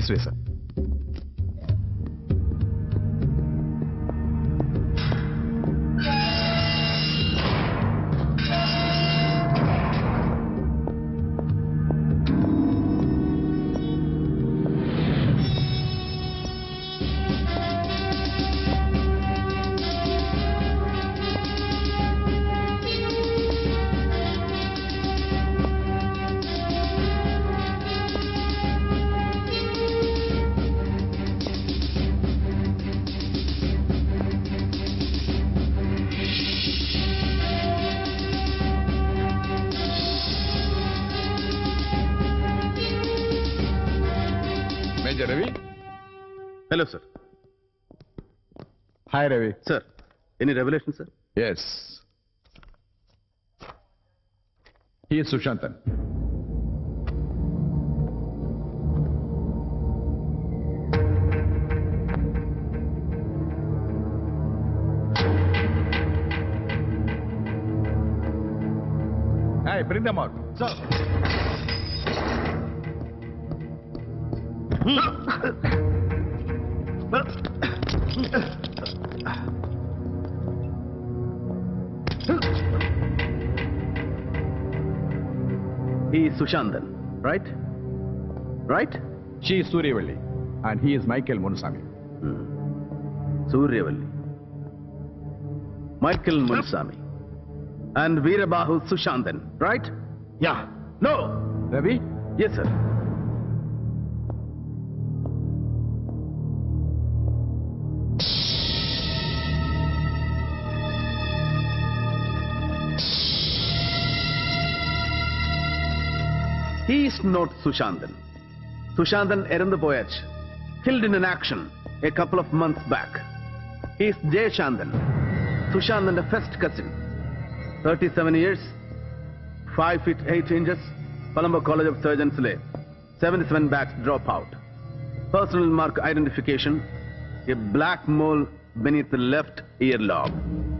This way sir Major Ravi? Hello, sir. Hi, Ravi. Sir, any revelation, sir? Yes. He is Sushantan. Hey, bring them out. Sir. He is Sushantan, right? Right? She is Suryavalli and he is Michael Munusami. Suryavalli. Michael Munsami. And Veerabahu Sushantan, right? Yeah. No! Ravi? Yes, sir. He is not Sushantan. Sushantan Erandappoyach, killed in an action a couple of months back. He is Jay Shantan, Sushantan's first cousin. 37 years, 5 feet 8 inches, Colombo College of Surgeons Lay, 77 backs dropout. Personal mark identification, a black mole beneath the left earlobe.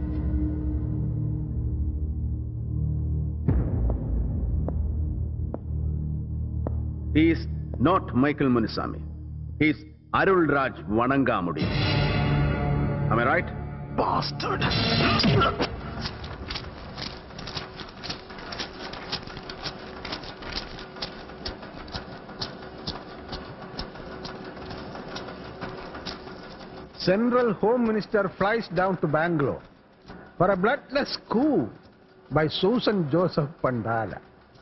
He is not Michael Munisami. He is Arul Raj Vanangamudi. Am I right? Bastard! Central Home Minister flies down to Bangalore for a bloodless coup by Susan Joseph Pandala.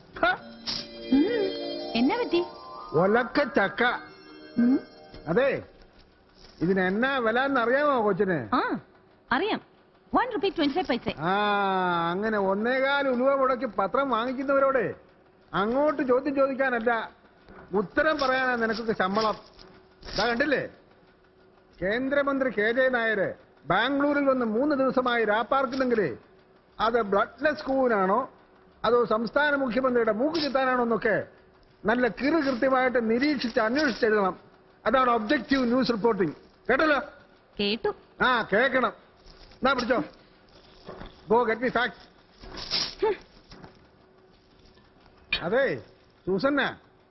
എന്നാ പറ്റി ഒലക്ക ചക്ക ഉം. അതെ ഇതിന് എന്നാ വില എന്നറിയാമോ കൊച്ചിന് ആ അറിയാം വൺ റുപ്പി ട്വന്റി ഫൈവ് പൈസ ആ അങ്ങനെ ഒന്നേകാൽ ഉലുവ മുടക്കി പത്രം വാങ്ങിക്കുന്നവരോട് അങ്ങോട്ട് ചോദ്യം ചോദിക്കാനല്ല ഉത്തരം പറയാനാ നിനക്കൊക്കെ ശമ്പളം ഇതാ കണ്ടില്ലേ കേന്ദ്രമന്ത്രി കെ ജെ നായര് ബാംഗ്ലൂരിൽ വന്ന് മൂന്ന് ദിവസമായി രാപ്പാർക്കുന്നെങ്കിൽ അത് ബ്ലഡ്ലെസ് കൂവിനാണോ അതോ സംസ്ഥാന മുഖ്യമന്ത്രിയുടെ മൂക്ക് ചിത്താനാണോ എന്നൊക്കെ നല്ല കിറു കൃത്യമായിട്ട് നിരീക്ഷിച്ച് അന്വേഷിച്ചെഴുതണം അതാണ് ഒബ്ജക്റ്റീവ് ന്യൂസ് റിപ്പോർട്ടിംഗ് കേട്ടല്ലോ കേട്ടു ആ കേക്കണം എന്നാ പിടിച്ചോ ഗോ ഗെറ്റ് മി ഫാക്ട് അതെ Susanna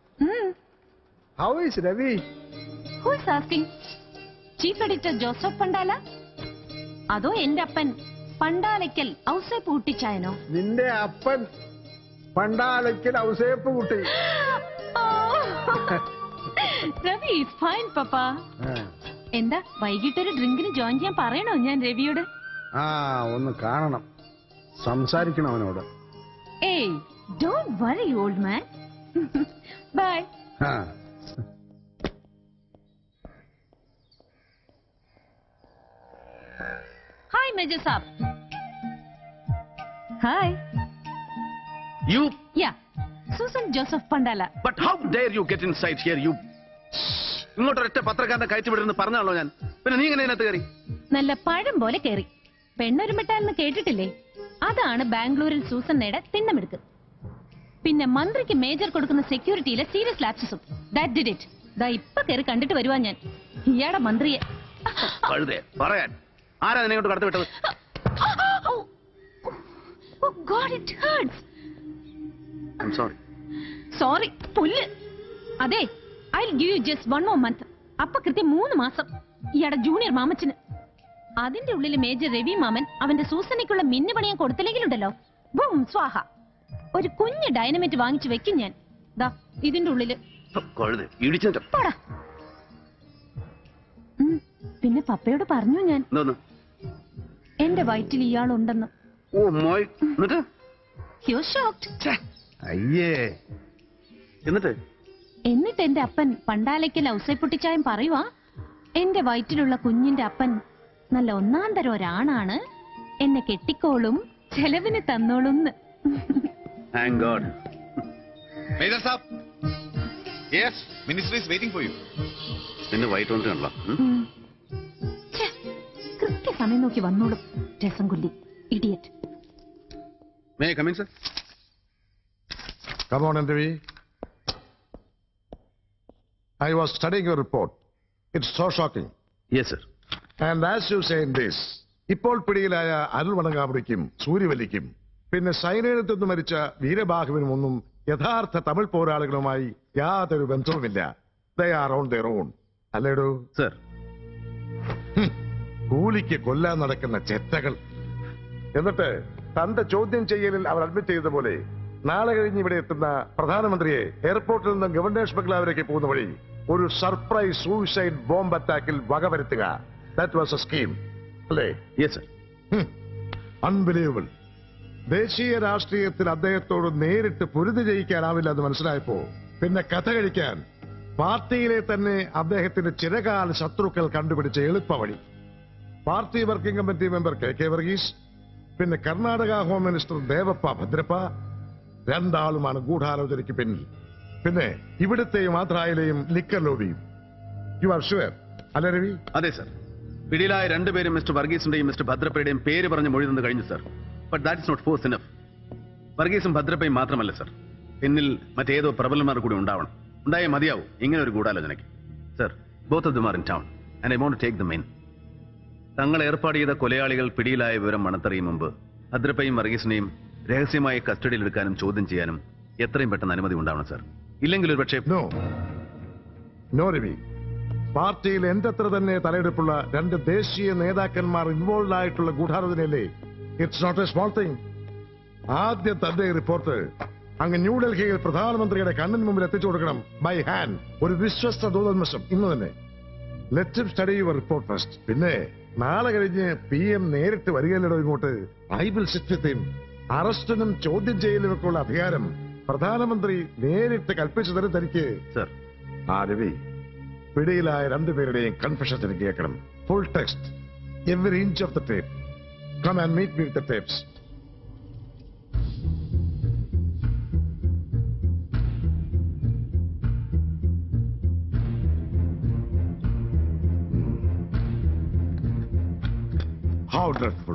how is Ravi who is asking chief editor Joseph Pandala അതോ എന്റെ അപ്പൻ പണ്ടാലയ്ക്കൽ ഔസേ പൂട്ടിച്ചായനോ നിന്റെ അപ്പൻ പണ്ടാലയ്ക്കൽ ഔസേപ്പ് കുട്ടി രവി ഇസ് ഫൈൻ പപ്പ ആ. എന്താ വൈകിട്ടൊരു ഡ്രിങ്കിന് ജോയിൻ ചെയ്യാൻ പറയണോ ഞാൻ രവിയോട് ആ ഒന്ന് കാണണം സംസാരിക്കണം അവനോട് ഏയ് don't worry old man bye ആ. Hi major saab hi You, yeah Susan Joseph Pandala but how dare you get inside here, you? ഇങ്ങോട്ടൊരൊറ്റ പത്രക്കാരനെ കയറ്റി വിടുന്നു പറഞ്ഞാണല്ലോ ഞാൻ പിന്നെ നീ എങ്ങനെ ഇതിനകത്ത് കയറി നല്ല പഴം പോലെ കേറി പെണ്ണൊരുമിട്ടാന്ന് കേട്ടിട്ടില്ലേ അതാണ് ബാംഗ്ലൂരിൽ സൂസന്നയുടെ തിണ്ണമെടുക്ക് പിന്നെ മന്ത്രിക്ക് മേജർ കൊടുക്കുന്ന സെക്യൂരിറ്റിയിലെ സീരിയസ് ലാപ്സസും ദാറ്റ് ഡിഡ് ഇറ്റ് ദാ ഇപ്പൊ കയറി കണ്ടിട്ട് വരുവാ ഞാൻ ഇയാടെ മന്ത്രിയെ കഴുതേ പറയാൻ ആരാ നിന്നെ ഇങ്ങോട്ട് കടത്തി വിട്ടത് God it hurts I M sorry sorry പുല്ല് അതെ I give you just one more month അപ്പൊ കൃത്യം മൂന്ന് മാസം ഇയാടെ ജൂനിയർ മാമച്ചന് അതിന്റെ ഉള്ളിൽ മേജർ രവി മാമൻ അവന്റെ സൂസനയ്ക്കുള്ള മിന്നു പണിയാൻ കൊടുത്തില്ലെങ്കിലുണ്ടല്ലോ ബും സ്വാഹ ഒരു കുഞ്ഞ് ഡൈനമൈറ്റ് വാങ്ങിച്ചു വെക്കും ഞാൻ ദാ ഇതിന്റെ ഉള്ളില് കൊഴുത് ഇടിച്ചിട്ട് പോടാ ഉം, പിന്നെ പപ്പയോട് പറഞ്ഞു ഞാൻ എന്തോന്ന് എന്റെ വയറ്റിൽ ഇയാളുണ്ടെന്ന് ഓ മോയ് എന്നിട്ട് യു ഷോക്ഡ് അയ്യേ എന്നിട്ട് എന്നിട്ട് എന്റെ അപ്പൻ പണ്ടാലയ്ക്കൽ ഔസൈ പൊട്ടിച്ചായം പറയുവാ എന്റെ വയറ്റിലുള്ള കുഞ്ഞിന്റെ അപ്പൻ നല്ല ഒന്നാം തരം ഒരാണാണ് എന്നെ കെട്ടിക്കോളും ചെലവിന് തന്നോളുന്ന് thank God major saab yes minister is waiting for you നിന്റെ വൈറ്റ് വന്നിട്ടുണ്ടല്ലോ ഉം. ഛെ, കൃത്യസമയം നോക്കി വന്നോളും രസം കൊല്ലി idiot may come in sir Come on, Andavi. I was studying your report. It's so shocking. Yes sir And as you say in this, ഇപ്പോൾ പിടിയിലായ അരുൾ വണങ്ങാമുടിക്കും സൂര്യവല്ലിക്കും പിന്നെ സൈന്യത്തിൽ നിന്ന് മരിച്ച വീരബാഹുവിനും ഒന്നും യഥാർത്ഥ തമിഴ് പോരാളികളുമായി യാതൊരു ബന്ധവുമില്ല they are on their own അല്ലേടോ സർ കൂലിക്ക് കൊല്ലാൻ നടക്കുന്ന ചെറ്റകൾ എന്നിട്ട് തന്റെ ചോദ്യം ചെയ്യലിൽ അവർ അഡ്മിറ്റ് ചെയ്ത പോലെ നാളെ കഴിഞ്ഞ് ഇവിടെ എത്തുന്ന പ്രധാനമന്ത്രിയെ എയർപോർട്ടിൽ നിന്ന് ഗവർണേഴ്സ് ബംഗ്ലാവിലേക്ക് പോകുന്ന വഴി ഒരു സർപ്രൈസ് സൂയിസൈഡ് ബോംബ് അറ്റാക്കിൽ വകവരുത്തുക ദാറ്റ് വാസ് എ സ്കീം അല്ലേ യെസ് സർ അൺബിലീവബിൾ ദേശീയ രാഷ്ട്രീയത്തിൽ അദ്ദേഹത്തോട് നേരിട്ട് പൊരുതി ജയിക്കാനാവില്ല എന്ന് മനസ്സിലായപ്പോ പിന്നെ കഥ കഴിക്കാൻ പാർട്ടിയിലെ തന്നെ അദ്ദേഹത്തിന്റെ ചിരകാല ശത്രുക്കൾ കണ്ടുപിടിച്ച എളുപ്പവഴി party working committee member K K Varghese പിന്നെ കർണാടക ഹോം മിനിസ്റ്റർ ദേവപ്പ ഭദ്രപ്പ രണ്ടാളുമാണ് ഗൂഢാലോചനയ്ക്ക് പിന്നിൽ പിന്നെ ഇവിടുത്തെയും ആന്ധ്രയിലെയും ലിക്കർ ലോബിയും യു ആർ ഷുവർ അല്ല രവി അതെ സർ പിടിയിലായ രണ്ടുപേരും മിസ്റ്റർ വർഗീസിന്റെയും മിസ്റ്റർ ഭദ്രപ്പയുടെയും പേര് പറഞ്ഞ് മൊഴി നിന്ന് കഴിഞ്ഞു sir but that is not force enough വർഗീസും ഭദ്രപ്പയും മാത്രമല്ല സർ പിന്നിൽ മറ്റേതോ പ്രബലന്മാർ കൂടി ഉണ്ടാവണം ഉണ്ടായേ മതിയാവും ഇങ്ങനെ ഒരു ഗൂഢാലോചനയ്ക്ക് sir both of them are in town and I want take the main തങ്ങൾ ഏർപ്പാട് ചെയ്ത കൊലയാളികൾ പിടിയിലായ വിവരം മണത്തറിയും മുമ്പ് ഭദ്രപ്പയും വർഗീസിനെയും രഹസ്യമായി കസ്റ്റഡിയിലെടുക്കാനും ചോദ്യം ചെയ്യാനും എത്രയും പെട്ടെന്ന് അനുമതി ഉണ്ടാവണം സർ ഇല്ലെങ്കിൽ ഒരു പക്ഷേ നോ നോ രവി പാർട്ടിയിൽ എന്റെത്ര തന്നെ തലയെടുപ്പുള്ള രണ്ട് ദേശീയ നേതാക്കന്മാർ ഇൻവോൾവ് ആയിട്ടുള്ള ഗൂഢാലോചനയല്ലേ it's not a small thing ആദ്യം തന്റെ റിപ്പോർട്ട് അങ്ങ് ന്യൂഡൽഹിയിൽ പ്രധാനമന്ത്രിയുടെ കണ്ണിന് മുമ്പിൽ എത്തിച്ചു കൊടുക്കണം ബൈ ഹാൻഡ് ഒരു വിശ്വസ്ത ദൂതന്മഷം ഇന്ന് തന്നെ let study your report first പിന്നെ നാളെ കഴിഞ്ഞ് പി എം നേരിട്ട് വരികയല്ലോ ഇങ്ങോട്ട് I will sit with him അറസ്റ്റിനും ചോദ്യം ചെയ്യലിനുമൊക്കെയുള്ള അധികാരം പ്രധാനമന്ത്രി നേരിട്ട് കൽപ്പിച്ചു തരും തനിക്ക് സർ ആ രവി പിടിയിലായ രണ്ടുപേരുടെയും കൺഫഷൻ എനിക്ക് കേൾക്കണം full text every inch of the tape come and meet me the tapes How dreadful.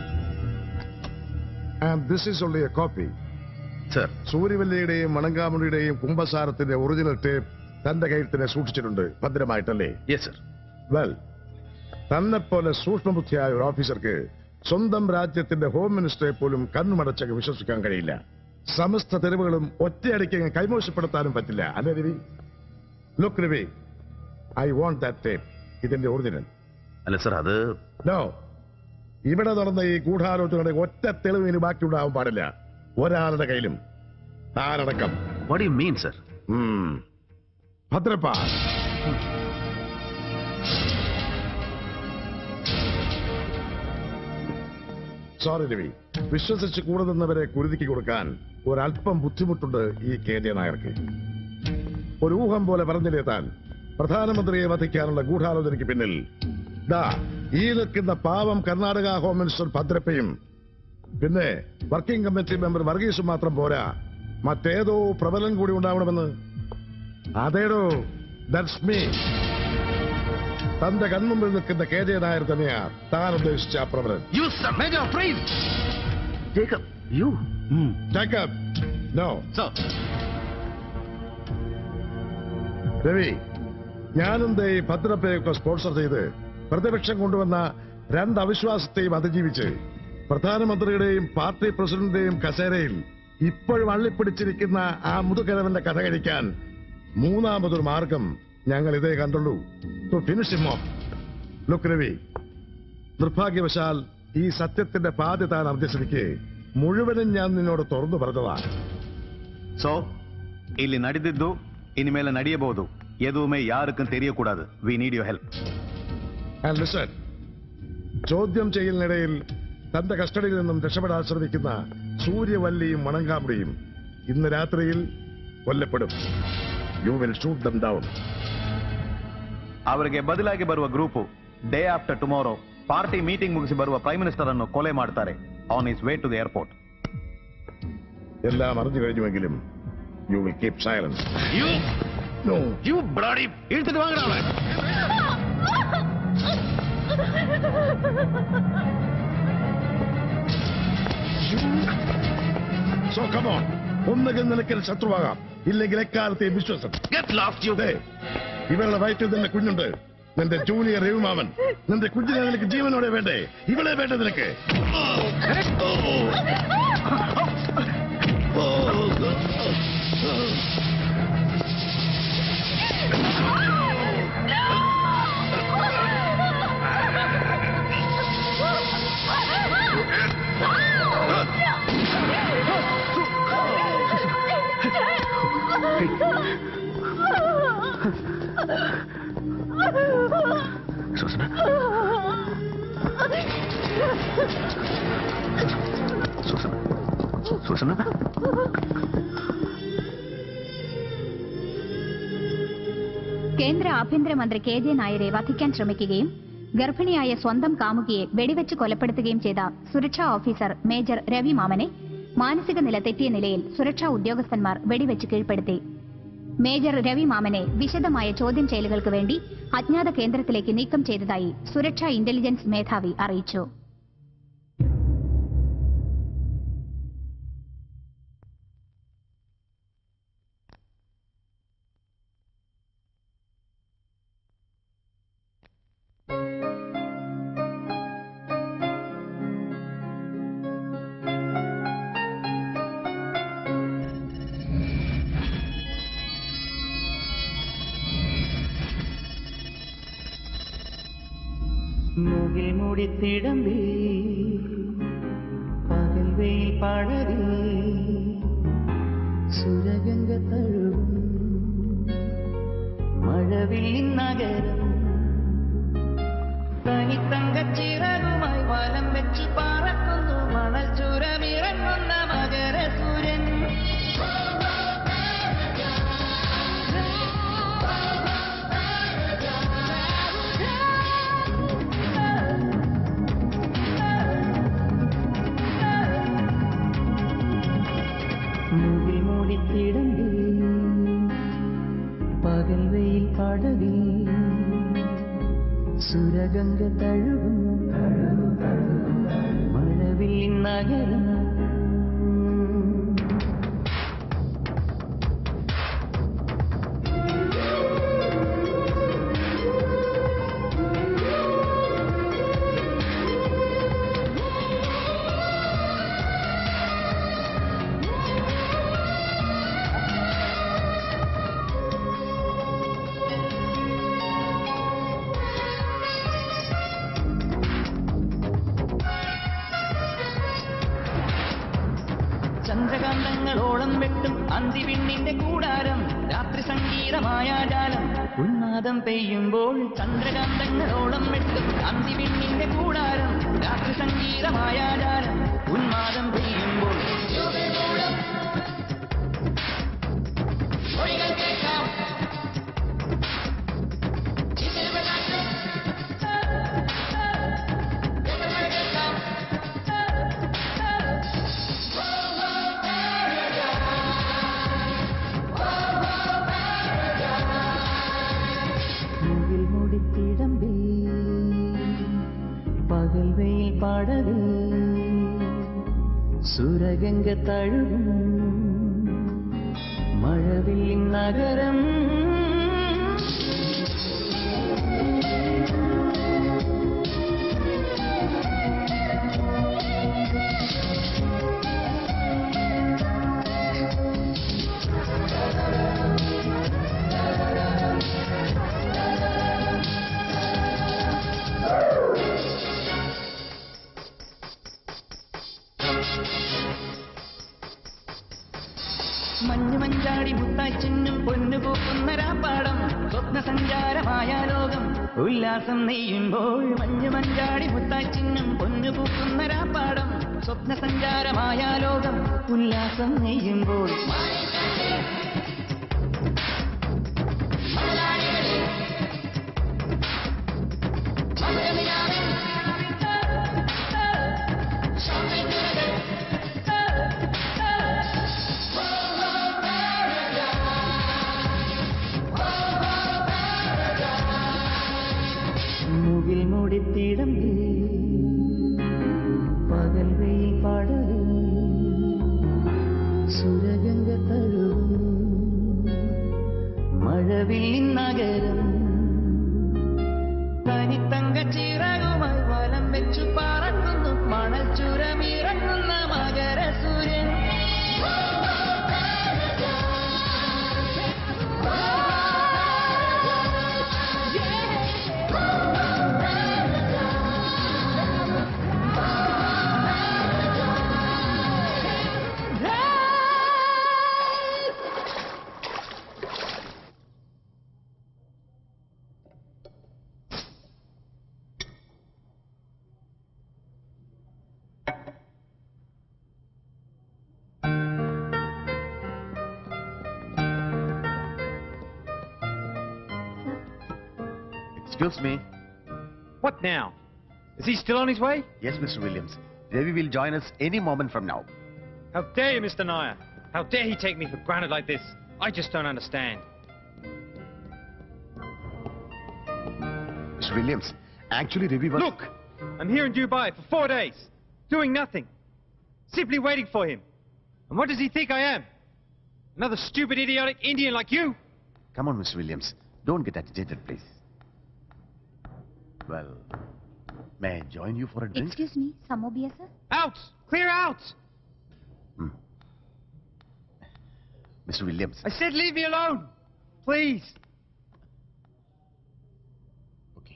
And this is only a copy. Sir സൂര്യവല്ലിയുടെയും മണങ്കാമുടിയുടെയും കുംഭസാരത്തിന്റെ ഒറിജിനൽ ടേപ്പ് തന്റെ കയ്യിൽ തന്നെ സൂക്ഷിച്ചിട്ടുണ്ട് ഭദ്രമായിട്ടല്ലേ യെസ് സർ വെൽ തന്നെപ്പോലെ സൂക്ഷ്മബുദ്ധിയായ ഒരു ഓഫീസർക്ക് സ്വന്തം രാജ്യത്തിന്റെ ഹോം മിനിസ്റ്ററെ പോലും കണ്ണുമടച്ചങ്ങ് വിശ്വസിക്കാൻ കഴിയില്ല സമസ്ത തെരുവുകളും ഒറ്റയടിക്ക് അങ്ങ് കൈമോശപ്പെടുത്താനും പറ്റില്ല അല്ലേ Ravi look Ravi I want that tape ഇതിന്റെ ഒറിജിനൽ അല്ല സർ അത് നോ ഇവിടെ നടന്ന ഈ ഗൂഢാലോചനയുടെ ഒറ്റ തെളിവ് ഇനി ബാക്കിയുണ്ടാവാൻ പാടില്ല ഒരാളുടെ കയ്യിലും താനടക്കം വാട്ട് യു മീൻ സർ ഉം. ഭദ്രപ്പ സോറി രവി വിശ്വസിച്ച് കൂടെ നിന്നവരെ കുരുതിക്ക് കൊടുക്കാൻ ഒരല്പം ബുദ്ധിമുട്ടുണ്ട് ഈ കെ ജെ നായർക്ക് ഒരു ഊഹം പോലെ പറഞ്ഞില്ലേ താൻ പ്രധാനമന്ത്രിയെ വധിക്കാനുള്ള ഗൂഢാലോചനയ്ക്ക് പിന്നിൽ ദാ ഈ നിൽക്കുന്ന പാവം കർണാടക ഹോം മിനിസ്റ്റർ ഭദ്രപ്പയും പിന്നെ വർക്കിംഗ് കമ്മിറ്റി മെമ്പർ വർഗീസും മാത്രം പോരാ മറ്റേതോ പ്രബലൻ കൂടി ഉണ്ടാവണമെന്ന് അതേടോ ദാറ്റ്സ് മീ തന്റെ കൺമുമ്പിൽ നിൽക്കുന്ന കെ ജെ നായർ തന്നെയാ താൻ ഉദ്ദേശിച്ച ആ പ്രബലൻ you sir major freeze Jacob you Jacob no sir Ravi ഞാനും ദേ ഈ ഭദ്രപ്പയൊക്കെ സ്പോൺസർ ചെയ്ത് പ്രതിപക്ഷം കൊണ്ടുവന്ന രണ്ട് അവിശ്വാസത്തെയും അതിജീവിച്ച് പ്രധാനമന്ത്രിയുടെയും പാർട്ടി പ്രസിഡന്റിന്റെയും കസേരയിൽ ഇപ്പോഴും അള്ളിപ്പിടിച്ചിരിക്കുന്ന ആ മുതുകരവന്റെ കഥ കഴിക്കാൻ മൂന്നാമതൊരു മാർഗം ഞങ്ങൾ ഇതേ കണ്ടുള്ളൂ to finish him off look Ravi നിർഭാഗ്യവശാൽ ഈ സത്യത്തിന്റെ പാതി താൻ അഭ്യസിക്ക് മുഴുവനും ഞാൻ നിന്നോട് തുറന്നു പറഞ്ഞതാ ಸೊ ಇಲ್ಲಿ ನಡೆದಿದ್ದು ಇನ್ಮೇಲೆ ನಡೆಯಬಹುದು ಎದುವೇ ಯಾರಕ್ಕೂ ತೆರೆಯಕೂಡದು we need you help and listen ചോദ്യം ചെയ്യലിനിടയിൽ തന്റെ കസ്റ്റഡിയിൽ നിന്നും രക്ഷപ്പെടാൻ ശ്രമിക്കുന്ന സൂര്യവല്ലിയും മണങ്കാമുടിയും ഇന്ന് രാത്രിയിൽ കൊല്ലപ്പെടും you will shoot them down ಅವರಿಗೆ ಬದಲಾಗಿ ಬರುವ group day after tomorrow party meeting ಮುಗಿಸಿ ಬರುವ ಪ್ರೈಮ್ ಮಿನಿಸ್ಟರ್ ಅನ್ನು ಕೊಲೆ ಮಾಡ್ತಾರೆ on his way to the airport എല്ലാം അറിഞ്ഞു കഴിഞ്ഞുവെങ്കിലും you will keep silence you know you ಬ್ರಾಡಿ ಇಳ್ತಿട്ട് വാങ്ങടാ അവനെ. സോ കമോൺ ഒന്നുകിൽ നിനക്ക് ശത്രുവാകാം ഇല്ലെങ്കിൽ എക്കാലത്തെ വിശ്വസം Get lost, you. ദേ, ഇവരുടെ വയറ്റിൽ നിന്റെ കുഞ്ഞുണ്ട് നിന്റെ ജൂനിയർ രവിമാമൻ നിന്റെ കുഞ്ഞിനെ നിനക്ക് ജീവനോടെ വേണ്ടേ ഇവളെ വേണ്ട നിനക്ക് ಸುಸನ ಸುಸನ ಸುಸನ കേന്ദ്ര ആഭ്യന്തരമന്ത്രി കെ ജെ നായരെ വധിക്കാൻ ശ്രമിക്കുകയും ഗർഭിണിയായ സ്വന്തം കാമുകിയെ വെടിവെച്ച് കൊലപ്പെടുത്തുകയും ചെയ്ത സുരക്ഷാ ഓഫീസർ മേജർ രവി മാമനെ മാനസിക നില തെറ്റിയ നിലയിൽ സുരക്ഷാ ഉദ്യോഗസ്ഥന്മാർ വെടിവെച്ച് കീഴ്പ്പെടുത്തി മേജർ രവി മാമനെ വിശദമായ ചോദ്യം ചെയ്യലുകൾക്ക് വേണ്ടി അജ്ഞാത കേന്ദ്രത്തിലേക്ക് നീക്കം ചെയ്തതായി സുരക്ഷാ ഇന്റലിജൻസ് മേധാവി അറിയിച്ചു മുകിൽ മുടിത്തിടമ്പി പകൽ വെയിൽ പടരി സുരഗംഗ തഴുകും മഴവില്ലിൻ നഗരം തനിത്തങ്കച്ചിറകുമായി വലം വെച്ച് പറക്കുന്നു മണൽ ചുരമിറങ്ങുന്ന മകരസൂര്യൻ മുകിൽ മൂടിത്തിടമ്പി പകൽ വെയിൽ പടവി സുരഗംഗ തഴുകും മഴവില്ലിൻ നഗരം ചന്ദ്രകാന്തങ്ങളോളം വെട്ടും അന്തിവിണ്ണിന്റെ കൂടാരം രാത്രി സംഗീതമായ ജാലം ഉന്മാദം പെയ്യുമ്പോൾ ചന്ദ്രകാന്തങ്ങളോളം വെട്ടും അന്തിവിണ്ണിന്റെ കൂടാരം രാത്രി സംഗീതമായ ജാലം ഉന്മാദം പെയ്യുമ്പോൾ ഒഴികൾ കേൾക്കാം. കേൾക്കാം. മുകിൽ മുടിത്തിടമ്പി പകൽ വെയിൽ പടവി സുരഗംഗ തഴുകും മഴവില്ലിൻ നഗരം മഞ്ഞു മഞ്ചാടി മുത്തായി ചിന്നും പൊന്നു പൂക്കുന്ന രാപ്പാടം സ്വപ്ന സഞ്ചാരമായ ലോകം ഉല്ലാസം നെയ്യുമ്പോൾ മഞ്ഞു മഞ്ചാടി മുത്തായി ചിന്നും പൊന്നു പൂക്കുന്ന രാപ്പാടം സ്വപ്ന സഞ്ചാരമായ ലോകം ഉല്ലാസം നെയ്യുമ്പോൾ മുകിൽ മൂടിത്തിടം പകൽ വെയിൽ പാടവേ സുരഗംഗ തഴുകും മഴവില്ലിൻ നഗരം തനിത്തങ്ക ചിറകുമായി വലം വെച്ചു പറക്കുന്നു മണൽ ചുരമിറങ്ങുന്ന മകര സൂര്യൻ Excuse me. What now? Is he still on his way? Yes, Mr. Williams. Ravi will join us any moment from now. How dare you, Mr. Nair? How dare he take me for granted like this? I just don't understand. Mr. Williams, actually Ravi was... Look! I'm here in Dubai for four days, doing nothing. Simply waiting for him. And what does he think I am? Another stupid, idiotic Indian like you? Come on, Mr. Williams. Don't get agitated, please. Well, may I join you for a drink? Excuse me സമോബിയ sir Out! Clear out! Mr. Williams. I said leave me alone! Please! Okay.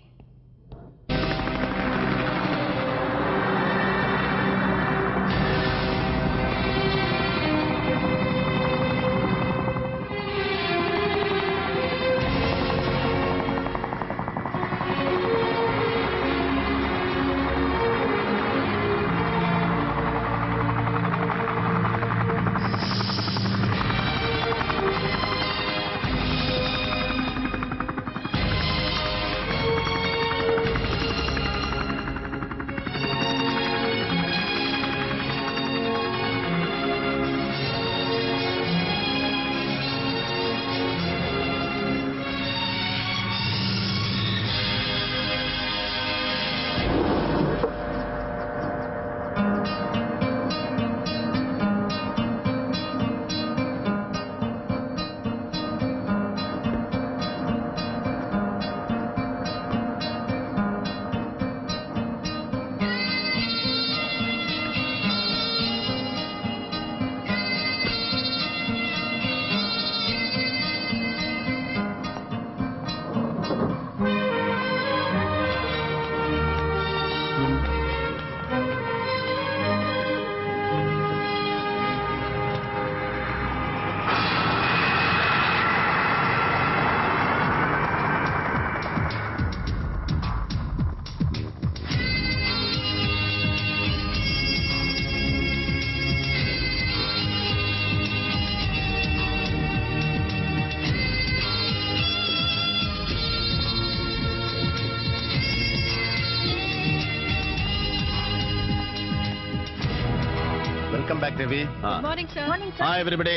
Welcome back, Ravi. Ah. Morning sir morning Hi, everybody.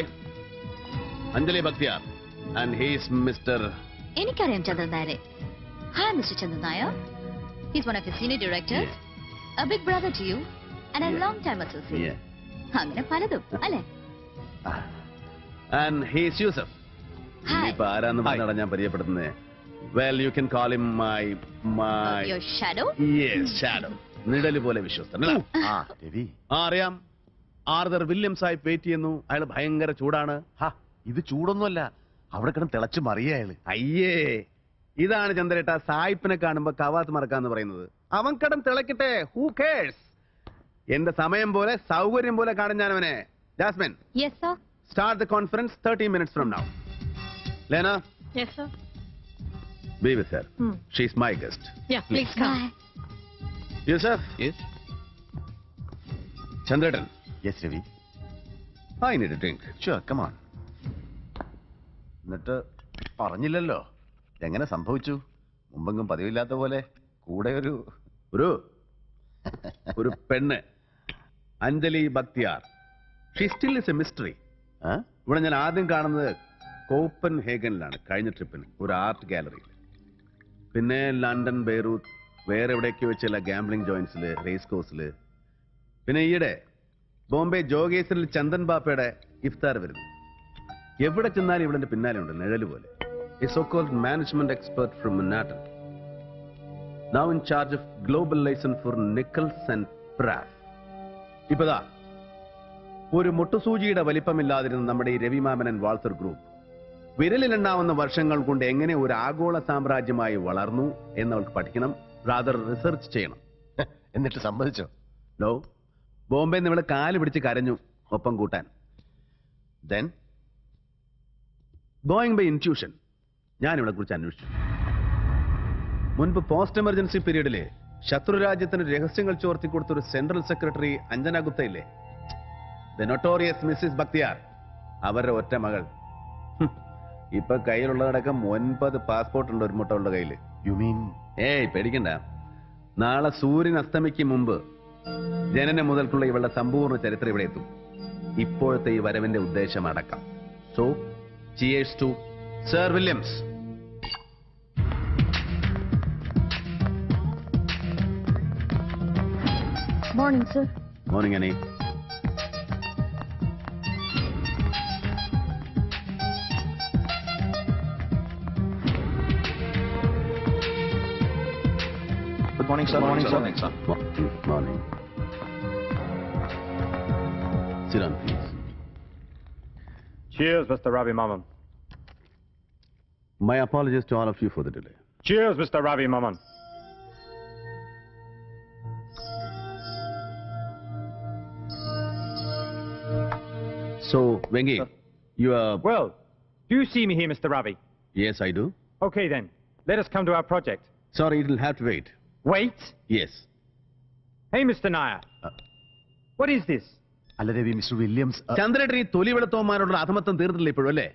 Anjali Bhaktiyar. And he is Mr. എനിക്കറിയാം ചന്ദ്രൻ നായരെ hi mister Chandran Nair his one of you senior directors a big brother to you and a Yeah. Long time associate Yeah. അങ്ങനെ പലതും അല്ലേ Ah. And he is Yusuf. Hi ഇനിയിപ്പോ ആരാന്ന് പറഞ്ഞാണ് ഞാൻ പരിചയപ്പെടുന്നത് well you can call him my my your shadow yes shadow നിഴല് പോലെ വിശ്വസ്തൻ അല്ലേ? ആ രവി ആ അറിയാം ആർദർ വില്യംസ് ആയി വെയിറ്റ് ചെയ്യുന്നു അയാൾ ഭയങ്കര ചൂടാണ് ഹാ ഇത് ചൂടൊന്നുമല്ല അവിടെ കിടന്ന് തിളച്ച് മറിയ അയാള് അയ്യേ ഇതാണ് ചന്ദ്രേട്ട സായിപ്പിനെ കാണുമ്പോ കവാത്ത് മറക്കാന്ന് പറയുന്നത് അവൻ കടം തിളക്കട്ടെ ഹൂ കേഴ്സ് എന്റെ സമയം പോലെ സൗകര്യം പോലെ കാണും ഞാൻ അവനെ Jasmine yes sir start the conference thirty minutes from now Lena yes sir be with her she's my guest yeah please come Yusuf yes ചന്ദ്രേട്ടൻ yes Ravi I need drink sure come on എന്നിട്ട് പറഞ്ഞില്ലല്ലോ എങ്ങനെ സംഭവിച്ചു മുമ്പെങ്കും പതിവില്ലാത്ത പോലെ കൂടെ ഒരു ഒരു ഒരു പെണ്ണ് Anjali Bakhtiyar she still is a mystery ആ? ഇവിടെ ഞാൻ ആദ്യം കാണുന്നത് കോപ്പൻ ഹേഗനിലാണ് കഴിഞ്ഞ ട്രിപ്പിന് ഒരു ആർട്ട് ഗാലറിയിൽ പിന്നെ ലണ്ടൻ ബെയ്റൂത്ത് വേറെ എവിടെയൊക്കെ വെച്ചുള്ള ഗാംബ്ലിംഗ് ജോയിന്റ്സിൽ റേസ് കോഴ്സിൽ പിന്നെ ഈയിടെ ബോംബെ ജോഗേശ്വരിൽ ചന്ദൻ ബാപ്പയുടെ ഇഫ്താർ വരുന്നു എവിടെ ചെന്നാലും ഇവിടെ പിന്നാലെ ഉണ്ട് നിഴല് പോലെ a so called management expert from Mannattan now in charge of global licence for nickels and പ്രാഫ് ഇപ്പതാ ഒരു മുട്ടുസൂചിയുടെ വലിപ്പമില്ലാതിരുന്ന നമ്മുടെ ഈ രവിമാമനൻ വാൾസർ ഗ്രൂപ്പ് വിരലിലുണ്ടാവുന്ന വർഷങ്ങൾ കൊണ്ട് എങ്ങനെ ഒരു ആഗോള സാമ്രാജ്യമായി വളർന്നു എന്നവൾക്ക് പഠിക്കണം റാദർ റിസർച്ച് ചെയ്യണം എന്നിട്ട് സമ്മതിച്ചോ ലോ ബോംബെ നിന്ന് ഇവള് കാല് പിടിച്ച് കരഞ്ഞു ഒപ്പം കൂട്ടാൻ ദെൻ ഗോയിങ് ബൈ ഇൻറ്റ്യൂഷൻ ഞാൻ ഇവളെ കുറിച്ച് അന്വേഷിച്ചു മുൻപ് പോസ്റ്റ് എമർജൻസി പീരീഡില് ശത്രുരാജ്യത്തിന് രഹസ്യങ്ങൾ ചോർത്തി കൊടുത്ത ഒരു സെൻട്രൽ സെക്രട്ടറി അഞ്ജന ഗുപ്ത ഇല്ലേ ദ നൊട്ടോറിയസ് മിസ്സിസ് ബക്തിയാർ അവരുടെ ഒറ്റ മകൾ ഹും, ഇപ്പൊ കയ്യിലുള്ളതടക്കം ഒൻപത് പാസ്പോർട്ട് ഉണ്ട് ഒരു മുട്ടകളുടെ കയ്യില് യു മീൻ ഏയ് പേടിക്കണ്ട നാളെ സൂര്യൻ അസ്തമിക്കും മുമ്പ് ജനനം മുതൽക്കുള്ള ഇവളുടെ സമ്പൂർണ്ണ ചരിത്രം ഇവിടെ എത്തും ഇപ്പോഴത്തെ ഈ വരവിന്റെ ഉദ്ദേശം അടക്കം so cheers to sir Williams morning sir morning Ani good morning sir morning sir morning Sit down, please. Cheers, Mr. Ravi Maman. My apologies to all of you for the delay. Cheers, Mr. Ravi Maman. So, Vengi, you are... Well, do you see me here, Mr. Ravi? Yes, I do. Okay then, let us come to our project. Sorry, it'll have to wait. Wait! Yes. Hey, Mr. Nair. Uh. What is this? അല്ല Ravi mister Williams uh, ചന്ദ്രേട്ടൻ ഈ തൊലി വെളുത്തവന്മാരോടുള്ള അധമത്വം തീർന്നില്ല ഇപ്പോഴും അല്ലേ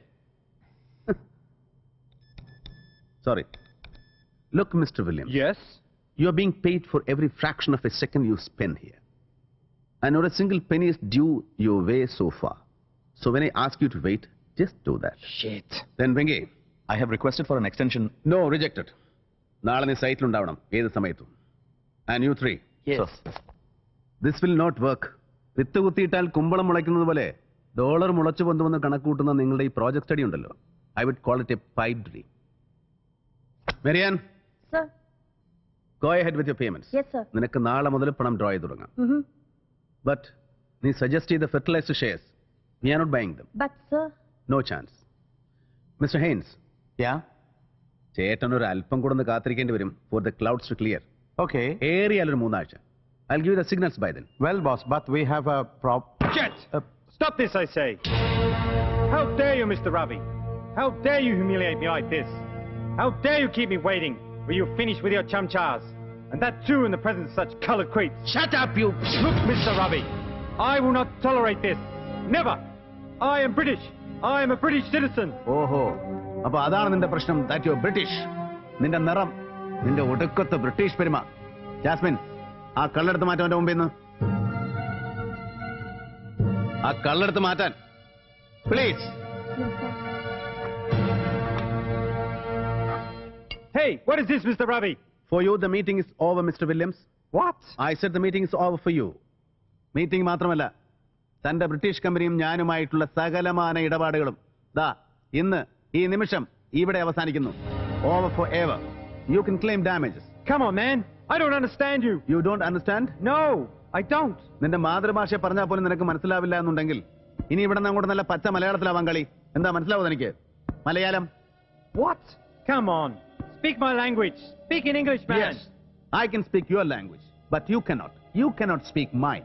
sorry look mister William Yes? You are being paid for every fraction of a second you spend here. And not a single penny is due your way so far. So when I ask you to wait, just do that. Shit. Then Vengi, I have requested for an extension. no, rejected. നാളെ നീ സൈറ്റിലുണ്ടാവണം ഏത് സമയത്തും and you three this will not work with കുത്തിയിട്ടാൽ കുമ്പളം മുളയ്ക്കുന്നത് പോലെ dollar മുളച്ചു പൊന്തുമെന്ന് കണക്കൂട്ടുന്ന നിങ്ങളുടെ ഈ പ്രോജക്ട് സ്റ്റഡി ഉണ്ടല്ലോ I would call it a pipe dream മെരിയാൻ Sir. Go ahead with your payments Yes, sir. നിനക്ക് നാളെ മുതൽ പണം ഡ്രോ ചെയ്ത് തുടങ്ങാം Mm-hmm. ബട്ട് നീ സജസ്റ്റ് ചെയ്ത fertilised shares we are not buying them But, sir. No chance mister Haynes yeah ചേട്ടൻ ഒരു അല്പം കൂടെ ഒന്ന് കാത്തിരിക്കേണ്ടി വരും for the clouds to clear okay ഏറിയാൽ ഒരു മൂന്നാഴ്ച I give the signals by then well boss but we have a prob Shit! Stop this, I say. How dare you, Mr. Ravi? How dare you humiliate me like this? How dare you keep me waiting when you finish with your chumchas? And that too in the presence of such colored creeps. Shut up, you... Look, Mr. Ravi, I will not tolerate this. Never. I am British. I am a British citizen. ഓഹോ അപ്പൊ അതാണ് നിന്റെ പ്രശ്നം that you British നിന്റെ നിറം നിന്റെ ഒടുക്കത്തെ British പെരുമ ജാസ്മിൻ ആ കള്ളെടുത്ത് മാറ്റാൻ അവന്റെ മുമ്പിൽ നിന്ന് ആ കള്ളെടുത്ത് മാറ്റാൻ please Hey, what is this, Mr. Ravi? For you the meeting is over mister Williams What? I said the meeting is over for you meeting മാത്രമല്ല തന്റെ ബ്രിട്ടീഷ് കമ്പനിയും ഞാനുമായിട്ടുള്ള സകലമാന ഇടപാടുകളും ദാ ഇന്ന് ഈ നിമിഷം ഇവിടെ അവസാനിക്കുന്നു over for ever you can claim damages Come on, man. I don't understand you. You don't understand No, I don't. നിന്റെ മാതൃഭാഷ പറഞ്ഞാൽ പോലും നിനക്ക് മനസ്സിലാവില്ല എന്നുണ്ടെങ്കിൽ ഇനി ഇവിടെ നിന്ന് അങ്ങോട്ട് നല്ല പച്ച മലയാളത്തിലാവാൻ കളി എന്താ മനസ്സിലാവും എനിക്ക് Malayalam What? Come on. Speak my language. Speak in English, man. I can speak your language but you cannot you cannot speak mine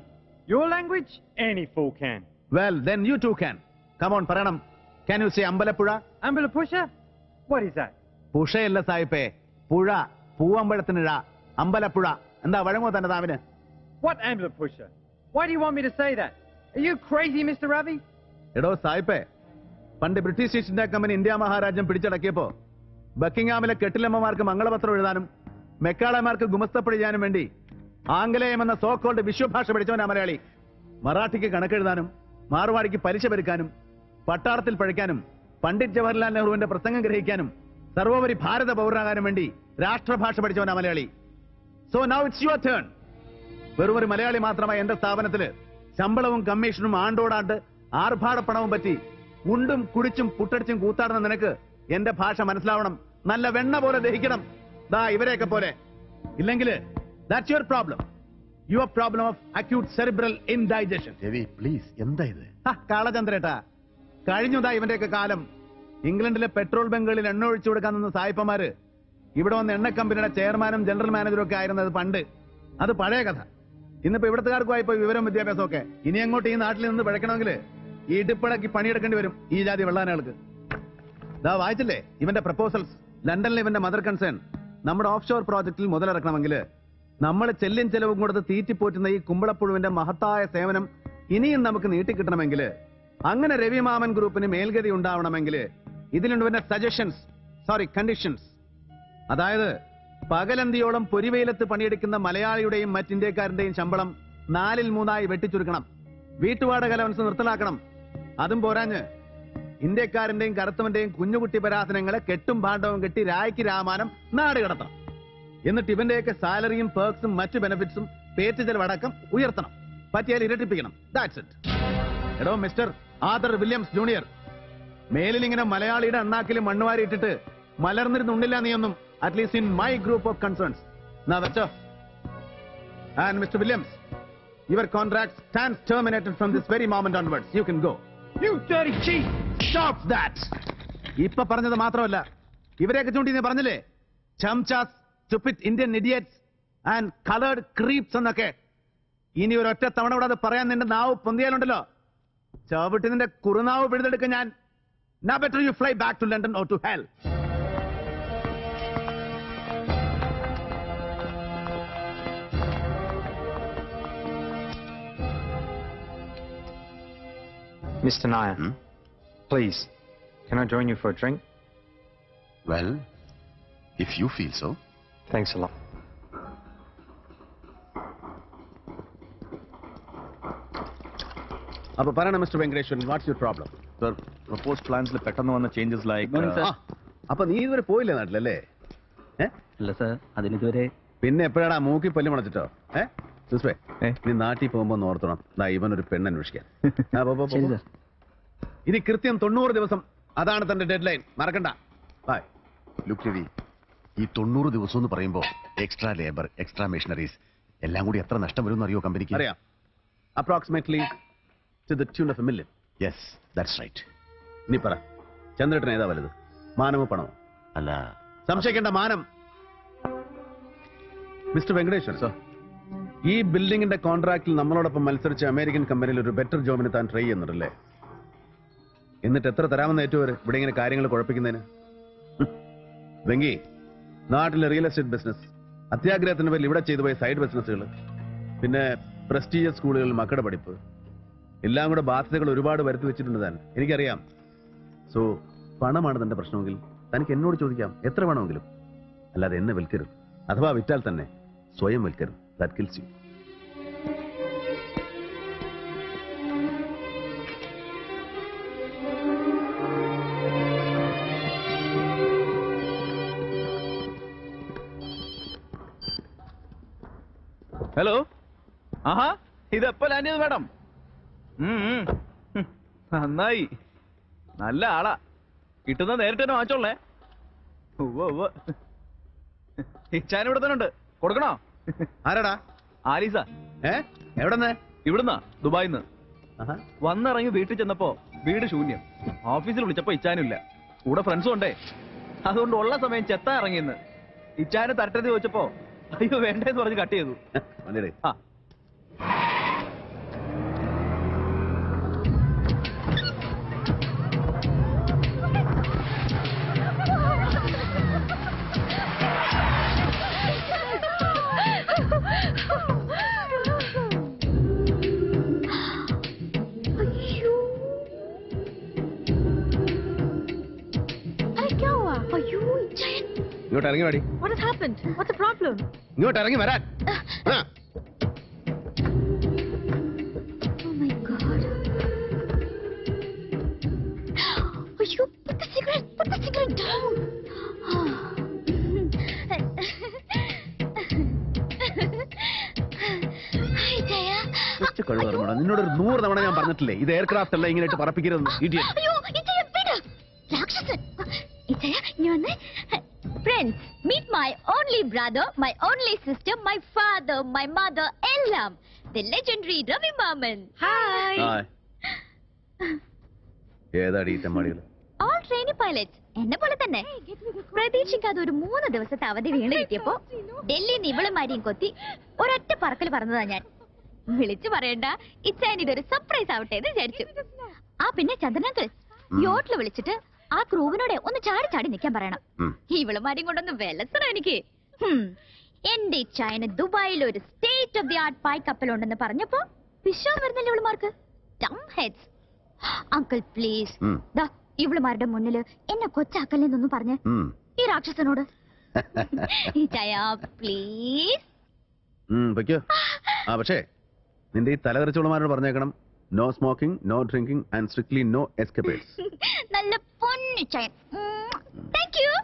Your language? Any fool can. Well then you too can come on പറയണം can you say Ambalappuzha Ambula pusher? What is that? പുഷയല്ല സായിപ്പേ പുഴ പൂവമ്പഴത്തിനിഴ അമ്പലപ്പുഴ എന്താ വഴങ്ങോ തന്നെ താവിന് What ambula pusher? Why do you want me to say that? Are you crazy, Mr. Ravi? എടോ സായിപ്പേ പണ്ട് British East India Company India മഹാരാജ്യം പിടിച്ചടക്കിയപ്പോ ബക്കിംഗ്ഹാമിലെ കെട്ടിലമ്മമാർക്ക് മംഗളപത്രം എഴുതാനും മെക്കാളമാർക്ക് ഗുമസ്തപ്പടി ചെയ്യാനും വേണ്ടി ആംഗലേയം എന്ന സോ കോൾഡ് വിശ്വഭാഷ പഠിച്ചവനാ മലയാളി മറാഠിക്ക് കണക്കെഴുതാനും മാർവാടിക്ക് പലിശ പെരുക്കാനും പട്ടാളത്തിൽ പഴിക്കാനും പണ്ഡിറ്റ് ജവഹർലാൽ നെഹ്റുവിന്റെ പ്രസംഗം ഗ്രഹിക്കാനും സർവോപരി ഭാരത പൗരനാകാനും വേണ്ടി രാഷ്ട്രഭാഷ പഠിച്ചവനാ Malayali so now it's your turn വെറും ഒരു മലയാളി മാത്രമായി എന്റെ സ്ഥാപനത്തില് ശമ്പളവും കമ്മീഷനും ആണ്ടോടാണ്ട് ആർഭാടപ്പണവും പറ്റി ഉണ്ടും കുടിച്ചും പുട്ടടിച്ചും കൂത്താടുന്ന നിനക്ക് എന്റെ ഭാഷ മനസ്സിലാവണം നല്ല വെണ്ണ പോലെ ദഹിക്കണം ദാ ഇവരെയൊക്കെ പോലെ ഇല്ലെങ്കിൽ that's your problem your problem of acute cerebral indigestion Ravi please എന്താ ഇത് കാളചന്ദ്രേട്ടാ കഴിഞ്ഞതാ ഇവന്റെയൊക്കെ കാലം ഇംഗ്ലണ്ടിലെ പെട്രോൾ ബങ്കുകളിൽ എണ്ണ ഒഴിച്ചു കൊടുക്കാൻ നിന്ന സായിപ്പന്മാര് ഇവിടെ വന്ന് എണ്ണ കമ്പനിയുടെ ചെയർമാനും ജനറൽ മാനേജറും ഒക്കെ ആയിരുന്നത് പണ്ട് അത് പഴയ കഥ ഇന്നിപ്പോ ഇവിടത്തുകാർക്കും ആയിപ്പോ വിവരം വിദ്യാഭ്യാസം ഒക്കെ ഇനി അങ്ങോട്ട് ഈ നാട്ടിൽ നിന്ന് പിഴക്കണമെങ്കിൽ ഈ ഇടിപ്പിളക്കി പണിയെടുക്കേണ്ടി വരും ഈ ജാതി വെള്ളാനകൾക്ക് ദാ വായിച്ചില്ലേ ഇവന്റെ പ്രപ്പോസൽസ് ലണ്ടനിലെ ഇവന്റെ മദർ കൺസേൺ നമ്മുടെ ഓഫ് ഷോർ പ്രോജക്റ്റിൽ മുതലിറക്കണമെങ്കിൽ നമ്മൾ ചെല്ലും ചെലവും കൊടുത്ത് തീറ്റിപ്പോറ്റുന്ന ഈ കുമ്പളപ്പുഴുവിന്റെ മഹത്തായ സേവനം ഇനിയും നമുക്ക് നീട്ടിക്കിട്ടണമെങ്കിൽ അങ്ങനെ രവിമാമൻ ഗ്രൂപ്പിന് മേൽഗതി ഉണ്ടാവണമെങ്കിൽ ഇതിലുണ്ട് ഇവന്റെ സജഷൻസ് സോറി കണ്ടീഷൻസ് അതായത് പകലന്തിയോളം പൊരിവെയിലത്ത് പണിയെടുക്കുന്ന മലയാളിയുടെയും മറ്റിന്ത്യക്കാരന്റെയും ശമ്പളം നാലിൽ മൂന്നായി വെട്ടിച്ചുരുക്കണം വീട്ടുവാടക അലവൻസ് നിർത്തലാക്കണം അതും പോരാഞ്ഞ് ഇന്ത്യക്കാരന്റെയും കറുത്തവന്റെയും കുഞ്ഞുകുട്ടി പരാസനങ്ങളെ കെട്ടും ഭാണ്ഡവും കെട്ടി രായ്ക്ക് രാമാനം നാട് കടത്തണം എന്നിട്ട് ഇവന്റെയൊക്കെ സാലറിയും പേർക്സും മറ്റു ബെനിഫിറ്റ്സും പേറ്റ് ചെലവടക്കം ഉയർത്തണം പറ്റിയാൽ ഇരട്ടിപ്പിക്കണം ദാറ്റ്സ് ഇറ്റ് എടോ മിസ്റ്റർ ആദർ വില്യംസ് ജൂനിയർ മേലിൽ ഇങ്ങനെ മലയാളിയുടെ അണ്ണാക്കിൽ മണ്ണുവാരി ഇട്ടിട്ട് മലർന്നിരുന്നുണ്ടില്ല നീയൊന്നും at least in my group of concerns എന്നാ വെച്ചോ and mister Williams your contract stand terminated from this very moment onwards you can go You dirty cheat! Stop that ഇപ്പൊ പറഞ്ഞത് മാത്രമല്ല ഇവരെയൊക്കെ ചൂണ്ടി നീ പറഞ്ഞില്ലേ ചംചാസ് stupid Indian idiots and coloured creeps എന്നൊക്കെ ഇനി ഒരൊറ്റ തവണ കൂടെ അത് പറയാൻ നിന്റെ നാവ് പൊന്തിയാലുണ്ടല്ലോ ചവിട്ടി നിന്റെ കുറുനാവ് പിഴുതെടുക്കാൻ ഞാൻ നാ better you fly back to London or to hell Mr. Nair, Hmm? please, can I join you for a drink? Well, if you feel so. Thanks a lot. അപ്പൊ പറയണം mister Venkateswaran what's your problem sir propose പ്ലാൻസിൽ പെട്ടെന്ന് വന്ന changes like അപ്പൊ നീ ഇതുവരെ പോയില്ലേ നാട്ടിലല്ലേ ഏ അല്ല സർ അതിനിതുവരെ പിന്നെ എപ്പോഴാടാ മൂക്കി പല്ല് മുളച്ചിട്ടോ ഏ സുസ്വേ ഏ? നീ നാട്ടിൽ പോകുമ്പോ ഒന്ന് ഓർത്തണം ദാ ഇവൻ ഒരു പെണ്ണ് അന്വേഷിക്കാൻ ആ, പോ, പോ, പോ, ശരി, പോ. സർ. ഇനി കൃത്യം തൊണ്ണൂറ് ദിവസം അതാണ് തന്റെ ഡെഡ് ലൈൻ മറക്കണ്ട ബൈ ലുക്ക് രവി ഈ തൊണ്ണൂറ് ദിവസം എന്ന് പറയുമ്പോൾ എക്സ്ട്രാ ലേബർ എക്സ്ട്രാ മെഷീനറീസ് എല്ലാം കൂടി എത്ര നഷ്ടം വരും അറിയോ കമ്പനിക്ക് അറിയാം approximately to the tune of a million yes that's right നീ പറ ചന്ദ്രേട്ടൻ ഏതാ വലുത് മാനമോ പണമോ അല്ല സംശയിക്കേണ്ട മാനം മിസ്റ്റർ വെങ്കടേശ്വരൻ സർ ഈ ബിൽഡിംഗിന്റെ കോൺട്രാക്റ്റിൽ നമ്മളോടൊപ്പം മത്സരിച്ച അമേരിക്കൻ കമ്പനിയിൽ ഒരു ബെറ്റർ ജോബിന് താൻ ട്രൈ ചെയ്യുന്നുണ്ടല്ലേ എന്നിട്ട് എത്ര തരാമെന്ന് ഏറ്റവും ഇവിടെ ഇങ്ങനെ കാര്യങ്ങൾ കുഴപ്പിക്കുന്നതിന് ഹും. വെങ്കി നാട്ടിലെ റിയൽ എസ്റ്റേറ്റ് ബിസിനസ് അത്യാഗ്രഹത്തിന് പേരിൽ ഇവിടെ ചെയ്തു പോയ സൈഡ് ബിസിനസ്സുകൾ പിന്നെ പ്രസ്റ്റീജിയസ് സ്കൂളുകളിൽ മക്കളുടെ പഠിപ്പ് എല്ലാം കൂടെ ബാധ്യതകൾ ഒരുപാട് വരുത്തി വെച്ചിട്ടുണ്ട് താൻ എനിക്കറിയാം സോ പണമാണ് തന്റെ പ്രശ്നമെങ്കിൽ തനിക്ക് എന്നോട് ചോദിക്കാം എത്ര വേണമെങ്കിലും അല്ലാതെ എന്നെ വിൽക്കരുത് അഥവാ വിറ്റാൽ തന്നെ സ്വയം വിൽക്കരുത് ദാറ്റ് കിൽസ് യു ഹലോ ആഹാ ഇതെപ്പോ ലാൻഡ് ചെയ്ത് മാഡം നന്നായി നല്ല ആളാ കിട്ടുന്ന നേരിട്ട് തന്നെ വാങ്ങിച്ചോളേ ഉവ്വ് ഉവ്വ് ഇച്ചാൻ ഇവിടെ തന്നെ ഉണ്ട് കൊടുക്കണോ ആരാടാ ആലീസ ഏ എവിടെന്ന് ഇവിടുന്നാ ദുബായിന്ന് ആഹാ. വന്നിറങ്ങി വീട്ടിൽ ചെന്നപ്പോ വീട് ശൂന്യം ഓഫീസിൽ വിളിച്ചപ്പോ ഇച്ചാനില്ല കൂടെ ഫ്രണ്ട്സും ഉണ്ടേ അതുകൊണ്ട് ഉള്ള സമയം ചെത്താൻ ഇറങ്ങിയെന്ന് ഇച്ചാന് തരട്ടെന്ന് ചോദിച്ചപ്പോ അയ്യോ വേണ്ടേന്ന് പറഞ്ഞ് കട്ട് ചെയ്തു വന്നെടേ. ആ ഇങ്ങോട്ട് ഇറങ്ങി വാടി What has happened? What's the problem? ഇങ്ങോട്ട് ഇറങ്ങി വരാൻ ആ. Oh my god. അയ്യോ put the cigarette, put the cigarette down. Hi, Jaya. ഒറ്റ കഴിവ് പറഞ്ഞോടാ. നിന്നോട് ഒരു നൂറ് തവണ ഞാൻ പറഞ്ഞിട്ടില്ലേ ഇത് എയർക്രാഫ്റ്റ് അല്ല ഇങ്ങനെ ഇട്ട് പറപ്പിക്കരുത് ഇഡിയറ്റ് അയ്യോ ഇച്ചയ വിട് രാക്ഷസൻ ഇച്ചയ ഇനി വന്ന് friends meet my only brother my only sister my father my mother എല്ലാം ദ ലെജൻഡറി രവി മാമൻ ഹായ് ഏതാടി ഈ തെമ്മാടികൾ ഓൾ ട്രെയിനി പൈലറ്റ്സ് എന്നെ പോലെ തന്നെ പ്രതീക്ഷിക്കാതെ ഒരു മൂന്ന് ദിവസത്തെ അവധി വീണ് കിട്ടിയപ്പോ ഡൽഹി നിവളുമാരിയും കൊത്തി ഒരൊറ്റ പറക്കൽ പറഞ്ഞതാ ഞാൻ വിളിച്ചു പറയണ്ട ഇച്ചാൻ ഇതൊരു സർപ്രൈസ് ആവട്ടെ എന്ന് വിചാരിച്ചു ആ പിന്നെ ചന്ദ്രനങ്കിൾ യോട്ടിൽ വിളിച്ചിട്ട് ആ ക്രൂവിനോടെ ഒന്ന് ചാടി ചാടി നിൽക്കാൻ പറയണം ഉം. ഇവളുമാരും കൊണ്ടൊന്ന് വെലസണം എനിക്ക് ഹും. എന്റെ ഇച്ചായന് ദുബായിൽ ഒരു സ്റ്റേറ്റ് ഓഫ് ദി ആർട്ട് പായ് കപ്പലുണ്ടെന്ന് പറഞ്ഞപ്പോ വിശ്വാസം വരുന്നില്ല ഇവളുമാർക്ക് ഡം ഹെഡ്സ് അങ്കിൾ പ്ലീസ് ഉം. ദാ ഇവളുമാരുടെ മുന്നില് എന്നെ കൊച്ചാക്കല്ലെന്നൊന്നും പറഞ്ഞ് ഉം. ഈ രാക്ഷസനോട് ഈ ചായ പ്ലീസ് ഉം, വെക്കോ ആ പക്ഷേ നിന്റെ ഈ തലതെറിച്ചോളമാരോട് പറഞ്ഞേക്കണം no smoking no drinking and strictly no escapers നല്ല പൊന്നു ചായ താങ്ക് യു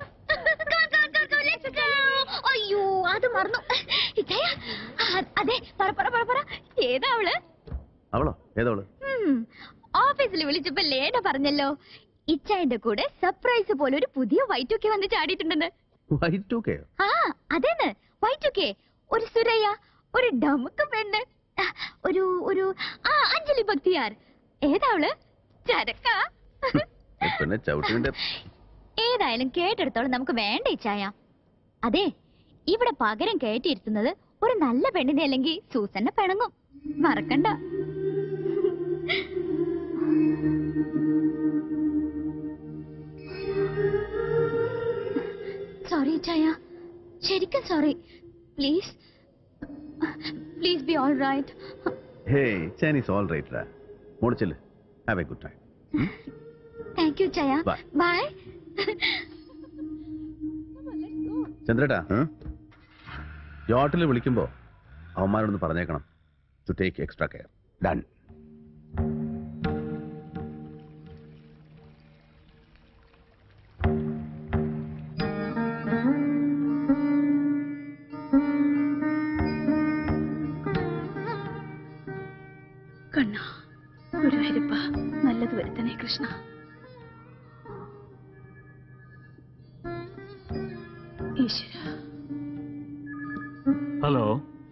അയ്യോ അത് മറന്നു ഈ ചായ ആ, അതെ പറ പറ പറ പറ ഏതാ അവള് അവളോ ഏതവള് ഉം, ഓഫീസിൽ വിളിച്ചപ്പോ ലേഡ പറഞ്ഞല്ലോ ഇച്ചായന്റെ കൂടെ സർപ്രൈസ് പോലെ ഒരു പുതിയ വൈറ്റ് ഒക്കെ വന്ന് ചാടിയിട്ടുണ്ടെന്ന് വൈറ്റ് ടു കെ ആ അതേന്ന് വൈറ്റ് ഒക്കെ ഒരു സുരയ്യ ഒരു ഡമുക്ക് പെണ്ണ് ആ, ഒരു ഒരു ആ അഞ്ജലി ഭക്തിയാർ ഏതാ അവള് ചരക്ക പിന്നെ ചവിട്ടിന്റെ ഏതായാലും കേട്ടെടുത്തോളം നമുക്ക് വേണ്ട ഇച്ചായ അതെ ഇവിടെ പകരം കയറ്റിയിരുത്തുന്നത് ഒരു നല്ല പെണ്ണിനെ അല്ലെങ്കിൽ സൂസന്നെ പിണങ്ങും മറക്കണ്ട സോറി ഇച്ചായ ശരിക്കും sorry please please be all right hey Chinese all right മുടിച്ചില്ല have a good time thank you ചായ Bye. ബൈ ചന്ദ്രേട്ടാ യോട്ടിൽ വിളിക്കുമ്പോ അവന്മാരോടൊന്ന് പറഞ്ഞേക്കണം to take extra care done കണ്ണ ഗുരുവായൂരപ്പ നല്ലത് വരുത്തണേ കൃഷ്ണ ഈശ്വര Hello.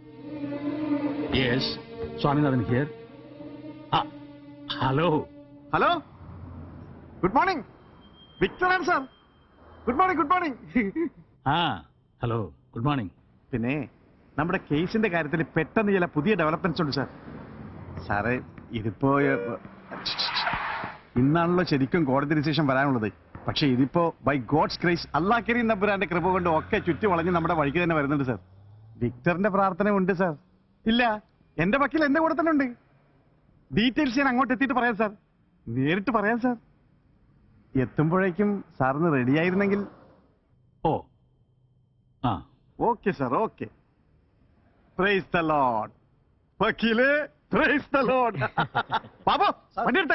Yes, Swaminathan here. Ah, hello. Hello good morning വിക്ടറാണ് sir good morning good morning Ah, hello. Good morning. പിന്നെ നമ്മുടെ കേസിന്റെ കാര്യത്തിൽ പെട്ടെന്ന് ചില പുതിയ ഡെവലപ്മെന്റ്സ് ഉണ്ട് സാർ സാറേ ഇതിപ്പോ ഏഹ്, ഇന്നാണല്ലോ ശരിക്കും കോടതി ഡിസിഷൻ വരാനുള്ളത് പക്ഷെ ഇതിപ്പോ ബൈ ഗോഡ്സ് ക്രൈസ് അള്ളാ കരീം നമ്പുരാന്റെ കൃപ കൊണ്ട് ഒക്കെ ചുറ്റി വളഞ്ഞ് നമ്മുടെ വഴിക്ക് തന്നെ വരുന്നുണ്ട് സാർ വിക്ടറിന്റെ പ്രാർത്ഥന ഉണ്ട് സാർ ഇല്ല എന്റെ വക്കീൽ എന്റെ കൂടെ തന്നെ ഉണ്ട് ഡീറ്റെയിൽസ് ഞാൻ അങ്ങോട്ട് എത്തിയിട്ട് പറയാം സാർ നേരിട്ട് പറയാം സാർ എത്തുമ്പോഴേക്കും സാറിന് റെഡി ആയിരുന്നെങ്കിൽ Oh. Ah. Okay sir okay praise the Lord വക്കീല് പ്രൈസ് ദ ലോഡ് ബാബു വണ്ടി എടുത്ത്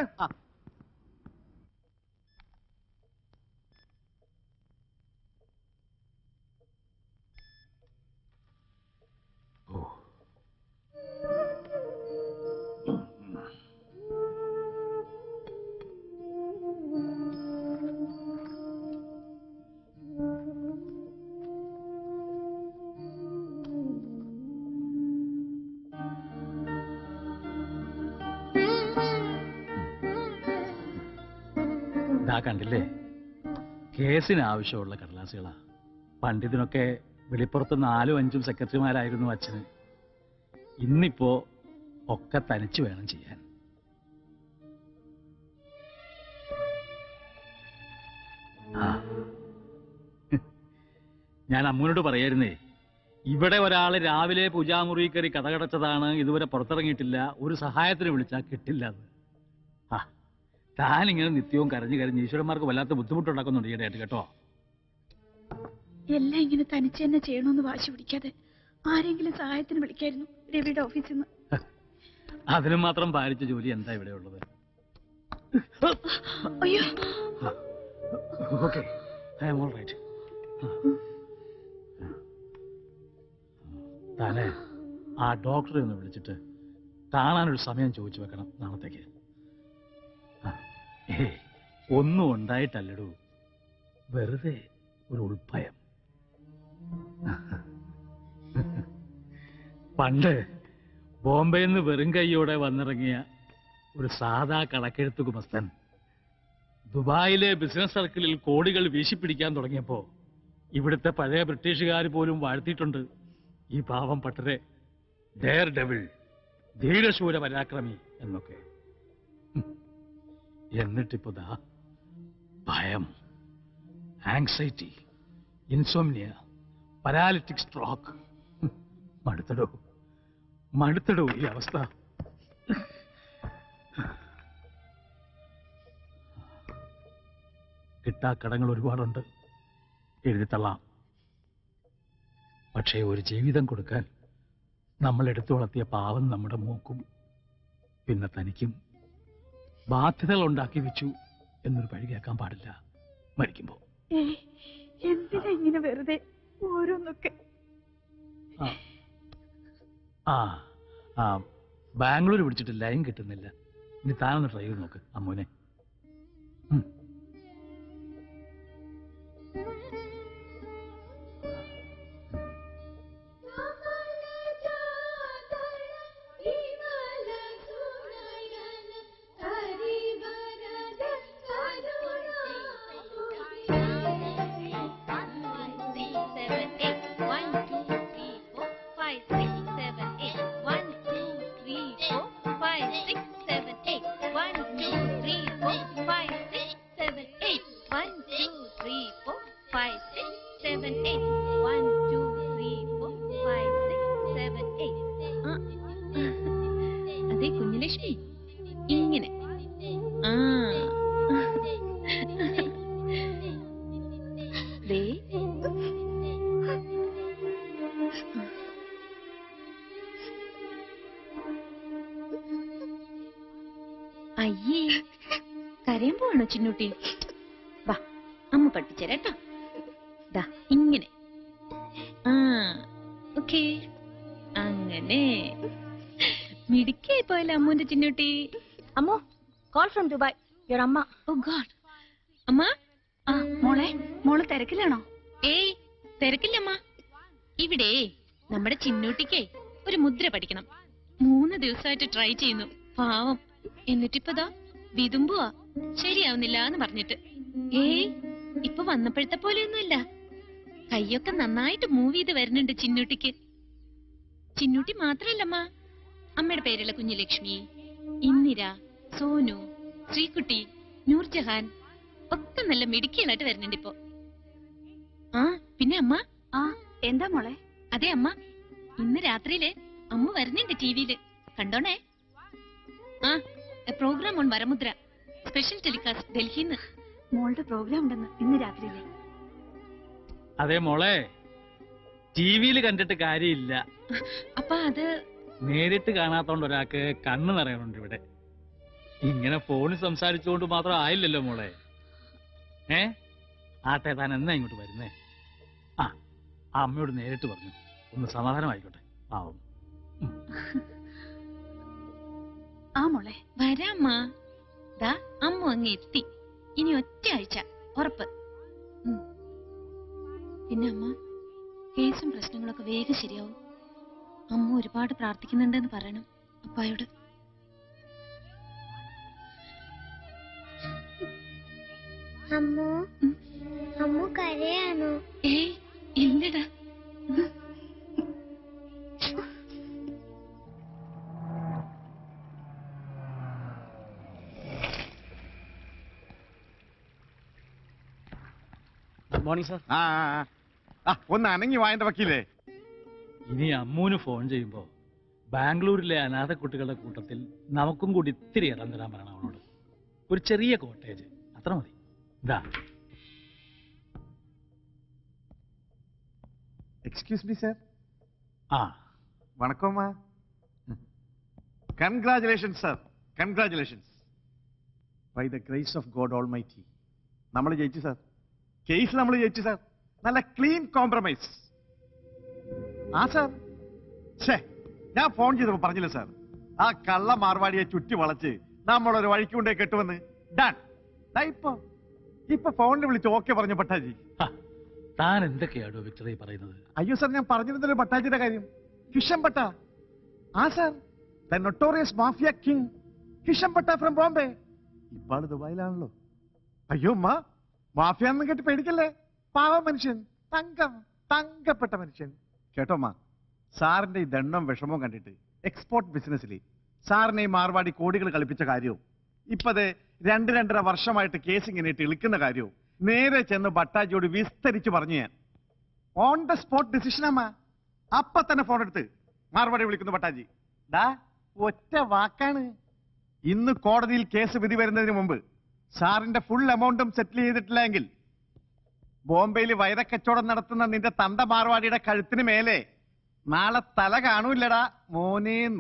ഇതാ കണ്ടില്ലേ കേസിന് ആവശ്യമുള്ള കടലാസുകളാ പണ്ടിതിനൊക്കെ വെളിപ്പുറത്ത് നാലും അഞ്ചും സെക്രട്ടറിമാരായിരുന്നു അച്ഛന് ഇന്നിപ്പോ ഒക്കെ തനിച്ച് വേണം ചെയ്യാൻ ആ. ഞാൻ അമ്മൂനോട് പറയായിരുന്നേ ഇവിടെ ഒരാൾ രാവിലെ പൂജാമുറി കയറി കഥകടച്ചതാണ് ഇതുവരെ പുറത്തിറങ്ങിയിട്ടില്ല ഒരു സഹായത്തിന് വിളിച്ചാൽ കിട്ടില്ല എന്ന് ആ താനിങ്ങനെ നിത്യവും കരഞ്ഞു കരഞ്ഞ് ഈശ്വരന്മാർക്ക് വല്ലാത്ത ബുദ്ധിമുട്ടുണ്ടാക്കുന്നുണ്ട് ഈയിടെയായിട്ട് കേട്ടോ എല്ലാം ഇങ്ങനെ തനിച്ച് തന്നെ ചെയ്യണമെന്ന് വാശി പിടിക്കാതെ ആരെങ്കിലും സഹായത്തിന് വിളിക്കായിരുന്നു രവിയുടെ ഓഫീസിൽ നിന്ന് അതിനും മാത്രം ഭാരിച്ച ജോലി എന്താ ഇവിടെ ഉള്ളത് അയ്യോ okay I am all right താനെ ആ ഡോക്ടറെ ഒന്ന് വിളിച്ചിട്ട് കാണാനൊരു സമയം ചോദിച്ചു വെക്കണം നാളത്തേക്ക് ആ, ഏയ് ഒന്നും ഉണ്ടായിട്ടല്ലടൂ വെറുതെ ഒരു ഉൾഭയം പണ്ട് ബോംബെയിൽ നിന്ന് വെറും കൈയോടെ വന്നിറങ്ങിയ ഒരു സാധാ കണക്കെഴുത്ത് കുമസ്തൻ ദുബായിലെ ബിസിനസ് സർക്കിളിൽ കോടികൾ വീശിപ്പിടിക്കാൻ തുടങ്ങിയപ്പോ ഇവിടുത്തെ പഴയ ബ്രിട്ടീഷുകാർ പോലും വാഴ്ത്തിയിട്ടുണ്ട് ഈ പാവം പട്ടരെ ഡെയർ ഡെവിൾ ധീരശൂര പരാക്രമി എന്നൊക്കെ ഹും. എന്നിട്ടിപ്പോ ദാ ഭയം ആങ്സൈറ്റി ഇൻസോംനിയ പരാലിറ്റിക് സ്ട്രോക്ക് മടുത്തടോ മടുത്തടോ ഈ അവസ്ഥ കിട്ടാക്കടങ്ങൾ ഒരുപാടുണ്ട് എഴുതിത്തള്ളാം പക്ഷേ ഒരു ജീവിതം കൊടുക്കാൻ നമ്മൾ എടുത്തു വളർത്തിയ പാവം നമ്മുടെ മൂക്കും പിന്നെ തനിക്കും ബാധ്യതകൾ ഉണ്ടാക്കി വെച്ചു എന്നൊരു പഴി കേൾക്കാൻ പാടില്ല മരിക്കുമ്പോ ഏയ് എന്തിനാ ഇങ്ങനെ വെറുതെ ഓരോന്നൊക്കെ ആ ആ ആ ബാംഗ്ലൂർ പിടിച്ചിട്ട് ലൈൻ കിട്ടുന്നില്ല ഇനി താനൊന്ന് ട്രൈ ചെയ്ത് നോക്ക് അമ്മൂനെ ഉം. അതെ കുഞ്ഞലക്ഷ്മി ഇങ്ങനെ ആ ദേ അയ്യേ കരയുമ്പോഴാണോ ചിന്നൂട്ടി വാ അമ്മ പഠിപ്പിച്ചേരാട്ടോ ദാ ഇങ്ങനെ ആ ഓക്കേ അങ്ങനെ മിടുക്കിയായി പോയല്ലോ അമ്മൂന്റെ ചിന്നൂട്ടി അമ്മോ കോൾ ഫ്രം ദുബായ് യുവർ അമ്മ ഓ ഗോഡ് അമ്മ ആ മോളെ മോള് തിരക്കിലാണോ ഏയ് തിരക്കില്ലമ്മ ഇവിടെ നമ്മുടെ ചിന്നൂട്ടിക്കേ ഒരു മുദ്ര പഠിക്കണം മൂന്ന് ദിവസമായിട്ട് ട്രൈ ചെയ്യുന്നു പാവം എന്നിട്ടിപ്പതാ വിതുമ്പുവാ ശരിയാവുന്നില്ല എന്ന് പറഞ്ഞിട്ട് ഏയ് ഇപ്പൊ വന്നപ്പോഴത്തെ പോലെയൊന്നുമില്ല കൈയൊക്കെ നന്നായിട്ട് മൂവ് ചെയ്ത് വരുന്നുണ്ട് ചിന്നൂട്ടിക്ക് ചിന്നൂട്ടി മാത്രല്ലമ്മ അമ്മയുടെ പേരുള്ള കുഞ്ഞുലക്ഷ്മി ഇന്ദിര സോനു ശ്രീകുട്ടി നൂർജഹാൻ ഒക്കെ നല്ല മിടുക്കികളായിട്ട് വരുന്നുണ്ട് ഇപ്പൊ ആ പിന്നെ അമ്മ ആ എന്താ മോളെ അതെ അമ്മ ഇന്ന് രാത്രിയില് അമ്മ വരുന്നുണ്ട് ടിവിയില് കണ്ടോണേ ആ programme on Varamudra special telecast ഡൽഹിന്ന് മോളുടെ പ്രോഗ്രാം ഉണ്ടെന്ന് ഇന്ന് രാത്രിയിലെ അതെ മോളെ ടി വിയിൽ കണ്ടിട്ട് കാര്യമില്ല അപ്പൊ അത് നേരിട്ട് കാണാത്തോണ്ട് ഒരാൾക്ക് കണ്ണ് നിറയണുണ്ട് ഇവിടെ ഇങ്ങനെ ഫോണിൽ സംസാരിച്ചുകൊണ്ട് മാത്രം ആയില്ലല്ലോ മോളെ ഏ ആട്ടെ താൻ എന്നാ ഇങ്ങോട്ട് വരുന്നേ ആ ആ അമ്മയോട് നേരിട്ട് പറഞ്ഞു ഒന്ന് സമാധാനമായിക്കോട്ടെ പാവം ആ മോളെ വരാമ്മ ദാ അമ്മ അങ്ങ് എത്തി ഇനി ഒറ്റ ആഴ്ച ഉറപ്പ് ഉം. പിന്നെ അമ്മ കേസും പ്രശ്നങ്ങളൊക്കെ വേഗം ശരിയാവും അമ്മ ഒരുപാട് പ്രാർത്ഥിക്കുന്നുണ്ടെന്ന് പറയണം അപ്പായോട് അമ്മോ അമ്മു കരയാണോ ഏയ് ഇല്ലടാ ഗുഡ് മോർണിംഗ് സർ ആ ആ, ആ. ആ ഒന്ന് അനങ്ങി വായന്റെ വക്കീലേ ഇനി അമ്മൂന് ഫോൺ ചെയ്യുമ്പോ ബാംഗ്ലൂരിലെ അനാഥ കുട്ടികളുടെ കൂട്ടത്തിൽ നമുക്കും കൂടി ഇത്തിരി ഇടം തരാൻ പറയണം അവളോട് ഒരു ചെറിയ കോട്ടേജ് അത്ര മതി ഇതാ எக்ஸ்கியூஸ் மீ சார் ஆ வணக்கம்மா congratulations sir congratulations by the grace of God almighty നമ്മൾ ജയിച്ചു സാർ കേസ് നമ്മൾ ജയിച്ചു സാർ നല്ല ക്ലീൻ കോംപ്രമൈസ് ആ സാർ ഛേ ഞാൻ ഫോൺ ചെയ്തപ്പോ പറഞ്ഞില്ല സാർ ആ കള്ള മാർവാടിയെ ചുറ്റി വളച്ച് നമ്മളൊരു വഴിക്ക് കൊണ്ടേ കെട്ടുവന്ന് ഡൺ ദാ ഇപ്പൊ ഇപ്പൊ ഫോണിൽ വിളിച്ച് ഓക്കെ പറഞ്ഞു പട്ടാജി താൻ എന്തൊക്കെയാടോ വിക്ടറി പറയുന്നത് അയ്യോ സാർ ഞാൻ പറഞ്ഞിരുന്നല്ലോ പട്ടാജിയുടെ കാര്യം കിഷൻ പട്ട ആ sir the notorious mafia king Kishan Patta from Bombay ഇപ്പാള് ദുബായിലാണല്ലോ അയ്യോ അമ്മ മാഫിയ എന്ന് കേട്ട് പേടിക്കല്ലേ പാവ മനുഷ്യൻ തങ്കം തങ്കപ്പെട്ട മനുഷ്യൻ കേട്ടോ അമ്മ സാറിന്റെ ഈ ദണ്ണം വിഷമവും കണ്ടിട്ട് എക്സ്പോർട്ട് ബിസിനസ്സിൽ സാറിനെ ഈ മാർവാടി കോടികൾ കളിപ്പിച്ച കാര്യവും ഇപ്പത് രണ്ട് രണ്ടര വർഷമായിട്ട് കേസ് ഇങ്ങനെ ഇട്ട് ഇളിക്കുന്ന കാര്യവും നേരെ ചെന്ന് ഭട്ടാജിയോട് വിസ്തരിച്ച് പറഞ്ഞു ഞാൻ ഓൺ ദ സ്പോട്ട് ഡിസിഷൻ അമ്മ അപ്പൊ തന്നെ ഫോൺ എടുത്ത് മാർവാടി വിളിക്കുന്നു ഭട്ടാജി ഡാ ഒറ്റ വാക്കാണ് ഇന്ന് കോടതിയിൽ കേസ് വിധി വരുന്നതിന് മുമ്പ് സാറിന്റെ ഫുൾ എമൗണ്ടും സെറ്റിൽ ചെയ്തിട്ടില്ല എങ്കിൽ ബോംബെയിൽ വൈരക്കച്ചവടം നടത്തുന്ന നിന്റെ തന്ത മാർവാടിയുടെ കഴുത്തിന് മേലെ നാളെ തല കാണൂല്ലടാ മോനേന്ന്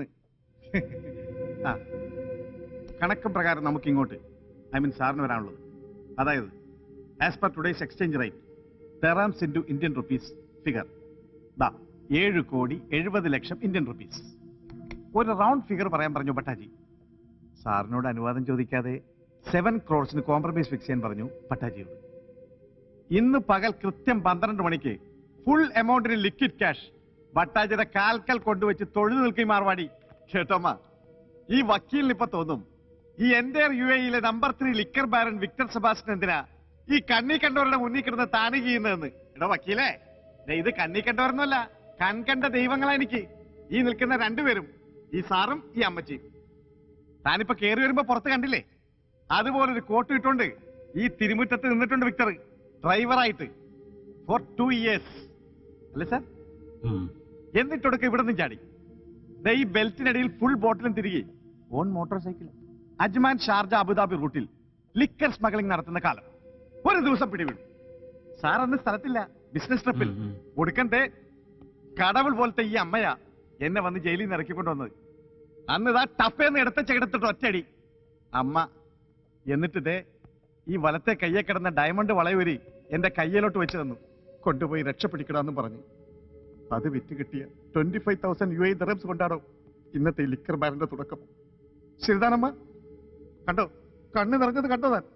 ആ കണക്കും പ്രകാരം നമുക്ക് ഇങ്ങോട്ട് ഐ മീൻ സാറിന് വരാനുള്ളത് അതായത് as per today's exchange rate dirhams into Indian rupees figure ദാ ഏഴ് കോടി എഴുപത് ലക്ഷം ഇന്ത്യൻ റുപ്പീസ് ഒരു റൗണ്ട് ഫിഗർ പറയാൻ പറഞ്ഞു പട്ടാജി സാറിനോട് അനുവാദം ചോദിക്കാതെ സെവൻ ക്രോഡ്സിന് കോംപ്രമൈസ് ഫിക്സ് ചെയ്യാൻ പറഞ്ഞു പട്ടാജിയോട് ഇന്ന് പകൽ കൃത്യം പന്ത്രണ്ട് മണിക്ക് ഫുൾ എമൗണ്ടിന് ലിക്വിഡ് ക്യാഷ് ഭട്ടാജിയുടെ കാൽക്കൽ കൊണ്ടുവച്ച് തൊഴുതു നിൽക്കും മാർവാടി കേട്ടോമ്മ ഈ വക്കീലിന് ഇപ്പൊ തോന്നും ഈ എന്റെ യു എയിലെ number three liquor baron Victor Sebastian എന്തിനാ ഈ കണ്ണി കണ്ടവരുടെ മുന്നിൽ കിടന്ന് താണി ചെയ്യുന്നതെന്ന് എടോ വക്കീലേ ദേ ഇത് കണ്ണി കണ്ടവരൊന്നുമല്ല കൺകണ്ട ദൈവങ്ങളാ എനിക്ക് ഈ നിൽക്കുന്ന രണ്ടുപേരും ഈ സാറും ഈ അമ്മച്ചിയും താനിപ്പോ കേറി വരുമ്പോ പുറത്ത് കണ്ടില്ലേ അതുപോലെ ഒരു കോട്ട് ഇട്ടുകൊണ്ട് ഈ തിരുമുറ്റത്ത് നിന്നിട്ടുണ്ട് വിക്ടർ ഡ്രൈവറായിട്ട് ഫോർ ടു ഇയേഴ്സ് അല്ലേ സാർ എന്നിട്ടൊടുക്ക ഇവിടെ നിന്ന് ചാടി ദേ ഈ ബെൽറ്റിനടിയിൽ ഫുൾ ബോട്ടിലും തിരികെ on motorcycle Ajman Sharjah Abu Dhabi റൂട്ടിൽ ലിക്കർ സ്മഗ്ലിംഗ് നടത്തുന്ന കാലം ഒരു ദിവസം പിടിവിടും സാർ അന്ന് സ്ഥലത്തില്ല ബിസിനസ് ട്രിപ്പിൽ ഒടുക്കണ്ടേ കടവുൾ പോലത്തെ ഈ അമ്മയാ എന്നെ വന്ന് ജയിലിൽ നിന്ന് ഇറക്കിക്കൊണ്ടുവന്നത് അന്ന് ഇതാ ടപ്പേന്ന് എടുത്ത ചെകിടത്തിട്ട് ഒറ്റയടി അമ്മ എന്നിട്ട് ദേ ഈ വലത്തെ കയ്യെ കിടന്ന ഡയമണ്ട് വളയൊരി എന്റെ കയ്യിലോട്ട് വെച്ച് തന്നു കൊണ്ടുപോയി രക്ഷപ്പെടിക്കണമെന്ന് പറഞ്ഞു അത് വിറ്റ് കിട്ടിയ twenty five thousand UAE dirhams കൊണ്ടാണോ ഇന്നത്തെ ഈ ലിക്കർ ബാരന്റെ തുടക്കം ശരിതാണമ്മ കണ്ടോ കണ്ണ് നിറഞ്ഞത് കണ്ടോ താൻ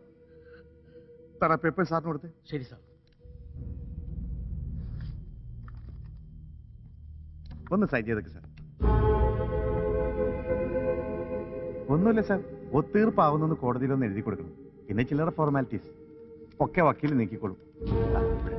തറ പേപ്പർ സാറിന് കൊടുത്തേ ശരി സാർ ഒന്ന് സൈൻ ചെയ്തേക്ക് സാർ ഒന്നുമില്ല സാർ ഒത്തീർപ്പാവുന്നെന്ന് കോടതിയിലൊന്ന് എഴുതി കൊടുക്കണം പിന്നെ ചില്ലറ ഫോർമാലിറ്റീസ് ഒക്കെ വക്കീൽ നീക്കിക്കോളും ആ, ഇവിടെ.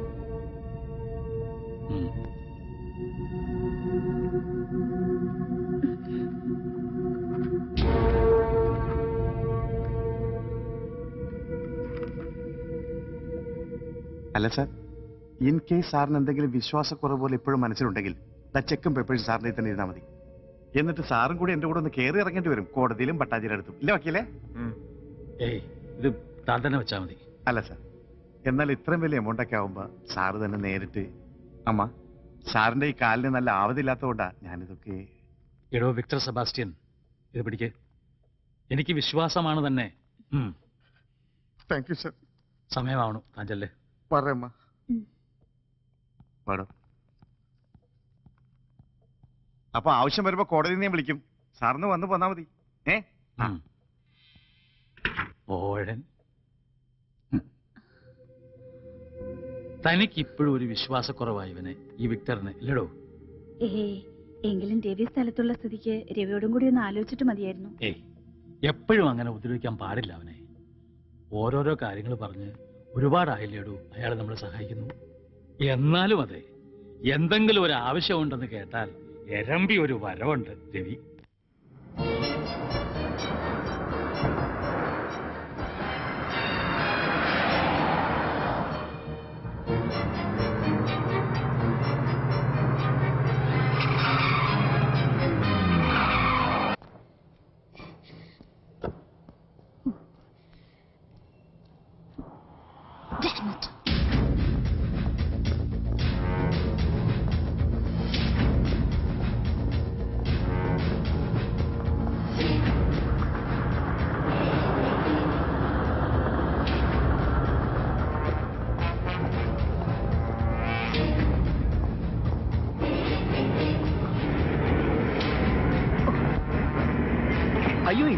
അല്ല സാർ ഇൻ കേസ് സാറിന് എന്തെങ്കിലും വിശ്വാസക്കുറവ് പോലെ ഇപ്പോഴും മനസ്സിലുണ്ടെങ്കിൽ ദ ചെക്കും പേപ്പേഴ്സ് സാറിന്റെ തന്നെ ഇരുന്നാൽ മതി എന്നിട്ട് സാറും കൂടി എന്റെ കൂടെ ഒന്ന് കയറി ഇറങ്ങേണ്ടി വരും കോടതിയിലും പട്ടാജിയുടെ അടുത്തും ഇല്ല വക്കീലേ ഏയ് ഇത് താൻ തന്നെ വെച്ചാ മതി അല്ല സാർ എന്നാൽ ഇത്രയും വലിയ എമൗണ്ട് ഒക്കെ ആവുമ്പോ സാറ് തന്നെ നേരിട്ട് അമ്മ സാറിന്റെ ഈ കാലിന് നല്ല ആവതില്ലാത്തതുകൊണ്ടാ ഞാനിതൊക്കെ എടോ വിക്ടർ സെബാസ്റ്റ്യൻ ഇത് പിടിക്ക് എനിക്ക് വിശ്വാസമാണ് തന്നെ ഉം. താങ്ക് യു സർ സമയമാവണു താൻ ചെല്ലേ പറയമ്മ പാടോ അപ്പൊ ആവശ്യം വരുമ്പോ കോടതിയിൽ നിന്ന് ഞാൻ വിളിക്കും സാറിന് വന്ന് പോന്നാ മതി ഏ ഓഴൻ തനിക്ക് ഇപ്പോഴും ഒരു വിശ്വാസക്കുറവായി ഇവനെ ഈ വിക്ടറിന് ഇല്ലടോ ഏ എങ്കിലും രവി സ്ഥലത്തുള്ള സ്ഥിതിക്ക് രവിയോടും കൂടി ഒന്ന് ആലോചിച്ചിട്ട് മതിയായിരുന്നു ഏയ് എപ്പോഴും അങ്ങനെ ഉപദ്രവിക്കാൻ പാടില്ല അവനെ ഓരോരോ കാര്യങ്ങൾ പറഞ്ഞ് ഒരുപാടായില്ലേടൂ അയാൾ നമ്മളെ സഹായിക്കുന്നു എന്നാലും അതെ എന്തെങ്കിലും ഒരു ആവശ്യമുണ്ടെന്ന് കേട്ടാൽ എരമ്പി ഒരു വരവുണ്ട് രവി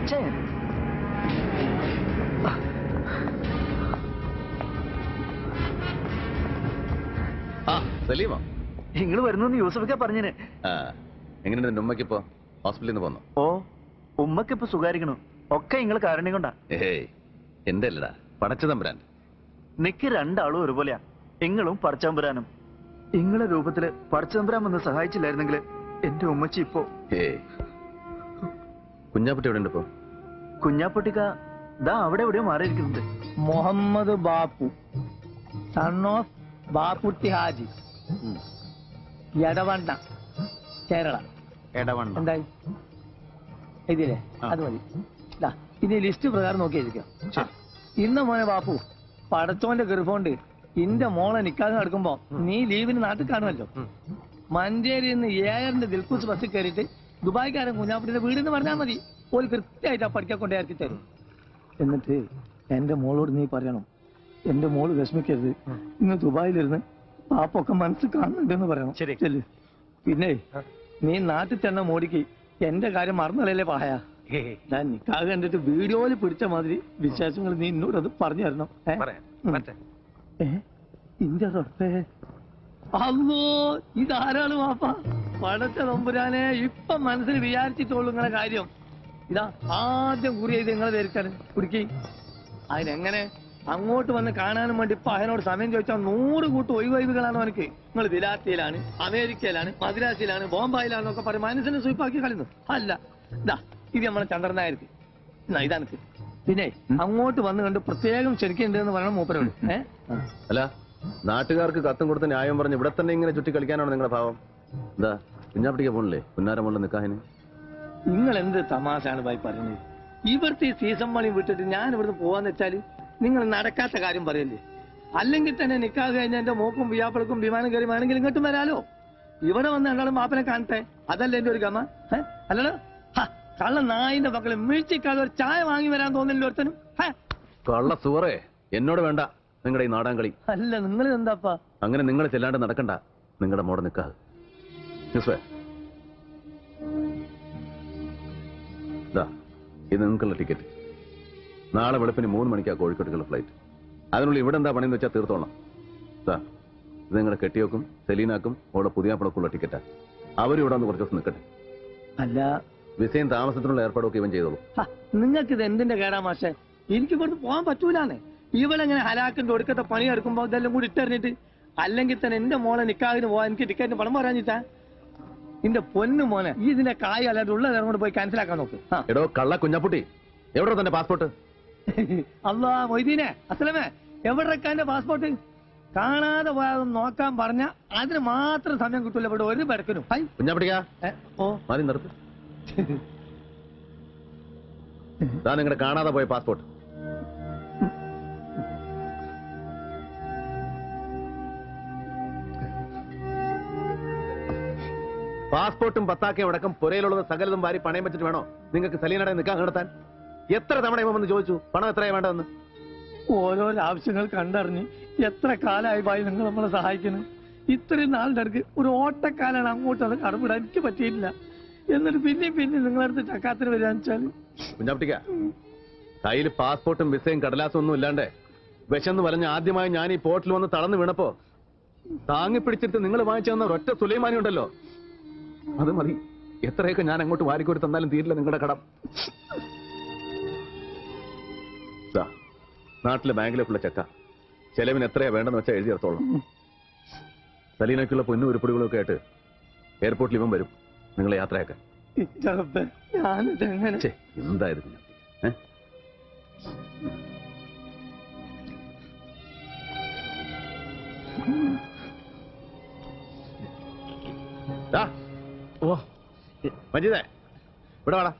അച്ഛൻ ആ സലീമോ നിങ്ങൾ വരുന്നു യൂസഫൊക്കെ പറഞ്ഞിന് ആ എങ്ങനെയുണ്ട് നിന്റെ ഉമ്മയ്ക്കിപ്പോ ഹോസ്പിറ്റലിൽ നിന്ന് പോന്നോ ഓ ഉമ്മക്ക് ഇപ്പൊ സുഖാരിക്കണു ഒക്കെ നിങ്ങൾ കാരുണ്യം കൊണ്ടാ ഏയ് എന്റെ അല്ലടാ പടച്ച തമ്പുരാൻ നിക്ക് രണ്ടാളും ഒരുപോലെയാ ഇങ്ങളും പടച്ചമ്പുരാനും ഇങ്ങളെ രൂപത്തില് പടച്ചമ്പുരാൻ വന്ന് സഹായിച്ചില്ലായിരുന്നെങ്കിൽ എന്റെ ഉമ്മച്ചി ഇപ്പോ ഏയ് കുഞ്ഞാപ്പട്ടി എവിടെ ഉണ്ട് ഇപ്പോ കുഞ്ഞാപ്പൊട്ടിക്ക ദാ അവിടെ എവിടെയോ മാറിയിരിക്കുന്നുണ്ട് മുഹമ്മദ് ബാപ്പു സൺ ഓഫ് ബാപ്പുട്ടി ഹാജി എടവണ്ണ കേരള എടവണ്ണ എന്തായി ഇതില്ലേ അത് മതി ദാ, ഇനി ലിസ്റ്റ് പ്രകാരം നോക്കി എഴുതിക്കാം ഇന്ന മോനെ ബാപ്പു പടച്ചോന്റെ ഗർഭമുണ്ട് ഇന്റെ മോളെ നിക്കാതെ നടക്കുമ്പോ നീ ലീവിന് നാട്ടിൽ കാണുമല്ലോ മഞ്ചേരിയിൽ നിന്ന് ഏഴറിന്റെ ദിൽക്കൂസ് ബസ്സിൽ കയറിയിട്ട് ദുബായ്ക്കാരൻ കുഞ്ഞാപ്പിന്റെ വീടെന്ന് പറഞ്ഞാൽ മതി ഒരു കൃത്യമായിട്ട് ആ പഠിക്കാൻ കൊണ്ടേ ഇറക്കി തരും എന്നിട്ട് എന്റെ മോളോട് നീ പറയണം എന്റെ മോള് വിഷമിക്കരുത് ഇന്ന് ദുബായിലിരുന്ന് പാപ്പൊക്കെ മനസ്സ് കാണുന്നുണ്ടെന്ന് പറയണം ചെല്ല്. പിന്നെ നീ നാട്ടിൽ തന്നെ മോടിക്ക് എന്റെ കാര്യം മറന്നല്ലേ പായ ഞാൻ നിക്കാതെ കണ്ടിട്ട് വീഡിയോയിൽ പിടിച്ച മാതിരി വിശേഷങ്ങൾ നീ എന്നോട് അത് പറഞ്ഞു തരണം ഏ? ഉം. ഏ? ഇന്റെ റബ്ബേ അല്ലോ ഇതാരാണ് വാപ്പ പടച്ച നമ്പുരാനെ ഇപ്പൊ മനസ്സിൽ വിചാരിച്ചിട്ടുള്ളൂ നിങ്ങളെ കാര്യം ഇതാ ആദ്യം കുറി ചെയ്ത് നിങ്ങളെ ധരിച്ചാണ് കുടുക്കി അതിനെങ്ങനെ അങ്ങോട്ട് വന്ന് കാണാനും വേണ്ടി ഇപ്പൊ അതിനോട് സമയം ചോദിച്ചാൽ നൂറ് കൂട്ട് ഒഴിവൊഴിവുകളാണ് അവനക്ക് നിങ്ങൾ ദിലാത്തിയിലാണ് അമേരിക്കയിലാണ് മദ്രാസിലാണ് ബോംബായിലാണെന്നൊക്കെ പറയും മനസ്സിനെ സ്വീപ്പാക്കി കളയുന്നു അല്ല ഇതാ ഇത് നമ്മളെ ചന്ദ്രനായർക്ക് എന്നാ ഇതാനക്ക് പിന്നെ അങ്ങോട്ട് വന്ന് കണ്ട് പ്രത്യേകം ക്ഷണിക്കുന്നുണ്ട് എന്ന് പറയണം മൂപ്പരോട് ഏഹ് അല്ല നാട്ടുകാർക്ക് കത്തും കൊടുത്ത് ന്യായം പറഞ്ഞ് ഇവിടെ തന്നെ ഇങ്ങനെ ചുറ്റി കളിക്കാനാണ് നിങ്ങളുടെ ഭാവം എന്താ കുഞ്ഞാപ്പട്ടിക്ക് പോണില്ലേ പുന്നാരമുള്ള നിക്കാഹിന് നിങ്ങൾ എന്ത് തമാശാണ് ഭായി പറയുന്നത് ഇവിടുത്തെ ഈ സീസൺ മണി വിട്ടിട്ട് ഞാൻ ഇവിടുന്ന് പോവാന്ന് വെച്ചാല് നിങ്ങൾ നടക്കാത്ത കാര്യം പറയല്ലേ അല്ലെങ്കിൽ തന്നെ നിക്കാതെ കഴിഞ്ഞ എന്റെ മോക്കും വിയാപ്പിളക്കും വിമാനം കയറി വേണമെങ്കിൽ ഇങ്ങോട്ടും വരാലോ ഇവിടെ വന്ന് രണ്ടാളും മാപ്പനെ കാണട്ടെ അതല്ലേ എന്റെ ഒരു ഗമ ഏ? അല്ലടോ ഹ, കള്ള നായിന്റെ മക്കളെ വീഴ്ചക്കാതെ ഒരു ചായ വാങ്ങി വരാൻ തോന്നില്ല ഒരുത്തനും ഹ, കള്ള സുവറേ എന്നോട് വേണ്ട നിങ്ങളുടെ ഈ നാടാൻ കളി അല്ല നിങ്ങൾ എന്താപ്പാ അങ്ങനെ നിങ്ങൾ ചെല്ലാണ്ട് നടക്കണ്ട നിങ്ങളുടെ മോടെ നിക്കാതെ യൂസഫേ. ദാ, ഇത് നിങ്ങൾക്കുള്ള ടിക്കറ്റ് നാളെ വെളുപ്പിന് മൂന്ന് മണിക്കാ കോഴിക്കോട്ടേക്കുള്ള ഫ്ലൈറ്റ് അതിനുള്ളിൽ ഇവിടെ എന്താ പണിയെന്ന് വെച്ചാൽ തീർത്തോളാം ദാ, ഇത് നിങ്ങളുടെ കെട്ടിയോക്കും സെലീനാക്കും അവളുടെ പുതിയ പിളക്കുള്ള ടിക്കറ്റാ അവരും ഇവിടെ ഒന്ന് കുറച്ച് ദിവസം നിൽക്കട്ടെ അല്ല വിസയും താമസത്തിനുള്ള ഏർപ്പാടൊക്കെ ഇവൻ ചെയ്തോളൂ നിങ്ങൾക്ക് ഇത് എന്തിന്റെ കേടാ മാഷെ എനിക്ക് ഇവിടുന്ന് പോകാൻ പറ്റൂലാന്ന് ഇവളെങ്ങനെ ഹലാക്കിന്റെ ഒടുക്കത്തെ പണി എടുക്കുമ്പോ ഇതെല്ലാം കൂടി ഇട്ടെറിഞ്ഞിട്ട് അല്ലെങ്കിൽ തന്നെ എന്റെ മോളെ നിക്കാതിന് പോവാൻ എനിക്ക് ടിക്കറ്റിന് പണം പറയാഞ്ഞിട്ടാ എന്റെ പൊന്നു മോനെ ഈ ഇതിന്റെ കായ് അല്ലാതെ ഉള്ളത് അങ്ങോട്ട് പോയി ക്യാൻസൽ ആക്കാൻ നോക്ക് ആ. എടോ കള്ള കുഞ്ഞാപ്പുട്ടി എവിടെ തന്റെ പാസ്പോർട്ട് അല്ലാ മൊയ്തീനെ അസലമേ എവിടെയൊക്കെ എന്റെ പാസ്പോർട്ട് കാണാതെ പോയാൽ നോക്കാൻ പറഞ്ഞ അതിന് മാത്രം സമയം കിട്ടൂല ഇവിടെ ഒരു പെടക്കനും ഹൈ കുഞ്ഞാപ്പട്ടിക്കാ ഏ, ഓ മതി നിർത്ത് ഇതാ നിങ്ങളുടെ കാണാതെ പോയ പാസ്പോർട്ട് പാസ്പോർട്ടും പത്താക്കയും അടക്കം പുരയിലുള്ളത് സകലതും വാരി പണയം വെച്ചിട്ട് വേണോ നിങ്ങൾക്ക് സലീനടെ നിൽക്കാൻ നടത്താൻ എത്ര തവണ ഇവൻ വന്ന് ചോദിച്ചു പണം എത്രയാ വേണ്ടതെന്ന് ഓരോരോ ആവശ്യങ്ങൾ കണ്ടറിഞ്ഞ് എത്ര കാലമായി ബായി നിങ്ങൾ നമ്മളെ സഹായിക്കുന്നു ഇത്രയും നാളിന്റെ അടുക്ക് ഒരു ഓട്ടക്കാലാണ് അങ്ങോട്ട് അത് കടമിടാൻ എനിക്ക് പറ്റിയിട്ടില്ല എന്നിട്ട് പിന്നെയും പിന്നെ നിങ്ങളടുത്ത് ചക്കാത്തിന് വരികയെന്ന് വെച്ചാൽ കുഞ്ഞാപ്പട്ടിക്ക കയ്യിൽ പാസ്പോർട്ടും വിസയും കടലാസും ഒന്നും ഇല്ലാണ്ടേ വിശന്ന് വലഞ്ഞ് ആദ്യമായി ഞാൻ ഈ പോർട്ടിൽ വന്ന് തളർന്നു വീണപ്പോ താങ്ങി പിടിച്ചിട്ട് നിങ്ങൾ വാങ്ങിച്ചു തന്ന ഒരൊറ്റ സുലൈമാനി ഉണ്ടല്ലോ അത് മതി എത്രയൊക്കെ ഞാൻ അങ്ങോട്ട് വാരിക്കോരി തന്നാലും തീരില്ല നിങ്ങളുടെ കടം ദാ, നാട്ടിലെ ബാങ്കിലേക്കുള്ള ചെക്ക ചെലവിന് എത്രയാ വേണ്ടെന്ന് വെച്ചാൽ എഴുതി എടുത്തോളാം സലീനയ്ക്കുള്ള പൊന്നും ഉരുപ്പടികളും ഒക്കെ ആയിട്ട് എയർപോർട്ടിൽ ഇവൻ വരും നിങ്ങളെ യാത്രയാക്കാൻ ഞാനിത് എങ്ങനെ ഛെ, എന്തായത് ഏ ദാ, ഓ മജീദേ ഇവിടെ വാടാ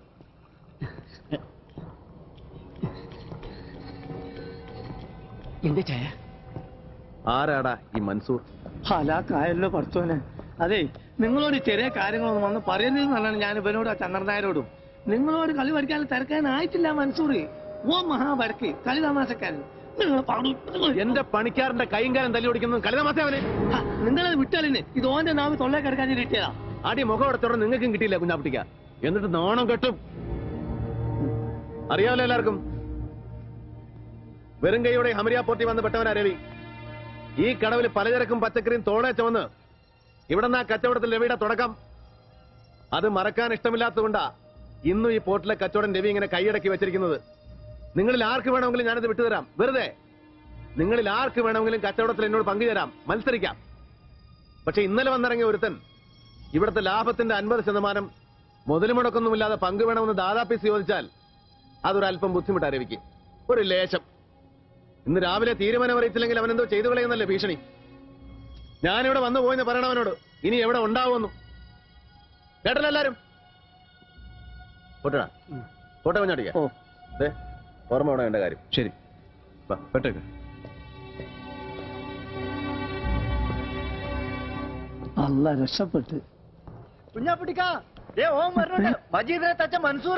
എന്റെ ചായ ആരാടാ ഈ മൻസൂർ ഹലാക്കായല്ലോ പഠിച്ചോനെ അതെ നിങ്ങളോട് ചെറിയ കാര്യങ്ങളൊന്നും വന്ന് പറയുന്നതെന്ന് പറഞ്ഞാണ് ഞാൻ ഇവനോട് ആ ചന്ദ്രനായരോടും നിങ്ങളോട് കളി പഠിക്കാൻ തിരക്കാനായിട്ടില്ല മൻസൂർ ഓ മഹാവടക്ക് കളി തമാശക്കാരൻ നിങ്ങൾ പാടു എന്റെ പണിക്കാരന്റെ കൈയും കാലം തല്ലി ഓടിക്കുന്നത് കളിതമാസ അവന് നിങ്ങളത് വിട്ടാലിന് ഇത് ഓന്റെ നാവ് തൊള്ളേ കിടക്കാൻ കിട്ടിയതാ ആടി മുഖം എടുത്തോടെ നിങ്ങൾക്കും കിട്ടിയില്ല കുഞ്ഞാപ്പിട്ടിക്ക എന്നിട്ട് നാണം കെട്ടും അറിയാമല്ലോ എല്ലാവർക്കും വെറും കൈയോടെ ഹമരിയ പോർട്ടി വന്ന് പെട്ടവനാ രവി ഈ കടവിൽ പലചരക്കും പച്ചക്കറിയും തോളെ ചുമന്ന് ഇവിടെ നിന്ന് ആ കച്ചവടത്തിൽ രവിയുടെ തുടക്കം അത് മറക്കാൻ ഇഷ്ടമില്ലാത്തതുകൊണ്ടാ ഇന്നും ഈ പോർട്ടിലെ കച്ചവടം രവി ഇങ്ങനെ കൈയടക്കി വെച്ചിരിക്കുന്നത് നിങ്ങളിൽ ആർക്ക് വേണമെങ്കിലും ഞാനത് വിട്ടുതരാം വെറുതെ നിങ്ങളിൽ ആർക്ക് വേണമെങ്കിലും കച്ചവടത്തിൽ എന്നോട് പങ്കുചേരാം മത്സരിക്കാം പക്ഷെ ഇന്നലെ വന്നിറങ്ങിയ ഒരുത്തൻ ഇവിടുത്തെ ലാഭത്തിന്റെ അൻപത് ശതമാനം മുതൽ മുടക്കൊന്നുമില്ലാതെ പങ്കു വേണമെന്ന് ദാദാപ്പീസ് ചോദിച്ചാൽ അതൊരല്പം ബുദ്ധിമുട്ടാ രവിക്ക് ഒരു ലേശം ഇന്ന് രാവിലെ തീരുമാനം അറിയിച്ചില്ലെങ്കിൽ അവനെന്തോ ചെയ്തു കളയുന്നല്ലേ ഭീഷണി ഞാനിവിടെ വന്നു പോയെന്ന് പറയണം അവനോട് ഇനി എവിടെ ഉണ്ടാവുമെന്നു കേട്ടല്ലോ എല്ലാരും പൊട്ടടാ ഫോട്ടോ കുഞ്ഞാടിക്ക ദേ, ഓർമ്മ വേണം എന്റെ കാര്യം ശരി പെട്ടേക്ക് അല്ല രക്ഷപ്പെട്ട് കുഞ്ഞാപ്പിടിക്കാ ഏ ഓം വരുന്നുണ്ട് മജീദിനെ തച്ച മൻസൂർ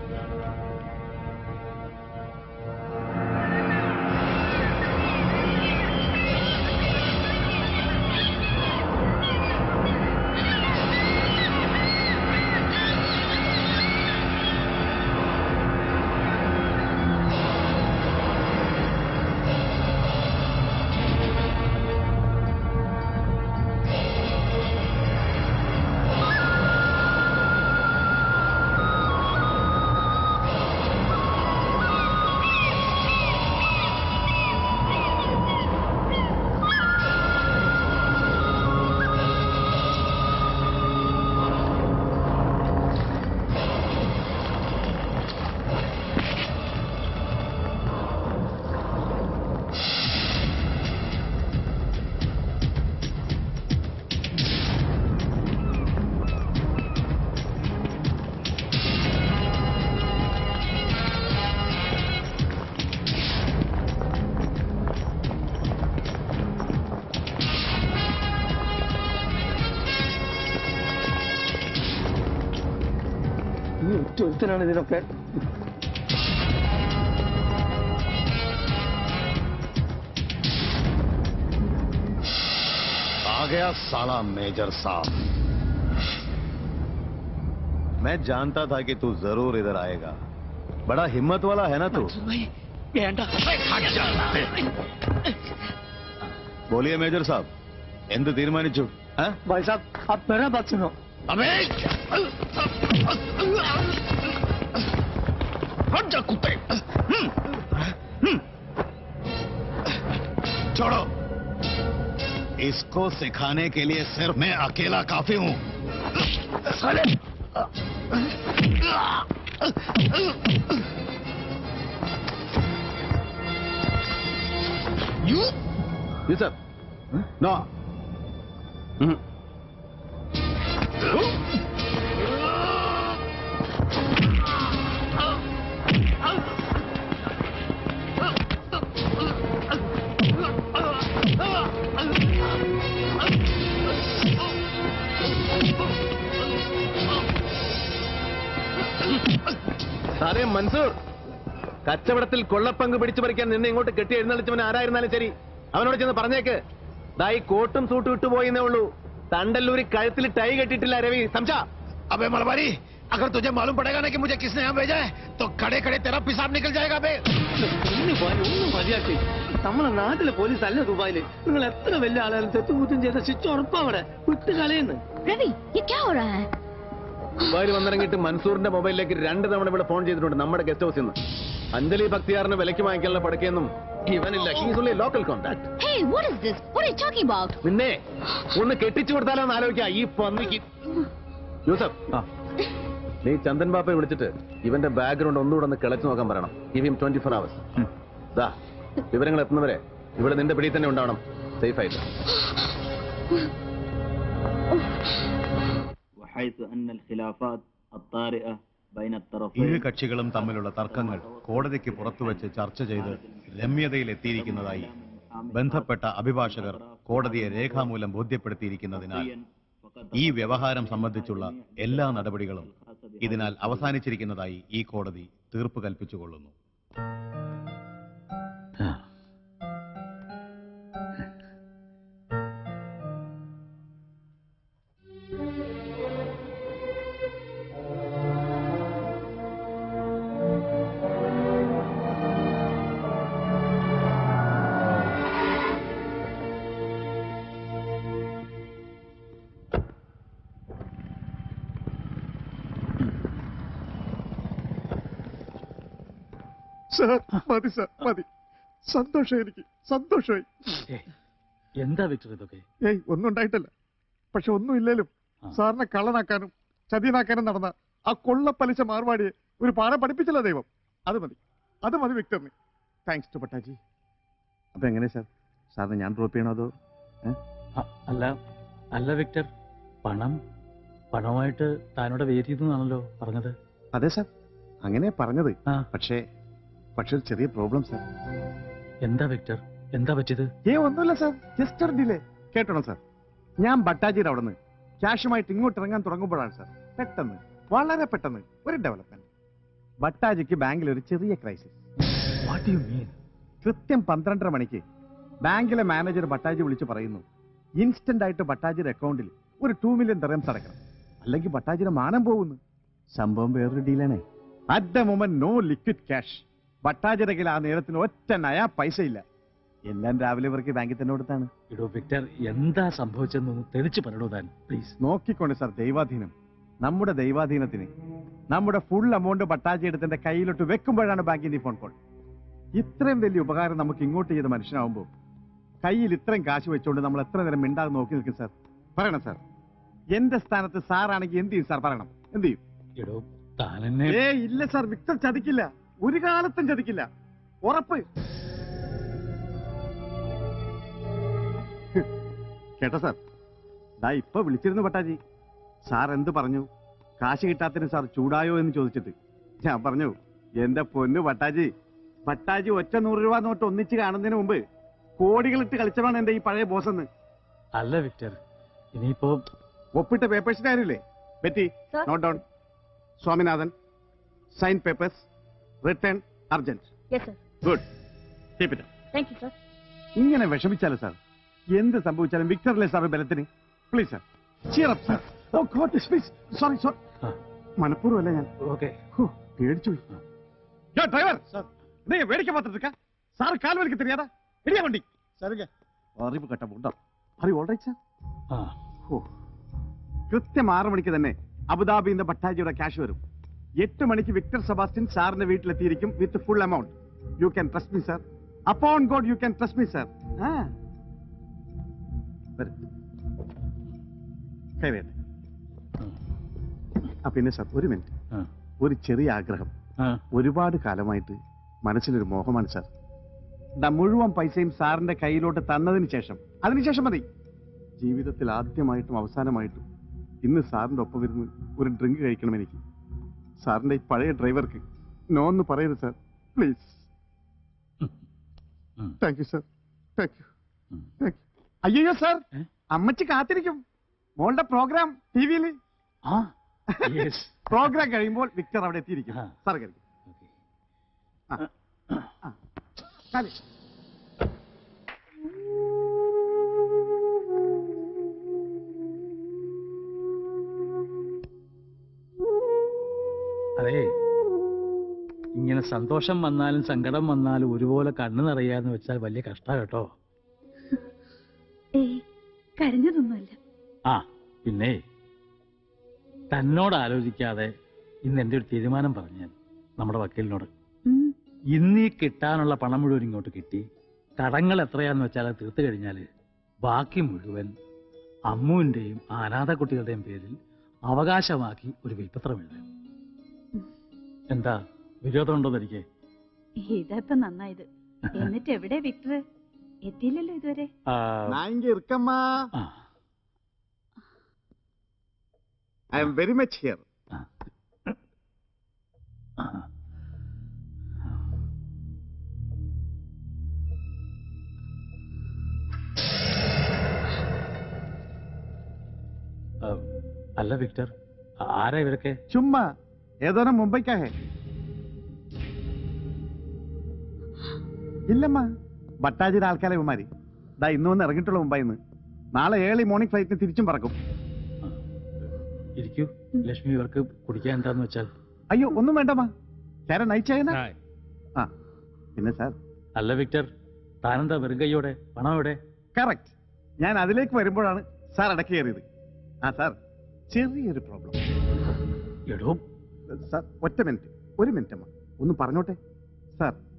ഈ ഒറ്റ ഒരുത്തനാണ് ഇതിനൊക്കെ आ गया साला मेजर साहब मैं जानता था कि तू जरूर इधर आएगा बड़ा हिम्मत वाला है ना तू വേണ്ട बोलिए मेजर साहब എന്ത് തീരുമാനിച്ചു ആ? भाई साहब आप मेरा बात सुनो अबे हट जा कुत्ते हम्म, हम्म। छोड़ो इसको सिखाने के लिए सिर्फ मैं अकेला काफी हूं साले യു സർ നോ അതെ മൻസൂർ കച്ചവടത്തിൽ കൊള്ളപ്പങ്ക് പിടിച്ചു പറിക്കാൻ നിന്നെ ഇങ്ങോട്ട് കെട്ടി എഴുന്നള്ളിച്ചവൻ ആരായിരുന്നാലും ശരി അവനോട് ചെന്ന് പറഞ്ഞേക്ക് ദാ ഈ കോട്ടും സൂട്ടും ഇട്ടു പോയിന്നേ ഉള്ളൂ തണ്ടല്ലൂരി കഴുത്തിൽ ടൈ കെട്ടിട്ടില്ല രവി സംശ अबे मलबारी अगर तुझे मालूम पड़ेगा ना कि मुझे किसने यहाँ भेजा है तो खड़े खड़े तेरा पिसाब निकल जाएगा बे ഒന്ന് പോയി, ഒന്ന് മതിയാക്കി നമ്മളെ നാട്ടിലെ പോലീസ് അല്ല ദുബായില് നിങ്ങൾ എത്ര വലിയ ആളായാലും തെറ്റുകുറ്റം ചെയ്ത ശിക്ഷ ഉറപ്പാ അവിടെ വിട്ട് കളയുന്നു രവി ये क्या हो रहा है ദുബായിൽ വന്നിറങ്ങിയിട്ട് മൻസൂറിന്റെ മൊബൈലിലേക്ക് രണ്ട് തവണ ഇവിടെ ഫോൺ ചെയ്തിട്ടുണ്ട് നമ്മുടെ ഗസ്റ്റ് ഹൗസിൽ നിന്ന് അഞ്ജലി ഭക്തിയാറിന് വിലക്ക് വാങ്ങിക്കാനുള്ള പടക്കൊന്നും ഇവനില്ല ഹീസ് ഉള്ള local contact Hey, what is this? What are you talking about? നിന്നെ ഒന്ന് കെട്ടിച്ചു കൊടുത്താലോ എന്ന് ആലോചിക്കാം ഈ പന്നിക്ക് യൂസഫ് നീ ചന്ദൻ ബാപ്പയെ വിളിച്ചിട്ട് ഇവന്റെ ബാക്ക്ഗ്രൗണ്ട് ഒന്നുകൂടെ ഒന്ന് കിളച്ചു നോക്കാൻ പറയണം give him twenty four hours ദാ വിവരങ്ങൾ എത്തുന്നവരെ ഇവിടെ നിന്റെ പിടി തന്നെ ഉണ്ടാവണം സേഫ് ആയിട്ട് وحيث أن الخلافات الطارئة بين الطرفين ഇരു കക്ഷികളും തമ്മിലുള്ള തർക്കങ്ങൾ കോടതിക്ക് പുറത്തുവച്ച് ചർച്ച ചെയ്ത് രമ്യതയിലെത്തിയിരിക്കുന്നതായി ബന്ധപ്പെട്ട അഭിഭാഷകർ കോടതിയെ രേഖാമൂലം ബോധ്യപ്പെടുത്തിയിരിക്കുന്നതിനാൽ ഈ വ്യവഹാരം സംബന്ധിച്ചുള്ള എല്ലാ നടപടികളും ഇതിനാൽ അവസാനിച്ചിരിക്കുന്നതായി ഈ കോടതി തീർപ്പ് കൽപ്പിച്ചുകൊള്ളുന്നു സാർ മതി സാർ മതി സന്തോഷം എനിക്ക് സന്തോഷമായി എന്താ വിക്ടർ ഇതൊക്കെ ഏയ് ഒന്നും ഉണ്ടായിട്ടല്ല പക്ഷെ ഒന്നും ഇല്ലേലും സാറിനെ കള്ളനാക്കാനും ചതിയനാക്കാനും നടന്ന ആ കൊള്ളപ്പലിശ മാർവാടിയെ ഒരു പാഠം പഠിപ്പിച്ചല്ലോ ദൈവം അത് മതി അത് മതി വിക്ടറിന് താങ്ക്സ് ടു പട്ടാജി അപ്പൊ എങ്ങനെ സാർ സാറിന് ഞാൻ ഡ്രോപ്പ് ചെയ്യണോ അതോ അ- അല്ല അല്ല വിക്ടർ പണം പണമായിട്ട് താനോടെ വെയിറ്റ് ചെയ്തെന്നാണല്ലോ പറഞ്ഞത് അതെ സാർ അങ്ങനെ പറഞ്ഞത് പക്ഷേ പക്ഷെ ഒരു ചെറിയ പ്രോബ്ലം സാർ എന്താ വിക്ടർ എന്താ പറ്റിയത് ഏ ഒന്നുമില്ല സാർ ജസ്റ്റ് ഒരു ഡിലേ കേട്ടോ സാർ ഞാൻ ബട്ടാജിയുടെ അവിടെ നിന്ന് ക്യാഷുമായിട്ട് ഇങ്ങോട്ട് ഇറങ്ങാൻ തുടങ്ങുമ്പോഴാണ് സാർ പെട്ടെന്ന് വളരെ പെട്ടെന്ന് ഒരു ഡെവലപ്മെന്റ് ബട്ടാജിക്ക് ബാങ്കിൽ ഒരു ചെറിയ ക്രൈസിസ് വാട്ട് യു മീൻ കൃത്യം പന്ത്രണ്ടര മണിക്ക് ബാങ്കിലെ മാനേജർ ബട്ടാജി വിളിച്ച് പറയുന്നു ഇൻസ്റ്റന്റ് ആയിട്ട് ബട്ടാജിയുടെ അക്കൗണ്ടിൽ ഒരു ടു മില്യൺ ദറംസ് അടക്കണം അല്ലെങ്കിൽ ബട്ടാജിയുടെ മാനം പോകുന്നു സംഭവം വേറൊരു ഡീലാണേ at the moment no liquid cash ബട്ടാജിയുടെ കയ്യിൽ ആ നേരത്തിന് ഒറ്റ നയാ പൈസ ഇല്ല എല്ലാം രാവിലെ ഇവർക്ക് ബാങ്കിൽ തന്നെ കൊടുത്താണ് ഇടോ വിക്ടർ എന്താ സംഭവിച്ചെന്നൊന്ന് തെളിച്ച് പറയണോ താൻ പ്ലീസ് നോക്കിക്കൊണ്ട് സാർ ദൈവാധീനം നമ്മുടെ ദൈവാധീനത്തിന് നമ്മുടെ ഫുൾ എമൗണ്ട് ബട്ടാജി എടുത്തിന്റെ കയ്യിലോട്ട് വെക്കുമ്പോഴാണ് ബാങ്കിന്റെ ഫോൺ കോൾ ഇത്രയും വലിയ ഉപകാരം നമുക്ക് ഇങ്ങോട്ട് ചെയ്ത മനുഷ്യനാവുമ്പോൾ കയ്യിൽ ഇത്രയും കാശ് വെച്ചുകൊണ്ട് നമ്മൾ എത്ര നേരം മിണ്ടാതെ നോക്കി നിൽക്കും സാർ പറയണം സാർ എന്റെ സ്ഥാനത്ത് സാറാണെങ്കിൽ എന്ത് ചെയ്യും സാർ പറയണം എന്ത് ചെയ്യും എടോ താനെന്നെ ഏ ഇല്ല സാർ വിക്ടർ ചതിക്കില്ല ഒരു കാലത്തും ചതിക്കില്ല ഉറപ്പ് കേട്ടോ സാർ ദാ ഇപ്പൊ വിളിച്ചിരുന്നു പട്ടാജി സാർ എന്ത് പറഞ്ഞു കാശ് കിട്ടാത്തതിന് സാർ ചൂടായോ എന്ന് ചോദിച്ചിട്ട് ഞാൻ പറഞ്ഞു എന്റെ പൊന്നു പട്ടാജി പട്ടാജി ഒറ്റ നൂറ് രൂപ നോട്ട് ഒന്നിച്ച് കാണുന്നതിന് മുമ്പ് കോടികളിട്ട് കളിച്ചതാണ് എന്റെ ഈ പഴയ ബോസ് എന്ന് അല്ല വിക്ടർ ഇനിയിപ്പോ ഒപ്പിട്ട പേപ്പേഴ്സിന്റെ കാര്യമില്ലേ Betty note down Swaminathan sign papers return urgent yes sir good keep it thank you sir ഇങ്ങനെ വിഷമിച്ചാലോ സാർ എന്ത് സംഭവിച്ചാലും വിക്ടറിലെ സാർ ബലത്തിന് please sir cheer up sir oh God please sorry sorry മനഃപൂർവ്വമല്ല ഞാൻ ഓക്കെ പേടിച്ചു പോയി യോ ഡ്രൈവർ നീ വേടിക്കാൻ பார்த்துட்டு സാർ കാൽ വലിക്ക് தெரியாதா ഇടിയാ വണ്ടി சரிங்க അറിവ് കട്ട മുണ്ടോ അറി ഓൾറൈറ്റ് സാർ ഓ കൃത്യം ആറ് മണിക്ക് തന്നെ അബുദാബിയിൽ നിന്ന് ഭട്ടാജിയുടെ ക്യാഷ് വരും എട്ട് മണിക്ക് വിക്ടർ സെബാസ്റ്റ്യൻ സാറിന്റെ വീട്ടിലെത്തിയിരിക്കും with full amount you can trust me sir upon God you can trust me sir കയറിയട്ടെ ആ പിന്നെ സാർ ഒരു മിനിറ്റ് ഒരു ചെറിയ ആഗ്രഹം ഒരുപാട് കാലമായിട്ട് മനസ്സിലൊരു മോഹമാണ് സാർ ദാ മുഴുവൻ പൈസയും സാറിന്റെ കയ്യിലോട്ട് തന്നതിന് ശേഷം അതിനുശേഷം മതി ജീവിതത്തിൽ ആദ്യമായിട്ടും അവസാനമായിട്ടും ഇന്ന് സാറിന്റെ ഒപ്പം ഇരുന്ന് ഒരു ഡ്രിങ്ക് കഴിക്കണം എനിക്ക് സാറിന്റെ ഈ പഴയ ഡ്രൈവർക്ക് നോ എന്ന് പറയരുത് sir please thank you sir thank you thank you അയ്യോ സാർ അമ്മച്ചി കാത്തിരിക്കും മോളുടെ പ്രോഗ്രാം ടി വിയിൽ പ്രോഗ്രാം കഴിയുമ്പോൾ വിക്ടർ അവിടെ എത്തിയിരിക്കും സാർ കഴിക്കും കാലി അതെ ഇങ്ങനെ സന്തോഷം വന്നാലും സങ്കടം വന്നാലും ഒരുപോലെ കണ്ണു നിറയാന്ന് വെച്ചാൽ വലിയ കഷ്ടാ കേട്ടോ ഏയ് കരഞ്ഞതൊന്നുമല്ല ആ പിന്നെ തന്നോട് ആലോചിക്കാതെ ഇന്ന് എന്റെ ഒരു തീരുമാനം പറഞ്ഞു ഞാൻ നമ്മുടെ വക്കീലിനോട് ഉം. ഇന്നീ കിട്ടാനുള്ള പണം മുഴുവൻ ഇങ്ങോട്ട് കിട്ടി കടങ്ങൾ എത്രയാന്ന് വെച്ചാൽ അത് തീർത്തു കഴിഞ്ഞാൽ ബാക്കി മുഴുവൻ അമ്മുവിന്റെയും ആ അനാഥ കുട്ടികളുടെയും പേരിൽ അവകാശമാക്കി ഒരു വിൽപ്പത്രം എഴുതാൻ എന്താ വിരോധമുണ്ടോന്ന് എനിക്ക് ഇതപ്പൊ നന്നായത് എന്നിട്ട് എവിടെ വിക്ടർ എത്തിയില്ലല്ലോ ഇതുവരെ நான் இங்க இருக்கம்மா I am very much here ആ, അല്ല വിക്ടർ ആരാ ഇവരൊക്കെ ചുമ്മാ ഏതോരം മുംബൈക്കാഹേ ഇല്ലമ്മ ഭട്ടാജിയുടെ ആൾക്കാരെ ഇവന്മാര് ദാ ഇന്ന് വന്ന് ഇറങ്ങിയിട്ടുള്ള മുംബൈ നിന്ന് നാളെ ഏളി മോർണിംഗ് ഫ്ലൈറ്റിന് തിരിച്ചും പറക്കും ഇരിക്കൂ ലക്ഷ്മി ഇവർക്ക് കുടിക്കാൻ എന്താന്ന് വെച്ചാൽ അയ്യോ ഒന്നും വേണ്ടമ്മ ചേരൻ നയിച്ചേന ആ പിന്നെ സാർ അല്ല വിക്ടർ താനെന്താ വെറും കൈയോടെ പണം എവിടെ കറക്റ്റ് ഞാൻ അതിലേക്ക് വരുമ്പോഴാണ് സാർ ഇടയ്ക്ക് കയറിയത് ആ സാർ ചെറിയൊരു പ്രോബ്ലം എടോ സാർ ഒറ്റ മിനിറ്റ് ഒരു മിനിറ്റ് അമ്മ ഒന്ന് പറഞ്ഞോട്ടെ സാർ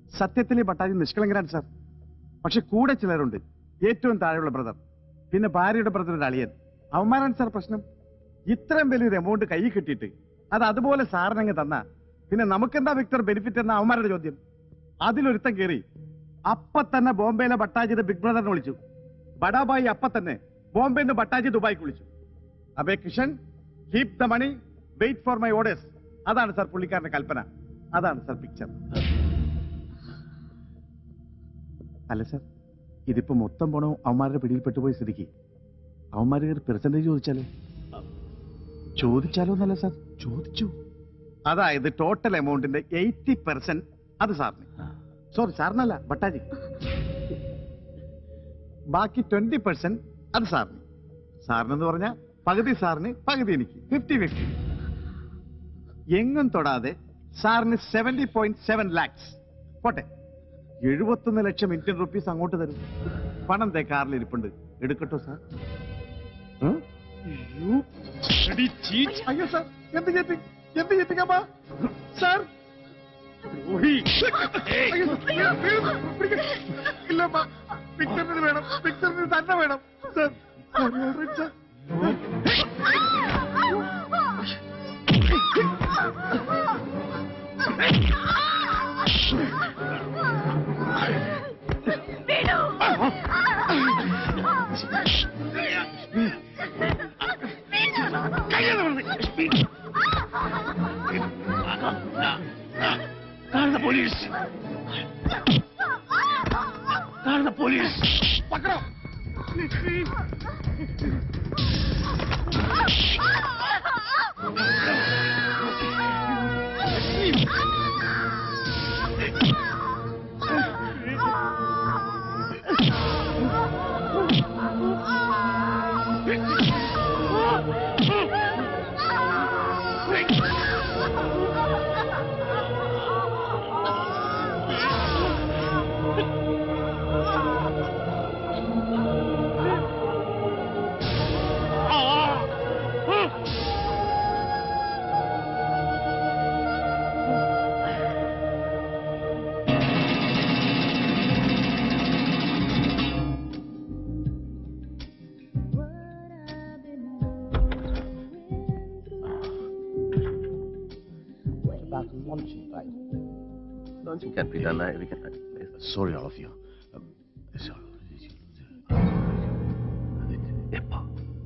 സത്യത്തിൽ ഈ ഭട്ടാജി നിഷ്കളങ്കരാണ് സാർ പക്ഷെ കൂടെ ചിലരുണ്ട് ഏറ്റവും താഴെയുള്ള ബ്രദർ പിന്നെ ഭാര്യയുടെ ബ്രദറിന്റെ അളിയൻ അവന്മാരാണ് സാർ പ്രശ്നം ഇത്രയും വലിയൊരു എമൗണ്ട് കൈ കിട്ടിയിട്ട് അത് അതുപോലെ സാറിനങ്ങ് തന്ന പിന്നെ നമുക്കെന്താ വിക്ടർ ബെനിഫിറ്റ് എന്ന അവന്മാരുടെ ചോദ്യം അതിലൊരുത്തം കയറി അപ്പ തന്നെ ബോംബെയിലെ ഭട്ടാജിയുടെ ബിഗ് ബ്രദറിനെ വിളിച്ചു ബഡാബായി അപ്പ തന്നെ ബോംബെന്ന് ഭട്ടാജി ദുബായിക്ക് വിളിച്ചു അബേ Kishan keep the money wait for my orders അതാണ് സാർ പുള്ളിക്കാരന്റെ കൽപ്പന അതാണ് സാർ പിക്ചർ അല്ല സാർ ഇതിപ്പോ മൊത്തം പണവും അവന്മാരുടെ പിടിയിൽപ്പെട്ടു പോയ സ്ഥിതിക്ക് അവന്മാര് പെർസെന്റേജ് ചോദിച്ചാലോ ചോദിച്ചാലോ എന്നല്ല സാർ ചോദിച്ചു അതായത് ടോട്ടൽ എമൗണ്ടിന്റെ എയ്റ്റി പെർസെന്റ് അത് സാറിന് സോറി സാറിനല്ല ഭട്ടാജി ബാക്കി ട്വന്റി പെർസെന്റ് അത് സാറിന് സാറിനെന്ന് പറഞ്ഞാൽ പകുതി സാറിന് പകുതി എനിക്ക് ഫിഫ്റ്റി ഫിഫ്റ്റി എങ്ങും തൊടാതെ സാറിന് സെവന്റി പോയിന്റ് സെവൻ ലാക്സ് പോട്ടെ എഴുപത്തൊന്ന് ലക്ഷം ഇന്ത്യൻ റുപ്പീസ് അങ്ങോട്ട് തരും പണം ദേ കാറിൽ ഇരിപ്പുണ്ട് എടുക്കട്ടോ സാർ ഉം? അയ്യോ. അയ്യോ സാർ എന്ത് ചെയ്തി എന്ത് ചെയ്തിക്കാ സാർ ഓടി. അയ്യോ, അയ്യോ, അയ്യോ, പിടിക്ക്. ഇല്ലമ്മ പിക്ചറിന് വേണം പിക്ചറിന് തന്നെ വേണം സാർ സാർ ഓൾറൈറ്റ് സാർ കാണുന്ന പോലീസ് കാണുന്ന പോലീസ് പക്കടോ Launching can be done. uh, We can. Sorry, all of you. Um, sorry. എപ്പോ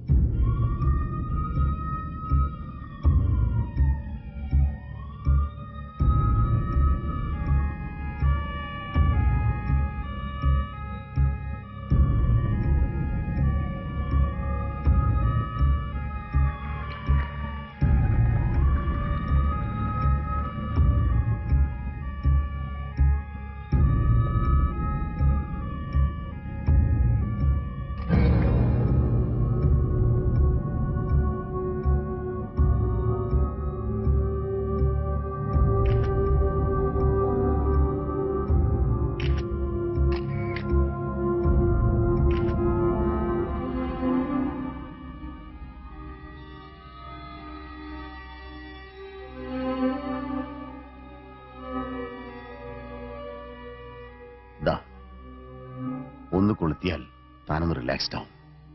ദാ ഒന്ന് കൊളുത്തിയാൽ താനൊന്ന് റിലാക്സ്ഡ് ആവും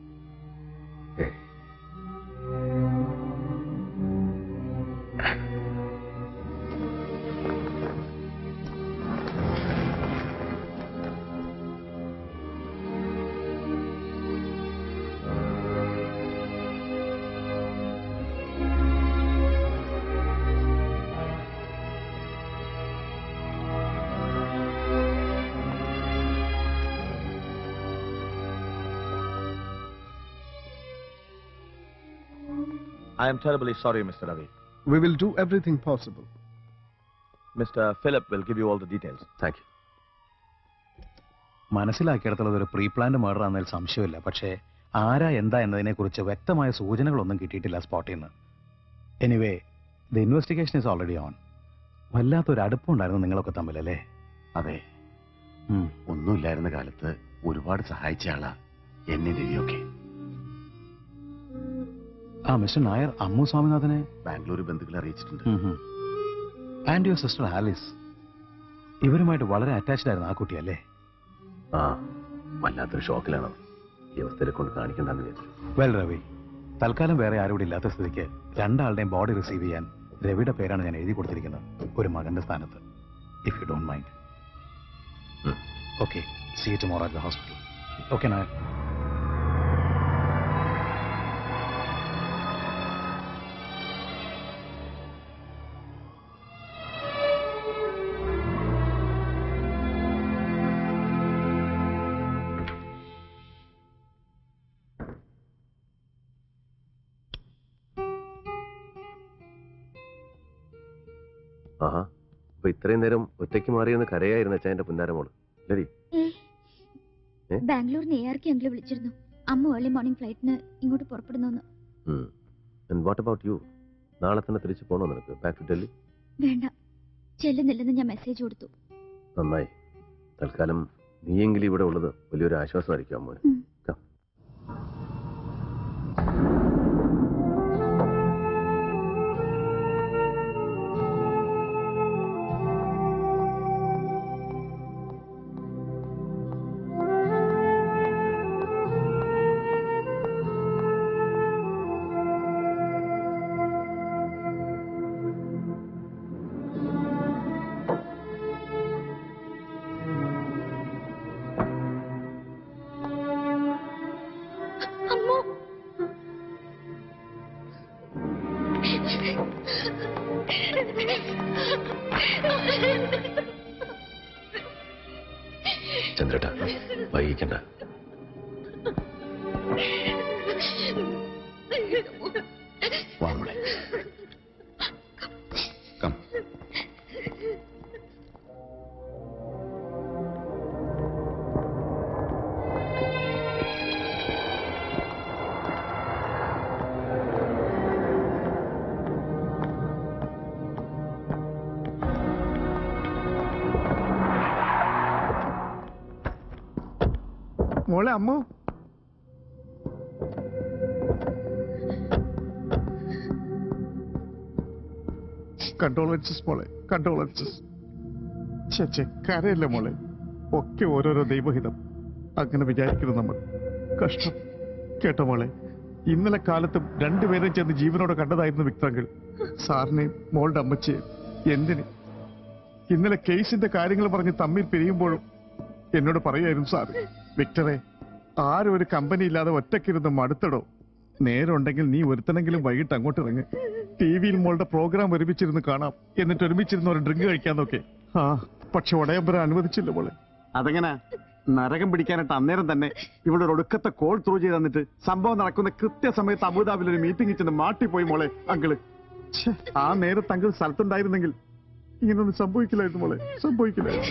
I am terribly sorry, Mr. Ravi. We will do everything possible. Mr. Philip will give you all the details. Thank you. മനസ്സിലാക്കിയിടത്തോളം ഇതൊരു pre planned murder ആണെന്നതിൽ സംശയമില്ല പക്ഷേ ആരാ എന്താ എന്നതിനെക്കുറിച്ച് വ്യക്തമായ സൂചനകളൊന്നും കിട്ടിയിട്ടില്ല സ്പോട്ടിൽ നിന്ന് anyway the investigation is already on വല്ലാത്തൊരു അടുപ്പമുണ്ടായിരുന്നു നിങ്ങളൊക്കെ തമ്മിലല്ലേ അതെ ഒന്നുമില്ലായിരുന്ന കാലത്ത് ഒരുപാട് സഹായിച്ച ആളാ എന്നെ രവിയൊക്കെ ആ മിസ്റ്റർ നായർ അമ്മു സ്വാമിനാഥനെ ബാംഗ്ലൂർ ബന്ധുക്കളെ അറിയിച്ചിട്ടുണ്ട് ആൻഡ് യുവർ സിസ്റ്റർ ആലിസ് ഇവരുമായിട്ട് വളരെ അറ്റാച്ച്ഡ് ആയിരുന്നു ആ കുട്ടി അല്ലേ ആ വല്ലാത്തൊരു ഷോക്കിലാണ് അവൻ. ഈ അവസ്ഥയിൽ കൊണ്ട് കാണിക്കണ്ടെന്ന് വിചാരിച്ചു വെൽ രവി തൽക്കാലം വേറെ ആരും ഇവിടെ ഇല്ലാത്ത സ്ഥിതിക്ക് രണ്ടാളുടെയും ബോഡി റിസീവ് ചെയ്യാൻ രവിയുടെ പേരാണ് ഞാൻ എഴുതി കൊടുത്തിരിക്കുന്നത് ഒരു മകന്റെ സ്ഥാനത്ത് if you don't mind okay see tomorrow at the hospital okay Nair ആഹാ അപ്പൊ ഇത്രയും നേരം ഒറ്റയ്ക്ക് മാറിയെന്ന് കരയായിരുന്നു അച്ഛൻ്റെ പുന്നാരമോള് ലരി ഏ? ബാംഗ്ലൂരിന് എ ആർ കെ അങ്കിള് വിളിച്ചിരുന്നു അമ്മ ഏർലി മോർണിംഗ് ഫ്ലൈറ്റിന് ഇങ്ങോട്ട് പുറപ്പെടുന്നു വാട്ട് അബൌട്ട് യു നാളെ തന്നെ തിരിച്ചു പോകണോ നിനക്ക് ബാക്ക് ടു ഡൽഹി വേണ്ട ചെല്ലുന്നില്ലെന്ന് ഞാൻ മെസ്സേജ് കൊടുത്തു നന്നായി തൽക്കാലം നീയെങ്കിലും ഇവിടെ ഉള്ളത് വലിയൊരു ആശ്വാസമായിരിക്കും അമ്മോന് Come. അമ്മോ ചന്ദ്രേട്ടാ വൈകിക്കണ്ട വാ മോളെ കം മോളെ അമ്മു കണ്ടോളൻസസ് മോളെ കണ്ടോളൻസസ് ചേ കരയല്ല മോളെ ഒക്കെ ഓരോരോ ദൈവഹിതം അങ്ങനെ വിചാരിക്കുന്നു നമ്മൾ കഷ്ടം കേട്ടോ മോളെ ഇന്നലെ കാലത്തും രണ്ടുപേരും ചെന്ന് ജീവനോടെ കണ്ടതായിരുന്നു വിക്രങ്ങൾ സാറിനെയും മോളുടെ അമ്മച്ചിയെ എന്തിന് ഇന്നലെ കേസിന്റെ കാര്യങ്ങൾ പറഞ്ഞ് തമ്മിൽ പിരിയുമ്പോഴും എന്നോട് പറയായിരുന്നു സാർ വിക്ടറെ ആരും ഒരു കമ്പനി ഇല്ലാതെ ഒറ്റക്കിരുന്ന് മടുത്തടോ നേരമുണ്ടെങ്കിൽ നീ ഒരുത്തനെങ്കിലും വൈകിട്ട് അങ്ങോട്ട് ഇറങ്ങ് ടി വിയിൽ മോളുടെ പ്രോഗ്രാം ഒരുമിച്ചിരുന്ന് കാണാം എന്നിട്ട് ഒരുമിച്ചിരുന്ന് ഒരു ഡ്രിങ്ക് കഴിക്കാന്നൊക്കെ ആ പക്ഷെ ഉടയമ്പര അനുവദിച്ചില്ല മോളെ അതെങ്ങനെ നരകം പിടിക്കാനായിട്ട് അന്നേരം തന്നെ ഇവിടെ ഒരു ഒടുക്കത്തെ കോൾ ത്രൂ ചെയ്ത് തന്നിട്ട് സംഭവം നടക്കുന്ന കൃത്യസമയത്ത് അബുദാബിയിൽ ഒരു മീറ്റിംഗ് ചെന്ന് മാട്ടിപ്പോയി മോളെ അങ്കിള് ഛെ, ആ നേരത്ത് അങ്കിൾ സ്ഥലത്തുണ്ടായിരുന്നെങ്കിൽ ഇങ്ങനൊന്നും സംഭവിക്കില്ലായിരുന്നു മോളെ സംഭവിക്കില്ലായിരുന്നു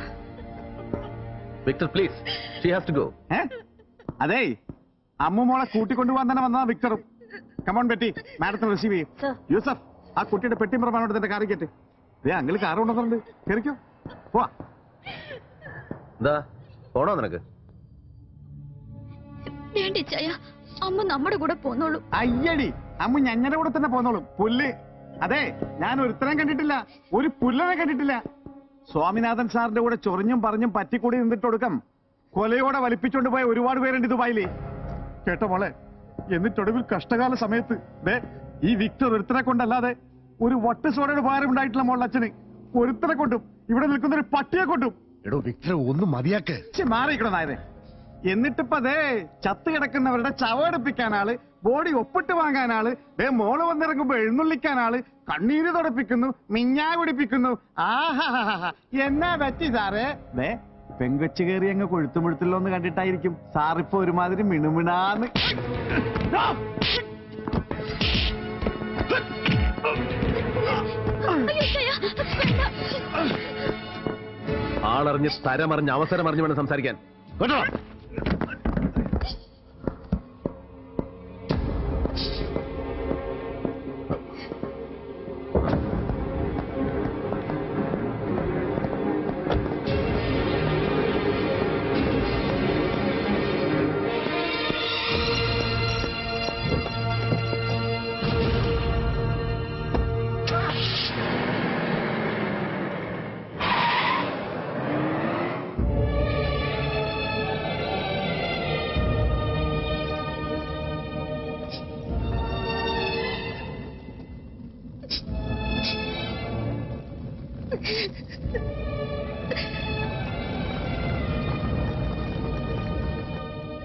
Victor please she has to go ഏ അതെ അമ്മു മോളെ കൂട്ടിക്കൊണ്ടുപോകാൻ തന്നെ വന്നതാ വിക്ടറും കമോൺ പെട്ടി മാഡത്തിന് റിസീവ് ചെയ്യും യൂസഫ് ആ കുട്ടിയുടെ പെട്ടി പ്രമാണോട് തന്റെ കാറി കയറ്റ് ദേ അങ്കിൾ കാർ കൊണ്ടുവന്നിട്ടുണ്ട് കയറിക്കോ പോവാ എന്താ പോണോ നിനക്ക് വേണ്ട ചായ അമ്മ നമ്മുടെ കൂടെ പോന്നോളൂ അയ്യടി അമ്മ ഞങ്ങളുടെ കൂടെ തന്നെ പോന്നോളും പുല്ല് അതെ ഞാൻ ഒരുത്തരം കണ്ടിട്ടില്ല ഒരു പുല്ലനെ കണ്ടിട്ടില്ല സ്വാമിനാഥൻ സാറിന്റെ കൂടെ ചൊറിഞ്ഞും പറഞ്ഞും പറ്റിക്കൂടി നിന്നിട്ട് കൊടുക്കാം കൊലയോടെ വലിപ്പിച്ചോണ്ട് പോയ ഒരുപാട് പേരുണ്ട് ദുബായില് കേട്ടോ മോളെ എന്നിട്ടൊടുവിൽ കഷ്ടകാല സമയത്ത് ദേ ഈ വിക്ടർ ഒരുത്തനെ കൊണ്ടല്ലാതെ ഒരു വട്ട് സോഡയുടെ ഭാരം ഉണ്ടായിട്ടില്ല മോളുടെ അച്ഛന് ഒരുത്തനെ കൊണ്ടും ഇവിടെ നിൽക്കുന്ന ഒരു പട്ടിയെ കൊണ്ടും എടോ വിക്ടർ ഒന്നും മതിയാക്ക് ഛെ, മാറിയിക്കണോ നായരെ എന്നിട്ടിപ്പോ ദേ ചത്ത് കിടക്കുന്നവരുടെ ചവടപ്പിക്കാനാള് ബോഡി ഒപ്പിട്ട് വാങ്ങാനാള് ദേ മോള് വന്നിറങ്ങുമ്പോ എഴുന്നള്ളിക്കാനാള് കണ്ണീര് തുടപ്പിക്കുന്നു മിഞ്ഞാ കുടിപ്പിക്കുന്നു ആഹാ എന്നാ പറ്റി സാറേ ദേ പെങ്കൊച്ചു കയറി അങ്ങ് കൊഴുത്തുമുഴുത്തുള്ളോന്ന് കണ്ടിട്ടായിരിക്കും സാറിപ്പോ ഒരുമാതിരി മിണുമിണാന്ന് അയ്യോ ചായ വേണ്ട ആളറിഞ്ഞ് തരമറിഞ്ഞ് അവസരം അറിഞ്ഞ് വേണം സംസാരിക്കാൻ കേട്ടോ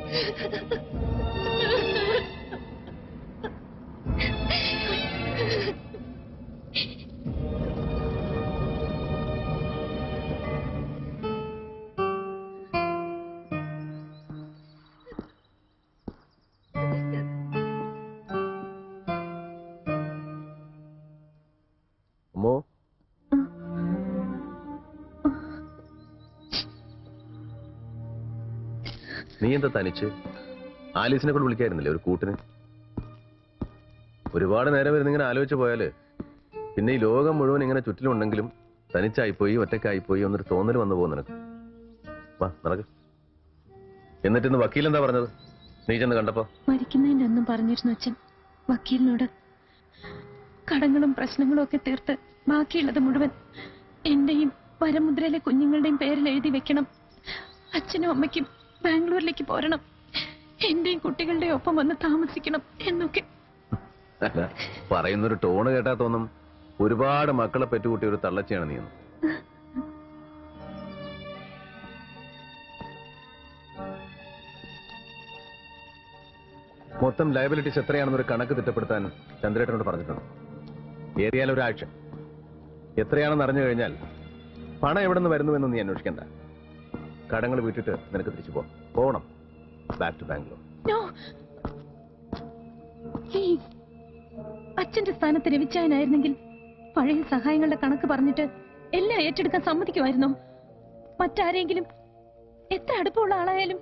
അമ്മോ നീ എന്താ തനിച്ച് ആലീസിനെ കൊണ്ട് വിളിക്കായിരുന്നില്ലേ ഒരു കൂട്ടിന് ഒരുപാട് നേരം വരുന്ന ഇങ്ങനെ ആലോചിച്ച് പോയാല് പിന്നെ ഈ ലോകം മുഴുവൻ ഇങ്ങനെ ചുറ്റിലുണ്ടെങ്കിലും തനിച്ചായിപ്പോയി ഒറ്റക്കായിപ്പോയി എന്നൊരു തോന്നൽ വന്നു പോകും നിനക്ക് വാ നടക്ക് എന്നിട്ട് ഇന്ന് വക്കീൽ എന്താ പറഞ്ഞത് നീ ചെന്ന് കണ്ടപ്പോ മരിക്കുന്നതിന്റെ അന്നും പറഞ്ഞിരുന്നു അച്ഛൻ വക്കീലിനോട് കടങ്ങളും പ്രശ്നങ്ങളും ഒക്കെ തീർത്ത് ബാക്കിയുള്ളത് മുഴുവൻ എന്റെയും പരമുദ്രയിലെ കുഞ്ഞുങ്ങളുടെയും പേരിൽ എഴുതി വെക്കണം അച്ഛനും അമ്മയ്ക്കും ബാംഗ്ലൂരിലേക്ക് പോരണം എന്റെയും കുട്ടികളുടെയും ഒപ്പം വന്ന് താമസിക്കണം എന്നൊക്കെ അല്ല പറയുന്നൊരു ടോണ് കേട്ടാ തോന്നും ഒരുപാട് മക്കളെ പെറ്റുകൂട്ടിയ ഒരു തള്ളച്ചിയാണ് നീ എന്ന് മൊത്തം ലയബിലിറ്റീസ് എത്രയാണെന്നൊരു കണക്ക് തിട്ടപ്പെടുത്താൻ ചന്ദ്രേട്ടനോട് പറഞ്ഞിട്ടുണ്ട് ഏറിയാൽ ഒരാഴ്ച എത്രയാണെന്ന് അറിഞ്ഞു കഴിഞ്ഞാൽ പണം എവിടെ നിന്ന് വരുന്നുവെന്ന് നീ അന്വേഷിക്കണ്ട കടങ്ങൾ വിട്ടിട്ട് നിനക്ക് തിരിച്ചു പോകാം പോകണം back to Bangalore no please അച്ഛന്റെ സ്ഥാനത്ത് രവിച്ചായനായിരുന്നെങ്കിൽ പഴയ സഹായങ്ങളുടെ കണക്ക് പറഞ്ഞിട്ട് എല്ലാം ഏറ്റെടുക്കാൻ സമ്മതിക്കുമായിരുന്നോ മറ്റാരെങ്കിലും എത്ര അടുപ്പമുള്ള ആളായാലും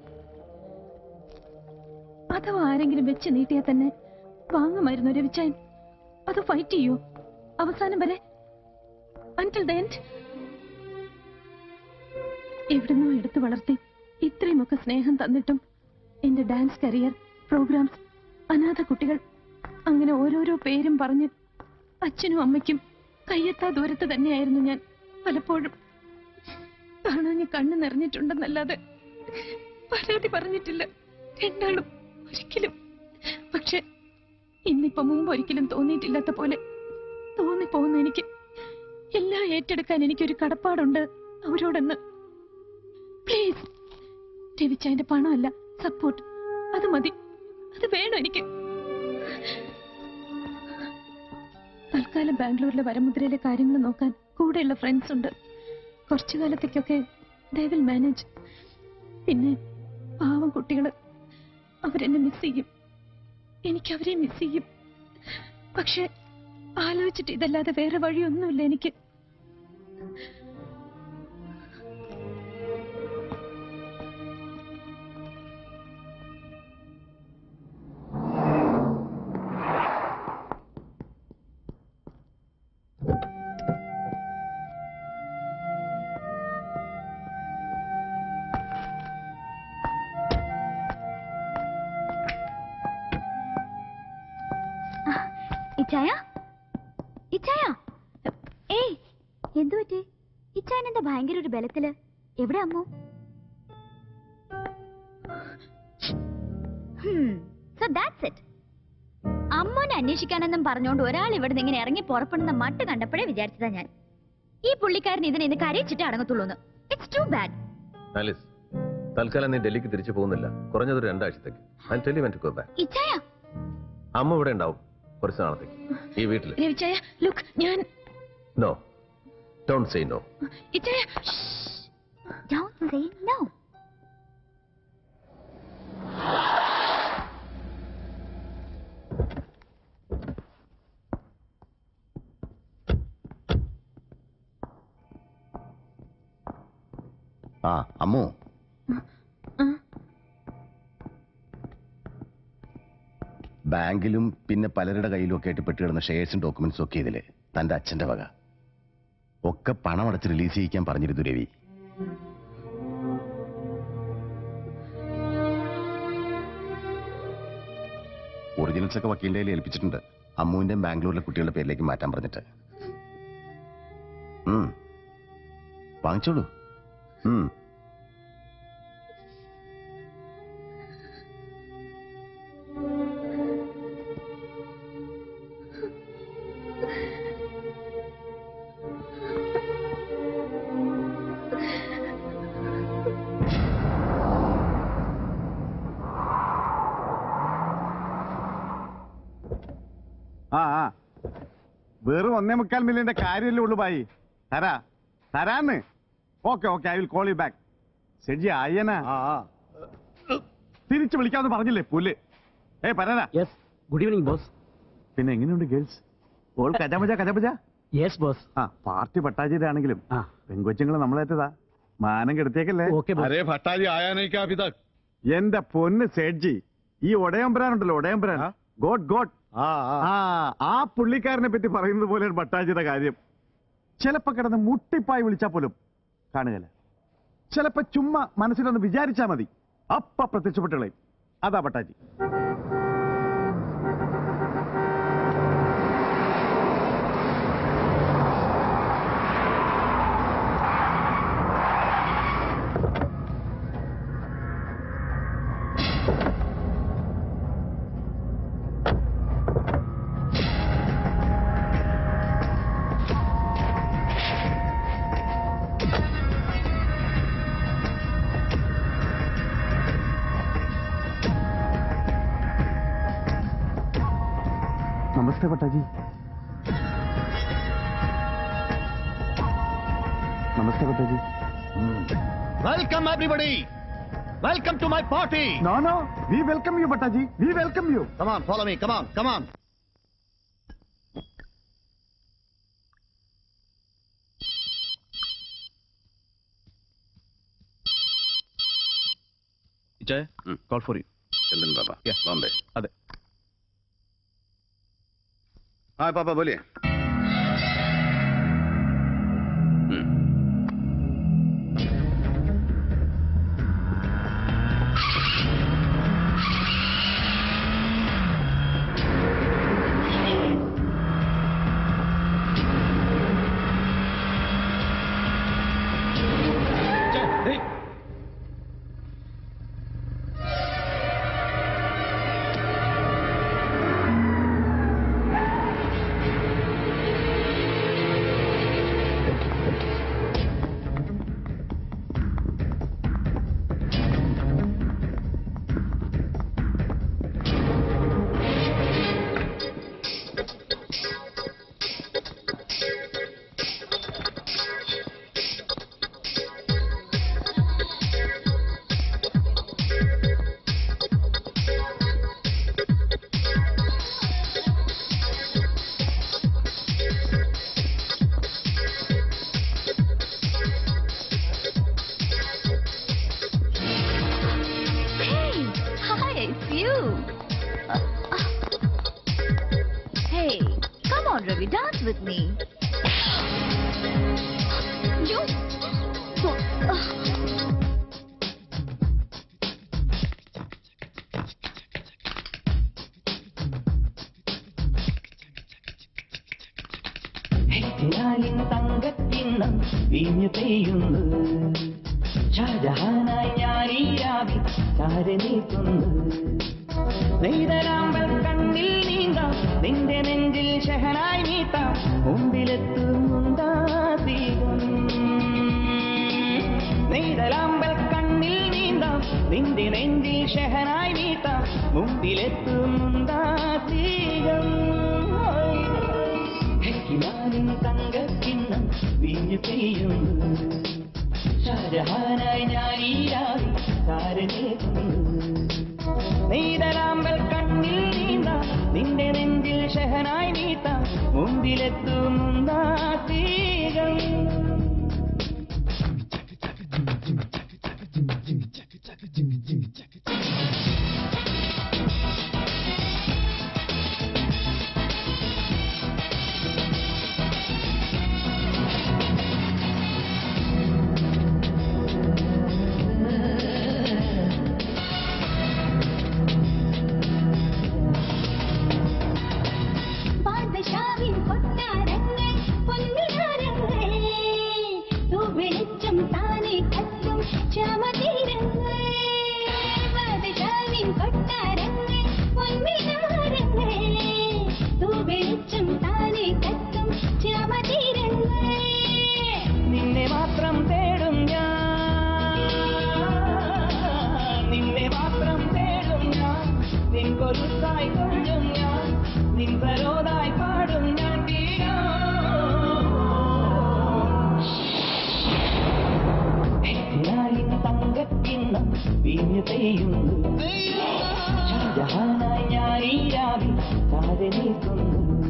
അഥവാ ആരെങ്കിലും വെച്ച് നീട്ടിയാൽ തന്നെ വാങ്ങുമായിരുന്നു രവിച്ചായൻ അത് ഫൈറ്റ് ചെയ്യൂ അവസാനം വരെ അൻറ്റിൽ ദ എൻഡ് എവിടുന്നോ എടുത്തു വളർത്തി ഇത്രയുമൊക്കെ സ്നേഹം തന്നിട്ടും എന്റെ ഡാൻസ് കരിയർ പ്രോഗ്രാംസ് അനാഥ കുട്ടികൾ അങ്ങനെ ഓരോരോ പേരും പറഞ്ഞ് അച്ഛനും അമ്മയ്ക്കും കയ്യെത്താ ദൂരത്ത് തന്നെയായിരുന്നു ഞാൻ പലപ്പോഴും കാണാൻ കണ്ണു നിറഞ്ഞിട്ടുണ്ടെന്നല്ലാതെ പരാതി പറഞ്ഞിട്ടില്ല രണ്ടാളും ഒരിക്കലും പക്ഷെ ഇന്നിപ്പോ മുമ്പ് ഒരിക്കലും തോന്നിയിട്ടില്ലാത്ത പോലെ തോന്നിപ്പോകുന്നു എനിക്ക് എല്ലാം ഏറ്റെടുക്കാൻ എനിക്കൊരു കടപ്പാടുണ്ട് അവരോടെന്ന് പ്ലീസ് രവിച്ചതിന്റെ പണമല്ല സപ്പോർട്ട് അത് മതി അത് വേണം എനിക്ക് തൽക്കാലം ബാംഗ്ലൂരിലെ വരമുദ്രയിലെ കാര്യങ്ങൾ നോക്കാൻ കൂടെയുള്ള ഫ്രണ്ട്സ് ഉണ്ട് കുറച്ചു കാലത്തേക്കൊക്കെ ദേ വിൽ മാനേജ് പിന്നെ പാവം കുട്ടികള് അവരെന്നെ മിസ് ചെയ്യും എനിക്ക് അവരെ മിസ് ചെയ്യും പക്ഷെ ആലോചിച്ചിട്ട് ഇതല്ലാതെ വേറെ വഴിയൊന്നുമില്ല എനിക്ക് ഇച്ചായ ഇച്ചായ ഏയ് എന്തു പറ്റി ഇച്ചായൻ എന്താ ഭയങ്കര ഒരു ബലത്തില് എവിടെ അമ്മു സോ ദാറ്റ്സ് ഇറ്റ് അമ്മോനെ അന്വേഷിക്കാനെന്നും പറഞ്ഞുകൊണ്ട് ഒരാൾ ഇവിടെ നിന്ന് ഇങ്ങനെ ഇറങ്ങി പുറപ്പെടുന്ന മട്ട് കണ്ടപ്പോഴേ വിചാരിച്ചതാ ഞാൻ ഈ പുള്ളിക്കാരൻ ഇതിനെ ഇന്ന് കരയിച്ചിട്ട് അടങ്ങത്തുള്ളൂ ഇറ്റ്സ് ടു ബാഡ് ആലിസ് തൽക്കാലം നീ ഡൽഹിക്ക് തിരിച്ചു പോകുന്നില്ല കുറഞ്ഞതൊരു രണ്ടാഴ്ചത്തേക്ക് I tell you when to go back ഇച്ചായ അമ്മ ഇവിടെ ഉണ്ടാവും കുറച്ച് നാളത്തേക്ക് ഈ വീട്ടിൽ രവിച്ചായ ലുക്ക് ഞാൻ നോ ഡോണ്ട് സേ നോ ഇച്ചായ Don't say no. ആ അമ്മു ബാങ്കിലും പിന്നെ പലരുടെ കയ്യിലും ഒക്കെ ആയിട്ട് പെട്ടുകിടന്ന ഷെയർസും ഡോക്യുമെന്റ്സും ഒക്കെ ഇതില് തന്റെ അച്ഛന്റെ വക ഒക്കെ പണമടച്ച് റിലീസ് ചെയ്യിക്കാൻ പറഞ്ഞിരുന്നു രവി ഒറിജിനൽസ് ഒക്കെ വക്കീലിന്റെ കയ്യിൽ ഏൽപ്പിച്ചിട്ടുണ്ട് അമ്മുവിന്റെയും ബാംഗ്ലൂരിലെ കുട്ടികളുടെ പേരിലേക്ക് മാറ്റാൻ പറഞ്ഞിട്ട് ഉം. വാങ്ങിച്ചോളൂ ഉം. ആ ആ വെറും ഒന്നേ മുക്കാൽ മില്യന്റെ കാര്യമല്ലേ ഉള്ളൂ ബായി തരാ തരാന്ന് okay okay I will call you back Sethji അയ്യനാ തിരിച്ചു വിളിക്കാമെന്ന് പറഞ്ഞില്ലേ പുല്ല് ഏ പരാ യെസ് ഗുഡ് ഈവനിങ് ബോസ് പിന്നെ എങ്ങനെയുണ്ട് ഗേൾസ് ഓൾ കജമജ കജമജ യെസ് ബോസ് ആ പാർട്ടി പട്ടാജിയുടെ ആണെങ്കിലും പെങ്കൊച്ചുങ്ങൾ നമ്മളേറ്റതാ മാനം കെടുത്തേക്കല്ലേ അരേ ഭട്ടാജി ആയാനേക്കാ അഭി തക് എന്റെ പൊന്ന് സേഡ്ജി ഈ ഒടയമ്പരാനുണ്ടല്ലോ ഒടയമ്പരാൻ ഗോഡ് ഗോഡ് ആ ആ പുള്ളിക്കാരനെ പറ്റി പറയുന്നത് പോലെയാണ് ഭട്ടാജിയുടെ കാര്യം ചിലപ്പോ കിടന്ന് മുട്ടിപ്പായി വിളിച്ചാൽ പോലും കാണുകയില്ല ചിലപ്പോ ചുമ്മാ മനസ്സിലൊന്ന് വിചാരിച്ചാ മതി അപ്പ പ്രത്യക്ഷപ്പെട്ടുകളെ അതാ Bhattaji namaste Bhattaji namaste Bhattaji Welcome, everybody. Welcome to my party. No, no. We welcome you, Bhattaji. We welcome you. Come on, follow me. Come on, come on. Call for you Chandan Baba Bombay അതെ हाँ पापा बोलिए Hey, hi, it's you. Hey, come on, Ravi, dance with me. You. ഹിലാലിൻ തങ്കക്കിണ്ണം വീഞ്ഞു പെയ്യുന്നു ഷാജഹാനായി ഞാൻ ഈ രാവിൽ താരനീക്കുന്നു നെയ്തരാമ്പൽ കണ്ണിൽ നീന്താം നിന്റെ നെഞ്ചിൽ ഷഹനായി നീട്ടാം മുമ്പിലെത്തുന്നുണ്ടാതീകം നെയ്തലാമ്പൽ കണ്ണിൽ നീന്താം നിന്റെ നെഞ്ചിൽ ഷഹനായി നീട്ടാം മുമ്പിലെത്തുന്നുണ്ടാതീകം ഹിലാലിൻ തങ്കക്കിണ്ണം വീഞ്ഞു പെയ്യുന്നു ഷാജഹാനായി ഞാൻ ഈ രാവിൽ താരനേക്കുന്നു നെയ്തലാമ്പൽ കണ്ണിൽ നീന്താം നിന്റെ നെഞ്ചിൽ ഷഹനായി നീട്ടാം മുമ്പിലെത്തുന്നുണ്ടാതീകം പാദശാവിൻ കൊട്ടാരങ്ങൾ പൊന്നിനാരങ്ങൾ വെളിച്ചം താനെ കത്തും ചമതീരങ്ങൾ പാദശാവിൻ കൊട്ടാരങ്ങൾ പൊന്നിനാരങ്ങൾ വെളിച്ചം താനെ കത്തും ചമതീരങ്ങൾ നിന്നെ മാത്രം തേടും ഞാൻ നിന്നെ മാത്രം തേടും ഞാൻ നിൻ കൊരുത്തായി കൊള്ളും ഞാൻ നിൻ പരോതായി വീഞ്ഞു പെയ്യുന്നു ഷാജഹാനായി ഞാൻ ഈ രാവിൽ താരെ നീക്കുന്നു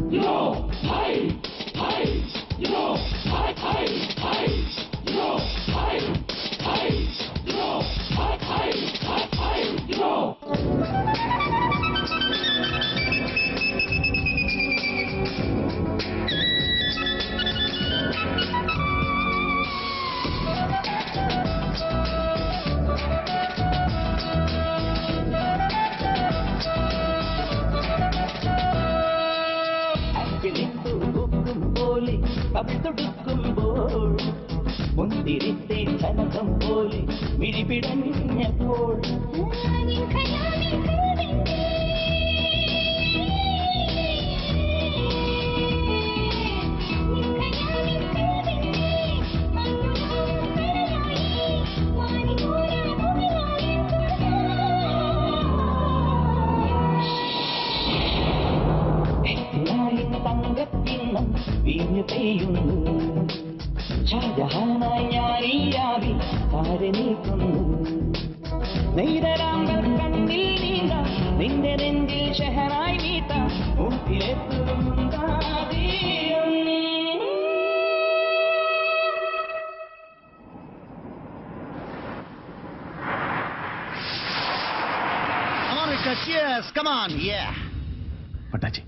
പോലെ കവിത്തൊടുക്കുമ്പോൾ മുന്തിരിത്തെ കനകം പോലെ മിഴിപിടഞ്ഞപ്പോൾ തങ്കത്തിന്നം വീഞ്ഞു പെയ്യുന്നു ഷാജഹാനായി ഞാൻ ഈ രാവിൽ താരെ നീക്കുന്നു നെയ്തരാമ്പർ കണ്ണിൽ നീന്താം നിന്റെ നെഞ്ചിൽ ഷഹറായി നീട്ടാം Come on, Richard, cheers. Come on, yeah. പട്ടാച്ചി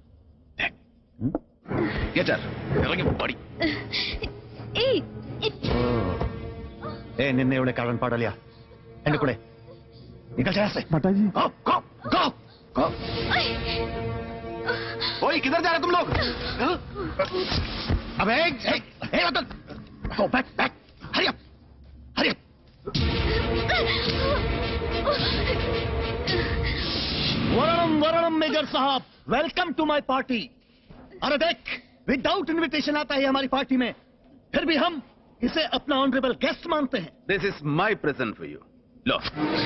ഇറങ്ങി പടി ए निन्ने एवढे कारण पाडल्या एंड कुठे निकल जा से मटाजी गो गो गो गो ओए किधर जा रहे तुम लोग हाँ? अबे ए ए Ratan go back back hurry up hurry up वरणम वरणम major sahab welcome to my party अरे देख विदाउट इनविटेशन आता है हमारी पार्टी में फिर भी हम इसे अपना ऑनरेबल गेस्ट मानते हैं This is my present for you. Look.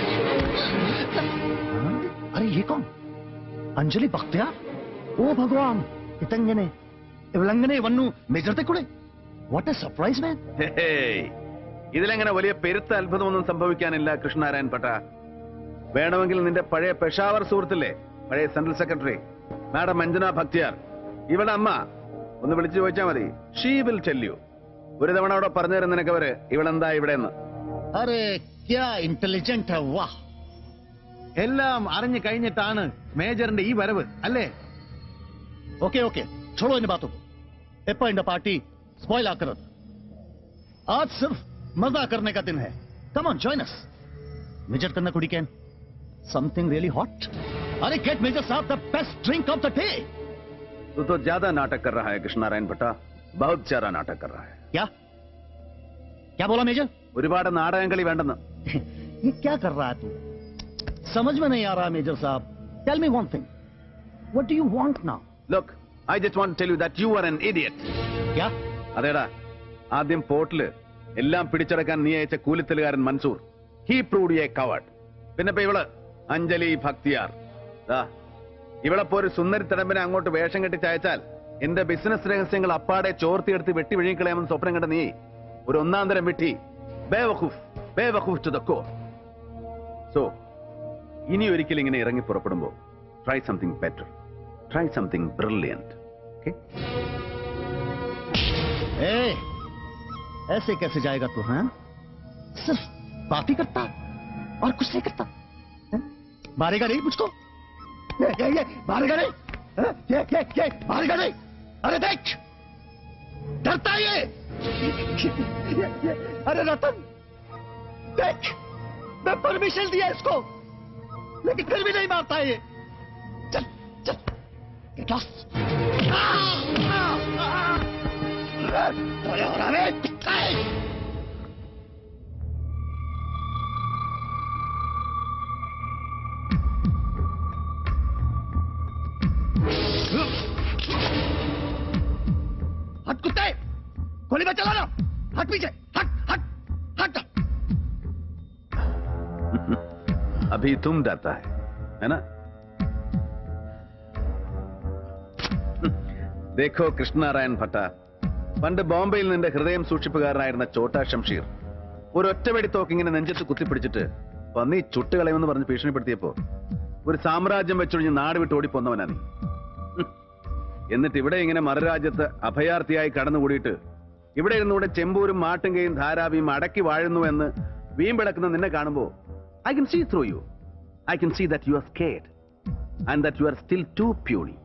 अरे ये कौन अंजलि बख्तियार ഓ ഭഗവാൻ ഇതെങ്ങനെ ഇവളെങ്ങനെ വന്നു മേജർ കൂടെ what a surprise man hey. ഇതിലെങ്ങനെ വലിയ പെരുത്ത അത്ഭുതമൊന്നും സംഭവിക്കാനില്ല കൃഷ്ണനാരായൺ പട്ട വേണമെങ്കിൽ നിന്റെ പഴയ പെഷാവർ സുഹൃത്തില്ലേ പഴയ central secretary madam Anjana Bhaktiyar ഇവിടെ അമ്മ ഒന്ന് വിളിച്ചു ചോദിച്ചാൽ മതി ഷീ വിൽ ടെൽ യു ഒരു തവണ അവിടെ പറഞ്ഞു തരും നിനക്കവര് ഇവളെന്താ ഇവിടെ എന്ന് അരെ ക്യാ ഇന്റലിജന്റ് വാ എല്ലാം അറിഞ്ഞു കഴിഞ്ഞിട്ടാണ് മേജറിന്റെ ഈ വരവ് അല്ലേ ഓക്കെ ഓക്കെ छोड़ो इन बातों को എപ്പോ എന്റെ പാർട്ടി സ്പോയിൽ ആക്കരുത് आज सिर्फ मजा करने का दिन है come on join us major करना कुड़िकन समथिंग रियली हॉट अरे get major sahab the best drink of the day तू तो ज्यादा नाटक कर रहा है कृष्णारायण भट्टा बहुत ज्यादा नाटक कर रहा है क्या क्या बोला मेजर ഒരുപാട് നാടകം കളി വേണ്ടെന്ന് ये क्या कर रहा है तू समझ में नहीं आ रहा major sahab tell me one thing what do you want now Look, I just want to tell you that you are an idiot. क्या അതേടാ ആദ്യം പോർട്ടില് എല്ലാം പിടിച്ചടക്കാൻ നീ അയച്ച കൂലിത്തലുകാരൻ Mansoor he proved a coward പിന്നെ ഇപ്പൊ ഇവള് അഞ്ജലി ഭക്തിയാർ ദാ, ഇവളെപ്പോ ഒരു സുന്ദരി തടമ്പിനെ അങ്ങോട്ട് വേഷം കെട്ടി ചായച്ചാൽ എന്റെ ബിസിനസ് രഹസ്യങ്ങൾ അപ്പാടെ ചോർത്തിയെടുത്ത് വെട്ടി വിഴുങ്ങിക്കളയാമെന്ന് സ്വപ്നം കണ്ട നീ ഒരു ഒന്നാം തരം വിട്ടി ബേവഖൂഫ് ബേവഖൂഫ് ടു ദ കോ സോ ഇനി ഒരിക്കലും ഇങ്ങനെ ഇറങ്ങി പുറപ്പെടുമ്പോ try something better try something brilliant ए, ऐसे कैसे जाएगा तू हाँ सिर्फ बात ही करता और कुछ नहीं करता हैं? मारेगा नहीं मुझको ये ये ये मारेगा नहीं हैं? ये ये ये मारेगा नहीं अरे देख डरता है ये ये, ये अरे रतन देख मैं परमिशन दिया इसको लेकिन फिर भी नहीं मारता है ये चल चल get lost. आ, आ, आ, अरे अरे अरे हट कुत्ते गोली मत चलाना हट पीछे हट हट हट अभी तुम डरता है है ना ദേഖോ കൃഷ്ണനാരായൺ ഭട്ട പണ്ട് ബോംബെയിൽ നിന്റെ ഹൃദയം സൂക്ഷിപ്പുകാരനായിരുന്ന ചോട്ടാ ഷംഷീർ ഒരു ഒറ്റവെടി തോക്കിങ്ങനെ നെഞ്ചത്ത് കുത്തിപ്പിടിച്ചിട്ട് പന്നി ചുട്ടുകളയുമെന്ന് പറഞ്ഞ് ഭീഷണിപ്പെടുത്തിയപ്പോ ഒരു സാമ്രാജ്യം വെച്ചൊഴിഞ്ഞ് നാട് വിട്ട് ഓടിപ്പോന്നവനാ നീ ഹും. എന്നിട്ട് ഇവിടെ ഇങ്ങനെ മറുരാജ്യത്ത് അഭയാർത്ഥിയായി കടന്നുകൂടിയിട്ട് ഇവിടെ ഇരുന്നുകൂടെ ചെമ്പൂരും മാട്ടുങ്കയും ധാരാവിയും അടക്കി വാഴുന്നു എന്ന് വീമ്പിടക്കുന്ന നിന്നെ കാണുമ്പോ I can see through you I can see that you are scared and that you are still too puny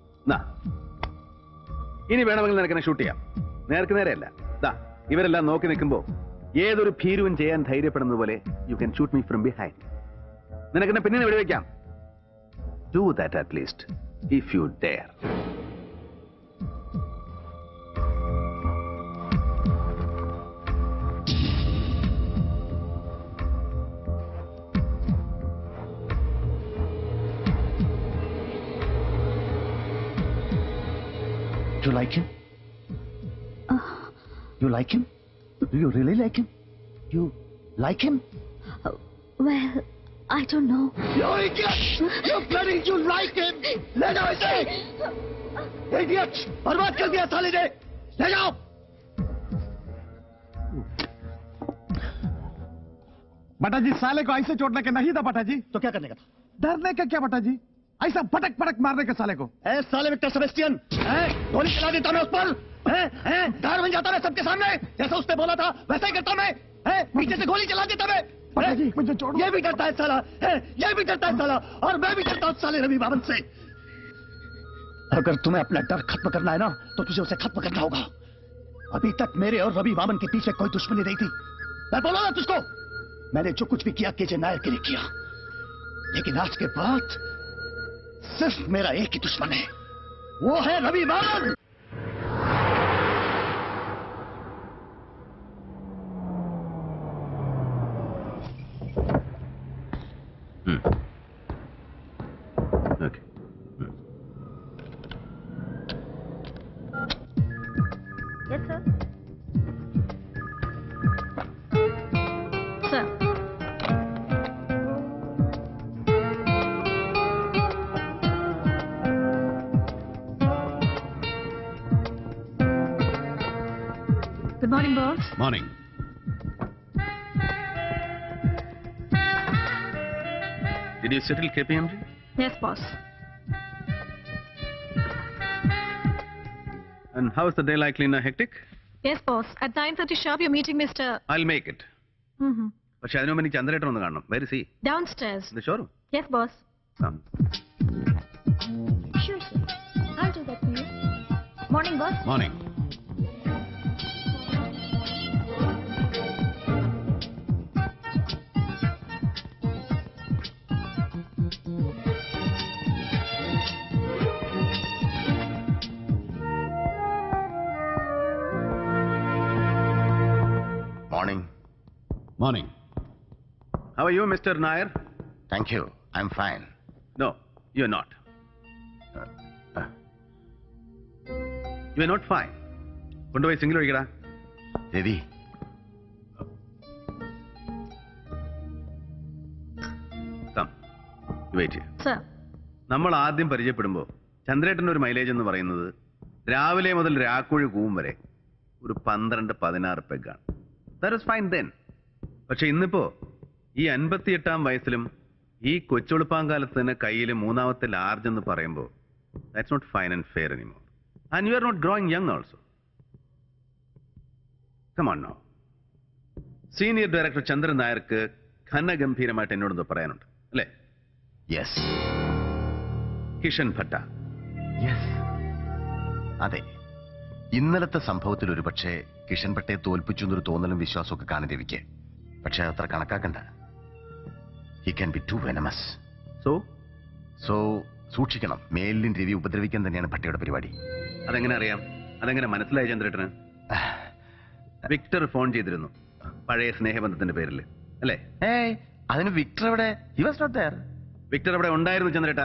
ഇനി വേണമെങ്കിൽ നിനക്കെന്നെ ഷൂട്ട് ചെയ്യാം നേർക്ക് നേരെയല്ല ദാ ഇവരെല്ലാം നോക്കി നിൽക്കുമ്പോ ഏതൊരു ഭീരുവും ചെയ്യാൻ ധൈര്യപ്പെടുന്നത് പോലെ you can shoot me from behind നിനക്കെന്നെ പിന്നെ വെടിവെക്കാം do that at least if you dare You like him? You like him? Do you really like him? You like him? Well, I don't know. You idiot! You bloody, you like him! ले जाओ इसे! Idiot! बर्बाद कर दिया साले ने! ले जाओ! बटा जी साले को ऐसे चोटने का नहीं था बटा जी तो क्या करने का था डरने का क्या बटा जी ऐसा पटक पटक मारने का साले को ए साले विक्टर सेबेस्टियन हैं? गोली चला देता मैं उस पर हैं? हैं? गार बन जाता मैं सबके सामने जैसा उसने बोला था वैसा ही करता मैं हैं? पीछे से गोली चला देता मैं बटा जी मुझे छोड़ ये भी डरता है साला हैं? ये भी डरता है साला और मैं भी डरता हूँ साले रवि बाबन से अगर तुम्हें अपना डर खत्म करना है ना तो तुझे उसे खत्म करना होगा अभी तक मेरे और रवि बामन के पीछे कोई दुश्मनी नहीं थी मैं बोला ना तुझको मैंने जो कुछ भी किया केजे नायर के लिए किया लेकिन आज के बाद सिर्फ मेरा एक ही दुश्मन है वो है Ravi Baman okay Yes, sir. Sir. Good morning, boss. Morning Did you settle KPMG? Yes, boss. And how is the day likely in a hectic? Yes, boss. At 9.30 sharp, you're meeting Mr. I'll make it. Mm-hmm. പക്ഷെ അതിനു മുമ്പ് എനിക്ക് ചന്ദ്രേട്ടൻ ഒന്ന് കാണണം very സി Downstairs. ഇത് showroom Yes, boss. Sure, sir. I'll do that for you. Morning, boss. Morning morning morning how are you mister Nair thank you I am fine no you are not you are not fine കൊണ്ടുപോയി single ഒഴിക്കടാ Ravi wait Sir. നമ്മൾ ആദ്യം പരിചയപ്പെടുമ്പോൾ ചന്ദ്രേട്ടൻ്റെ ഒരു mileage എന്ന് പറയുന്നത് രാവിലെ മുതൽ രാക്കുഴി കൂവും വരെ ഒരു പന്ത്രണ്ട് പതിനാറ് പെഗാണ് ദാറ്റ് ഇസ് ഫൈൻ ദെൻ പക്ഷെ ഇന്നിപ്പോ ഈ അൻപത്തിയെട്ടാം വയസ്സിലും ഈ കൊച്ചൊളുപ്പാങ്കാലത്ത് തന്നെ കയ്യിൽ മൂന്നാമത്തെ ലാർജ് എന്ന് പറയുമ്പോൾ that's not fine and fair anymore and you are not growing young also come on no senior director Chandran നായർക്ക് ഘനഗംഭീരമായിട്ട് എന്നോടൊന്ന് പറയാനുണ്ട് അല്ലേ യെസ് കിഷൻ ഭട്ട അതെ ഇന്നലത്തെ സംഭവത്തിൽ ഒരു പക്ഷേ കിഷൻ ഭട്ടയെ തോൽപ്പിച്ചു എന്നൊരു തോന്നലും വിശ്വാസമൊക്കെ കാണും രവിക്ക് പക്ഷെ അതത്ര കണക്കാക്കണ്ട he can be too venomous so so സൂക്ഷിക്കണം മേലിലും രവി ഉപദ്രവിക്കാൻ തന്നെയാണ് ഭട്ടയുടെ പരിപാടി അതെങ്ങനെ അറിയാം അതെങ്ങനെ മനസ്സിലായി ചന്ദ്രേട്ടന് വിക്ടർ ഫോൺ ചെയ്തിരുന്നു പഴയ സ്നേഹബന്ധത്തിന്റെ പേരിൽ അല്ലേ ഏയ് അതിന് വിക്ടർ എവിടെ he was not there Victor അവിടെ ഉണ്ടായിരുന്നു ചന്ദ്രേട്ടാ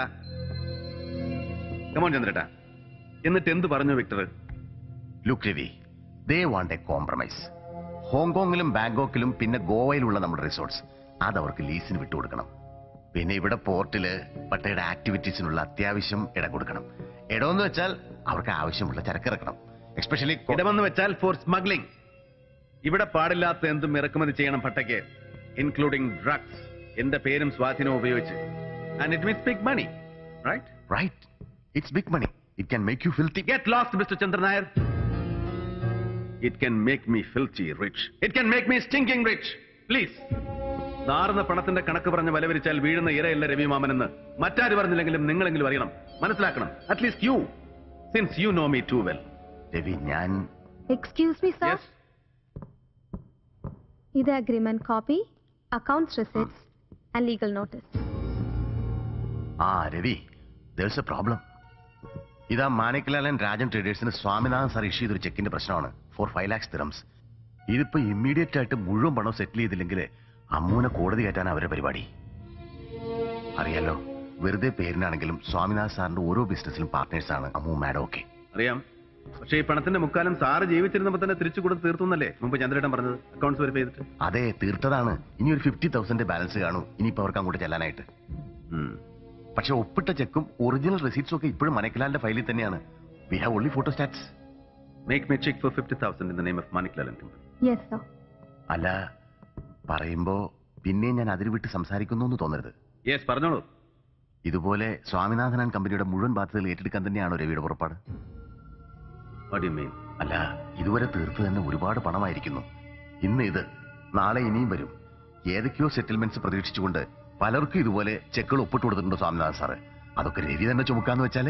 കമോൺ ചന്ദ്രേട്ടാ എന്നിട്ട് എന്ത് പറഞ്ഞു Victor look Ravi they want a compromise ഹോങ്കോങ്ങിലും ബാങ്കോക്കിലും പിന്നെ ഗോവയിലുള്ള നമ്മുടെ റിസോർട്ട്സ് അത് അവർക്ക് ലീസിന് വിട്ടുകൊടുക്കണം പിന്നെ ഇവിടെ പോർട്ടില് പട്ടയുടെ ആക്ടിവിറ്റീസിനുള്ള അത്യാവശ്യം ഇടം കൊടുക്കണം ഇടമെന്ന് വെച്ചാൽ അവർക്ക് ആവശ്യമുള്ള ചരക്കിറക്കണം എക്സ്പെഷ്യലി ഇടമെന്ന് വെച്ചാൽ ഫോർ സ്മഗ്ലിംഗ് ഇവിടെ പാടില്ലാത്ത എന്തും ഇറക്കുമതി ചെയ്യണം ഭട്ടയ്ക്ക് ഇൻക്ലൂഡിംഗ് ഡ്രഗ്സ് എന്റെ പേരും സ്വാധീനവും ഉപയോഗിച്ച് and it means big money right right it's big money it can make you filthy get lost mister Chandran Nair it can make me filthy rich it can make me stinking rich please നാറുന്ന പണത്തിന്റെ കണക്ക് പറഞ്ഞ് വലവരിച്ചാൽ വീഴുന്ന ഇരയല്ല രവിമാമനെന്ന് മറ്റാര് പറഞ്ഞില്ലെങ്കിലും നിങ്ങളെങ്കിലും അറിയണം മനസ്സിലാക്കണം at least you since you know me too well Ravi ഞാൻ എക്സ്ക്യൂസ് മീ സർ ഇത് agreement copy accounts receipts and legal notice ആ രവി ദേഴ്സ് എ പ്രോബ്ലം ഇതാ മാണിക്കലാലൻ രാജൻ ട്രേഡേഴ്സിന് സ്വാമിനാഥൻ സാർ ഇഷ്യൂ ചെയ്തൊരു ചെക്കിന്റെ പ്രശ്നമാണ് ഫോർ ഫൈവ് ലാക്സ് തിറംസ് ഇതിപ്പോ ഇമ്മീഡിയറ്റ് ആയിട്ട് മുഴുവൻ പണം സെറ്റിൽ ചെയ്തില്ലെങ്കിൽ അമ്മൂനെ കോടതി കയറ്റാൻ അവരുടെ പരിപാടി അറിയാലോ വെറുതെ പേരിനാണെങ്കിലും സ്വാമിനാഥ് സാറിന്റെ ഓരോ ബിസിനസ്സിലും പാർട്ട്നേഴ്സാണ് അമ്മു മാഡം ഒക്കെ അറിയാം പക്ഷേ ഈ പണത്തിന്റെ മുക്കാലം സാറ് ജീവിച്ചിരുന്നപ്പോ തന്നെ തിരിച്ചു കൊടുത്ത് തീർത്തുന്നല്ലേ മുമ്പ് ചന്ദ്രേട്ടൻ പറഞ്ഞത് അക്കൗണ്ട്സ് വെരിഫൈ ചെയ്തിട്ട് അതെ തീർത്തതാണ് ഇനി ഒരു ഫിഫ്റ്റി തൗസൻഡ് ബാലൻസ് കാണും ഇനിയിപ്പോ അവർക്ക് അങ്ങോട്ട് ചെല്ലാനായിട്ട് പക്ഷെ ഒപ്പിട്ട ചെക്കും ഒറിജിനൽ റെസീറ്റ്സും ഒക്കെ ഇപ്പോഴും മനക്കിലാലിന്റെ ഫയലിൽ തന്നെയാണ് we have only photostats make may cheque for fifty thousand in the name of മാണിക്ലാലൻ കമ്പനി യെസ് സർ അല്ല പറയുമ്പോ പിന്നെ ഞാൻ അതിര് വിട്ട് സംസാരിക്കുന്നു എന്ന് തോന്നരുത് യെസ് പറഞ്ഞോളൂ ഇതുപോലെ സ്വാമിനാഥൻ ആൻഡ് കമ്പനിയുടെ മുഴുവൻ ബാധ്യതകൾ ഏറ്റെടുക്കാൻ തന്നെയാണോ രവിയുടെ പുറപ്പാട് മീൻ അല്ല ഇതുവരെ തീർത്ത് തന്നെ ഒരുപാട് പണമായിരിക്കുന്നു ഇന്ന് ഇത് നാളെ ഇനിയും വരും ഏതൊക്കെയോ സെറ്റിൽമെന്റ്സ് പ്രതീക്ഷിച്ചുകൊണ്ട് പലർക്കും ഇതുപോലെ ചെക്കുകൾ ഒപ്പിട്ട് കൊടുത്തിട്ടുണ്ട് സ്വാമിനാഥൻ സാറ് അതൊക്കെ രവി തന്നെ ചുമക്കാന്ന് വെച്ചാല്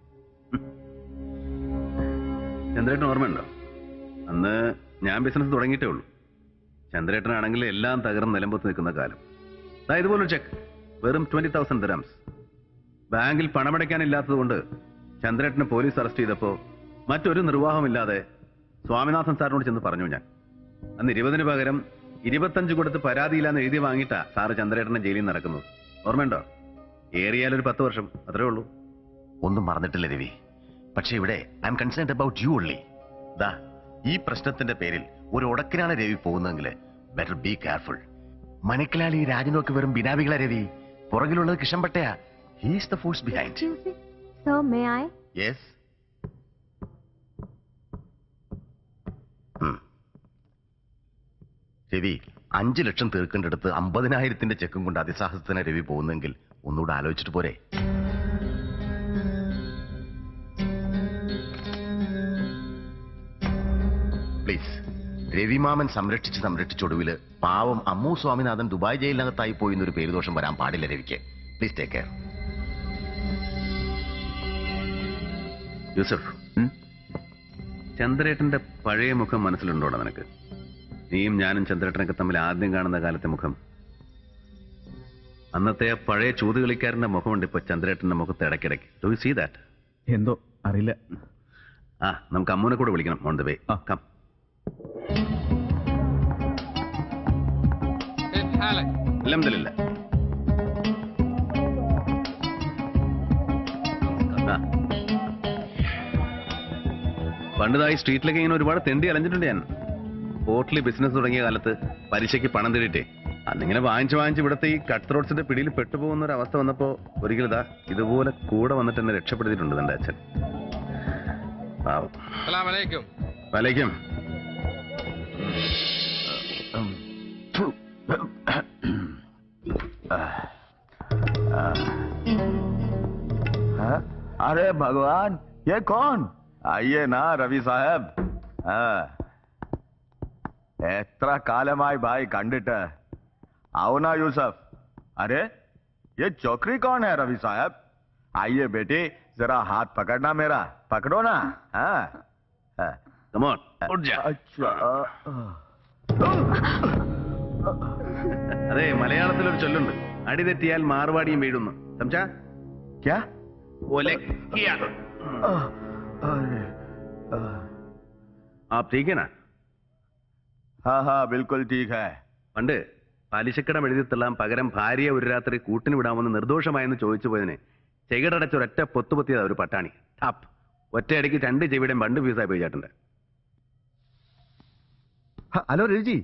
ചന്ദ്രേട്ടൻ ഓർമ്മയുണ്ടോ അന്ന് ഞാൻ ബിസിനസ് തുടങ്ങിയിട്ടേ ഉള്ളൂ ചന്ദ്രേട്ടനാണെങ്കിൽ എല്ലാം തകർന്ന് നിലമ്പത്ത് നിൽക്കുന്ന കാലം ദാ ഇതുപോലൊരു ചെക്ക് വെറും ട്വന്റി തൗസൻഡ് ദിരാംസ് ബാങ്കിൽ പണമടയ്ക്കാനില്ലാത്തതുകൊണ്ട് ചന്ദ്രേട്ടനെ പോലീസ് അറസ്റ്റ് ചെയ്തപ്പോ മറ്റൊരു നിർവാഹമില്ലാതെ സ്വാമിനാഥൻ സാറിനോട് ചെന്ന് പറഞ്ഞു ഞാൻ അന്ന് ഇരുപതിന് പകരം ഇരുപത്തഞ്ച് കൊടുത്ത് പരാതിയില്ലാന്ന് എഴുതി വാങ്ങിയിട്ടാ സാറ് ചന്ദ്രേട്ടനെ ജയിലിൽ നിന്ന് നടക്കുന്നത് ഓർമ്മയുണ്ടോ ഏറിയാൽ ഒരു പത്ത് വർഷം അത്രേ ഉള്ളൂ ഒന്നും മറന്നിട്ടില്ല രവി പക്ഷെ ഇവിടെ I am concerned about you ഉള്ളി ദാ ഈ പ്രശ്നത്തിന്റെ പേരിൽ ഒരു ഉടക്കിനാണ് രവി പോകുന്നതെങ്കിൽ ബെറ്റർ ബി കെയർഫുൾ മണിക്കലാളി രാജനൊക്കെ വെറും ബിനാവികളെ രവി പുറകിലുള്ളത് കിഷൻപട്ടയാ he's the force behind sir may I yes Ravi അഞ്ചു ലക്ഷം തീർക്കേണ്ടടുത്ത് അമ്പതിനായിരത്തിന്റെ ചെക്കും കൊണ്ട് അതിസാഹസത്തിന് രവി പോകുന്നെങ്കിൽ ഒന്നുകൂടെ ആലോചിച്ചിട്ട് പോരെ പ്ലീസ് രവിമാമൻ സംരക്ഷിച്ച് സംരക്ഷിച്ചൊടുവില് പാവം അമ്മു സ്വാമിനാഥൻ ദുബായ് ജയിലിനകത്തായി പോയി എന്നൊരു പേരുദോഷം വരാൻ പാടില്ല രവിക്ക് പ്ലീസ് ടേക്ക് കെയർ യൂസഫ് ചന്ദ്രേട്ടന്റെ പഴയ മുഖം മനസ്സിലുണ്ടോടാ നിനക്ക് നീയും ഞാനും ചന്ദ്രേട്ടനൊക്കെ തമ്മിൽ ആദ്യം കാണുന്ന കാലത്തെ മുഖം അന്നത്തെ ആ പഴയ ചൂതുകളിക്കാരന്റെ മുഖമുണ്ട് ഇപ്പൊ ചന്ദ്രേട്ടന്റെ മുഖത്ത് ഇടയ്ക്കിടയ്ക്ക് ഡു യു സീ ദാറ്റ് എന്തോ അറിയില്ല ആ നമുക്ക് അമ്മൂനെ കൂടെ വിളിക്കണം ഓൺ ദ വേ കം അലഹമില്ല പണ്ടിതായി സ്ട്രീറ്റിലൊക്കെ ഇങ്ങനെ ഒരുപാട് തെണ്ടി അലഞ്ഞിട്ടുണ്ട് ഞാൻ ഹോട്ടലിൽ ബിസിനസ് തുടങ്ങിയ കാലത്ത് പലിശയ്ക്ക് പണം തേടിയിട്ടേ അന്നിങ്ങനെ വാങ്ങിച്ച് വാങ്ങിച്ച് ഇവിടുത്തെ ഈ കട്ട് ത്രോട്സിന്റെ പിടിയിൽ പെട്ടുപോകുന്ന ഒരു അവസ്ഥ വന്നപ്പോ ഒരിക്കലും ഇതാ ഇതുപോലെ കൂടെ വന്നിട്ട് എന്നെ രക്ഷപ്പെടുത്തിയിട്ടുണ്ട് എന്റെ അച്ഛൻ പാവം അസ്സലാമലൈക്കും വലയ്ക്കും हाँ? अरे भगवान ये कौन आइए ना रवि साहब हाँ എത്ര കാലമായി ഭായ് കണ്ടിട്ട് आओ यूसुफ अरे ये चौकरी कौन है रवि साहब आइए बेटी जरा हाथ पकड़ना मेरा पकड़ो ना हाँ हाँ। Come on, उठ जा। अच्छा അതെ മലയാളത്തിലൊരു ചൊല്ലുണ്ട് അടി തെറ്റിയാൽ മാർവാടിയും വീഴുന്നു സംസാ क्या ഒലക്കിയ ആ ठीक है ना हाँ हाँ बिल्कुल ठीक है പണ്ട് പലിശക്കടം എഴുതി തള്ളാൻ പകരം ഭാര്യയെ ഒരു രാത്രി കൂട്ടിന് വിടാമെന്ന് നിർദോഷമായെന്ന് ചോദിച്ചു പോയതിന് ചെകിടടച്ച് ഒരൊറ്റ പൊത്തുപൊത്തിയതാ ഒരു പട്ടാണി ടാപ്പ് ഒറ്റയടിക്ക് രണ്ട് ചെവിയുടെയും പണ്ട് ഫീസായി പോയി ചേട്ടന്റെ ഹലോ രവിജി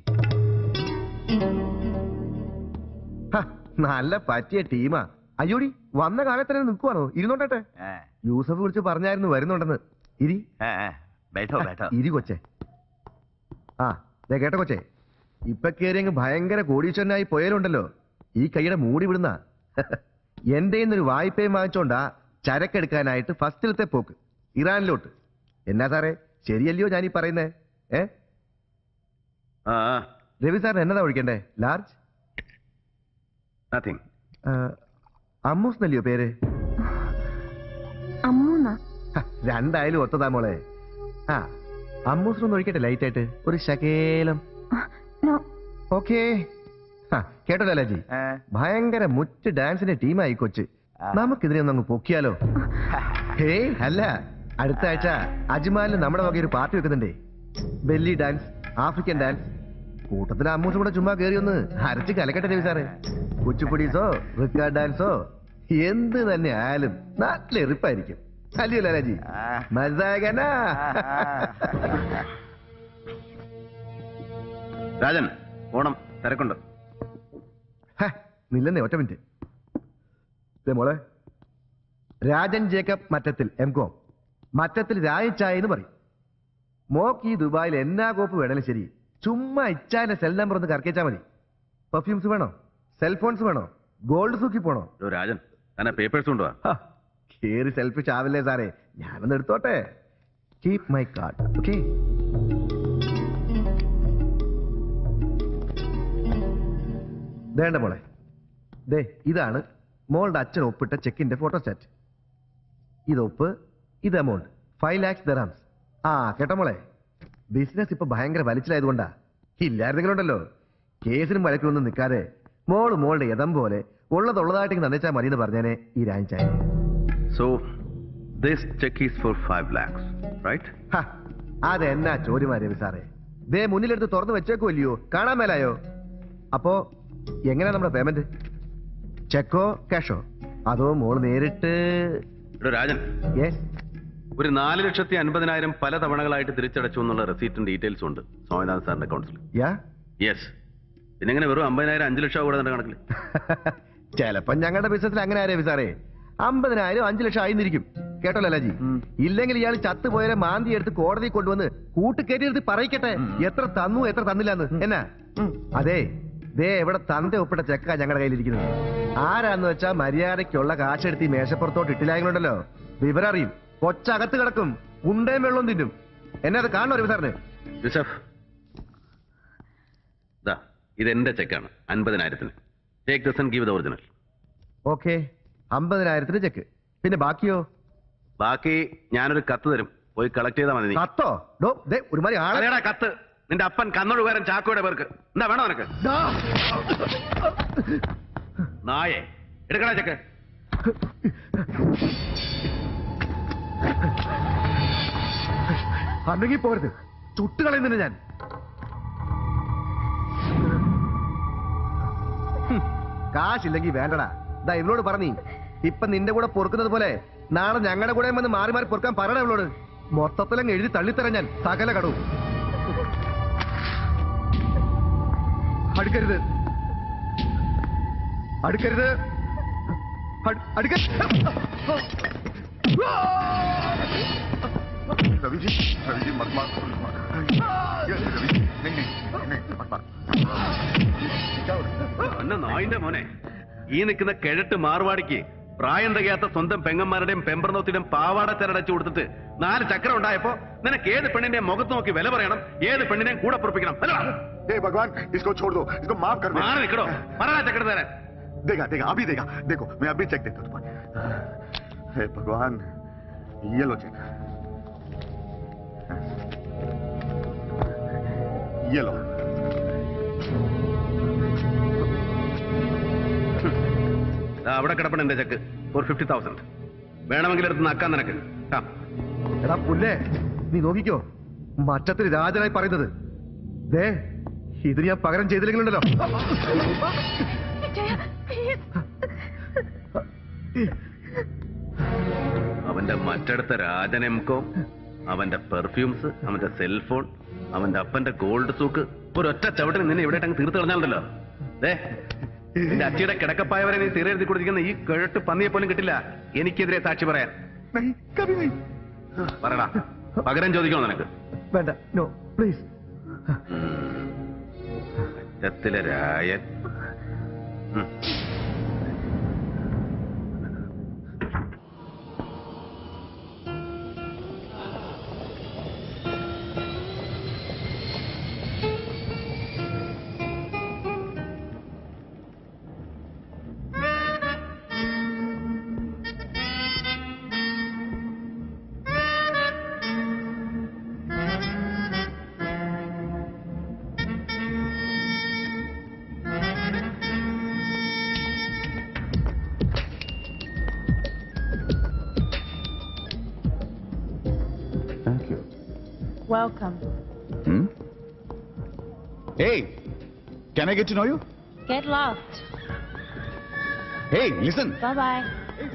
ഹ, നല്ല പറ്റിയ ടീമാ അയ്യോടി വന്ന കാലത്തന്നെ നിൽക്കുവാണോ ഇരുന്നോട്ടെ യൂസഫ് വിളിച്ച് പറഞ്ഞായിരുന്നു വരുന്നുണ്ടെന്ന് ഇരി बैठो बैठो ഇരി കൊച്ചെ ആ ദേ കേട്ടോ കൊച്ചെ ഇപ്പൊ കേറി അങ്ങ് ഭയങ്കര കോടീശ്വരനായി പോയാലുണ്ടല്ലോ ഈ കൈയുടെ മൂടി വിടുന്ന എന്റെ ഒരു വായ്പയും വാങ്ങിച്ചോണ്ടാ ചരക്കെടുക്കാനായിട്ട് ഫസ്റ്റിലത്തെ പോക്ക് ഇറാനിലോട്ട് എന്നാ സാറേ ശരിയല്ലയോ ഞാൻ ഈ പറയുന്നേ ഏ ആ രവി സാറിന് എന്നതാ ഒഴിക്കണ്ടേ ലാർജ് നത്തിങ് അമ്മൂസ് എന്നല്ലയോ പേര് അമ്മൂന്ന ഹ, രണ്ടായാലും ഒത്തതാ മോളെ ആ അമ്മൂസിനൊന്ന് ഒഴിക്കട്ടെ ലൈറ്റ് ആയിട്ട് ഒരു ശകേലം ഓക്കേ ആ, കേട്ടോ ലാലാജി ഭയങ്കര മുറ്റ് ഡാൻസിന്റെ ടീമായി കൊച്ച് നമുക്കിതിനെ ഒന്ന് അങ്ങ് പൊക്കിയാലോ ഹേയ് അല്ല അടുത്ത ആഴ്ച അജ്മാലിൽ നമ്മുടെ വക ഒരു പാർട്ടി വെക്കുന്നുണ്ടേ ബെല്ലി ഡാൻസ് ആഫ്രിക്കൻ ഡാൻസ് കൂട്ടത്തിൽ അമ്മൂസും കൂടെ ചുമ്മാ കയറി ഒന്ന് അരച്ച് കലക്കട്ടെ രവി സാറേ കുച്ചിപ്പുടീസോ റിക്കാർഡ് ഡാൻസോ എന്ത് തന്നെ ആയാലും നല്ല എറിപ്പായിരിക്കും അല്ലയോ ലാലാജി മസാകനാ രാജൻ ഓണം തിരക്കുണ്ട് നില്ലെന്നേ ഒറ്റ മിനിറ്റ് ദേ മോളെ Rajan Jacob Mattathil M Com Mattathil രായച്ചായ എന്ന് പറയും മോക്ക് ഈ ദുബായിൽ എന്നാ കോപ്പ് വേണേലും ശരി ചുമ്മാ ഇച്ചാന്റെ സെൽ നമ്പർ ഒന്ന് കറക്കിച്ചാ മതി പെർഫ്യൂംസ് വേണോ സെൽഫോൺസ് വേണോ ഗോൾഡ് സൂക്കി പോണോ ഓ, രാജൻ തന്നെ പേപ്പേഴ്സ് കൊണ്ടുവാ കേറി സെൽഫിഷ് ആവില്ലേ സാറേ ഞാനൊന്ന് എടുത്തോട്ടെ കീപ് മൈ കാർഡ് ഓക്കെ വേണ്ട മോളെ ദേ ഇതാണ് മോളുടെ അച്ഛൻ ഒപ്പിട്ട ചെക്കിന്റെ ഫോട്ടോസ്റ്റാറ്റ് ഇത് ഒപ്പ് ഇത് എമൗണ്ട് ഫൈവ് ലാക്സ് ദറാംസ് ആ കേട്ടോ മോളെ ബിസിനസ് ഇപ്പൊ ഭയങ്കര വലിച്ചിലായതുകൊണ്ടാ ഇല്ലായിരുന്നെങ്കിലുണ്ടല്ലോ കേസിനും വഴക്കിലൊന്നും നിൽക്കാതെ മോള് മോളുടെ യഥം പോലെ ഉള്ളതുള്ളതായിട്ട് നന്ദിച്ചാൽ മതി എന്ന് പറഞ്ഞേനെ ഈ രാഞ്ചായ so this check is four five lakhs right അതെന്നാ ചോദ്യമാ രവി സാറേ ദേ മുന്നിലെടുത്ത് തുറന്നു വെച്ചേക്കുമല്ലയോ കാണാൻ മേലായോ അപ്പോ എങ്ങനെയാ നമ്മുടെ പേയ്മെന്റ് ചെക്കോ ക്യാഷോ അതോ മോള് നേരിട്ട് എടോ രാജൻ ഒരു നാല് ലക്ഷത്തി അൻപതിനായിരം പല തവണകളായിട്ട് തിരിച്ചടച്ചു എന്നുള്ള റെസീറ്റും ഡീറ്റെയിൽസും ഉണ്ട് സ്വാമിനാഥൻ സാറിന്റെ അക്കൗണ്ട്സിൽ യാ യെസ് പിന്നെ എങ്ങനെ വെറും അമ്പതിനായിരം അഞ്ച് ലക്ഷം കൂടെ നിന്റെ കണക്കിൽ ചിലപ്പോ ഞങ്ങളുടെ ബിസിനസ്സിൽ അങ്ങനെ ആ രവി സാറേ അമ്പതിനായിരം അഞ്ചു ലക്ഷം ആയിരുന്നിരിക്കും കേട്ടോ ലലാജി ഇല്ലെങ്കിൽ ഇയാൾ ചത്തുപോയാലെ മാന്തി എടുത്ത് കോടതി കൊണ്ടുവന്ന് കൂട്ടുകയറ്റി എടുത്ത് പറയിക്കട്ടെ എത്ര തന്നു എത്ര തന്നില്ലാന്ന് എന്നാ അതെ ദേ എവിടെ തന്റെ ഒപ്പിട്ട ചെക്ക ഞങ്ങളുടെ കയ്യിലിരിക്കുന്നത് ആരാന്ന് വെച്ചാ മര്യാദയ്ക്കുള്ള കാശെടുത്ത് ഈ മേശപ്പുറത്തോട്ട് ഇട്ടില്ലായെങ്കിലുണ്ടല്ലോ വിവരം അറിയും കൊച്ചകത്ത് കിടക്കും ഉണ്ടേം വെള്ളം തിന്നും എന്നെ അത് കാണണോ രവി സാറിന് യൂസഫ് ദാ ഇത് എന്റെ ചെക്കാണ് അൻപതിനായിരത്തിന് take this and give the original okay അമ്പതിനായിരത്തിന് ചെക്ക് പിന്നെ ബാക്കിയോ ബാക്കി ഞാനൊരു കത്ത് തരും പോയി കളക്ട് ചെയ്താൽ മതി നീ. കത്തോ ഡോ ദേ ഒരുമാതിരി ആളെ അതേടാ കത്ത് നിന്റെ അപ്പൻ കന്നൊഴുകാരൻ ചാക്കോയുടെ പേർക്ക് എന്താ വേണോ നിനക്ക് നായേ എടുക്കണ ചെക്ക് അല്ലെങ്കിൽ പോരുത് ചുട്ടുകളയുന്നില്ല ഞാൻ ഹും, കാശില്ലെങ്കിൽ വേണ്ടടാ ദാ ഇവളോട് പറഞ്ഞീ ഇപ്പൊ നിന്റെ കൂടെ പൊറുക്കുന്നത് പോലെ നാളെ ഞങ്ങളുടെ കൂടെ വന്ന് മാറി മാറി പൊറുക്കാൻ പറയണ ഇവളോട് മൊത്തത്തിലങ്ങ് എഴുതി തള്ളിത്തരാൻ ഞാൻ സകല കടവും അടുക്കരുത് അടുക്കരുത് അടു- അടുക്ക रवि जी रवि जी मत मार ये रवि जी नहीं नहीं नहीं मत मार അന്ന നായിന്റെ മോനെ ഈ നിൽക്കുന്ന കിഴട്ട് മാർവാടിക്ക് പ്രായം തികയാത്ത സ്വന്തം പെങ്ങന്മാരുടെയും പെമ്പർനോത്തിന്റെയും പാവാട ചരടച്ചു കൊടുത്തിട്ട് നാല് ചക്രം ഉണ്ടായപ്പോ നിനക്ക് ഏത് പെണ്ണിന്റെയും മുഖത്ത് നോക്കി വില പറയണം ഏത് പെണ്ണിനെയും കൂടെ പൊറപ്പിക്കണം हे भगवान इसको छोड़ दो इसको माफ कर दे മാറി നിൽക്കണോ പറയാ ചക്രം തരാൻ देगा देगा अभी देगा देखो मैं अभी चेक देता हूँ तुम्हारे हे भगवान ये लो चेक ये लो ദാ അവിടെ കിടപ്പണ എന്റെ ചെക്ക് ഫോർ ഫിഫ്റ്റി തൗസൻഡ് വേണമെങ്കിൽ എടുത്ത് നക്കാൻ നിനക്ക് ആ എടാ പുല്ലേ നീ നോക്കിക്കോ മറ്റത്തിൽ രാജനായി പറയുന്നത് ദേ ഇത് ഞാൻ പകരം ചെയ്തില്ലെങ്കിലുണ്ടല്ലോ അവന്റെ മറ്റടുത്ത രാജനെംകോ അവന്റെ പെർഫ്യൂംസ് അവന്റെ സെൽഫോൺ അവന്റെ അപ്പന്റെ ഗോൾഡ് സൂക്ക് ഒരൊറ്റ ചവിട്ടിന് നിന്നെ ഇവിടെ അങ്ങ് തീർത്ത് കളഞ്ഞാലല്ലോ ദേ എന്റെ അച്ഛയുടെ കിടക്കപ്പായ വരെ നീ തീരെഴുതി കൊടുത്തിരിക്കുന്ന ഈ കിഴട്ട് പന്നിയെ പോലും കിട്ടില്ല എനിക്കെതിരെ സാക്ഷി പറയാൻ പറയടാ പകരം ചോദിക്കണോ നിനക്ക് വേണ്ട നോ പ്ലീസ് രത്തിലെ രായൻ Thank you. Welcome. Hmm? Hey, can I get to know you? Get lost. Hey, listen. Bye bye.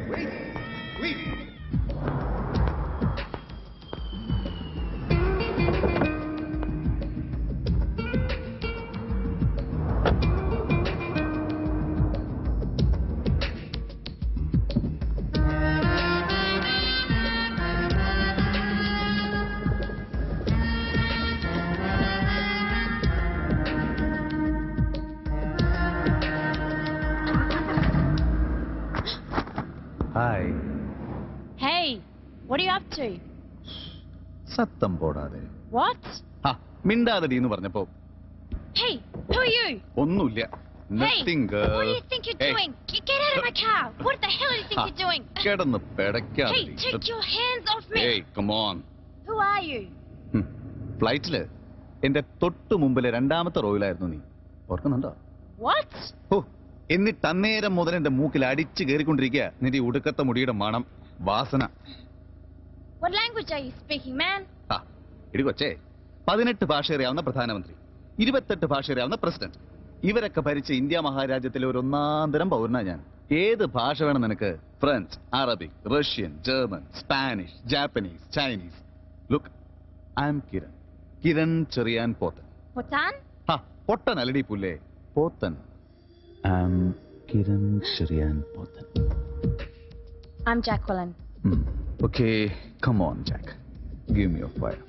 Hi Hey, what are you up to? സത്തം പോടാതെ What? ആ മിണ്ടാതടി എന്ന് പറഞ്ഞപ്പോ Hey, who are you? ഒന്നുമില്ല Hey, nothing what do you think you're doing? Get get out of my car. What the hell do you think you're doing? കിടന്ന് Hey, പെടയ്ക്കാതെ take your hands off me. ഏയ് come on Who are you? ഫ്ലൈറ്റില് എന്റെ തൊട്ടു മുമ്പിലെ രണ്ടാമത്തെ റോയിലായിരുന്നു നീ ഓർക്കുന്നുണ്ടോ What? ഓ എന്നിട്ട് അന്നേരം മുതൽ എന്റെ മൂക്കിൽ അടിച്ചു കയറിക്കൊണ്ടിരിക്കുക നിന്റെ ഈ ഉടുക്കത്തെ മുടിയുടെ മണം വാസന What language are you speaking, man? ആ ഇടി കൊച്ചേ പതിനെട്ട് ഭാഷ അറിയാവുന്ന പ്രധാനമന്ത്രി ഇരുപത്തെട്ട് ഭാഷ അറിയാവുന്ന പ്രസിഡന്റ് ഇവരൊക്കെ ഭരിച്ച ഇന്ത്യ മഹാരാജ്യത്തിലെ ഒരു ഒന്നാന്തരം പൗരനാ ഞാൻ ഏത് ഭാഷ വേണം നിനക്ക് French Arabic Russian German Spanish Japanese Chinese look I am Kiran Kiran Cheriyan Pothan Potan? ആ പൊട്ടൻ അല്ലടി പുല്ലേ Pothan I am Kiran Cheriyan Pothan I'm Jacqueline. Okay come on Jack give me your fire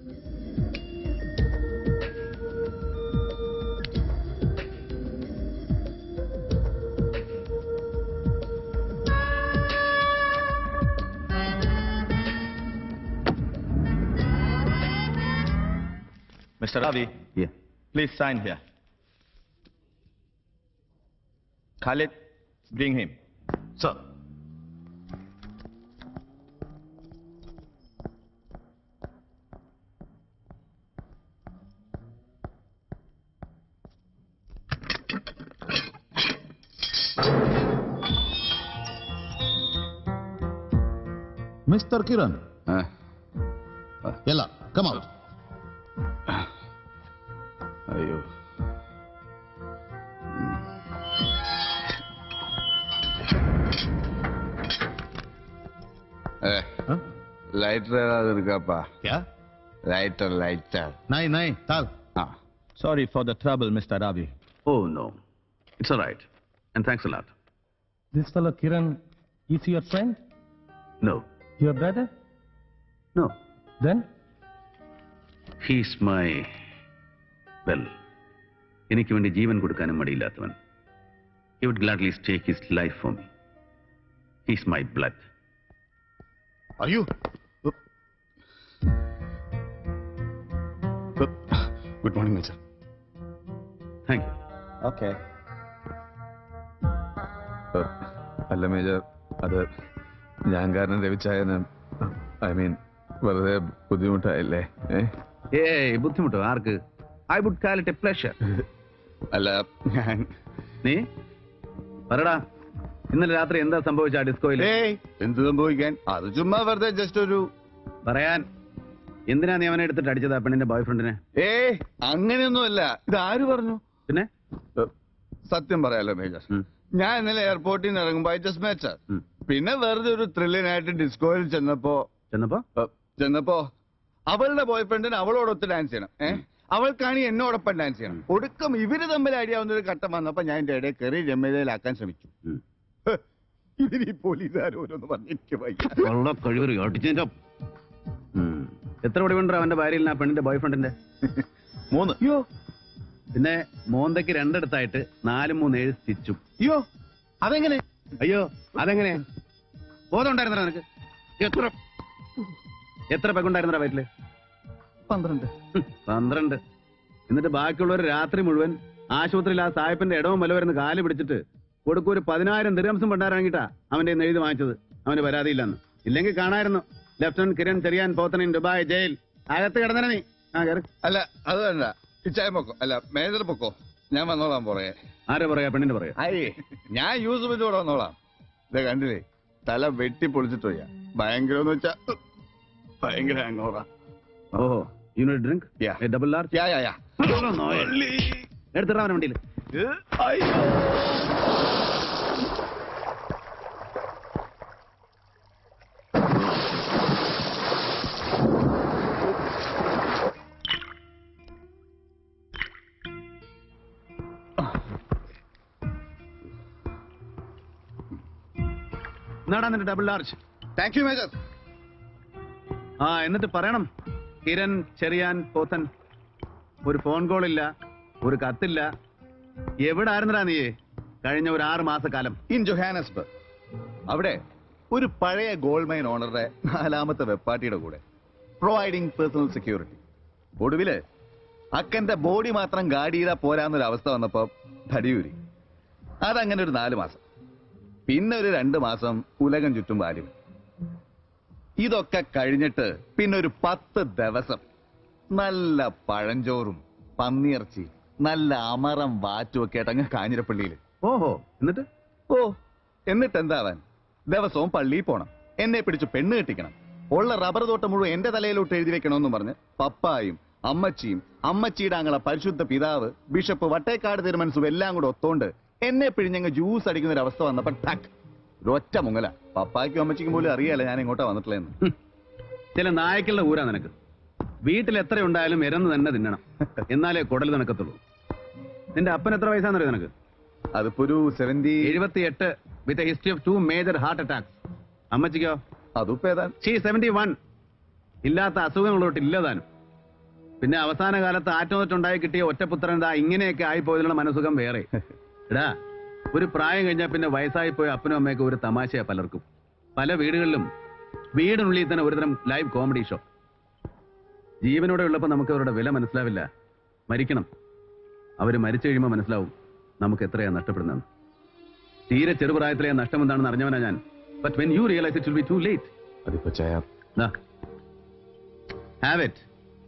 Mr. Ravi. Yeah. Please sign here. Khalid, bring him. Sir. Mr. Kiran. Yalla, come out. അയ്യോ lighter ഏതാ എടുക്കാപ്പാ lighter lighter Nahi, nahi, tal. ആ Sorry for the trouble, Mr. Ravi. Oh no it's right and thanks a lot This fellow Kiran is your friend? നോ Your brother? നോ Then? He's my well എനിക്ക് വേണ്ടി ജീവൻ കൊടുക്കാനും മടിയില്ലാത്തവൻ he would gladly take his life for me he's my blood Are you? Good morning major thank you okay അല്ല major അത് ഞാൻ കാരണം രവിച്ചായന് ഐ മീൻ വെറുതെ ബുദ്ധിമുട്ടായില്ലേ ഏ ഏയ് ബുദ്ധിമുട്ടോ ആർക്ക് I would call it a pleasure അല്ല ഞാൻ നീ പറടാ ഇന്നലെ രാത്രി എന്താ സംഭവിച്ച ആ ഡിസ്കോയിൽ ഏയ് എന്ത് സംഭവിക്കാൻ അത് ചുമ്മാ വെറുതെ ജസ്റ്റ് ഒരു പറയാൻ എന്തിനാ നീ അവനെ എടുത്തിട്ട് അടിച്ചത് ആ പെണ്ണിന്റെ ബോയ് ഫ്രണ്ടിനെ ഏയ് അങ്ങനെയൊന്നുമല്ല ഇത് ആര് പറഞ്ഞു പിന്നെ സത്യം പറയാലോ മേജർ ഞാൻ ഇന്നലെ എയർപോർട്ടിൽ നിന്ന് ഇറങ്ങുമ്പോ ഐ ജസ്റ്റ് മേച്ചർ പിന്നെ വെറുതെ ഒരു ത്രില്ലിനായിട്ട് ഡിസ്കോയിൽ ചെന്നപ്പോ ചെന്നപ്പോ ചെന്നപ്പോ അവളുടെ ബോയ് ഫ്രണ്ടിന് അവളോടൊത്ത് ഡാൻസ് ചെയ്യണം ഏ അവൾക്കാണ് എന്നോടൊപ്പം ഡാൻസ് ചെയ്യണം ഒടുക്കം ഇവര് തമ്മിൽ അടിയാവുന്ന ഒരു ഘട്ടം വന്നപ്പോ ഞാൻ എന്റെ ഇടയിൽ കയറി രമ്യതയിലാക്കാൻ ശ്രമിച്ചു ഹ്, ഇവര് ഈ പോലീസുകാരോരോന്ന് പറഞ്ഞിരിക്കും കഴിവറി അടിച്ചതിന്റെ എത്ര പടി വേണ്ട അവന്റെ ഭാര്യയിൽ ആ പെണ്ണിന്റെ ബോയ് ഫ്രണ്ടിന്റെ മൂന്ന് യോ പിന്നെ മോന്തയ്ക്ക് രണ്ടിടത്തായിട്ട് നാലും മൂന്ന് ഏഴ് സ്റ്റിച്ചും അയ്യോ അതെങ്ങനെ അയ്യോ അതെങ്ങനെ ബോധം ഉണ്ടായിരുന്നോ നിനക്ക് എത്ര എത്ര പെഗുണ്ടായിരുന്നടാ വയറ്റില് പന്ത്രണ്ട് ഹും, പന്ത്രണ്ട് എന്നിട്ട് ബാക്കിയുള്ളവർ രാത്രി മുഴുവൻ ആശുപത്രിയിൽ ആ സാഹിബിന്റെ ഇടവും വല്ല വരുന്ന കാല് പിടിച്ചിട്ട് കൊടുക്കും ഒരു പതിനായിരം ദിരംസും പണ്ടാരാങ്ങിട്ടാ അവന്റെ കയ്യിന്ന് എഴുതി വാങ്ങിച്ചത് അവന് പരാതിയില്ലെന്ന് ഇല്ലെങ്കിൽ കാണായിരുന്നു ലെഫ്റ്റനന്റ് കിരൺ ചെറിയാൻ പോത്തനിൻ ദുബായ് ജയിൽ അകത്ത് കിടന്നനെ നീ ആ കയറി അല്ല അത് വേണ്ട ഇച്ചായ പൊക്കോ അല്ല മേജർ പൊക്കോ ഞാൻ വന്നോളാം പുറകെ ആരെ പറയാ പെണ്ണിന്റെ പറയാ അയ്യേ ഞാൻ യൂസുഫിന്റെ കൂടെ വന്നോളാം ഇത് കണ്ടില്ലേ തല വെട്ടി പൊളിച്ചിട്ട് വയ്യ ഭയങ്കരം എന്ന് വെച്ചാ ഉഹ്, ഭയങ്കര ഹാങ് ഓവറാ ഓഹോ unit drink double large yeah yeah yeah എടുത്തിടാൻ വണ്ടിയിൽ എന്നാടാ നിന്റെ double large thank you major ആ എന്നിട്ട് പറയണം കിരൺ ചെറിയാൻ പോത്തൻ ഒരു ഫോൺ കോൾ ഇല്ല ഒരു കത്തില്ല എവിടെ ആയിരുന്നടാ നീ കഴിഞ്ഞ ഒരു ആറ് മാസക്കാലം ഇൻ ജൊഹാനസ്ബർഗ് അവിടെ ഒരു പഴയ ഗോൾഡ് മൈൻ ഓണറുടെ നാലാമത്തെ വെപ്പാട്ടിയുടെ കൂടെ പ്രൊവൈഡിങ് പേഴ്സണൽ സെക്യൂരിറ്റി ഒടുവില് അക്കന്റെ ബോഡി മാത്രം ഗാഡി ചെയ്താൽ പോരാന്നൊരു അവസ്ഥ വന്നപ്പോ തടിയൂരി അതങ്ങനെ ഒരു നാല് മാസം പിന്നെ ഒരു രണ്ട് മാസം ഉലകം ചുറ്റും വാരി ഇതൊക്കെ കഴിഞ്ഞിട്ട് പിന്നെ ഒരു പത്ത് ദിവസം നല്ല പഴഞ്ചോറും പന്നിയിറച്ചി നല്ല അമരം വാറ്റും ഒക്കെ ആയിട്ട് അങ്ങ് കാഞ്ഞിരപ്പള്ളിയിൽ ഓഹോ എന്നിട്ട് ഓ എന്നിട്ട് എന്താവാൻ ദിവസവും പള്ളിയിൽ പോണം എന്നെ പിടിച്ച് പെണ്ണ് കെട്ടിക്കണം ഉള്ള റബ്ബർ തോട്ടം മുഴുവൻ എന്റെ തലയിലോട്ട് എഴുതി വെക്കണമെന്ന് പറഞ്ഞ് പപ്പായും അമ്മച്ചിയും അമ്മച്ചിയുടെ അങ്ങളെ പരിശുദ്ധ പിതാവ് ബിഷപ്പ് വട്ടേക്കാട് തിരുമനസും എല്ലാം കൂടെ ഒത്തോണ്ട് എന്നെ പിഴിഞ്ഞങ്ങ് ജ്യൂസ് അടിക്കുന്ന ഒരു അവസ്ഥ വന്നപ്പോ ടക്ക് ഒറ്റ മുങ്ങല പപ്പായ്ക്കും അമ്മച്ചിക്കും പോലും അറിയാലോ ഞാൻ ഇങ്ങോട്ടാ വന്നിട്ടില്ലെന്ന് ചില നായ്ക്കളുടെ ഊരാ നിനക്ക് വീട്ടിൽ എത്ര ഉണ്ടായാലും ഇരന്ന് തന്നെ തിന്നണം എന്നാലേ കുടൽ നിനക്കത്തുള്ളൂ നിന്റെ അപ്പൻ എത്ര വയസ്സാന്നറിയോ നിനക്ക് അതിപ്പോ ഒരു സെവന്റി എഴുപത്തിയെട്ട് with history of two major heart attacks അമ്മച്ചിക്കോ അതിപ്പോ ഏതാ ഷീ സെവന്റി വൺ ഇല്ലാത്ത അസുഖങ്ങളോട്ട് ഇല്ലതാനും പിന്നെ അവസാന കാലത്ത് ആറ്റുണ്ടായി കിട്ടിയ ഒറ്റപുത്രൻ ദാ ഇങ്ങനെയൊക്കെ ആയിപ്പോയതിനുള്ള മനസുഖം വേറെ എടാ ഒരു പ്രായം കഴിഞ്ഞാൽ പിന്നെ വയസ്സായി പോയ അപ്പനും അമ്മയൊക്കെ ഒരു തമാശയാ പലർക്കും പല വീടുകളിലും വീടിനുള്ളിൽ തന്നെ ഒരുതരം ലൈവ് കോമഡി ഷോ ജീവനോടെ ഉള്ളപ്പോൾ നമുക്ക് അവരുടെ വില മനസ്സിലാവില്ല മരിക്കണം അവർ മരിച്ചു കഴിയുമ്പോൾ മനസ്സിലാവും നമുക്ക് എത്രയാ നഷ്ടപ്പെടുന്നത് തീരെ ചെറുപ്രായത്തിലെ നഷ്ടം എന്താണെന്ന് അറിഞ്ഞവനാ ഞാൻ but when you realise it will be too late അതിപ്പോ ചായ ഹാവ് ഇറ്റ്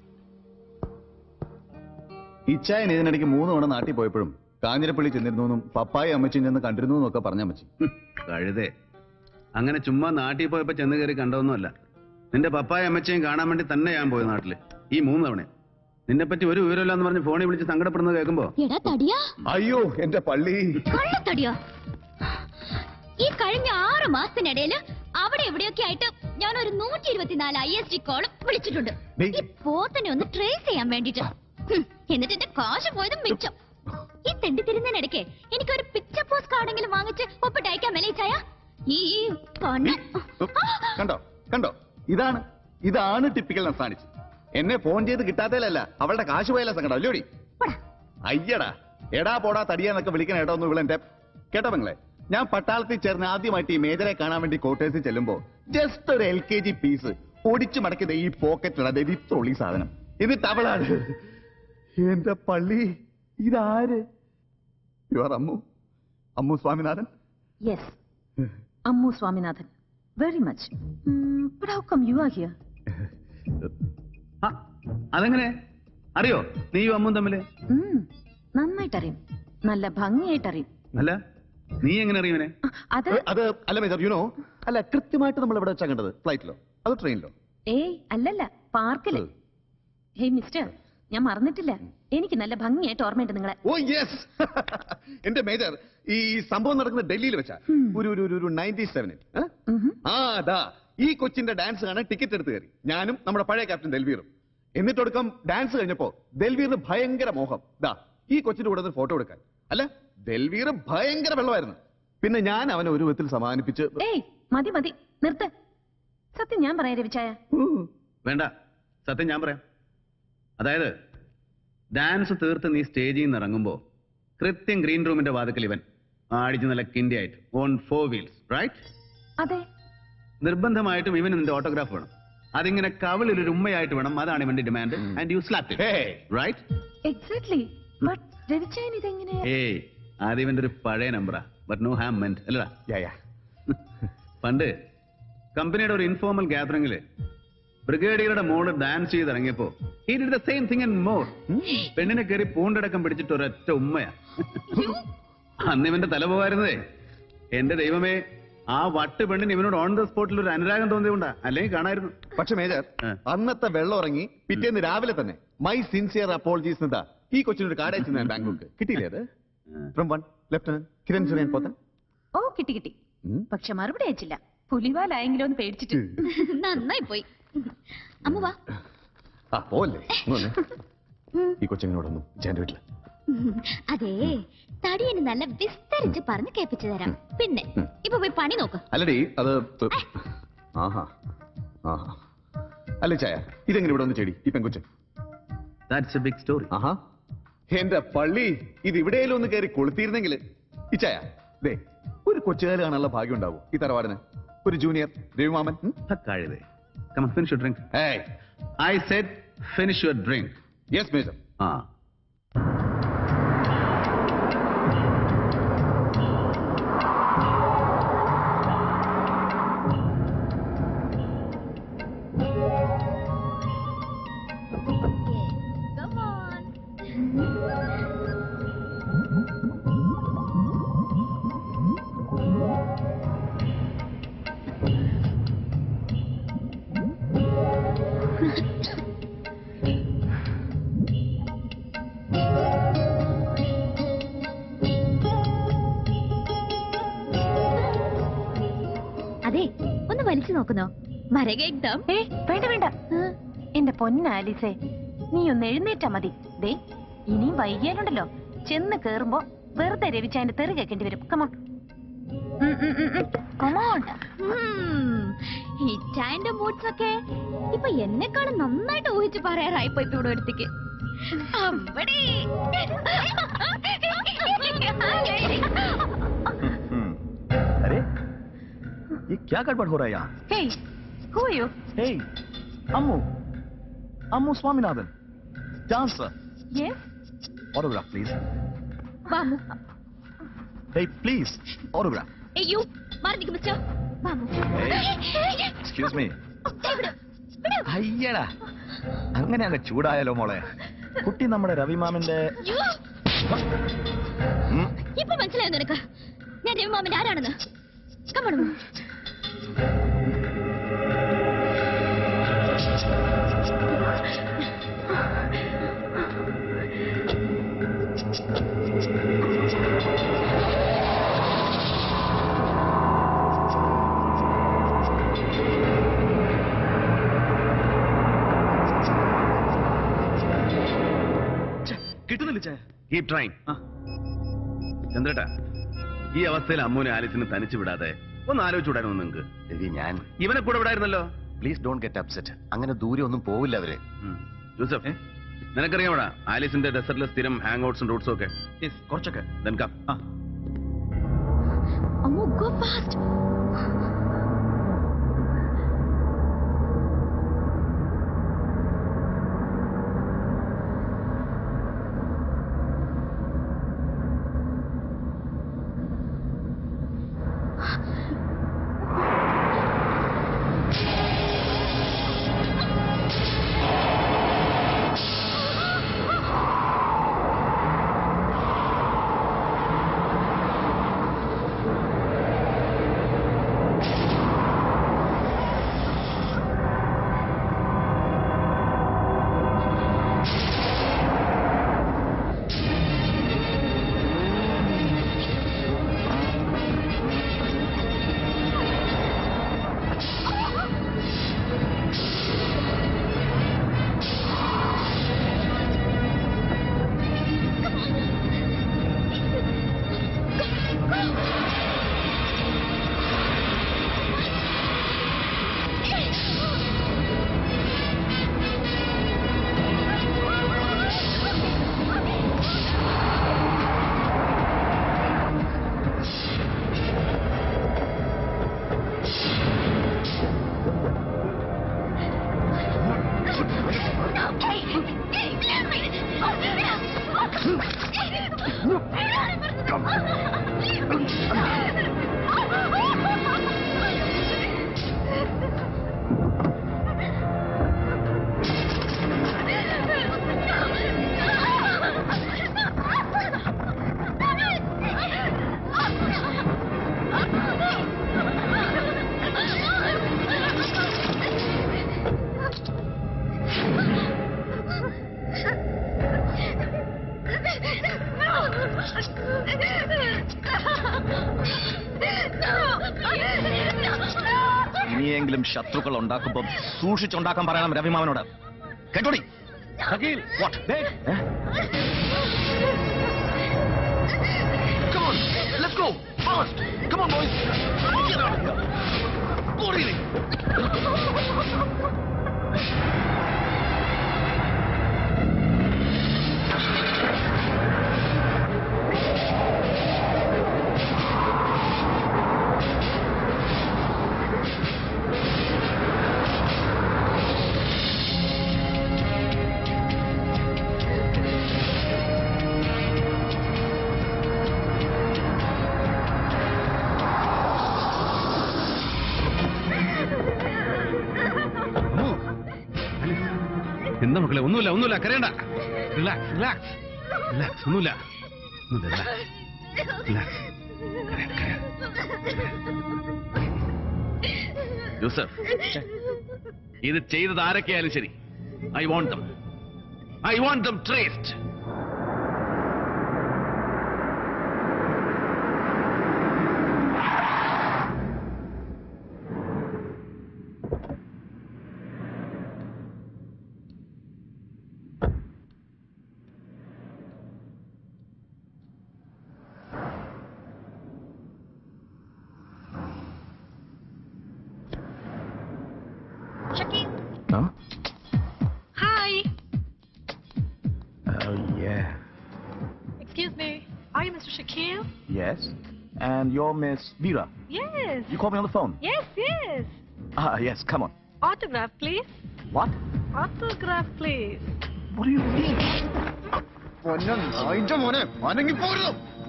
ഇച്ചായൻ ഇതിനിടയ്ക്ക് മൂന്ന് തവണ നാട്ടിൽ പോയപ്പോഴും കാഞ്ഞിരപ്പള്ളി ചെന്നിരുന്നു പപ്പായ അമ്മച്ചിയും ചെന്ന് കണ്ടിരുന്നു എന്നൊക്കെ പറഞ്ഞാ മച്ചി കഴുതേ അങ്ങനെ ചുമ്മാ നാട്ടിൽ പോയപ്പോ ചെന്ന് കയറി കണ്ടതൊന്നുമല്ല നിന്റെ പപ്പായ അമ്മച്ചയും കാണാൻ വേണ്ടി തന്നെ ഞാൻ പോയി നാട്ടില് ഈ മൂന്ന് തവണ നിന്നെ പറ്റി ഒരു വിവരമില്ലെന്ന് പറഞ്ഞ് ഫോണിൽ വിളിച്ച് സങ്കടപ്പെടുന്നത് കേൾക്കുമ്പോ എടാ തടിയാ അയ്യോ എന്റെ പള്ളി കള്ളത്തടിയാ ഈ കഴിഞ്ഞ ആറ് മാസത്തിനിടയില് അവിടെ എവിടെയൊക്കെ ആയിട്ട് ഞാൻ ഒരു നൂറ്റി ഇരുപത്തിനാല് ഐ എസ് ഡി കോളും വിളിച്ചിട്ടുണ്ട് ഈ പോത്തനെ ഒന്ന് ട്രേസ് ചെയ്യാൻ വേണ്ടിട്ട് ഹും, എന്നിട്ട് എന്റെ കാശ് പോയതും മിച്ചം ഈ തെണ്ടി തിരുന്നതിനിടയ്ക്ക് എനിക്കൊരു പിക്ചർ പോസ്റ്റ് കാർഡെങ്കിലും വാങ്ങിച്ച് ഒപ്പിട്ട് അയക്കാൻ വിലയിച്ചായ ഈ കണ്ണ് കണ്ടോ കണ്ടോ ഇതാണ് ഇതാണ് ടിപ്പിക്കൽ നസാണിച്ച് എന്നെ ഫോൺ ചെയ്ത് കിട്ടാത്തതിലല്ല അവളുടെ കാശ് പോയാല സങ്കടം അല്ലോടി അയ്യടാ എടാ പോടാ തടിയാന്നൊക്കെ വിളിക്കണ ഏട്ടോ ഒന്ന് വിളന്റെ കേട്ടോ പെങ്ങളെ ഞാൻ പട്ടാളത്തിൽ ചേർന്ന് ആദ്യമായിട്ട് ഈ മേജറെ കാണാൻ വേണ്ടി കോട്ടേഴ്സിൽ ചെല്ലുമ്പോ ജസ്റ്റ് ഒരു എൽ കെ ജി പീസ് ഒടിച്ചു മടക്കിയത് ഈ പോക്കറ്റിലാണ് ഈ തൊളി സാധനം എന്നിട്ട് അവളാണ് എന്റെ പള്ളി ഇതാര് you are Ammu Ammu Swaminathan Yes. Ammu Swaminathan. Very much. Mm, but how come you are here? അതെങ്ങനെ അറിയോ നീയും അമ്മും തമ്മില് Mm, നന്നായിട്ടറിയും നല്ല ഭംഗിയായിട്ടറിയും അല്ല നീ എങ്ങനെ അറിയുവനെ അത് അത് അല്ല മേജർ യുനോ അല്ല കൃത്യമായിട്ട് നമ്മൾ എവിടെ വെച്ചാ കണ്ടത് ഫ്ലൈറ്റിലോ അത് ട്രെയിനിലോ ഏയ് അല്ലല്ല പാർക്കില് ഹേയ് മിസ്റ്റർ ഞാൻ മറന്നിട്ടില്ല എനിക്ക് നല്ല ഭംഗിയായിട്ട് ഓർമ്മയുണ്ട് നിങ്ങളെ ഓ യെസ് എന്റെ മേജർ ഈ സംഭവം നടക്കുന്നത് ഡൽഹിയിൽ വെച്ചാ ഒരു ഒരു ഒരു- ഒരു നയൻറ്റി സെവനിൽ ആ അതാ ഈ കൊച്ചിന്റെ ഡാൻസ് കാണാൻ ടിക്കറ്റ് എടുത്ത് കയറി ഞാനും നമ്മുടെ പഴയ ക്യാപ്റ്റൻ ദൽവീറും എന്നിട്ടൊടുക്കം ഡാൻസ് കഴിഞ്ഞപ്പോ ദൽവീറിന് ഭയങ്കര മോഹം ദാ ഈ കൊച്ചിന്റെ കൂടെ ഒരു ഫോട്ടോ എടുക്കാൻ അല്ല ദൽവീർ ഭയങ്കര വെള്ളമായിരുന്നു പിന്നെ ഞാൻ അവനെ ഒരു വിധത്തിൽ സമാനിപ്പിച്ച് ഏയ് മതി മതി നിർത്ത് സത്യം ഞാൻ പറയാം രവിച്ചായ വേണ്ട സത്യം ഞാൻ പറയാം അതായത് ഡാൻസ് തീർത്ത് നീ സ്റ്റേജിൽ നിന്ന് ഇറങ്ങുമ്പോ കൃത്യം ഗ്രീൻ റൂമിന്റെ വാതിക്കൽ ഇവൻ ആടിച്ച് നല്ല കിൻഡിയായിട്ട് ഓൺ ഫോർ വീൽസ് റൈറ്റ് അതെ നിർബന്ധമായിട്ടും ഇവന് നിന്റെ ഓട്ടോഗ്രാഫ് വേണം അതിങ്ങനെ കവിളിൽ ഒരു ഉമ്മയായിട്ട് വേണം അതാണ് ഇവന്റെ demand and you slap right exactly but രവിചാൻ ഇതെങ്ങനെ ഏയ് അത് ഇവന്റെ ഒരു പഴയ നമ്പറാ ബട്ട് നോ ഹാം മെന്റ് അല്ലടാ പണ്ട് കമ്പനിയുടെ ഒരു ഇൻഫോർമൽ ഗാദറിംഗില് ബ്രിഗേഡിയറുടെ മോള് ഡാൻസ് ചെയ്ത് ഇറങ്ങിയപ്പോ he did the same thing and more പെണ്ണിനെ കയറി പൂണ്ടടക്കം പിടിച്ചിട്ട് ഒരൊറ്റ ഉമ്മയാ അന്ന് ഇവന്റെ തല പോകായിരുന്നതേ എന്റെ ദൈവമേ ആ വട്ട് പെണ്ണിന് ഇവനോട് ഓൺ ദ സ്പോട്ടിൽ ഒരു അനുരാഗം തോന്നിയതുകൊണ്ടാ അല്ലെങ്കിൽ കാണായിരുന്നു പക്ഷെ മേജർ അന്നത്തെ വെള്ളം ഇറങ്ങി പിറ്റേന്ന് രാവിലെ തന്നെ മൈ സിൻസിയർ അപ്പോളജീസ് എന്താ ഈ കൊച്ചിനൊരു കാർഡ് അയച്ചു ഞാൻ ബാംഗ്ലൂർക്ക് കിട്ടിയില്ലേ അത് from one lieutenant Kiran Suren Pothan oh കിട്ടി കിട്ടി പക്ഷെ മറുപടി അയച്ചില്ല പുലിവാലായെങ്കിലും ഒന്ന് പേടിച്ചിട്ട് നന്നായി പോയി അമ്മ വാ ആ പോവല്ലേ ഇങ്ങ് വന്നേ. ഈ കൊച്ചിനോടൊന്നും ജാന്റെ വീട്ടില് അതേ തടിയന് നല്ല വിസ്തരിച്ച് പറഞ്ഞ് കേൾപ്പിച്ചു തരാം പിന്നെ ഇപ്പൊ പോയി പണി നോക്ക് അല്ലടി അത് ആഹാ ആഹാ അല്ലേ ചായ ഇതെങ്ങനെ ഇവിടെ ഒന്ന് ചെടി ഈ പെങ്കൊച്ചൻ ദാറ്റ്സ് എ ബിഗ് സ്റ്റോറി ആഹാ എന്റെ പള്ളി ഇത് ഇവിടെയെങ്കിലും ഒന്ന് കയറി കൊളുത്തിയിരുന്നെങ്കിൽ ഈ ചായ ദേ ഒരു കൊച്ചുകാല് കാണാനുള്ള ഭാഗ്യം ഉണ്ടാവും ഈ തറവാടിന് ഒരു ജൂനിയർ രവിമാമൻ ഉം? കഴുതേ Come on, finish your drink. Hey, I said finish your drink. Yes, Major. Ah. Come on. അതെ ഒന്ന് വലിച്ചു നോക്കുന്നോ മരകേക്തം ഏ വേണ്ട വേണ്ട എന്റെ പൊന്ന ആലിസേ നീ ഒന്ന് എഴുന്നേറ്റാ മതി ദേ ഇനിയും വൈകിയാലുണ്ടല്ലോ ചെന്ന് കേറുമ്പോ വെറുതെ രവിച്ചാന്റെ തെറി കേൾക്കേണ്ടി വരും കമോൺ കമോൺ ഹിറ്റാന്റെ മൂഡ്സ് ഒക്കെ ഇപ്പൊ എന്നെക്കാളും നന്നായിട്ട് ഊഹിച്ച് പറയാറായി പോയി ഇവിടെ അടുത്തേക്ക് അമ്പടി अरे ये क्या गड़बड़ हो रहा है यहाँ hey who you hey Ammu Ammu Swaminathan dancer yes autograph please വാമു hey please autograph അയ്യോ മാറി നിൽക്കും മിസ്റ്റർ വാമു excuse me അയ്യടാ അങ്ങനെ അങ്ങ് ചൂടായാലോ മോളെ കുട്ടി നമ്മുടെ രവിമാമന്റെ അയ്യോ, ഉം, ഇപ്പൊ മനസ്സിലായോ നിനക്ക് ഞാൻ രവിമാമൻ ആരാണെന്ന് കമ്മണു കിട്ടുന്നില്ല ചേ കീപ് ട്രൈങ് ചന്ദ്രേട്ടാ ഈ അവസ്ഥയിൽ അമ്മൂനെ ആലിസിനെ തനിച്ചു വിടാതെ ഒന്ന് ആലോചിച്ചുവിടായിരുന്നു നിങ്ങൾക്ക് രവി ഞാൻ ഇവനെ കൂടെ വിടായിരുന്നല്ലോ പ്ലീസ് ഡോണ്ട് ഗെറ്റ് അപ്സെറ്റ് അങ്ങനെ ദൂരെ ഒന്നും പോവില്ല അവര് ജോസഫ് നിനക്കറിയാമോടാ ആലിസിന്റെ ഡെസർട്ടിലെ സ്ഥിരം ഹാങ് ഔട്ട്സും റൂട്ട്സും ഒക്കെ കുറച്ചൊക്കെ Then come. അമ്മോ ഗോ ഫാസ്റ്റ് ആ ഇനിയെങ്കിലും ശത്രുക്കൾ ഉണ്ടാക്കുമ്പോൾ സൂക്ഷിച്ചുണ്ടാക്കാൻ പറയണം രവിമാമനോട് കേട്ടോടി Shakeel what Come on, let's go, fast. Come on, boys. Get out of here. Go, really. എന്താ മക്കളെ ഒന്നുമില്ല ഒന്നുമില്ല കരയണ്ട റിലാക്സ് റിലാക്സ് റിലാക്സ് ഒന്നുമില്ല ഒന്നുമില്ല റിലാക്സ് യൂസഫ് ഇത് ചെയ്തത് ആരൊക്കെയായാലും ശരി I want them I want them traced Shakil. Huh? Hi. Oh, yeah. Excuse me. Are you Mr. Shakil? Yes. And you're Miss Vera. Yes. You called me on the phone. Yes, yes. Ah, yes, come on. Autograph, please. What? Autograph, please. What do you mean? മോനെ അനങ്ങി പോരുന്നു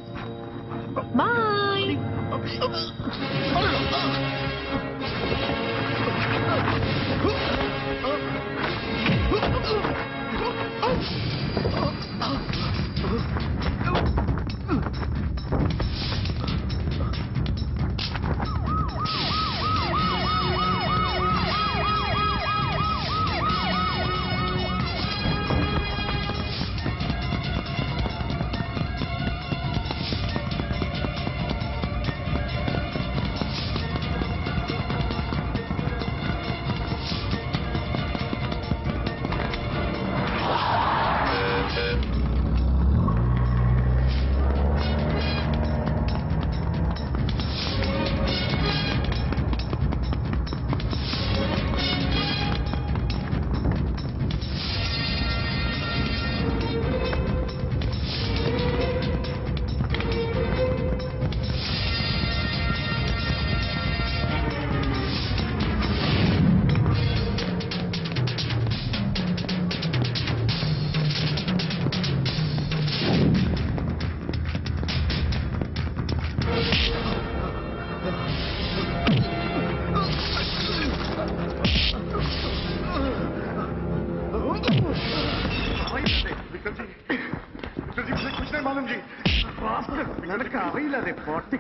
Bye. कुछ नहीं मालूम जी लड़का അറിയില്ല അതെ പൊട്ടി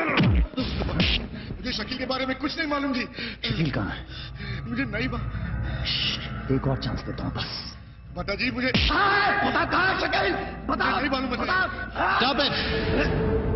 मुझे शकील के बारे में कुछ नहीं मालूम जी शकील कहाँ है मुझे नहीं मा- एक और चांस देता हूँ बस बता जी मुझे पता कहाँ है शकील बता नहीं मालूम बता Stop it!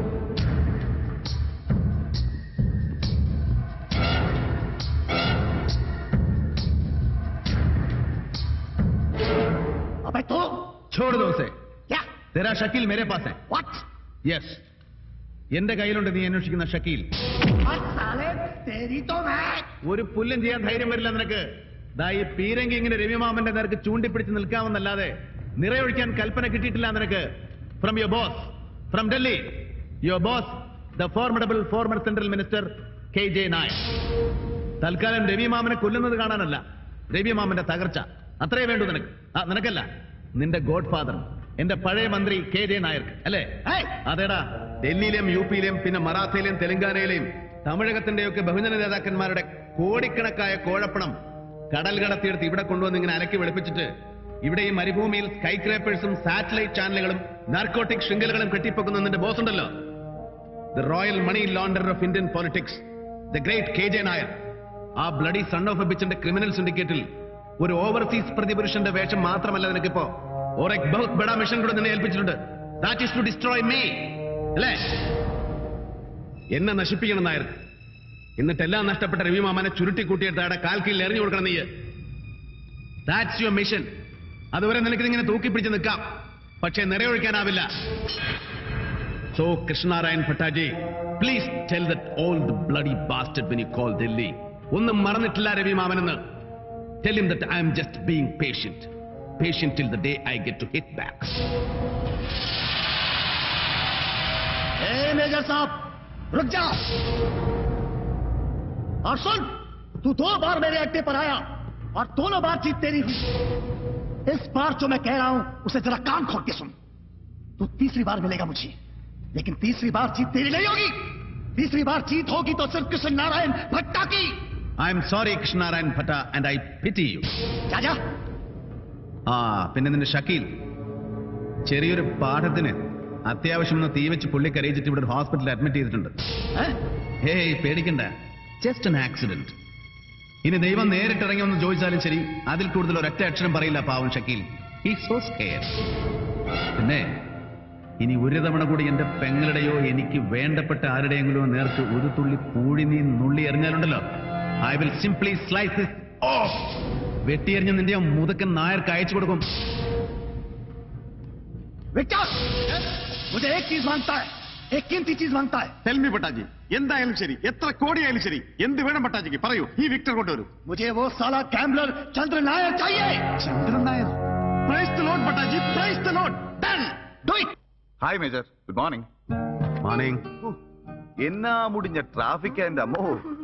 अबे तो छोड़ दो उसे क्या तेरा ഷക്കീൽ मेरे पास है What? യെസ് എന്റെ കയ്യിലുണ്ട് നീ അന്വേഷിക്കുന്ന ഷക്കീൽ और साले तेरी तो मैं ഒരു പുല്ലും ചെയ്യാൻ ധൈര്യം വരില്ല നിനക്ക് ദാ ഈ പീരങ്കി ഇങ്ങനെ രവിമാമന്റെ നേർക്ക് ചൂണ്ടിപ്പിടിച്ച് നിൽക്കാമെന്നല്ലാതെ നിറയൊഴിക്കാൻ കൽപ്പന കിട്ടിയിട്ടില്ല നിനക്ക് from your boss from Delhi your boss the formidable former central minister K J Nair തൽക്കാലം രവിമാമനെ കൊല്ലുന്നത് കാണാനല്ല രവിമാമന്റെ തകർച്ച അത്രേ വേണ്ടു നിനക്ക് ആ നിനക്കല്ല നിന്റെ ഗോഡ് ഫാദർ എന്റെ പഴയ മന്ത്രി കെ ജെ നായർക്ക് അല്ലേ അതേടാ ഡൽഹിയിലെയും യു പിയിലെയും പിന്നെ മറാത്തയിലെയും തെലങ്കാനയിലെയും തമിഴകത്തിന്റെയൊക്കെ ബഹുജന നേതാക്കന്മാരുടെ കോടിക്കണക്കായ കോഴപ്പണം കടൽ കടത്തിയെടുത്ത് ഇവിടെ കൊണ്ടുവന്ന് ഇങ്ങനെ അലക്കി വെളുപ്പിച്ചിട്ട് ഇവിടെ ഈ മരുഭൂമിയിൽ സ്കൈ ക്രേപ്പേഴ്സും സാറ്റലൈറ്റ് ചാനലുകളും നാർക്കോട്ടിക് ശൃംഖലകളും കെട്ടിപ്പൊക്കുന്ന നിന്റെ ബോസ് ഉണ്ടല്ലോ the royal money launder of Indian politics the great K J Nair ആ ബ്ലഡി സൺ ഓഫ് എ ബിച്ചിന്റെ ക്രിമിനൽ സിൻഡിക്കേറ്റിൽ ഒരു ഓവർസീസ് പ്രതിപുരുഷന്റെ വേഷം മാത്രമല്ല നിനക്കിപ്പോ ഒരു എക് ബഹുത് ബഡാ മിഷൻ കൂടെ നിന്നെ ഏൽപ്പിച്ചിട്ടുണ്ട് that is to destroy me അല്ലേ എന്നെ നശിപ്പിക്കണം നായർ എന്നിട്ടെല്ലാം നഷ്ടപ്പെട്ട രവി മാമനെ ചുരുട്ടിക്കൂട്ടിയിട്ട് അയാളുടെ കാൽക്കീഴിൽ എറിഞ്ഞു കൊടുക്കണം നീ ദാറ്റ്സ് യുവർ മിഷൻ അതുവരെ നിനക്ക് ഇങ്ങനെ തൂക്കിപ്പിടിച്ച് നിൽക്കാം പക്ഷേ നിറയൊഴിക്കാനാവില്ല so Krishnanarayan Bhattaji please tell that all the bloody bastard when you call Delhi ഒന്നും മറന്നിട്ടില്ല രവി മാമനെന്ന് tell him that I am just being patient patient till the day I get to hit back ए मेजर साहब रुक जा और सुन तू दो बार मेरे अड्डे पर आया और दोनों बातचीत तेरी हुई इस बार जो मैं कह रहा हूं उसे जरा कान खोल के सुन तू तीसरी बार मिलेगा मुझे लेकिन तीसरी बार जीत तेरी नहीं होगी तीसरी बार जीत होगी तो सिर्फ कृष्ण नारायण भट्टा की I M sorry Krishnanarayan Bhatta and I pity you जा जा ആ പിന്നെ നിന്റെ ഷക്കീൽ ചെറിയൊരു പാഠത്തിന് അത്യാവശ്യം ഒന്ന് തീ വെച്ച് പുള്ളി കരയിച്ചിട്ട് ഇവിടെ ഒരു ഹോസ്പിറ്റലിൽ അഡ്മിറ്റ് ചെയ്തിട്ടുണ്ട് ഏയ് പേടിക്കണ്ട ജസ്റ്റ് an ആക്സിഡന്റ് ഇനി ദൈവം നേരിട്ടിറങ്ങി ഒന്ന് ചോദിച്ചാലും ശരി അതിൽ കൂടുതൽ ഒരൊറ്റ അക്ഷരം പറയില്ല പാവം ഷക്കീൽ ഈ സോ സ്കെയർ പിന്നെ ഇനി ഒരു തവണ കൂടി എന്റെ പെങ്ങളുടെയോ എനിക്ക് വേണ്ടപ്പെട്ട ആരുടെയെങ്കിലോ നേർക്ക് ഒരു തുള്ളി പൂഴി നീ നുള്ളി എറിഞ്ഞാലുണ്ടല്ലോ I will simply slice off വെട്ടിയെറിഞ്ഞ് നിന്റെ ആ മുതക്കൻ നായർക്ക് അയച്ചു കൊടുക്കും विक्टर मुझे एक चीज मांगता है एक कीमती चीज मांगता है തെൽമി പട്ടാജി എന്തായാലും ശരി എത്ര കോടിയായാലും ശരി എന്ത് വേണം പട്ടാജിക്ക് പറയൂ ഈ വിക്ടർ കൊണ്ടുവരൂ मुझे वो साला गैम्बलर चंद्र नायर चाहिए Chandran Nair praise the lord Bhattaji praise the lord done do it hi major good morning morning എന്നാ മുടിഞ്ഞ ട്രാഫിക് എന്റെ അമ്മോ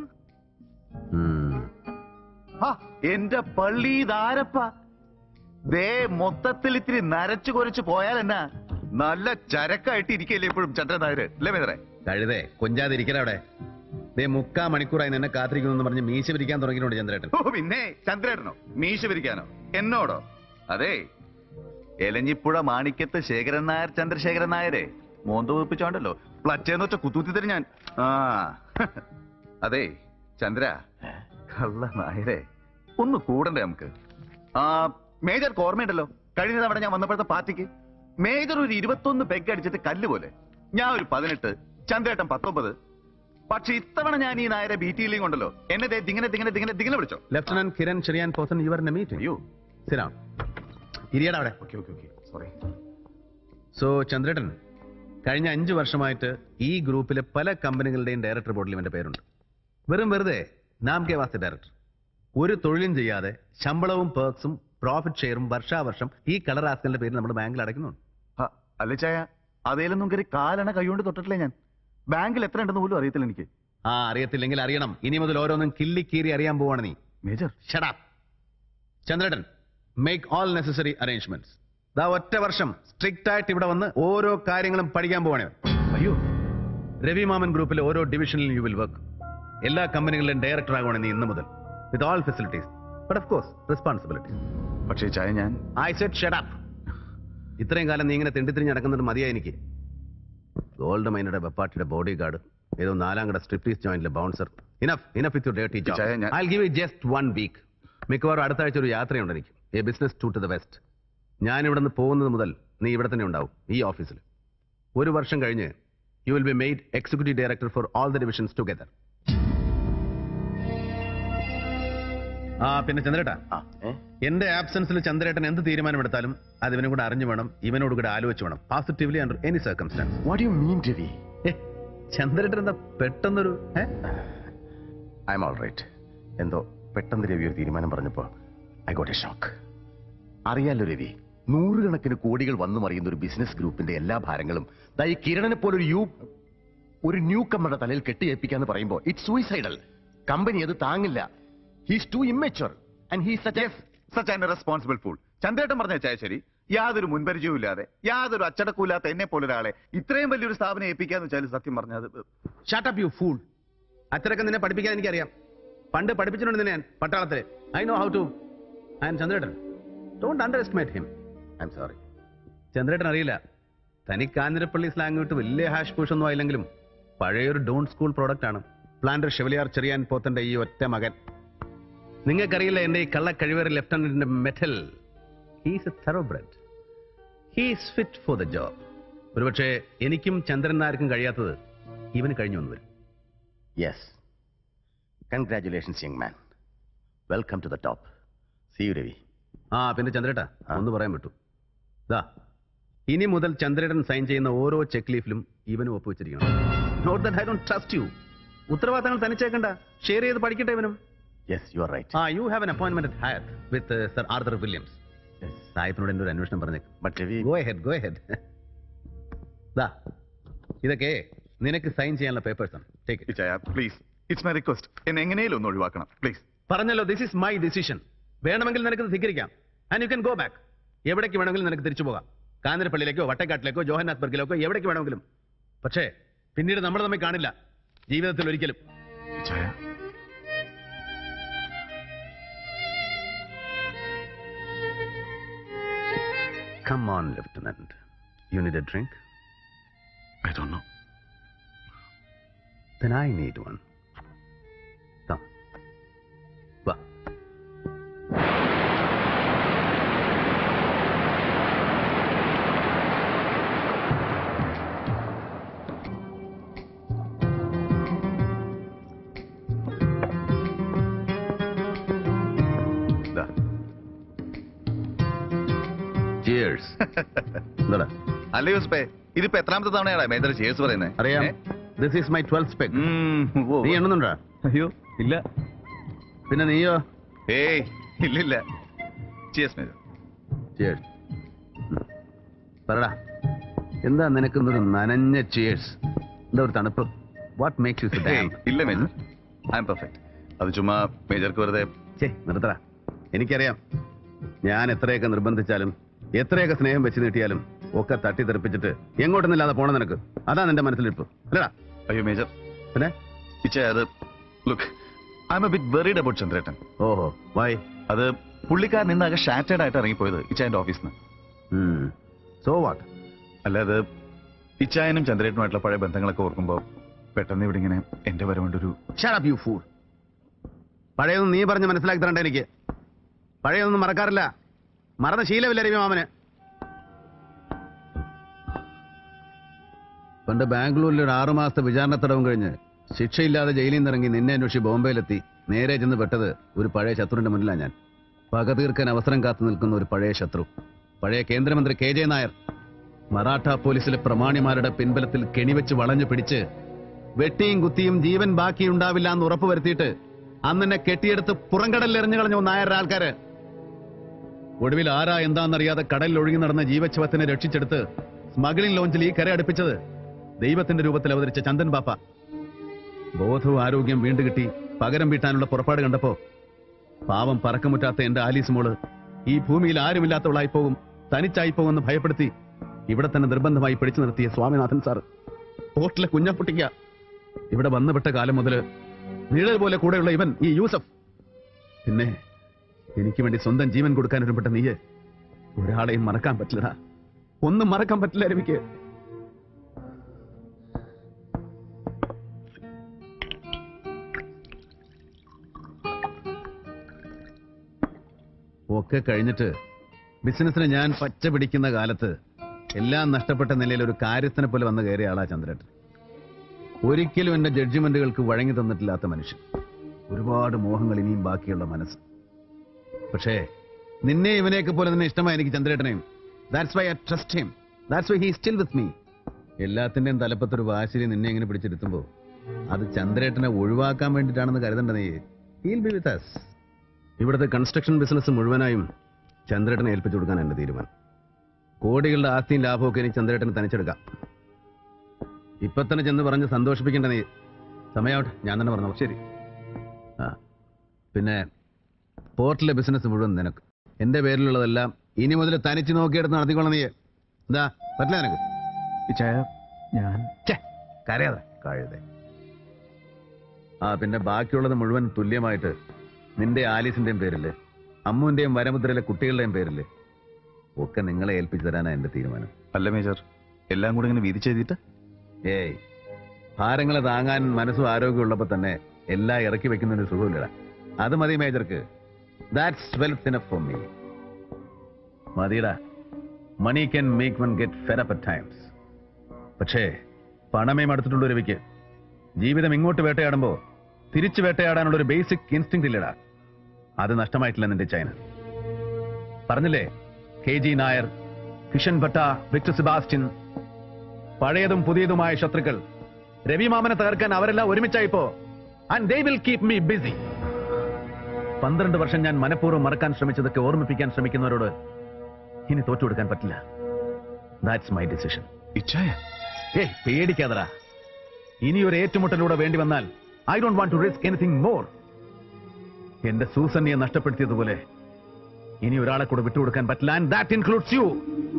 ഹാ, എന്റെ പള്ളി ഇതാരപ്പ ദേ മൊത്തത്തിൽ ഇത്തിരി നരച്ചു കുരച്ചു പോയാൽ എന്നാ നല്ല ചരക്കായിട്ട് ഇരിക്കല്ലേ ഇപ്പോഴും ചന്ദ്രൻ നായര് അല്ലേ മേജറെ കഴുതേ കൊഞ്ചാതിരിക്കല അവിടെ ദേ മുക്കാ മണിക്കൂറായി നിന്നെ കാത്തിരിക്കുന്നു പറഞ്ഞ് മീശ പിരിക്കാൻ തുടങ്ങിയിട്ടുണ്ട് ചന്ദ്രേട്ടൻ ഓ പിന്നെ ചന്ദ്രേട്ടനോ മീശ പിരിക്കാനോ എന്നോടോ അതെ എലഞ്ഞിപ്പുഴ മാണിക്യത്ത് ശേഖരൻ നായർ ചന്ദ്രശേഖരൻ നായരെ മോന്ത വീപ്പിച്ചോണ്ടല്ലോ പ്ലച്ചേന്ന് വെച്ച കുത്തൂത്തി തരും ഞാൻ ആ അതെ ചന്ദ്ര കള്ള നായരെ ഒന്ന് കൂടണ്ടേ നമുക്ക് ആ മേജർക്ക് ഓർമ്മയുണ്ടല്ലോ കഴിഞ്ഞ തവണ ഞാൻ വന്നപ്പോഴത്തെ പാർട്ടിക്ക് മേജർ ഒരു ഇരുപത്തൊന്ന് പെഗ് അടിച്ചിട്ട് കല്ല് പോലെ ഞാൻ ഒരു പതിനെട്ട് ചന്ദ്രേട്ടൻ പത്തൊമ്പത് പക്ഷെ ഇത്തവണ ഞാൻ ഈ നായരെ ബി ടി കൊണ്ടല്ലോ എന്നെ ദേ ദിങ്ങനെ ദിങ്ങനെ ദിങ്ങനെ ദിങ്ങനെ വിളിച്ചോ lieutenant Kiran Cheriyan Pothan your in meeting you സിരാം ഇരിയടാ അവിടെ okay okay okay sorry so Chandrettan കഴിഞ്ഞ അഞ്ചു വർഷമായിട്ട് ഈ ഗ്രൂപ്പിലെ പല കമ്പനികളുടെയും ഡയറക്ടർ ബോർഡിൽ ഇവന്റെ പേരുണ്ട് വെറും വെറുതെ നാം കെ വാസ്ത ഡയറക്ടർ ഒരു തൊഴിലും ചെയ്യാതെ ശമ്പളവും പേർക്സും പ്രോഫിറ്റ് ഷെയറും വർഷാവർഷം ഈ കളർ ആസ്കലിന്റെ പേരിൽ നമ്മുടെ ബാങ്കിൽ അടയ്ക്കുന്നുണ്ട് അല്ല ചായ അതേലൊന്നും കയറി കാലണ കൈകൊണ്ട് തൊട്ടിട്ടില്ല ഞാൻ ബാങ്കിൽ എത്ര ഉണ്ടെന്ന് പോലും അറിയത്തില്ല എനിക്ക് ആ അറിയത്തില്ലെങ്കിൽ അറിയണം ഇനി മുതൽ ഓരോന്നും കിള്ളി കീറി അറിയാൻ പോവാണ് നീ മേജർ ഷടാ ചന്ദ്രേട്ടൻ മേക്ക് ഓൾ നെസസറി അറേഞ്ച്മെന്റ്സ് ദാ ഒറ്റ വർഷം സ്ട്രിക്റ്റ് ആയിട്ട് ഇവിടെ വന്ന് ഓരോ കാര്യങ്ങളും പഠിക്കാൻ പോവാണ് ഇവൻ. അയ്യോ രവി മാമൻ ഗ്രൂപ്പിലെ ഓരോ ഡിവിഷനിലും യു വിൽ വർക്ക് എല്ലാ കമ്പനികളിലും ഡയറക്ടർ ആകുവാണ് നീ ഇന്ന് മുതൽ with all facilities but of course responsibilities പക്ഷേ ചായ ഞാൻ ഐ സെറ്റ് ഷടപ്പ് ഇത്രയും കാലം നീ ഇങ്ങനെ തെണ്ടിത്തിരിഞ്ഞ് നടക്കുന്നത് മതിയായി എനിക്ക് ഗോൾഡ് മൈനയുടെ വെപ്പാട്ടിയുടെ ബോഡി ഗാർഡ് ഏതോ നാലാം കട സ്ട്രിപ്റ്റീസ് ജോയിന്റിലെ bouncer enough enough with your dirty job I give you just one week മിക്കവാറും അടുത്ത ആഴ്ച ഒരു യാത്രയുണ്ട് എനിക്ക് a business to to the west ഞാൻ ഇവിടെ നിന്ന് പോകുന്നത് മുതൽ നീ ഇവിടെ തന്നെ ഉണ്ടാവും ഈ ഓഫീസിൽ ഒരു വർഷം കഴിഞ്ഞ് you will be made executive director for all the divisions together ആ പിന്നെ ചന്ദ്രേട്ടാ എന്റെ ആബ്സെൻസിൽ ചന്ദ്രേട്ടൻ എന്ത് തീരുമാനമെടുത്താലും അത് ഇവനും കൂടെ അറിഞ്ഞു വേണം ഇവനോട് കൂടെ ആലോചിച്ച് വേണം positively under any circumstance what you mean Ravi Chandrettan എന്താ പെട്ടെന്നൊരു ഐ എം ഓൾ റൈറ്റ് എന്തോ പെട്ടെന്ന് രവി ഒരു തീരുമാനം പറഞ്ഞപ്പോ ഐ ഗോട്ട് എ ഷോക്ക് അറിയാലോ രവി നൂറുകണക്കിന് കോടികൾ വന്നു മറിയുന്ന ഒരു ബിസിനസ് ഗ്രൂപ്പിന്റെ എല്ലാ ഭാരങ്ങളും ദാ ഈ കിരണനെ പോലെ ഒരു യു ഒരു ന്യൂ കമ്മറുടെ തലയിൽ കെട്ടിയേപ്പിക്കാന്ന് പറയുമ്പോൾ ഇറ്റ്സ് സൂയിസൈഡൽ കമ്പനി അത് താങ്ങില്ല he's too immature and he such such and responsible full Chandrettan പറഞ്ഞ ചായ ശരി യാതൊരു മുൻപരിചയവും ഇല്ലാതെ യാതൊരു അച്ചടക്കമില്ലാത്ത എന്നെ പോലെ ഒരാളെ ഇത്രയും വലിയൊരു സ്ഥാപനം ഏൽപ്പിക്കാന്ന് വെച്ചാൽ സത്യം പറഞ്ഞത് ഷാട്ടപ്പ് യു ഫൂൾ അച്ഛനൊക്കെ നിന്നെ പഠിപ്പിക്കാൻ എനിക്കറിയാം പണ്ട് പഠിപ്പിച്ചിട്ടുണ്ട് നിന്നെ ഞാൻ പട്ടാളത്തില് I know how to I am Chandrettan don't underestimate him I M sorry Chandrettan അറിയില്ല തനിക്ക് കാഞ്ഞിരപ്പള്ളി സ്ലാങ് വിട്ട് വലിയ ഹാഷ് പുഷ് ഒന്നും ആയില്ലെങ്കിലും പഴയൊരു ഡോൺ സ്കൂൾ പ്രോഡക്റ്റ് ആണ് പ്ലാന്റർ ഷെവലിയാർ ചെറിയാൻ പോത്തന്റെ ഈ ഒറ്റ മകൻ നിങ്ങൾക്കറിയില്ല എന്റെ ഈ കള്ള കഴിവേറി ലെഫ്റ്റനന്റിന്റെ metal he's a thoroughbred he's fit for the job ഒരുപക്ഷെ എനിക്കും ചന്ദ്രൻ നായർക്കും കഴിയാത്തത് ഇവന് കഴിഞ്ഞു വന്നു വരും yes congratulations young man welcome to the top see you Ravi ആ പിന്നെ ചന്ദ്രേട്ടാ ഒന്ന് പറയാൻ പറ്റൂ ദാ ഇനി മുതൽ ചന്ദ്രേട്ടൻ സൈൻ ചെയ്യുന്ന ഓരോ ചെക്ക് ലീഫിലും ഇവനും ഒപ്പുവെച്ചിരിക്കണം not that I don't trust you ഉത്തരവാദിത്തങ്ങൾ തനിച്ചേക്കണ്ട ഷെയർ ചെയ്ത് പഠിക്കട്ടെ ഇവനും യെസ് യു ആർ റൈറ്റ് ആ you have an appointment at higher with sir Arthur Williams സാഹിബിനോട് എൻ്റെ ഒരു അന്വേഷണം പറഞ്ഞേക്ക് but Ravi go ahead go ahead ദാ ഇതൊക്കെ നിനക്ക് സൈൻ ചെയ്യാനുള്ള പേപ്പേഴ്സ് ആണ് take please it's my request എന്നെ എങ്ങനെയും ഒന്ന് ഒഴിവാക്കണം പ്ലീസ് പറഞ്ഞല്ലോ ദിസ് ഇസ് മൈ ഡിസിഷൻ വേണമെങ്കിൽ നിനക്ക് ധിക്കരിക്കാം and you can go back എവിടേക്ക് വേണമെങ്കിലും നിനക്ക് തിരിച്ചു പോകാം കാഞ്ഞിരപ്പള്ളിയിലേക്കോ വട്ടക്കാട്ടിലേക്കോ ജോഹന്നാഥ്ബർഗിലേക്കോ എവിടേക്ക് വേണമെങ്കിലും പക്ഷേ പിന്നീട് നമ്മൾ തമ്മിൽ കാണില്ല ജീവിതത്തിൽ ഒരിക്കലും Come on, Lieutenant. You need a drink? I don't know. Then I need one. Come. Va. ദാ. Cheers. എന്താടാ അല്ല യൂസ്പേ ഇതിപ്പോ എത്രാമത്തെ തവണയാണ് മേജർ ചേസ് പറയുന്നത് അറിയാം this is my twelfth spec നീ എണ്ണുന്നുണ്ടോ അയ്യോ ഇല്ല പിന്നെ നീയോ ഏയ് ഇല്ലില്ല ചേസ് മേജർ Cheers. പറടാ എന്താ നിനക്കുന്നൊരു നനഞ്ഞ ചേഴ്സ് എന്താ ഒരു തണുപ്പ് വാട്ട് മേക്സ് യു ഏയ്, ഇല്ല മേജർ ഐ എം പെർഫെക്റ്റ് അത് ചുമ്മാ മേജർക്ക് വെറുതെ ചേ നിർത്തടാ എനിക്കറിയാം ഞാൻ എത്രയൊക്കെ നിർബന്ധിച്ചാലും എത്രയൊക്കെ സ്നേഹം വെച്ച് നീട്ടിയാലും ഒക്കെ തട്ടിത്തെറിപ്പിച്ചിട്ട് എങ്ങോട്ടൊന്നില്ലാതെ പോണം നിനക്ക് അതാ നിന്റെ മനസ്സിലിരിപ്പ് അല്ലടാ അയ്യോ മേജർ പിന്നെ ഇച്ച അത് look I am a bit worried about Chandrettan ഓഹോ വൈ അത് പുള്ളിക്കാരൻ ഇന്നാകെ ഷാറ്റേഡ് ആയിട്ട് ഇറങ്ങിപ്പോയത് ഇച്ചായന്റെ ഓഫീസിൽ നിന്ന് സോ വാട്ട് അല്ലാതെ ഇച്ചായനും ചന്ദ്രേട്ടനുമായിട്ടുള്ള പഴയ ബന്ധങ്ങളൊക്കെ ഓർക്കുമ്പോൾ പെട്ടെന്ന് ഇവിടെ ഇങ്ങനെ എന്റെ വരവുണ്ടൊരു ഷട്ട് അപ്പ് യു ഫൂൾ പഴയൊന്നും നീ പറഞ്ഞ് മനസ്സിലാക്കി തരണ്ട എനിക്ക് പഴയൊന്നും മറക്കാറില്ല മറന്ന ശീലമില്ല രവി മാമന് പണ്ട് ബാംഗ്ലൂരിൽ ഒരു ആറുമാസത്തെ വിചാരണ തടവും കഴിഞ്ഞ് ശിക്ഷയില്ലാതെ ജയിലിൽ നിന്ന് ഇറങ്ങി നിന്നെ അന്വേഷിച്ച് ബോംബെയിലെത്തി നേരെ ചെന്ന് പെട്ടത് ഒരു പഴയ ശത്രുവിന്റെ മുന്നിലാണ് ഞാൻ പക തീർക്കാൻ അവസരം കാത്തു നിൽക്കുന്ന ഒരു പഴയ ശത്രു പഴയ കേന്ദ്രമന്ത്രി കെ ജെ നായർ മറാഠ പോലീസിലെ പ്രമാണിമാരുടെ പിൻബലത്തിൽ കെണിവെച്ച് വളഞ്ഞു പിടിച്ച് വെട്ടിയും കുത്തിയും ജീവൻ ബാക്കിയുണ്ടാവില്ല എന്ന് ഉറപ്പ് വരുത്തിയിട്ട് അന്ന് എന്നെ കെട്ടിയെടുത്ത് പുറംകടലിൽ എറിഞ്ഞു കളഞ്ഞു നായരുടെ ആൾക്കാര് ഒടുവിൽ ആരാ എന്താണെന്നറിയാതെ കടലിൽ ഒഴുകി നടന്ന ജീവച്ഛവത്തിനെ രക്ഷിച്ചെടുത്ത് സ്മഗ്ലിംഗ് ലോഞ്ചിൽ ഈ കര അടുപ്പിച്ചത് ദൈവത്തിന്റെ രൂപത്തിൽ അവതരിച്ച ചന്ദൻ ബാപ്പ ബോധവും ആരോഗ്യം വീണ്ടു കിട്ടി പകരം വീട്ടാനുള്ള പുറപ്പാട് കണ്ടപ്പോ പാവം പറക്കമുറ്റാത്ത എന്റെ ആലീസ് മോള് ഈ ഭൂമിയിൽ ആരുമില്ലാത്തവളായി പോകും തനിച്ചായി പോകുമെന്ന് ഭയപ്പെടുത്തി ഇവിടെ തന്നെ നിർബന്ധമായി പിടിച്ചു നിർത്തിയ സ്വാമിനാഥൻ സാർ പോർട്ടിലെ കുഞ്ഞപ്പുട്ടിക്ക ഇവിടെ വന്നുപെട്ട കാലം മുതല് നിഴൽ പോലെ കൂടെയുള്ള ഇവൻ ഈ യൂസഫ് പിന്നെ എനിക്ക് വേണ്ടി സ്വന്തം ജീവൻ കൊടുക്കാൻ ഒരുപ്പെട്ട നീയെ ഒരാളെയും മറക്കാൻ പറ്റില്ലടാ ഒന്നും മറക്കാൻ പറ്റില്ല രവിക്ക് ഒക്കെ കഴിഞ്ഞിട്ട് ബിസിനസ്സിന് ഞാൻ പച്ച പിടിക്കുന്ന കാലത്ത് എല്ലാം നഷ്ടപ്പെട്ട നിലയിൽ ഒരു കാര്യത്തിനെ പോലെ വന്ന് കയറിയ ആളാ ചന്ദ്രേട്ടൻ ഒരിക്കലും എന്റെ ജഡ്ജിമെന്റുകൾക്ക് വഴങ്ങി തന്നിട്ടില്ലാത്ത മനുഷ്യൻ ഒരുപാട് മോഹങ്ങൾ ഇനിയും ബാക്കിയുള്ള മനസ്സ് പക്ഷേ നിന്നെ ഇവനെയൊക്കെ പോലെ തന്നെ ഇഷ്ടമായി എനിക്ക് ചന്ദ്രേട്ടനെയും that's why I trust him that's why he still with me എല്ലാത്തിന്റെയും തലപ്പത്തൊരു വാശിരി നിന്നെ ഇങ്ങനെ പിടിച്ചെടുത്തുമ്പോ അത് ചന്ദ്രേട്ടനെ ഒഴിവാക്കാൻ വേണ്ടിയിട്ടാണെന്ന് കരുതണ്ട നീ ഹീൽ ബി വിത്ത് അസ് ഇവിടുത്തെ കൺസ്ട്രക്ഷൻ ബിസിനസ് മുഴുവനായും ചന്ദ്രേട്ടനെ ഏൽപ്പിച്ചു കൊടുക്കാൻ എന്റെ തീരുമാനം കോടികളുടെ ആസ്തിയും ലാഭമൊക്കെ എനിക്ക് ചന്ദ്രേട്ടന് തനിച്ചെടുക്കാം ഇപ്പൊ തന്നെ ചെന്ന് പറഞ്ഞ് സന്തോഷിപ്പിക്കേണ്ട നീ സമയാവട്ടെ ഞാൻ തന്നെ പറഞ്ഞു ശരി ആ പിന്നെ പോർട്ടിലെ ബിസിനസ് മുഴുവൻ നിനക്ക് എന്റെ പേരിലുള്ളതെല്ലാം ഇനി മുതൽ തനിച്ച് നോക്കിയെടുത്ത് നടത്തിക്കോളാം നീ എന്താ പറ്റില്ല നിനക്ക് ഞാൻ കരയാതെ കഴുതേ ആ പിന്നെ ബാക്കിയുള്ളത് മുഴുവൻ തുല്യമായിട്ട് നിന്റെ ആലീസിന്റെയും പേരില് അമ്മുവിന്റെയും വരമുദ്രയിലെ കുട്ടികളുടെയും പേരില് ഒക്കെ നിങ്ങളെ ഏൽപ്പിച്ചു തരാനാ എന്റെ തീരുമാനം അല്ല മേജർ എല്ലാം കൂടെ ഇങ്ങനെ വീതിച്ചെഴുതിയിട്ട് ഏയ് ഭാരങ്ങളെ താങ്ങാൻ മനസ്സും ആരോഗ്യം ഉള്ളപ്പോ തന്നെ എല്ലാം ഇറക്കി വെക്കുന്നതിന് സുഖമില്ലടാ അത് മതി മേജർക്ക് that's wealth enough for me മതിയടാ money can make one get fed up at times പക്ഷേ പണമേ മടുത്തിട്ടുള്ള രവിക്ക് ജീവിതം ഇങ്ങോട്ട് വേട്ടയാടുമ്പോ തിരിച്ചു വേട്ടയാടാനുള്ള ഒരു ബേസിക് ഇൻസ്റ്റിങ് ഇല്ലടാ അത് നഷ്ടമായിട്ടില്ല നിന്റെ ചൈന പറഞ്ഞില്ലേ K G Nair Kishan Bhatta Victor Sebastian പഴയതും പുതിയതുമായ ശത്രുക്കൾ രവിമാമനെ തകർക്കാൻ അവരെല്ലാം ഒരുമിച്ചായിപ്പോ and they will keep me busy പന്ത്രണ്ട് വർഷം ഞാൻ മനഃപൂർവ്വം മറക്കാൻ ശ്രമിച്ചതൊക്കെ ഓർമ്മിപ്പിക്കാൻ ശ്രമിക്കുന്നവരോട് ഇനി തോറ്റു കൊടുക്കാൻ പറ്റില്ല ദാറ്റ്സ് മൈ ഡിസിഷൻ ഏയ് പേടിക്കാതടാ ഇനി ഒരു ഏറ്റുമുട്ടലൂടെ വേണ്ടി വന്നാൽ I don't want to risk anything more എന്റെ സൂസന്നിയെ നഷ്ടപ്പെടുത്തിയതുപോലെ ഇനി ഒരാളെ കൂടെ വിട്ടുകൊടുക്കാൻ പറ്റില്ല ആൻഡ് ദാറ്റ് ഇൻക്ലൂഡ്സ് യു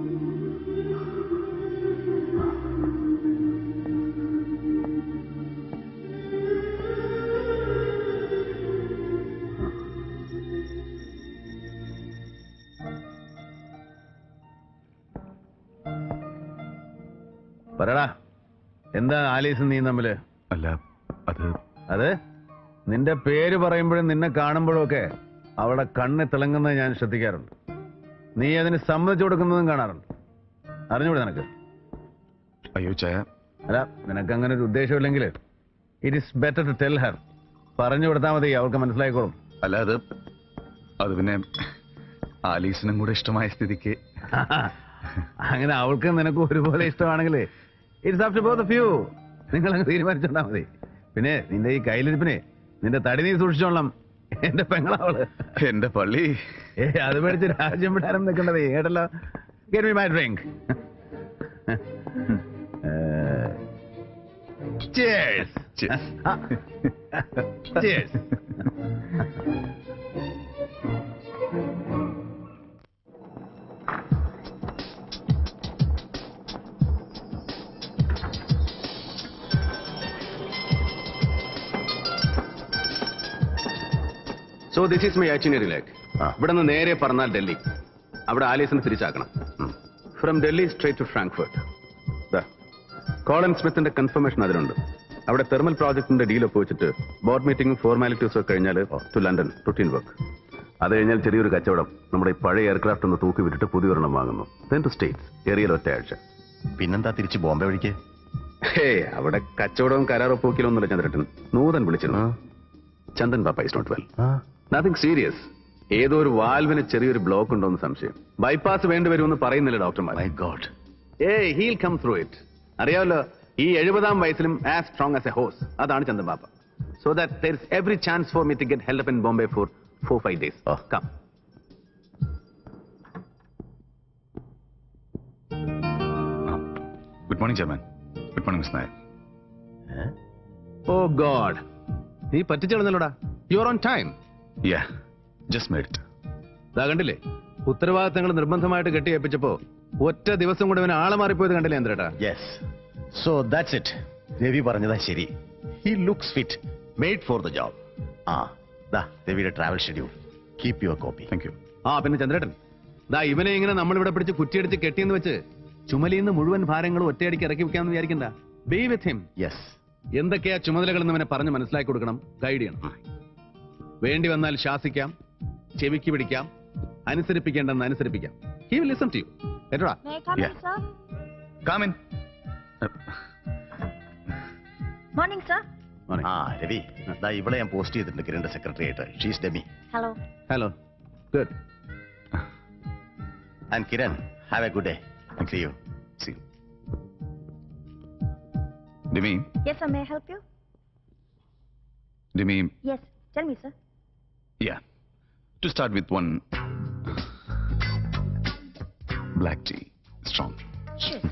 പറടാ എന്താ ആലീസും നീ തമ്മില് അല്ല അത് അത് നിന്റെ പേര് പറയുമ്പോഴും നിന്നെ കാണുമ്പോഴും ഒക്കെ അവളുടെ കണ്ണ് തിളങ്ങുന്നത് ഞാൻ ശ്രദ്ധിക്കാറുണ്ട് നീ അതിന് സമ്മതിച്ചു കൊടുക്കുന്നതും കാണാറുണ്ട് അറിഞ്ഞൂടെ നിനക്ക് അയ്യോ ചായ അല്ല നിനക്ക് അങ്ങനെ ഒരു ഉദ്ദേശമില്ലെങ്കിൽ it is better to tell her പറഞ്ഞു കൊടുത്താൽ മതി അവൾക്ക് മനസ്സിലായിക്കോളും അല്ല അത് അത് പിന്നെ ആലീസിനും കൂടെ ഇഷ്ടമായ സ്ഥിതിക്ക് അങ്ങനെ അവൾക്ക് നിനക്ക് ഒരുപോലെ ഇഷ്ടമാണെങ്കിൽ it's after both of you നിങ്ങൾ അങ്ങ് തീരുമാനിച്ചോണ്ടാ മതി പിന്നെ നിന്റെ ഈ കയ്യിലിരിപ്പിനെ നിന്റെ തടി നീ സൂക്ഷിച്ചോളാം എന്റെ പെങ്ങളവള് എന്റെ പള്ളി ഏ അത് മേടിച്ച് രാജ്യം വിടാനും നിൽക്കേണ്ടത് കേട്ടല്ലോ get me my drink Cheers. Cheers. So this is my itinerary ലേക്ക് ഇവിടെ നിന്ന് നേരെ പറഞ്ഞാൽ ഡൽഹി അവിടെ ആലീസിനെ തിരിച്ചാക്കണം from Delhi straight to Frankfurt Colin സ്മിത്തിന്റെ കൺഫർമേഷൻ അതിലുണ്ട് അവിടെ തെർമൽ പ്രോജക്ടിന്റെ ഡീൽ ഒപ്പുവെച്ചിട്ട് ബോർഡ് മീറ്റിംഗും ഫോർമാലിറ്റീസും ഒക്കെ കഴിഞ്ഞാൽ ടു ലണ്ടൻ റുട്ടീൻ വർക്ക് അത് കഴിഞ്ഞാൽ ചെറിയൊരു കച്ചവടം നമ്മുടെ ഈ പഴയ എയർക്രാഫ്റ്റ് ഒന്ന് തൂക്കി വിട്ടിട്ട് പുതിയൊരെണ്ണം വാങ്ങുന്നു ദെൻ ടു സ്റ്റേറ്റ്സ് ഏറിയൽ ഒറ്റയാഴ്ച പിന്നെന്താ തിരിച്ച് ബോംബെ വഴിക്ക് ഹേ അവിടെ കച്ചവടവും കരാറൊപ്പൂക്കിലും ഒന്നുമില്ല ചന്ദ്രട്ടൻ നൂതൻ വിളിച്ചിരുന്നു ചന്ദൻ പാപ്പ is not well nothing serious ഏതോ ഒരു വാൽവിന് ചെറിയൊരു ബ്ലോക്ക് ഉണ്ടോന്ന് സംശയം ബൈപ്പാസ് വേണ്ടി വരുമെന്ന് പറയുന്നില്ല ഡോക്ടർമാർ മൈ ഗോഡ് ഏ ഹീൽ കം ത്രൂ ഇറ്റ് അറിയാമല്ലോ ഈ എഴുപതാം വയസ്സിലും as strong as a horse അതാണ് ചന്ദൻ പാപ്പ so that there is every chance for me to get help in Bombay for four five days come good morning chairman good morning miss Nair oh god നീ പറ്റിച്ചെടുന്നല്ലോടാ you are on time yeah just made it ഇതാ കണ്ടില്ലേ ഉത്തരവാദിത്തങ്ങൾ നിർബന്ധമായിട്ട് കെട്ടിയേപ്പിച്ചപ്പോ ഒറ്റ ദിവസം കൊണ്ട് ഇവന് ആളെ മാറിപ്പോയത് കണ്ടില്ലേ എന്തേട്ടാ yes so that's it Ravi പറഞ്ഞതാ ശരി he looks fit made for the job ആ ദാ രവിയുടെ travel schedule keep your copy thank you ആ പിന്നെ ചന്ദ്രേട്ടൻ ദാ ഇവനെ ഇങ്ങനെ നമ്മളിവിടെ പിടിച്ച് കുറ്റിയടിച്ച് കെട്ടിയെന്ന് വെച്ച് ചുമലിന്ന് മുഴുവൻ ഭാരങ്ങളും ഒറ്റയടിക്ക് ഇറക്കി വെക്കാമെന്ന് വിചാരിക്കണ്ട ബി വിത്ത് ഹിം യെസ് എന്തൊക്കെയാ ചുമതലകൾ എന്ന് ഇവനെ പറഞ്ഞ് മനസ്സിലാക്കി കൊടുക്കണം ഗൈഡ് ചെയ്യണം വേണ്ടി വന്നാൽ ശാസിക്കാം ചെവിക്ക് പിടിക്കാം അനുസരിപ്പിക്കേണ്ടെന്ന് അനുസരിപ്പിക്കാം he will listen to you കേട്ടോടാ കാമിൻ മോർണിംഗ് സർ ആ രവി ദാ ഇവിടെ ഞാൻ പോസ്റ്റ് ചെയ്തിട്ടുണ്ട് കിരണിന്റെ സെക്രട്ടറി ആയിട്ട് she's Demi hello hello good and Kiran have a good day see you see Demi yes sir may help you Demi yes tell me sir Yeah. To start with one black tea, strong. Sure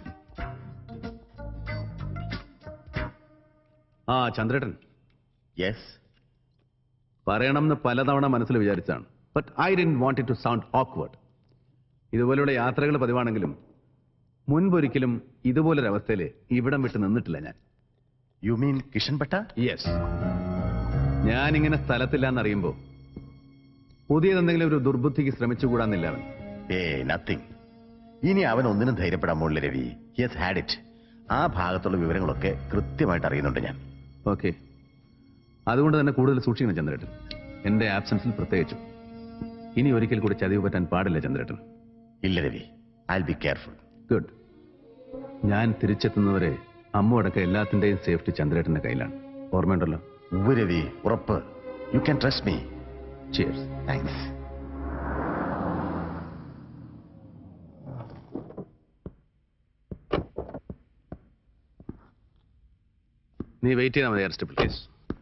ആ ചന്ദ്രേട്ടൻ yes പറയണം എന്ന് പലതവണ മനസ്സിൽ വിചാരിച്ചാണ് but I didn't want it to sound awkward ഇതുപോലെയുള്ള യാത്രകൾ പതിവാണെങ്കിലും മുൻപൊരിക്കലും ഇതുപോലൊരവസ്ഥയിൽ ഇവിടം വിട്ട് നിന്നിട്ടില്ല ഞാൻ you mean Kishan Bhatta yes ഞാനിങ്ങനെ സ്ഥലത്തില്ല എന്നറിയുമ്പോ പുതിയതെന്തെങ്കിലും ഒരു ദുർബുദ്ധിക്ക് ശ്രമിച്ചുകൂടാന്നില്ല അവൻ ഏ നത്തിങ് ഇനി അവൻ ഒന്നിനും ധൈര്യപ്പെടാൻ പോണില്ല രവി യെസ് ഹാഡ് ഇറ്റ് ആ ഭാഗത്തുള്ള വിവരങ്ങളൊക്കെ കൃത്യമായിട്ട് അറിയുന്നുണ്ട് ഞാൻ ഓക്കെ അതുകൊണ്ട് തന്നെ കൂടുതൽ സൂക്ഷിക്കണം ചന്ദ്രേട്ടൻ എന്റെ ആബ്സൻസിൽ പ്രത്യേകിച്ചും ഇനി ഒരിക്കൽ കൂടി ചതിവ് പറ്റാൻ പാടില്ല ചന്ദ്രേട്ടൻ ഇല്ല Ravi I be careful good ഞാൻ തിരിച്ചെത്തുന്നവരെ അമ്മ അടക്കം എല്ലാത്തിന്റെയും സേഫ്റ്റി ചന്ദ്രേട്ടന്റെ കയ്യിലാണ് ഓർമ്മയുണ്ടല്ലോ ഉവ്വ് രവി ഉറപ്പ് you can trust me cheers thanks നീ വെയിറ്റ് ചെയ്താൽ മതി എയർ സ്റ്റെപ്പിൽ പ്ലീസ്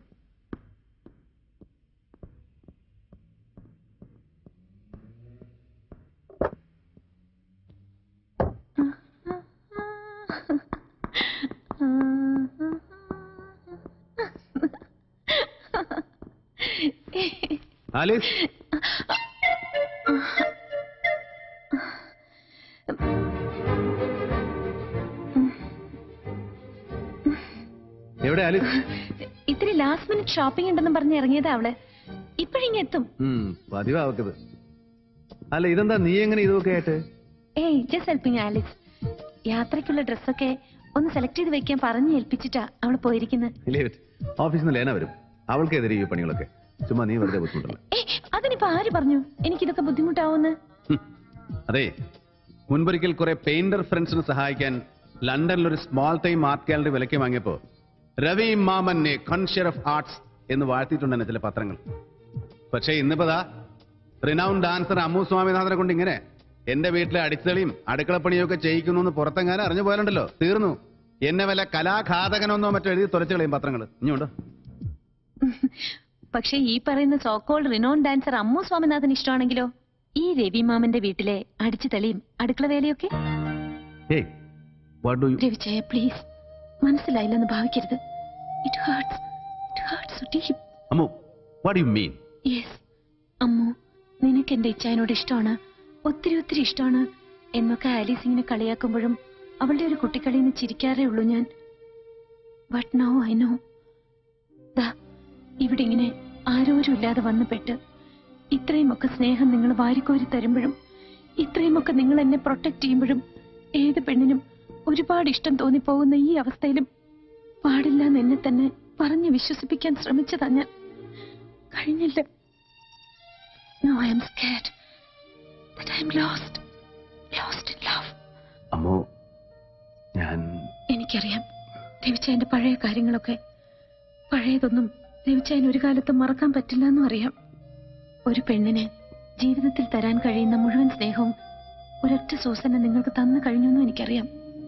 ആലീസ് എവിടെ ആലീസ് ഇത്തിരി ലാസ്റ്റ് മിനിറ്റ് ഷോപ്പിംഗ് ഉണ്ടെന്ന് പറഞ്ഞ് ഇറങ്ങിയതാ അവള് ഇപ്പഴിങ്ങ എത്തും ഉം, പതിവാക്കത് അല്ല ഇതെന്താ നീ എങ്ങനെ ഇതൊക്കെ ആയിട്ട് ഏയ് ജസ്റ്റ് ഹെൽപ്പിംഗ് ആലിസ് യാത്രയ്ക്കുള്ള ഡ്രസ്സൊക്കെ ഒന്ന് സെലക്ട് ചെയ്ത് വെക്കാൻ പറഞ്ഞ് ഏൽപ്പിച്ചിട്ടാ അവള് പോയിരിക്കുന്നത് ഇല്ലേ ഓഫീസിൽ നിന്ന് ലേന വരും അവൾക്കെതിരെ ഈ പണികളൊക്കെ ചുമ്മാ നീ വെറുതെ ബുദ്ധിമുട്ടല്ല ഏയ് അതിനിപ്പോ ആര് പറഞ്ഞു എനിക്കിതൊക്കെ ബുദ്ധിമുട്ടാവുമെന്ന് അതെ മുൻപൊരിക്കൽ കുറെ പെയിന്റർ ഫ്രണ്ട്സിനെ സഹായിക്കാൻ ലണ്ടനിൽ ഒരു സ്മോൾ ടൈം ആർട്ട് ഗാലറി വിലയ്ക്ക് വാങ്ങിയപ്പോ രവി മാമനെ കോൺഷ്യർ ഓഫ് ആർട്സ് എന്ന് വാഴ്ത്തിയിട്ടുണ്ടെന്ന് ചില പത്രങ്ങൾ പക്ഷേ ഇന്നിപ്പോ റിനൗൺ ഡാൻസർ അമ്മു സ്വാമിനാഥനെ കൊണ്ട് ഇങ്ങനെ എന്റെ വീട്ടിലെ അടിച്ചളിയും അടുക്കളപ്പണിയും ഒക്കെ ചെയ്യിക്കുന്നു എന്ന് പുറത്തെങ്ങാനും അറിഞ്ഞു പോയാലുണ്ടല്ലോ തീർന്നു എന്നെ വല്ല കലാഘാതകനെന്നോ മറ്റോ എഴുതി തുറച്ചു കളയും പത്രങ്ങൾ ഇനിയുണ്ടോ പക്ഷെ ഈ പറയുന്ന so called renowned dancer Ammu Swaminathan ഇഷ്ടമാണെങ്കിലോ ഈ രവി മാമന്റെ വീട്ടിലെ അടിച്ചു തെളിയും അടുക്കള വേലയൊക്കെ ഏയ് വാട്ട് ഡു യു രവിചയ പ്ലീസ് മനസ്സിലായില്ലെന്ന് ഭാവിക്കരുത് it hurts it hurts so deep Ammu what you mean yes Ammu നിനക്ക് എന്റെ ഇച്ചായനോട് ഇഷ്ടമാണ് ഒത്തിരി ഒത്തിരി ഇഷ്ടമാണ് എന്നൊക്കെ ആലീസ് ഇങ്ങനെ കളിയാക്കുമ്പോഴും അവളുടെ ഒരു കുട്ടിക്കളിയിൽ നിന്ന് ചിരിക്കാറേ ഉള്ളൂ ഞാൻ ബട്ട് നോ ഐ നോ ദാ ഇവിടെ ഇങ്ങനെ ആരോരും ഇല്ലാതെ വന്നു പെട്ട് ഇത്രയുമൊക്കെ സ്നേഹം നിങ്ങൾ വാരിക്കോരി തരുമ്പോഴും ഇത്രയുമൊക്കെ നിങ്ങൾ എന്നെ പ്രൊട്ടക്ട് ചെയ്യുമ്പോഴും ഏത് പെണ്ണിനും ഒരുപാട് ഇഷ്ടം തോന്നിപ്പോകുന്ന ഈ അവസ്ഥയിലും പാടില്ല എന്ന് എന്നെ തന്നെ പറഞ്ഞു വിശ്വസിപ്പിക്കാൻ ശ്രമിച്ചതാ ഞാൻ കഴിഞ്ഞില്ല no I am scared that I'm lost. Lost in love. Ammu ഞാൻ എനിക്കറിയാം രവിച്ചായന്റെ പഴയ കാര്യങ്ങളൊക്കെ പഴയതൊന്നും രവിച്ചായൻ ഒരു കാലത്തും മറക്കാൻ പറ്റില്ല എന്നും അറിയാം ഒരു പെണ്ണിന് ജീവിതത്തിൽ തരാൻ കഴിയുന്ന മുഴുവൻ സ്നേഹവും ഒരൊറ്റ സൂസനെ നിങ്ങൾക്ക് തന്നു കഴിഞ്ഞെന്നും എനിക്കറിയാം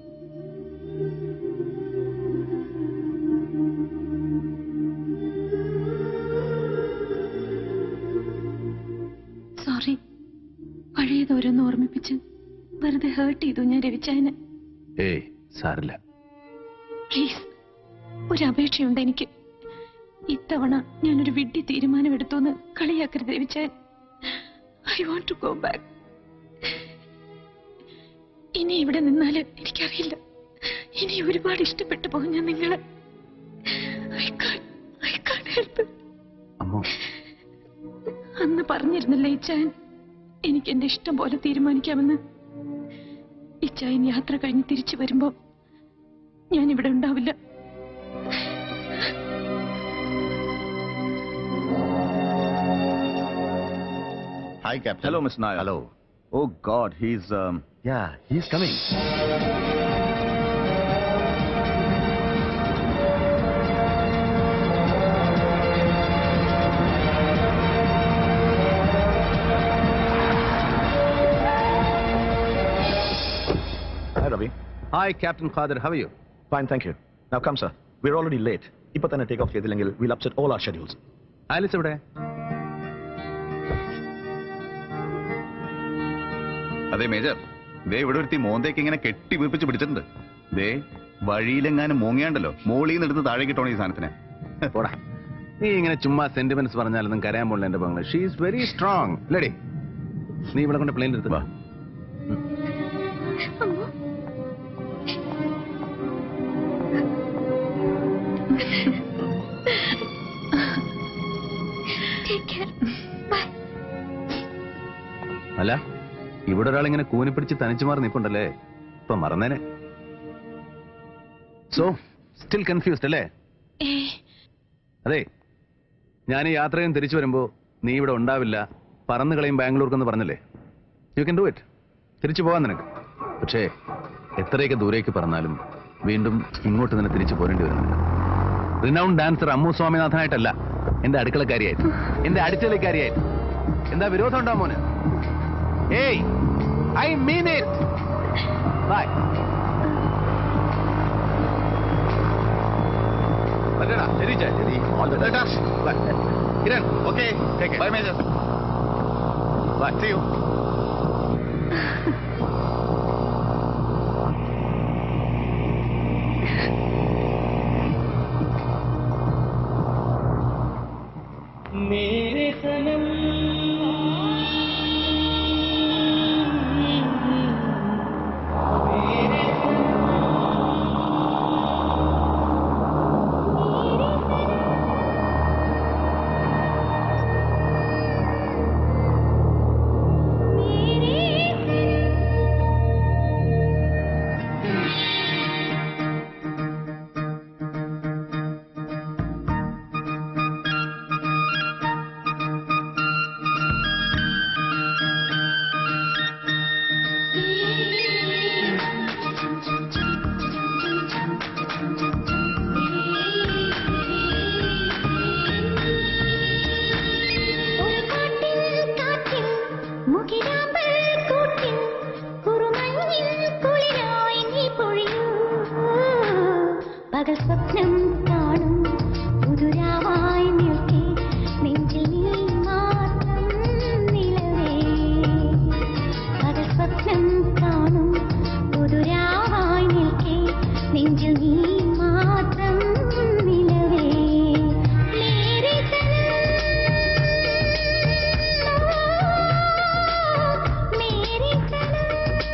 സോറി പഴയത് ഓരോന്ന് ഓർമ്മിപ്പിച്ച് വെറുതെ ഹേർട്ട് ചെയ്തു ഞാൻ രവിച്ചായന് ഏയ് സാരില്ല പ്ലീസ് ഒരു അപേക്ഷയുണ്ട് എനിക്ക് ഇത്തവണ ഞാനൊരു വിഡ്ഢി തീരുമാനമെടുത്തു എന്ന് കളിയാക്കരുത് രവിച്ചായൻ I want to go back ഇനി ഇവിടെ നിന്നാല് എനിക്കറിയില്ല ഇനി ഒരുപാട് ഇഷ്ടപ്പെട്ടു പോകും ഞാൻ നിങ്ങളെ ഐ ഐ കാൺ ഹെൽപ്പ് അന്ന് പറഞ്ഞിരുന്നില്ല ഇച്ചായൻ എനിക്ക് എന്റെ ഇഷ്ടം പോലെ തീരുമാനിക്കാമെന്ന് ഇച്ചായൻ യാത്ര കഴിഞ്ഞ് തിരിച്ചു വരുമ്പോ ഞാൻ ഇവിടെ ഉണ്ടാവില്ല Hi, Captain. Hello, Miss Nair. Hello. Oh God, he's um. Yeah, he's coming. Hi, Ravi. Hi, Captain Khadir. How are you? Fine, thank you. Now come, sir. We're already late. ഇപ്പൊ തന്നെ ടേക്ക് ഓഫ് ചെയ്തില്ലെങ്കിൽ will upset all our schedules Alice എവിടെ അതെ major ദേ ഇവിടെ ഒരുത്തി മോന്തേക്ക് ഇങ്ങനെ കെട്ടി വീർപ്പിച്ച് പിടിച്ചിട്ടുണ്ട് ദേ വഴിയിലെങ്ങാനും മൂങ്ങിയാണ്ടല്ലോ മോളിൽ നിന്ന് എടുത്ത് താഴേക്ക് ഇട്ടോണം ഈ സാധനത്തിന് പോടാ നീ ഇങ്ങനെ ചുമ്മാ സെന്റിമെന്റ്സ് പറഞ്ഞാലൊന്നും കരയാൻ പോണില്ല എന്റെ പങ്കള് she is very strong lady നീ ഇവിടെ കൊണ്ട് പ്ലെയിൻ എടുത്ത് വാ അല്ല ഇവിടെ ഒരാൾ ഇങ്ങനെ കൂനി പിടിച്ച് തനിച്ചു മാറി നിൽപ്പുണ്ടല്ലേ ഇപ്പൊ മറന്നേനെ സോ സ്റ്റിൽ കൺഫ്യൂസ്ഡ് അല്ലേ അതെ ഞാൻ ഈ യാത്രയും തിരിച്ചു വരുമ്പോ നീ ഇവിടെ ഉണ്ടാവില്ല പറന്നു കളയും ബാംഗ്ലൂർക്കെന്ന് പറഞ്ഞല്ലേ യു കൻ ഡു ഇറ്റ് തിരിച്ചു പോവാൻ നിനക്ക് പക്ഷേ എത്രയൊക്കെ ദൂരേക്ക് പറഞ്ഞാലും വീണ്ടും ഇങ്ങോട്ട് തന്നെ തിരിച്ചു പോരേണ്ടി വരും റിനൗണ്ട് ഡാൻസർ അമ്മു സ്വാമിനാഥനായിട്ടല്ല എന്റെ അടുക്കളക്കാരിയായിട്ട് എന്റെ അടിച്ചലിക്കാരിയായിട്ട് എന്താ വിരോധം ഉണ്ടോ മോന് ഏയ് ഐ മീൻ ഇറ്റ് ബൈ പറ്റടാ ശരി ചേ ശരി all the best bye Kiran okay take bye major bye see you मेरे सनम പകൽ സ്വപ്നം കാണും പുതുരാവായി നിൽക്കെ നെഞ്ചിൽ നീ മാത്രം നിലവേ പകൽ സ്വപ്നം കാണും പുതുരാവായി നിൽക്കെ നെഞ്ചിൽ നീ മാത്രം നിലവേ മേരെ സനം മേരെ സനം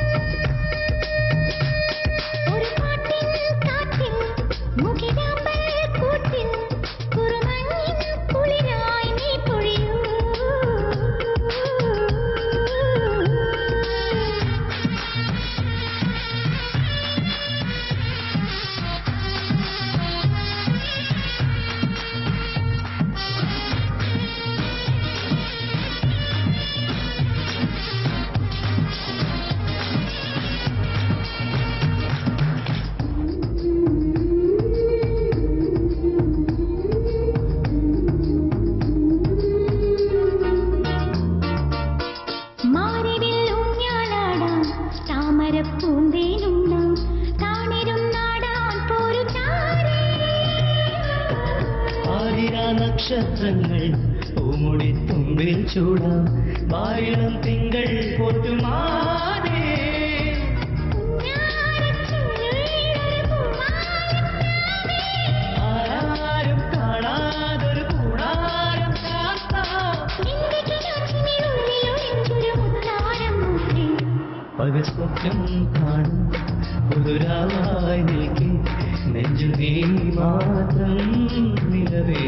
ഒരു പാട്ടിൻ കാറ്റിൽ മുകിലാമ്പൽ കൂട്ടിൽ കുറുമഞ്ഞിൻ കുളിരായി നീ പൊഴിയൂ മാറിവിൽ ഊഞ്ഞാലാടാൻ താമരപ്പൂന്തേനുണ്ണാം താണിരുന്നാടാൻ പോരു ചാരേ ആയിരാ നക്ഷത്രങ്ങൾ പൂമുടി തുമ്പിൽ ചൂടാം വായിളം തിങ്കൾ പൊട്ടുമാനേ ആരാരും കാണാതൊരു കൂടാരം കാത്താം പകൽ സ്വപ്നം കാണും പുതുരാവായി നിൽക്കെ നെഞ്ചു നീ മാത്രം നിലവേ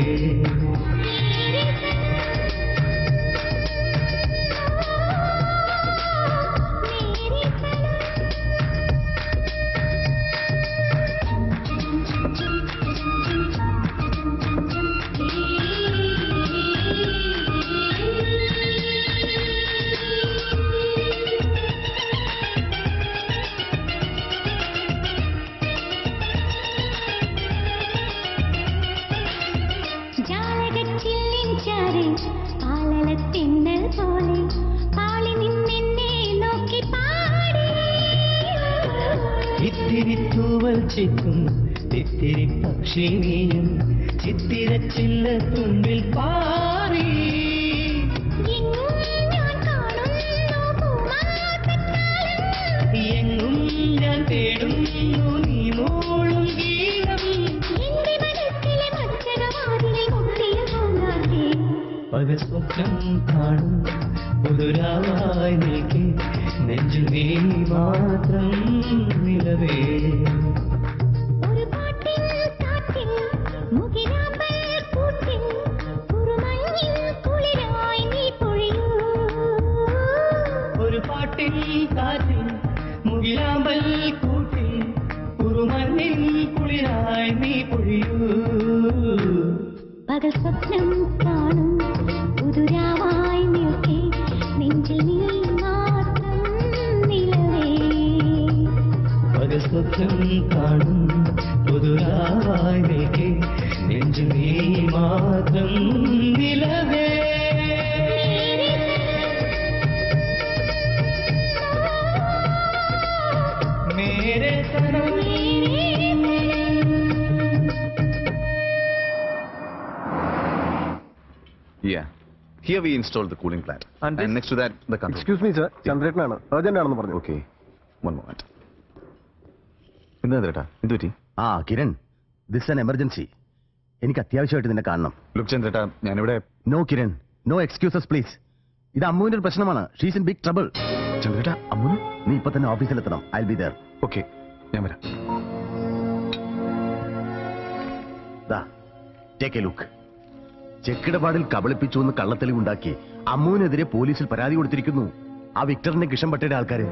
ജാലകച്ചില്ലിൻ ചാരി പാലലത്തിന്നൽ പോലെ പാളി നിന്നെന്നെ നോക്കി പാടി ഇത്തിരി തൂവൽ ചിക്കും ഇത്തിരി പക്ഷി നീയും ചിത്തിരച്ചില്ല തുമ്പിൽ പാറി എങ്ങും ഞാൻ കാണുന്നു പൂമാസക്കാലം എങ്ങും ഞാൻ തേടുന്നു നീ മൂളും ഗീതം എന്റെ മനസ്സിലെ മത്സരവാതിലിൽ മുട്ടിയ പൂങ്കാറ്റേ പകൽ സ്വപ്നം കാണും പുതുരാവായി നിൽക്കെ നെഞ്ചു നീ മാത്രം നിലവേ ഒരു പാട്ടിൻ കാറ്റിൽ മുകിലാമ്പൽ കൂട്ടിൽ കുറുമഞ്ഞിൻ കുളിരായി നീ പൊഴിയൂ ഒരു പാട്ടിൽ കാറ്റിൽ മുകിലാമ്പൽ കൂട്ടിൽ കുറുമണ്ണിൽ കുളിരായി നീ പൊഴിയൂ പകൽ സ്വപ്നം കാണും പുതുരാവായി നിൽക്കെ നെഞ്ചിൽ നീ മാത്രം നിലവേ പകൽ സ്വപ്നം കാണും പുതുരാവായി നിൽക്കെ മാത്രം നിലവേ മേരെ സനം Yeah. Here we installed the cooling plant. And, next to that, the control. Excuse me sir ചന്ദ്രേട്ടനാണ് അർജന്റ് ആണെന്ന് പറഞ്ഞു ഓക്കെ വൺ മൊമെന്റ് എന്താ ചേട്ടാ എന്ത് പറ്റി ആ കിരൺ ദിസ് ആൻ എമർജൻസി എനിക്ക് അത്യാവശ്യമായിട്ട് നിന്നെ കാണണം ലുക്ക് ചന്ദ്രേട്ടാ ഞാനിവിടെ no Kiran no excuses please ഇത് അമ്മുവിന്റെ ഒരു പ്രശ്നമാണ് ഷീസ് ഇൻ ബിഗ് ട്രബിൾ ചന്ദ്രേട്ടാ അമ്മു നീ ഇപ്പൊ തന്നെ ഓഫീസിലെത്തണം ഐ ബി ദർ ഓക്കെ ഞാൻ വരാം ടേക്ക് എ ലുക്ക് ചെക്കിടപാടിൽ കബളിപ്പിച്ചു എന്ന് കള്ളത്തെളിവുണ്ടാക്കി അമ്മുവിനെതിരെ പോലീസിൽ പരാതി കൊടുത്തിരിക്കുന്നു ആ വിക്ടറിന്റെ കിഷൻപട്ടയുടെ ആൾക്കാര്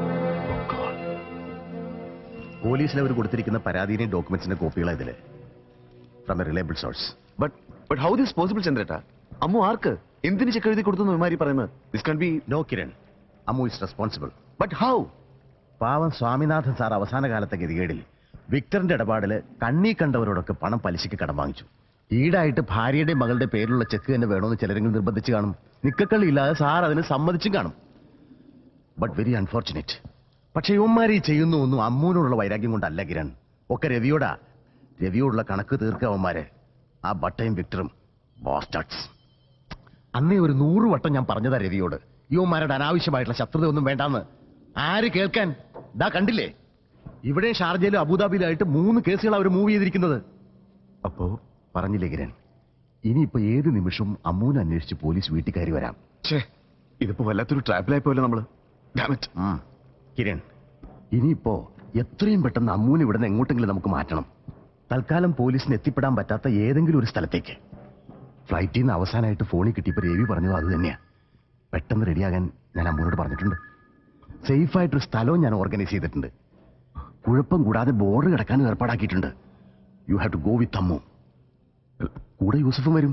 പോലീസിൽ അവർ കൊടുത്തിരിക്കുന്ന പരാതിയുടെയും ഡോക്യുമെന്റ്സിന്റെ കോപ്പികളാ ഇതില് from a reliable source but but how this possible ചന്ദ്രേട്ടാ അമ്മു ആർക്ക് എന്തിന് ചെക്ക് എഴുതി കൊടുത്തു ഇമാരി പറയുന്നത് this can be no Kiran Ammu is responsible but how പാവം സ്വാമിനാഥൻ സാർ അവസാന കാലത്തെ ഗതികേടിൽ വിക്ടറിന്റെ ഇടപാടില് കണ്ണീ കണ്ടവരോടൊക്കെ പണം പലിശയ്ക്ക് കടം വാങ്ങിച്ചു ഈടായിട്ട് ഭാര്യയുടെ മകളുടെ പേരിലുള്ള ചെക്ക് തന്നെ വേണമെന്ന് ചിലരെങ്കിലും നിർബന്ധിച്ച് കാണും നിക്കക്കള്ളി ഇല്ലാതെ സാർ അതിന് സമ്മതിച്ചും കാണും ബട്ട് വെരി അൺഫോർച്ചുനേറ്റ് പക്ഷെ ഇവന്മാർ ഈ ചെയ്യുന്ന ഒന്നും അമ്മൂനോടുള്ള വൈരാഗ്യം കൊണ്ടല്ല കിരൺ ഒക്കെ രവിയോടാ രവിയോടുള്ള കണക്ക് തീർക്കുക അവന്മാരെ ആ ബട്ടയും വിക്ടറും ബോസ്റ്റാർട്സ് അന്നേ ഒരു നൂറ് വട്ടം ഞാൻ പറഞ്ഞതാ രവിയോട് യുവന്മാരുടെ അനാവശ്യമായിട്ടുള്ള ശത്രുത ഒന്നും വേണ്ടാന്ന് ആര് കേൾക്കാൻ ദാ കണ്ടില്ലേ ഇവിടെ ഷാർജയിലും അബുദാബിയിലായിട്ട് മൂന്ന് കേസുകൾ അവർ മൂവ് ചെയ്തിരിക്കുന്നത് അപ്പോ പറഞ്ഞില്ലേ കിരൺ ഇനിയിപ്പോ ഏത് നിമിഷവും അമ്മൂനെ അന്വേഷിച്ച് പോലീസ് വീട്ടിൽ കയറി വരാം ഇതിപ്പോ വല്ലാത്തൊരു ട്രാപ്പിലായി പോയല്ലോ നമ്മള് ഉം. കിരൺ ഇനിയിപ്പോ എത്രയും പെട്ടെന്ന് അമ്മൂനെ ഇവിടുന്ന് എങ്ങോട്ടെങ്കിലും നമുക്ക് മാറ്റണം തൽക്കാലം പോലീസിന് എത്തിപ്പെടാൻ പറ്റാത്ത ഏതെങ്കിലും ഒരു സ്ഥലത്തേക്ക് ഫ്ലൈറ്റിൽ നിന്ന് അവസാനമായിട്ട് ഫോണിൽ കിട്ടിയപ്പോൾ രവി പറഞ്ഞത് അത് തന്നെയാ പെട്ടെന്ന് റെഡിയാകാൻ ഞാൻ അമ്മൂനോട് പറഞ്ഞിട്ടുണ്ട് സേഫായിട്ടൊരു സ്ഥലവും ഞാൻ ഓർഗനൈസ് ചെയ്തിട്ടുണ്ട് കുഴപ്പം കൂടാതെ ബോർഡ് കിടക്കാനും ഏർപ്പാടാക്കിയിട്ടുണ്ട് you have to go with Ammu കൂടെ യൂസഫും വരും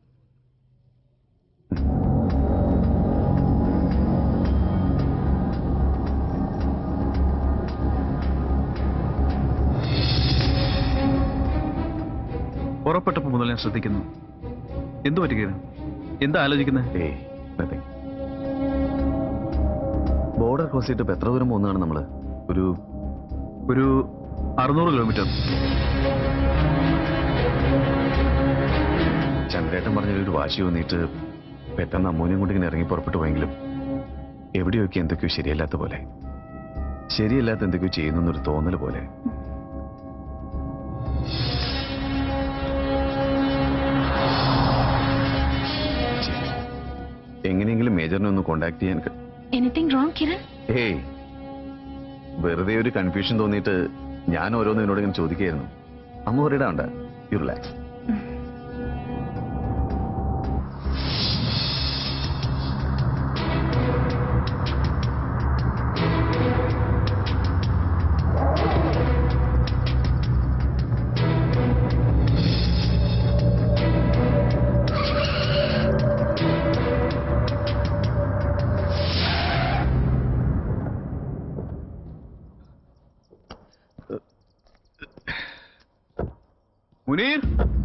പുറപ്പെട്ടപ്പോ മുതൽ ഞാൻ ശ്രദ്ധിക്കുന്നു എന്തു പറ്റുകയാണ് എന്താ ആലോചിക്കുന്നത് ബോർഡർ ക്രോസ് ചെയ്തിട്ട് ഇപ്പൊ എത്ര ദൂരം പോകുന്നതാണ് നമ്മള് ഒരു ഒരു അറുന്നൂറ് കിലോമീറ്റർ ചന്ദ്രേട്ടൻ പറഞ്ഞ ഒരു വാശി തോന്നിയിട്ട് പെട്ടെന്ന് അമ്മൂനെയും കൊണ്ട് ഇങ്ങനെ ഇറങ്ങി പുറപ്പെട്ടു പോയെങ്കിലും എവിടെയൊക്കെ എന്തൊക്കെയോ ശരിയല്ലാത്ത പോലെ ശരിയല്ലാത്ത എന്തൊക്കെയോ ചെയ്യുന്നൊരു തോന്നൽ പോലെ എങ്ങനെയെങ്കിലും മേജറിനെ ഒന്ന് കോണ്ടാക്ട് ചെയ്യാൻ ക- എനിത്തിങ് റോങ് കിരൺ ഏയ് വെറുതെ ഒരു കൺഫ്യൂഷൻ തോന്നിയിട്ട് ഞാൻ ഓരോന്ന് എന്നോട് ഇങ്ങനെ ചോദിക്കുകയായിരുന്നു അമ്മ വറിയുടെ ഉണ്ട് യു റിലാക്സ് മുനീർ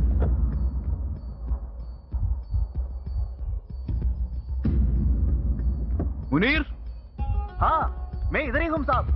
മുനീർ हाँ मैं इधर ही हूँ साहब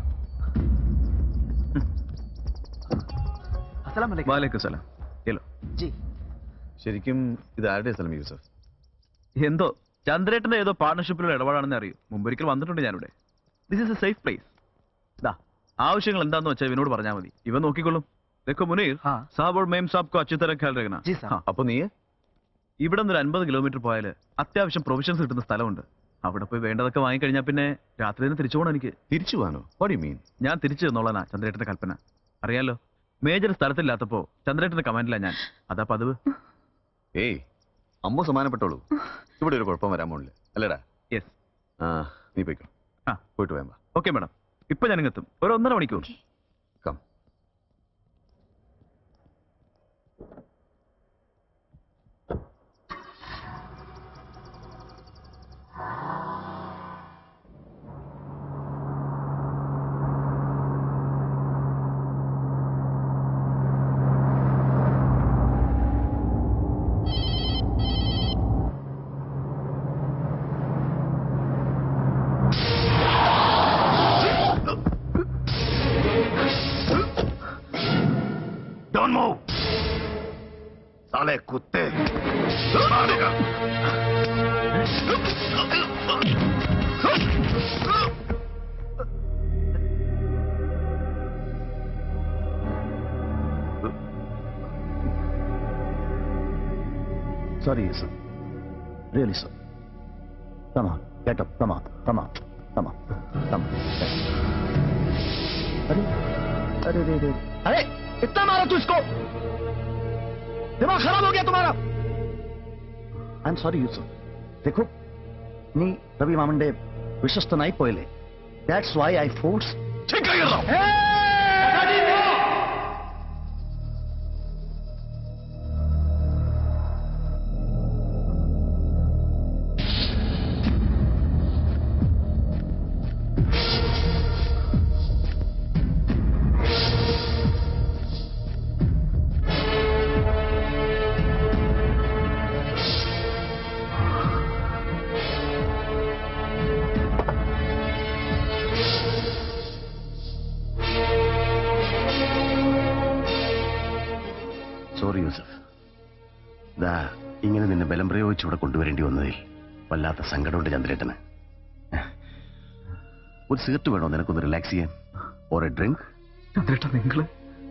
अस्सलाम वालेकुम വാലേക്കും സലാം ഹലോ जी ശരിക്കും ഇത് ആരുടെ സ്ഥലം യൂസഫ് എന്തോ ചന്ദ്രേട്ടന്റെ ഏതോ പാർട്ണർഷിപ്പിലുള്ള ഇടപാടാണെന്ന് അറിയൂ മുമ്പൊരിക്കൽ വന്നിട്ടുണ്ട് ഞാനിവിടെ this is a safe place ദാ ആവശ്യങ്ങൾ എന്താന്ന് വെച്ചാൽ ഇവനോട് പറഞ്ഞാൽ മതി ഇവൻ നോക്കിക്കൊള്ളും देखो മുനീർ സാബ് और मेम साहब को अच्छी तरह ख्याल रखना जी साहब അപ്പൊ നീ ഇവിടെ നിന്ന് ഒരു അൻപത് കിലോമീറ്റർ പോയാൽ അത്യാവശ്യം പ്രൊവിഷൻസ് കിട്ടുന്ന സ്ഥലമുണ്ട് അവിടെ പോയി വേണ്ടതൊക്കെ വാങ്ങിക്കഴിഞ്ഞാൽ പിന്നെ രാത്രി തന്നെ തിരിച്ചു പോകണം എനിക്ക് തിരിച്ചു പോകാനോ വാട്ട് യു മീൻ ഞാൻ തിരിച്ചു തന്നോളാനാ ചന്ദ്രേട്ടന്റെ കൽപ്പന അറിയാലോ മേജർ സ്ഥലത്തില്ലാത്തപ്പോ ചന്ദ്രേട്ടന്റെ കമാൻഡിലാ ഞാൻ അതാ പതിവ് ഏയ് അമ്മ സമാനപ്പെട്ടോളൂ ഇവിടെ ഒരു കുഴപ്പം വരാൻ പോണില്ല അല്ലേടാ യെസ് ആ നീ പോയിക്കോ ആ പോയിട്ട് വേമ്പ ഓക്കെ മാഡം ഇപ്പൊ ഞാൻ ഇങ്ങെത്തും ഒരു ഒന്നര മണിക്കൂർ കം साले कुत्ते Sorry, sir. Really, sir. Come on, get up. Come on, come on, come on, come on. अरे अरे अरे अरे अरे इतना मारा तू इसको दिमाग खराब हो गया तुम्हारा ഐ എം സോറി യൂസഫ് देखो നീ രവി മാമന്റെ വിശ്വസ്തനായി പോയല്ലേ that's why I force sorry Yusuf ദാ ഇങ്ങനെ നിന്നെ ബലം പ്രയോഗിച്ച് ഇവിടെ കൊണ്ടുവരേണ്ടി വന്നതിൽ വല്ലാത്ത സങ്കടമുണ്ട് ചന്ദ്രേട്ടന് ഒരു സിഗരറ്റ് വേണോ നിനക്കൊന്ന് റിലാക്സ് ചെയ്യാൻ ഓർ എ ഡ്രിങ്ക് ചന്ദ്രേട്ട നിങ്ങള്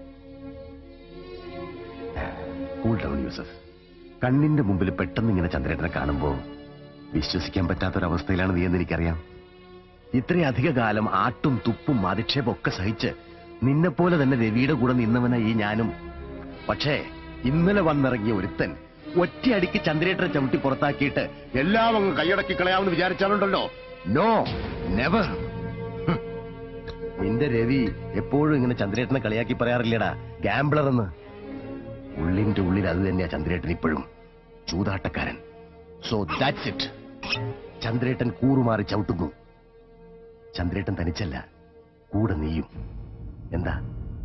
കൂൾ ഡൗൺ യൂസഫ് കണ്ണിന്റെ മുമ്പിൽ പെട്ടെന്ന് ഇങ്ങനെ ചന്ദ്രേട്ടനെ കാണുമ്പോൾ വിശ്വസിക്കാൻ പറ്റാത്തൊരവസ്ഥയിലാണ് നീ എന്ന് എനിക്കറിയാം ഇത്രയധിക കാലം ആട്ടും തുപ്പും അധിക്ഷേപം ഒക്കെ സഹിച്ച് നിന്നെപ്പോലെ തന്നെ രവിയുടെ കൂടെ നിന്നവനാ ഈ ഞാനും പക്ഷേ ഇന്നലെ വന്നിറങ്ങിയ ഒരുത്തൻ ഒറ്റയടിക്ക് ചന്ദ്രേട്ടനെ ചവിട്ടി പുറത്താക്കിയിട്ട് എല്ലാം അങ്ങ് കൈയടക്കി കളയാമെന്ന് വിചാരിച്ചാലുണ്ടല്ലോ നോ നെവർ നിന്റെ രവി എപ്പോഴും ഇങ്ങനെ ചന്ദ്രേട്ടനെ കളിയാക്കി പറയാറില്ലടാ ഗാംബ്ലർ എന്ന് ഉള്ളിന്റെ ഉള്ളിൽ അത് തന്നെയാ ചന്ദ്രേട്ടൻ ഇപ്പോഴും ചൂതാട്ടക്കാരൻ സോ ദാറ്റ്സ് ഇറ്റ് ചന്ദ്രേട്ടൻ കൂറുമാറി ചവിട്ടുന്നു ചന്ദ്രേട്ടൻ തനിച്ചല്ല കൂടെ നീയും എന്താ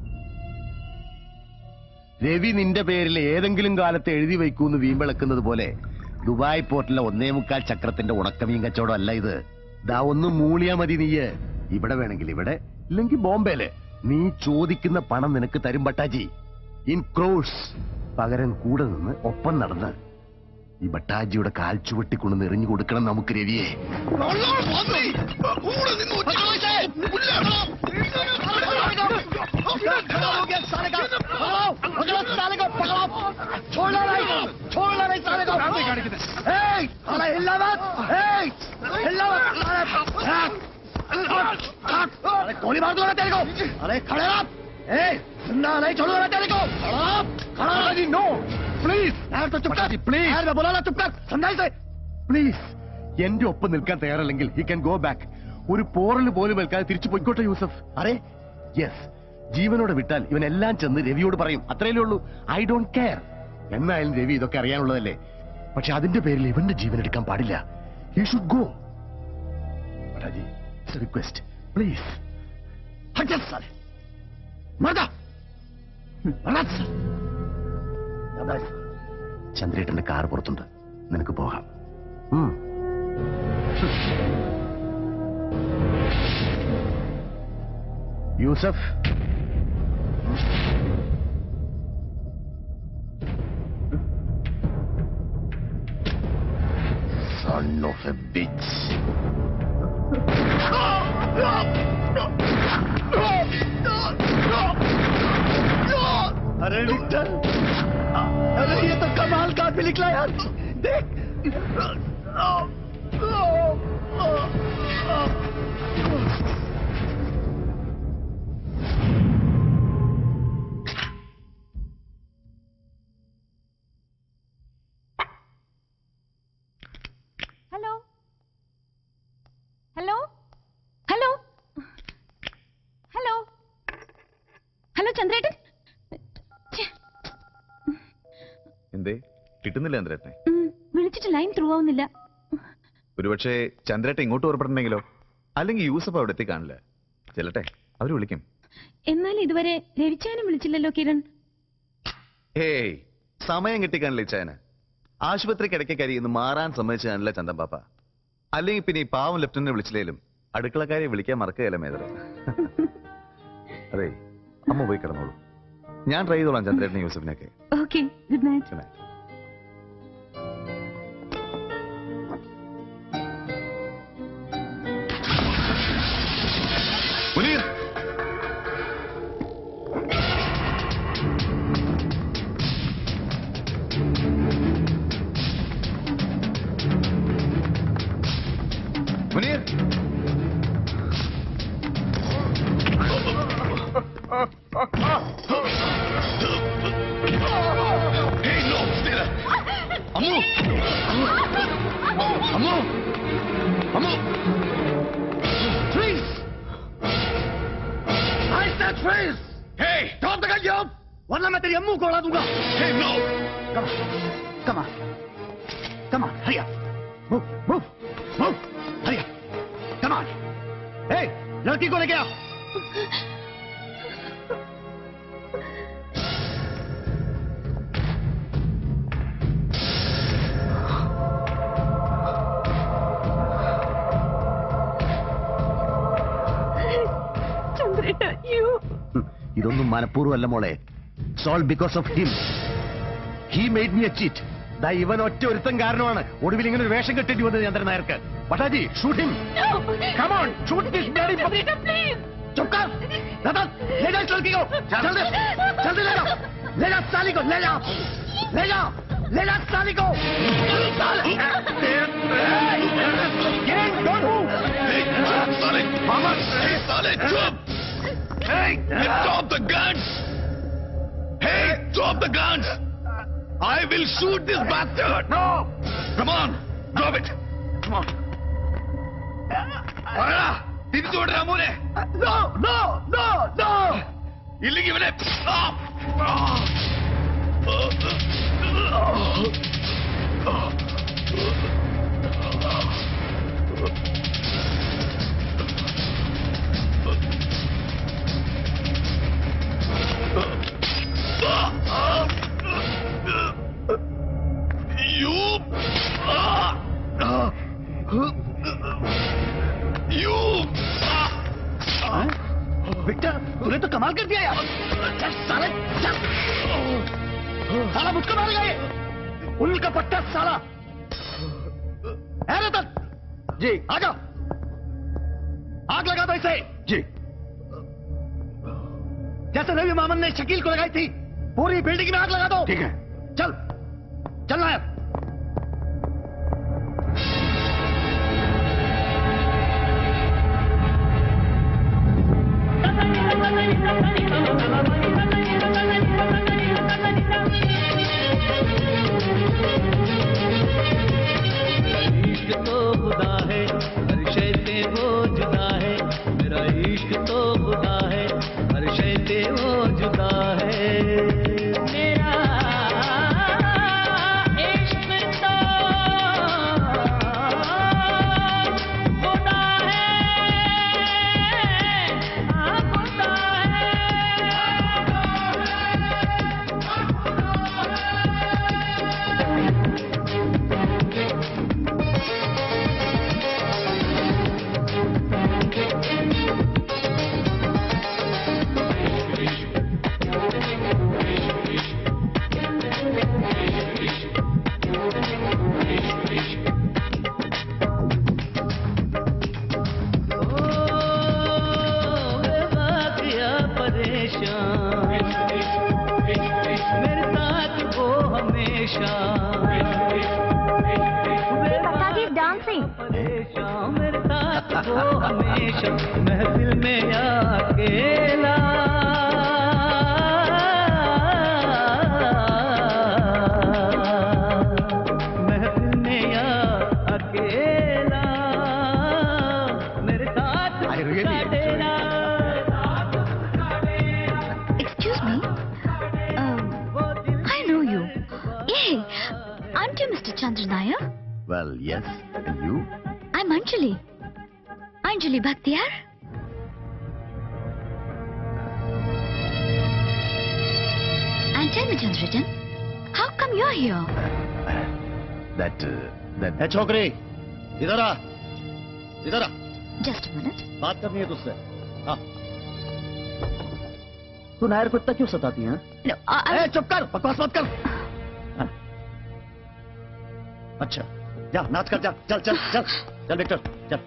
രവി നിന്റെ പേരിൽ ഏതെങ്കിലും കാലത്ത് എഴുതി വയ്ക്കൂന്ന് വീമ്പിളക്കുന്നത് പോലെ ദുബായ് പോർട്ടിലെ ഒന്നേ മുക്കാൽ ചക്രത്തിന്റെ ഉണക്കമീൻ കച്ചവടം അല്ല ഇത് ദാ ഒന്ന് മൂളിയാ മതി നീയ് ഇവിടെ വേണമെങ്കിൽ ഇവിടെ ഇല്ലെങ്കിൽ ബോംബെയില് നീ ചോദിക്കുന്ന പണം നിനക്ക് തരും പട്ടാജി ഇൻ ക്രോഴ്സ് പകരം കൂടെ നിന്ന് ഒപ്പം നടന്ന് ഈ ബട്ടാജിയുടെ കാൽ ചുവട്ടിക്കൊണ്ട് എറിഞ്ഞു കൊടുക്കണം നമുക്ക് രവിയെ छोड़ना नहीं छोड़ना नहीं साले को ए साला हिलना मत ए हिलना मत अरे गोली मार दूंगा तेरे को अरे खड़े रह ए जिंदा नहीं छोड़ूंगा मैं तेरे को खड़ा खड़ा जी नो प्लीज यार तो चुप कर प्लीज यार मैं बोला ना चुप कर समझाई से പ്ലീസ് എന്റെ ഒപ്പം നിൽക്കാൻ തയ്യാറല്ലെങ്കിൽ ഹി ക്യാൻ ഗോ ബാക്ക് ഒരു പോറൽ പോലും ഏൽക്കാതെ തിരിച്ചു പോയിക്കോട്ടെ യൂസഫ് അറേ യെസ് ജീവനോടെ വിട്ടാൽ ഇവൻ എല്ലാം ചെന്ന് രവിയോട് പറയും അത്രയല്ലേ ഉള്ളൂ ഐ ഡോണ്ട് കെയർ എന്നായാലും രവി ഇതൊക്കെ അറിയാനുള്ളതല്ലേ പക്ഷെ അതിന്റെ പേരിൽ ഇവന്റെ ജീവൻ എടുക്കാൻ പാടില്ല ഹി ഷുഡ് ഗോ പട്ടാജി റിക്വസ്റ്റ് പ്ലീസ് हट जा साले मर जा मर जा ചന്ദ്രേട്ടന്റെ കാർ പുറത്തുണ്ട് നിനക്ക് പോകാം ഉം. Yusuf Son of a bitch. अरे विक्टर अरे ये तो कमाल का आदमी निकला यार देख hello hello hello hello hello ചന്ദ്രേട്ടൻ എന്തേ കിട്ടുന്നില്ല ചന്ദ്രേട്ടനെ ഉം, വിളിച്ചിട്ട് ലൈൻ ത്രൂ ആവുന്നില്ല ഒരുപക്ഷെ ചന്ദ്രേട്ടൻ ഇങ്ങോട്ട് പുറപ്പെടണമെങ്കിലോ അല്ലെങ്കിൽ യൂസഫ് അവിടെ എത്തി കാണില്ല ചെല്ലട്ടെ അവര് വിളിക്കും എന്നാൽ ഇതുവരെ രവിച്ചാനും വിളിച്ചില്ലല്ലോ കിരൺ ഏയ് സമയം കിട്ടിക്കാണില്ല ഇച്ചായന് ആശുപത്രി കിടക്കക്കരി ഇന്ന് മാറാൻ സമ്മതിച്ചു കാണില്ല ചന്ദൻ പാപ്പ അല്ലെങ്കിൽ പിന്നെ ഈ പാവം ലെഫ്റ്റനന്റ് വിളിച്ചില്ലേലും അടുക്കളക്കാരെ വിളിക്കാൻ മറക്കുകയല്ല മേതറ അതെ അമ്മ പോയി കിടന്നോളൂ ഞാൻ ട്രൈ ചെയ്തോളാം ചന്ദ്രേട്ടനെ യൂസഫിനെയൊക്കെ okay good night Munir Ammu Ammu Ammu Freeze! I said freeze! Hey! Drop the gun, you! वरना मैं तेरी अम्मू को उड़ा दूंगा Hey, no! Come on. Come on. Come on, hurry up. Move, move, move. Hurry up. Come on. Hey, लड़की को लेके आओ ചന്ദ്രേട്ട യു ഇതൊന്നും മനഃപൂർവ്വമല്ല മോളെ solely because of him he made me a cheat ദാ ഇവൻ ഒറ്റ ഒരുത്തൻ കാരണമാണ് ഒടുവിൽ ഇങ്ങനെ ഒരു വേഷം കെട്ടേണ്ടി വന്നത് ചന്ദ്രൻ നായർക്ക് പട്ടാജി shoot him Come on, shoot this bloody चुप कर दादा ले जा इस लड़की को जल्दी जल्दी ले जाओ ले जा साली को ले जाओ ले जाओ ले जा साली को साली Gang, don't move. Mama, hey, Solid, drop! Hey, drop the guns! Hey, drop the guns! I will shoot this bastard! No! Come on, drop it! Come on. പറയടാ, തിരിച്ചു വിടരാ മോനെ No, no, no, no! ഇല്ലെങ്കിൽ ഇവനെ ആ! ആ! You! You! Victor तूने तो कमाल कर दिया यार चल साले चल साला मुझको मार गए उल्ल का पट्टा साला है रतन जी आ जाओ आग लगा दो इसे जी जैसे रवि मामन ने शकील को लगाई थी पूरी बिल्डिंग में आग लगा दो ठीक है चल चल नायक इश्क तो खुदा है हर शय से वो जुदा है मेरा इश्क तो खुदा है हर शय से वो जुदा है मेरा इश्क तो खुदा है हाँ खुदा किया परेशान मेरे साथ वो हमेशा डांसिंग परेशान मेरे साथ वो हमेशा महफिल में अकेला महफिल में अकेला मेरे साथ उसका डेरा Excuse me. Um, I know you. Hey, aren't you Mr. Chandra Nair? Well, yes. And you? I'm Anjali. Anjali Bhaktiyar. And tell me, Chandrajan, how come you're here? That, uh, that... है छोकरी इधर आ इधर आ Just a minute. बात करनी है तुझसे हाँ तू नायर को इतना क्यों सताती है No, I, ए, चुप कर बकवास मत कर हाँ। अच्छा जा नाच कर जा चल चल चल चल विक्टर चल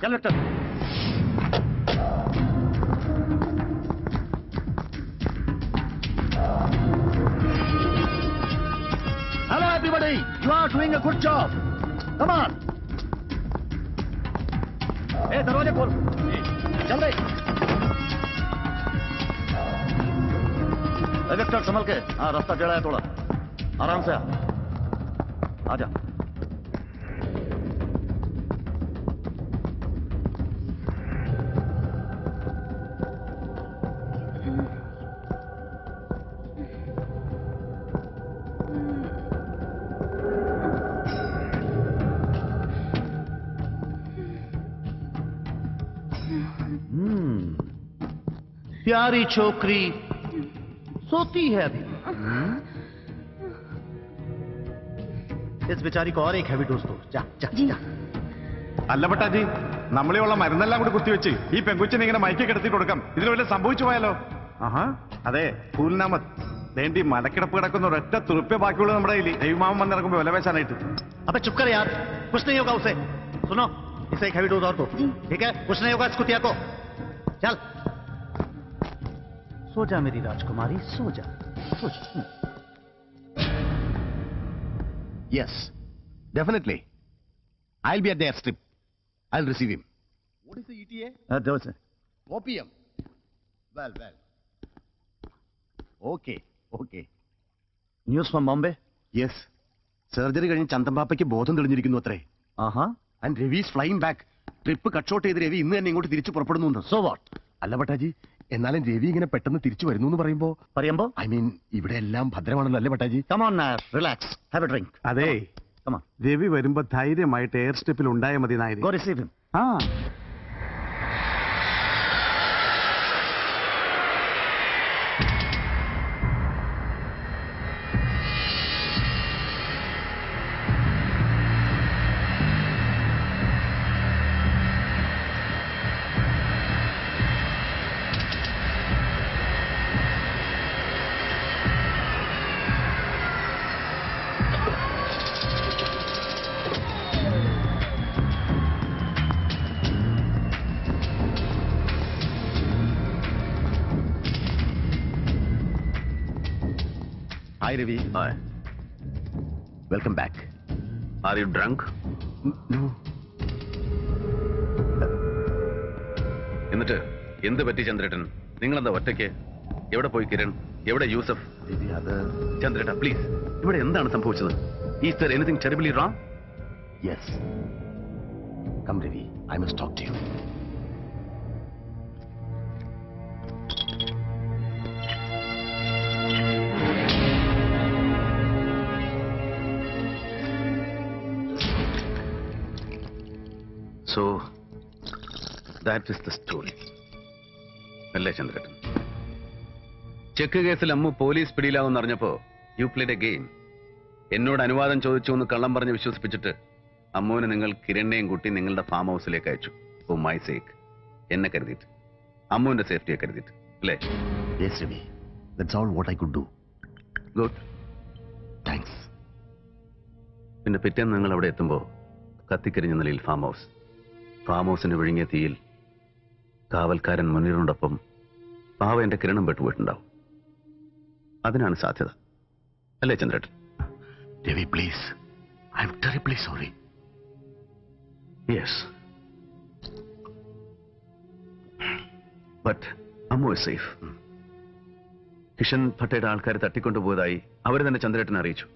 चल Victor Hello, everybody. You are doing a good job. Come on. ए दरवाजे खोल चल रहे विक्टर संभल के हाँ रास्ता टेढ़ा है थोड़ा आराम से आ आजा हम्म प्यारी छोकरी सोती है अभी हम्म? इस बेचारी को और एक हैवी डोज दो जा जा जा അല്ല പട്ടാജി നമ്മളിയുള്ള മരുന്നെല്ലാം കൂടി കുത്തിവെച്ച് ഈ പെങ്കുച്ചിനെ ഇങ്ങനെ മയക്കി കിടത്തി കൊടുക്കാം ഇതിന് വല്ല സംഭവിച്ചു പോയാലോ ആഹാ അതെ ഫൂൽനാമത് വേണ്ടി മലക്കിടപ്പ് കിടക്കുന്ന ഒരൊറ്റ തുറുപ്പേ ബാക്കിയുള്ളൂ നമ്മുടെ കയ്യിൽ ദൈവമാമൻ വന്നിറങ്ങുമ്പോ വില പേശാനായിട്ട് अबे चुप कर यार कुछ नहीं होगा उसे सुनो इसे एक हैवी डोज और दो ठीक है कुछ नहीं होगा इस कुतिया को चल सो जा मेरी राजकुमारी सो जा सो जा yes definitely I be at the strip I receive him What is the ETA? Uh, there was a... OPM. Well, well. Okay, okay. News from Bombay? Yes surgery കഴിഞ്ഞ് ചന്തമ്പാപ്പയ്ക്ക് ബോധം തെളിഞ്ഞിരിക്കുന്നു അത്രേ ആഹാ and Ravi is flying back trip cut short ചെയ്ത് രവി ഇന്ന് തന്നെ ഇങ്ങോട്ട് തിരിച്ചു പുറപ്പെടുന്നു സോ വാട്ട് അല്ല പട്ടാജി എന്നാലും രവി ഇങ്ങനെ പെട്ടെന്ന് തിരിച്ചു വരുന്നു എന്ന് പറയുമ്പോ പറയുമ്പോ ഐ മീൻ ഇവിടെ എല്ലാം ഭദ്രമാണല്ലോ അല്ലേ പട്ടാജി come on relax have a drink അതെ Come on. രവി വരുമ്പോ ധൈര്യമായിട്ട് എയർ സ്റ്റെപ്പിൽ ഉണ്ടായ മതി നായരി Go receive him. ആ hi Ravi hi welcome back are you drunk എന്നിട്ട് എന്ത് പറ്റി ചന്ദ്രേട്ടൻ നിങ്ങളെന്താ ഒറ്റയ്ക്ക് എവിടെ പോയി കിരൺ എവിടെ യൂസഫ് രവി അത് ചന്ദ്രേട്ട പ്ലീസ് ഇവിടെ എന്താണ് സംഭവിച്ചത് is there anything terribly wrong yes come Ravi I must talk to you so that is the story അല്ലേ ചന്ദ്രേട്ടൻ ചെക്ക് കേസിൽ അമ്മു പോലീസ് പിടിയിലാവെന്ന് അറിഞ്ഞപ്പോ യു പ്ലേഡ് എ ഗെയിം എന്നോട് അനുവാദം ചോദിച്ചു എന്ന് കള്ളം പറഞ്ഞ് വിശ്വസിപ്പിച്ചിട്ട് അമ്മുവിനെ നിങ്ങൾ കിരണിനെയും കൂട്ടി നിങ്ങളുടെ ഫാം ഹൗസിലേക്ക് അയച്ചു ഓ മൈ സേക്ക് എന്നെ കരുതിയിട്ട് അമ്മുവിന്റെ സേഫ്റ്റിയെ കരുതിയിട്ട് അല്ലേ yes Ravi that's all what I could do good thanks പിന്നെ പിറ്റേന്ന് നിങ്ങൾ അവിടെ എത്തുമ്പോൾ കത്തിക്കരിഞ്ഞ നിലയിൽ ഫാം ഹൗസ് ഫാം ഹൗസിന് വിഴുങ്ങിയ തീയിൽ കാവൽക്കാരൻ മുനീറിനോടൊപ്പം പാവ എന്റെ കിരണം പെട്ടുപോയിട്ടുണ്ടാവും അതിനാണ് സാധ്യത അല്ലേ ചന്ദ്രേട്ടൻ Ravi please I am terribly sorry yes but Ammu is safe Kishan ഭട്ടയുടെ ആൾക്കാർ തട്ടിക്കൊണ്ടുപോയതായി അവർ തന്നെ ചന്ദ്രേട്ടനെ അറിയിച്ചു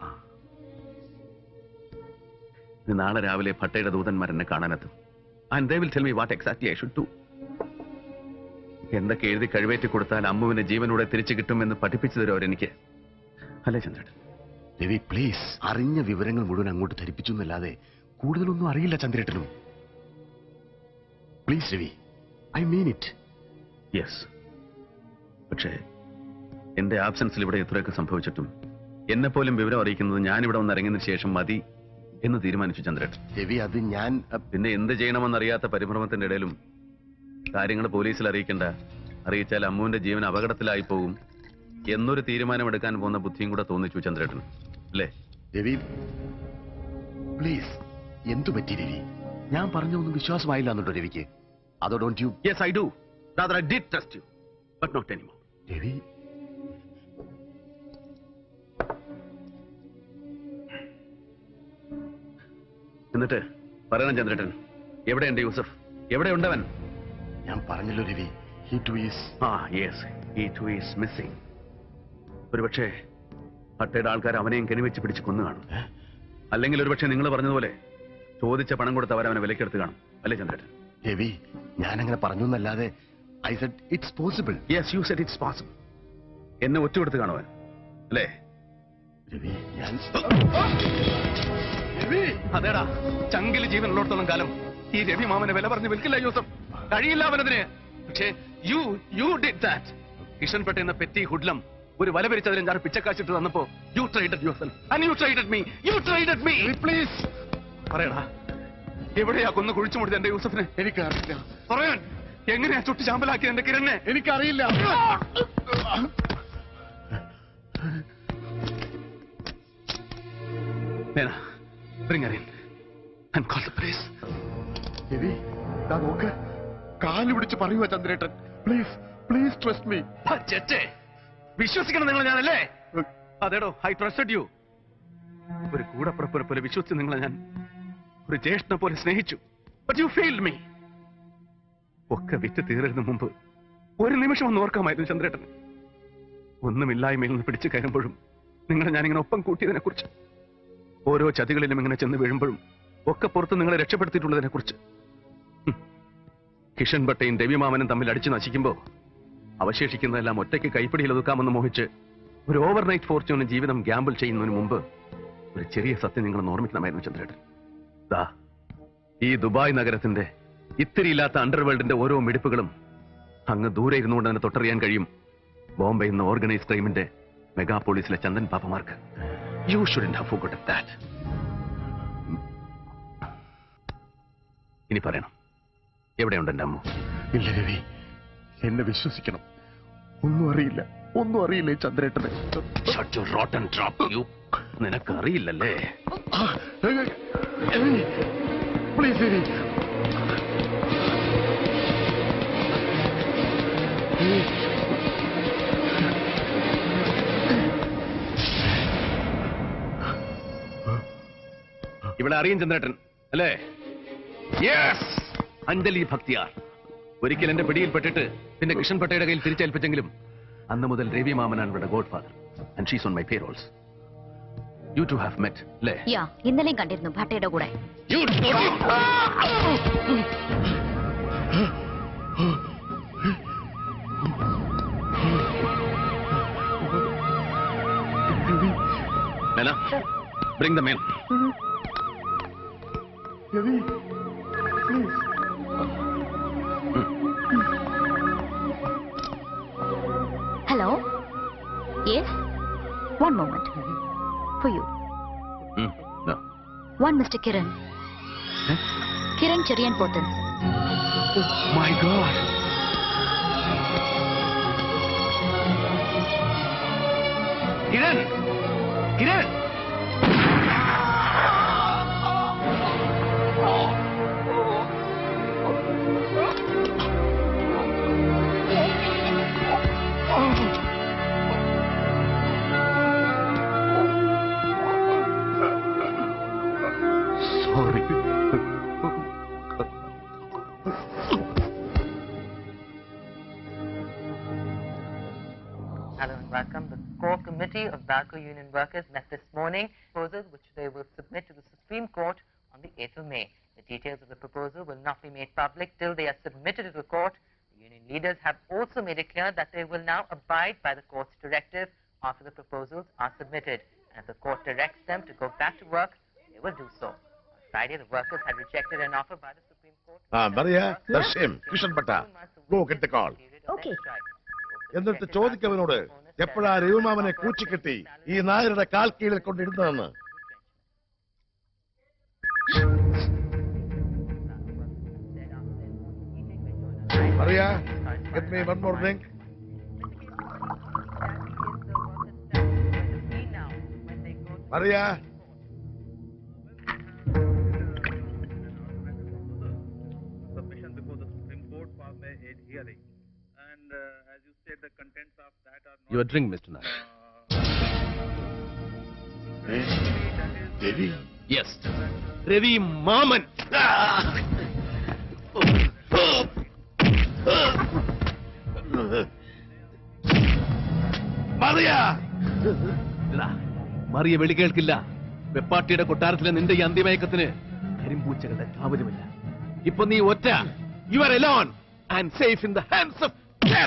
ഇനി നാളെ രാവിലെ ഭട്ടയുടെ ദൂതന്മാർ എന്നെ കാണാനെത്തും and they will tell me what exactly I should do എന്തൊക്കെ എഴുതി കഴിവേറ്റി കൊടുത്താൽ അമ്മുവിനെ ജീവനോടെ തിരിച്ചു കിട്ടുമെന്ന് പഠിപ്പിച്ചു തരും അവരെനിക്ക് അല്ലേ ചന്ദ്രേട്ടൻ രവി പ്ലീസ് അറിഞ്ഞ വിവരങ്ങൾ മുഴുവൻ അങ്ങോട്ട് ധരിപ്പിച്ചു എന്നല്ലാതെ കൂടുതലൊന്നും അറിയില്ല ചന്ദ്രേട്ടനും please Ravi I mean it yes പക്ഷേ എന്റെ ആബ്സൻസിൽ ഇവിടെ ഇത്രയൊക്കെ സംഭവിച്ചിട്ടും എന്നെ പോലും വിവരം അറിയിക്കുന്നത് ഞാൻ ഇവിടെ വന്ന് ഇറങ്ങിയതിനു ശേഷം മതി എന്ന് തീരുമാനിച്ചു ചന്ദ്രേട്ടൻ രവി അത് ഞാൻ പിന്നെ എന്ത് ചെയ്യണമെന്നറിയാത്ത പരിഭ്രമത്തിന്റെ ഇടയിലും കാര്യങ്ങൾ പോലീസിൽ അറിയിക്കണ്ട അറിയിച്ചാൽ അമ്മുവിന്റെ ജീവൻ അപകടത്തിലായി പോകും എന്നൊരു തീരുമാനമെടുക്കാൻ പോകുന്ന ബുദ്ധിയും കൂടെ തോന്നിച്ചു ചന്ദ്രേട്ടൻ അല്ലേ രവി പ്ലീസ് എന്തു പറ്റി രവി ഞാൻ പറഞ്ഞൊന്നും വിശ്വാസമായില്ല എന്നുണ്ടോ രവിക്ക് അതോ don't you yes I do rather I did trust you but not anymore Ravi എന്നിട്ട് പറയണം ചന്ദ്രേട്ടൻ എവിടെയുണ്ട് യൂസഫ് എവിടെയുണ്ടവൻ ഞാൻ പറഞ്ഞല്ലോ രവി ഹി ടു ഈസ് ആ yes he too is missing ഒരുപക്ഷെ പട്ടയുടെ ആൾക്കാർ അവനെയും കെണിവെച്ച് പിടിച്ച് കൊന്നു കാണും അല്ലെങ്കിൽ ഒരുപക്ഷെ നിങ്ങൾ പറഞ്ഞതുപോലെ ചോദിച്ച പണം കൊടുത്ത് അവരവനെ വിലക്കെടുത്ത് കാണും അല്ലേ ചന്ദ്രേട്ടൻ രവി ഞാൻ അങ്ങനെ പറഞ്ഞു എന്നല്ലാതെ I said it's possible yes you said it's possible എന്നെ ഒറ്റ കൊടുത്ത് കാണുവാൻ അല്ലേ രവി ഞാൻ അതേടാ ചങ്കിൽ ജീവനുള്ളിടത്തോളം കാലം ഈ രവി മാമനെ വില പറഞ്ഞ് വിൽക്കില്ല യൂസഫ് കഴിയില്ല അവനതിന് പക്ഷേ you you did that Kishan Bhatta എന്ന പെറ്റി ഹുഡ്ലം ഒരു വല പിരിച്ചതിലും ഞാൻ പിച്ചക്കാശിട്ട് തന്നപ്പോ you traded yourself and you traded me you traded me please പറയടാ എവിടെയാ കൊന്നു കുഴിച്ചു മുടിച്ച എന്റെ യൂസഫിനെ എനിക്കറിയില്ല പറയാൻ എങ്ങനെയാ ചുട്ടി ചാമ്പലാക്കി എന്റെ കിരണ്ണെ എനിക്കറിയില്ല Nena, bring her in and call the police. Ravi ദാ നോക്ക് കാല് പിടിച്ച് പറയുക ചന്ദ്രേട്ടൻ പ്ലീസ് പ്ലീസ് ട്രസ്റ്റ് മീ ചെറ്റേ വിശ്വസിക്കണം നിങ്ങൾ ഞാനല്ലേ അതേടോ ഐ ട്രസ്റ്റഡ് യു ഒരു കൂടപ്പുറപ്പിനെ പോലെ വിശ്വസിച്ച് നിങ്ങളെ ഞാൻ ഒരു ജ്യേഷ്ഠനെ പോലെ സ്നേഹിച്ചു ബട്ട് യു ഫെയിൽഡ് മീ ഒക്കെ വിറ്റ് തീരുന്നതിന് മുമ്പ് ഒരു നിമിഷം ഒന്ന് ഓർക്കാമായിരുന്നു ചന്ദ്രേട്ടൻ ഒന്നുമില്ലായ്മയിൽ നിന്ന് പിടിച്ചു കയറുമ്പോഴും നിങ്ങളെ ഞാനിങ്ങനെ ഒപ്പം കൂട്ടിയതിനെ കുറിച്ച് ഓരോ ചതികളിലും ഇങ്ങനെ ചെന്ന് വീഴുമ്പോഴും ഒക്കെ പുറത്ത് നിങ്ങളെ രക്ഷപ്പെടുത്തിയിട്ടുള്ളതിനെ കുറിച്ച് കിഷൻ ഭട്ടയും രവിമാമനും തമ്മിൽ അടിച്ചു നശിക്കുമ്പോ അവശേഷിക്കുന്നതെല്ലാം ഒറ്റയ്ക്ക് കൈപ്പിടിയിൽ ഒതുക്കാമെന്ന് മോഹിച്ച് ഒരു ഓവർനൈറ്റ് ഫോർച്യൂണിന് ജീവിതം ഗ്യാമ്പിൾ ചെയ്യുന്നതിന് മുമ്പ് ഒരു ചെറിയ സത്യം നിങ്ങൾ ഓർമ്മിക്കണമായിരുന്നു ചന്ദ്രേട്ടൻ ദാ ഈ ദുബായ് നഗരത്തിന്റെ ഇത്തിരിയില്ലാത്ത അണ്ടർവേൾഡിന്റെ ഓരോ മിടിപ്പുകളും അങ്ങ് ദൂരെ ഇരുന്നുകൊണ്ട് തന്നെ തൊട്ടറിയാൻ കഴിയും ബോംബെ എന്ന ഓർഗനൈസ് ക്രൈമിന്റെ മെഗാപോളിസിലെ ചന്ദൻ പാപ്പമാർക്ക് you shouldn't have forgotten that ഇനി പറയണം എവിടെയുണ്ട് എന്റെ അമ്മ ഇല്ല രവി എന്നെ വിശ്വസിക്കണം ഒന്നും അറിയില്ല ഒന്നും അറിയില്ല ഈ ചന്ദ്രേട്ടന് റോട്ടൻ ഡ്രോപ്പ് യു നിനക്ക് അറിയില്ലല്ലേ പ്ലീസ് രവി ഇവിടെ അറിയും ചന്ദ്രേട്ടൻ അല്ലേ യെസ് അഞ്ജലി ഭക്തിയാർ ഒരിക്കൽ എന്റെ പിടിയിൽപ്പെട്ടിട്ട് പിന്നെ കിഷൻ പട്ടയുടെ കയ്യിൽ തിരിച്ചേൽപ്പിച്ചെങ്കിലും അന്ന് മുതൽ രവി മാമനാണ് ഇവിടെ godfather and she's on my payrolls you too have met അല്ലേ യാ ഇന്നലെയും കണ്ടിരുന്നു ഭട്ടയുടെ കൂടെ You Nana, bring them in. Ravi please hello yes one moment for you Hmm. No. One mister Kiran Kiran Cherian Pothen My God. Kiran Kiran sorry Hello and welcome. The core committee of Balco Union Workers met this morning proposals which they will submit to the Supreme Court on the 8th of May. The details of the proposal will not be made public till they are submitted to the court. The union leaders have also made it clear that they will now abide by the court's directive after the proposals are submitted. And if the court directs them to go back to work, they will do so. On Friday, the workers had rejected an offer by the Supreme Court. ആ മറിയ ദർശ്യം Kishan Bhatta go get the call Okay. എന്നിട്ട് ചോദിക്കവനോട് എപ്പോഴാ രവിമാമനെ കൂച്ചിക്കെട്ടി ഈ നായരുടെ കാൽ കീഴിൽ കൊണ്ടിരുന്നതെന്ന് Maria get me one more drink Maria hearing. And uh, as you said, the contents of that are not. Your drink mister Nair Ravi yes Ravi മാമൻ എടാ, മറിയ വെളി കേൾക്കില്ല വെപ്പാട്ടിയുടെ കൊട്ടാരത്തിലെ നിന്റെ ഈ അന്തിമയക്കത്തിന് കരിമ്പൂച്ചകളുടെ കാവലുമില്ല ഇപ്പൊ നീ ഒറ്റ you are alone and safe in the hands of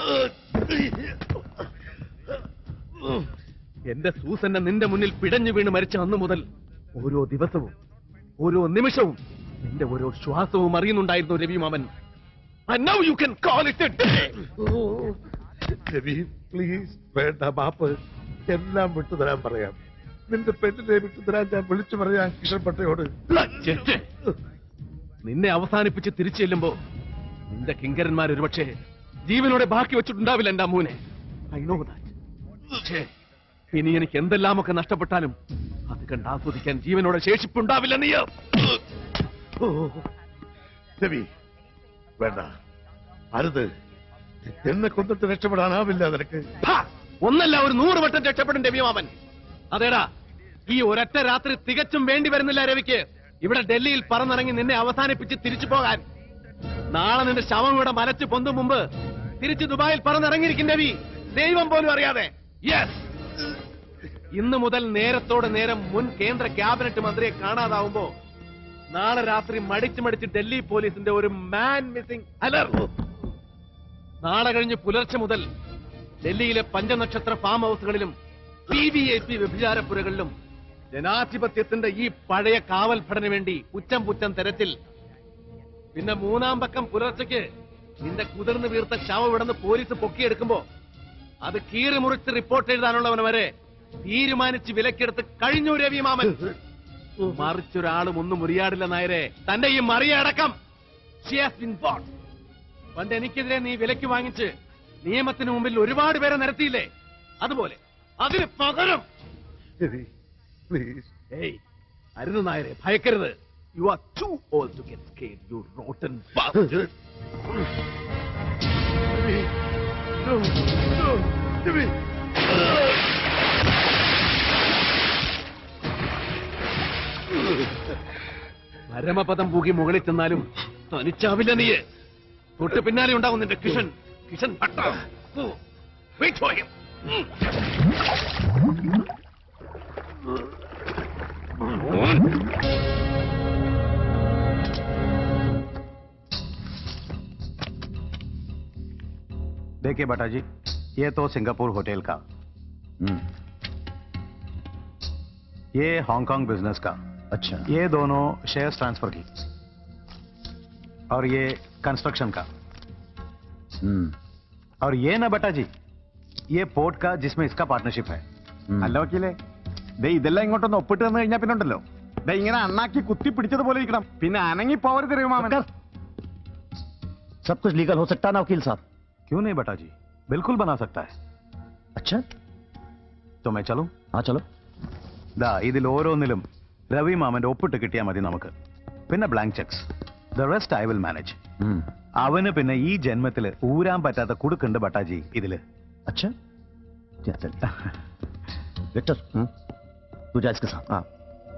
എന്റെ സൂസന്നെ നിന്റെ മുന്നിൽ പിടഞ്ഞു വീണ് മരിച്ച അന്നു മുതൽ ഓരോ ദിവസവും ഓരോ നിമിഷവും നിന്റെ ഓരോ ശ്വാസവും അറിയുന്നുണ്ടായിരുന്നു രവി മാമൻ And now you can call it a day. Ravi please വേണ്ട മാപ്പ് എല്ലാം വിട്ടുതരാൻ പറയാം നിന്റെ പെണ്ണിനെ വിട്ടുതരാൻ ഞാൻ വിളിച്ചു പറയാം കിഷൻ പട്ടയോട് ചെറ്റ്. നിന്നെ അവസാനിപ്പിച്ച് തിരിച്ചു ചെല്ലുമ്പോ നിന്റെ കിങ്കരന്മാർ ഒരുപക്ഷെ ജീവനോടെ ബാക്കി വെച്ചിട്ടുണ്ടാവില്ല എന്റെ അമ്മൂനെ ഐ നോ ദാറ്റ് ഇനി എനിക്ക് എന്തെല്ലാമൊക്കെ നഷ്ടപ്പെട്ടാലും അത് കണ്ട് ആസ്വദിക്കാൻ ജീവനോടെ ശേഷിപ്പുണ്ടാവില്ല നീ രവി വേണ്ട അരുത് എന്നെ കൊന്നിട്ട് രക്ഷപ്പെടാനാവില്ല നിനക്ക് ഭാ! ഒന്നല്ല ഒരു നൂറ് വട്ടം രക്ഷപ്പെടും രവിമാമൻ അതേടാ ഈ ഒരൊറ്റ രാത്രി തികച്ചും വേണ്ടി വരുന്നില്ല രവിക്ക് ഇവിടെ ഡൽഹിയിൽ പറന്നിറങ്ങി നിന്നെ അവസാനിപ്പിച്ച് തിരിച്ചു പോകാൻ നാളെ നിന്റെ ശവം ഇവിടെ മലച്ച് പൊന്തും മുമ്പ് തിരിച്ച് ദുബായിൽ പറന്നിറങ്ങിയിരിക്കും രവി ദൈവം പോലും അറിയാതെ യെസ് ഇന്ന് മുതൽ നേരത്തോടെ നേരം മുൻ കേന്ദ്ര ക്യാബിനറ്റ് മന്ത്രിയെ കാണാതാവുമ്പോ നാളെ രാത്രി മടിച്ച് മടിച്ച് ഡൽഹി പോലീസിന്റെ ഒരു മാൻ മിസ്സിംഗ് അലർട്ട് നാളെ കഴിഞ്ഞ് പുലർച്ചെ മുതൽ ഡൽഹിയിലെ പഞ്ചനക്ഷത്ര ഫാം ഹൗസുകളിലും പി വി ഐ പി വ്യഭിചാരപ്പുരകളിലും ജനാധിപത്യത്തിന്റെ ഈ പഴയ കാവൽ ഭടന് വേണ്ടി പുച്ചം പുച്ചം തെരച്ചിൽ പിന്നെ മൂന്നാം പക്കം പുലർച്ചയ്ക്ക് നിന്റെ കുതിർന്ന് വീർത്ത ശവം ഇവിടുന്ന് പോലീസ് പൊക്കിയെടുക്കുമ്പോ അത് കീറി മുറിച്ച് റിപ്പോർട്ട് എഴുതാനുള്ളവന് വരെ തീരുമാനിച്ച് വിലക്കെടുത്ത് കഴിഞ്ഞു രവി മാമൻ മറിച്ചൊരാളും ഒന്നും മുറിയാടില്ല നായരെ തന്റെ ഈ മറിയ അടക്കം She has been bought. പണ്ട് എനിക്കെതിരെ നീ വിലക്ക് വാങ്ങിച്ച് നിയമത്തിന് മുമ്പിൽ ഒരുപാട് പേരെ നിരത്തിയില്ലേ അതുപോലെ അതിന് പകരം രവി പ്ലീസ് ഏയ് അരുത് നായരെ ഭയക്കരുത് you are too old to get scared you rotten പരമപദം പൂകി മുകളിൽ ചെന്നാലും തനിച്ചാവില്ല നീ തൊട്ട് പിന്നാലെ ഉണ്ടാവും നിന്റെ Kishan Kishan Bhatta wait for him देखिए बटा जी ये तो सिंगापुर होटल का ये हांगकांग बिजनेस का अच्छा ये दोनों शेयर्स ट्रांसफर की और ये कंस्ट्रक्शन का और ये ना बटा जी ये पोर्ट का जिसमें इसका पार्टनरशिप है അല്ല വക്കീലേ ദേ ഇതെല്ലാം ഇങ്ങോട്ടൊന്ന് ഒപ്പിട്ട് തന്നു കഴിഞ്ഞാൽ പിന്നെ ഉണ്ടല്ലോ ദേ ഇങ്ങനെ അണ്ണാക്കി കുത്തി പിടിച്ചതുപോലെ ഇരിക്കണം പിന്നെ അനങ്ങി പോവരുത് രവിമാമൻ सब कुछ लीगल हो सकता है ना वकील साहब क्यों नहीं बटा जी बिल्कुल बना सकता है अच्छा तो मैं चलूं हाँ चलो ദാ ഇതിൽ ഓരോന്നിലും രവി മാമന്റെ ഒപ്പിട്ട് കിട്ടിയാൽ മതി നമുക്ക് പിന്നെ blank checks the rest I will manage അവന് പിന്നെ ഈ ജന്മത്തില് ഊരാൻ പറ്റാത്ത കുടുക്കുണ്ട് ബട്ടാജി ഇതില് अच्छा चल चल विक्टर तू जा इसके साथ हाँ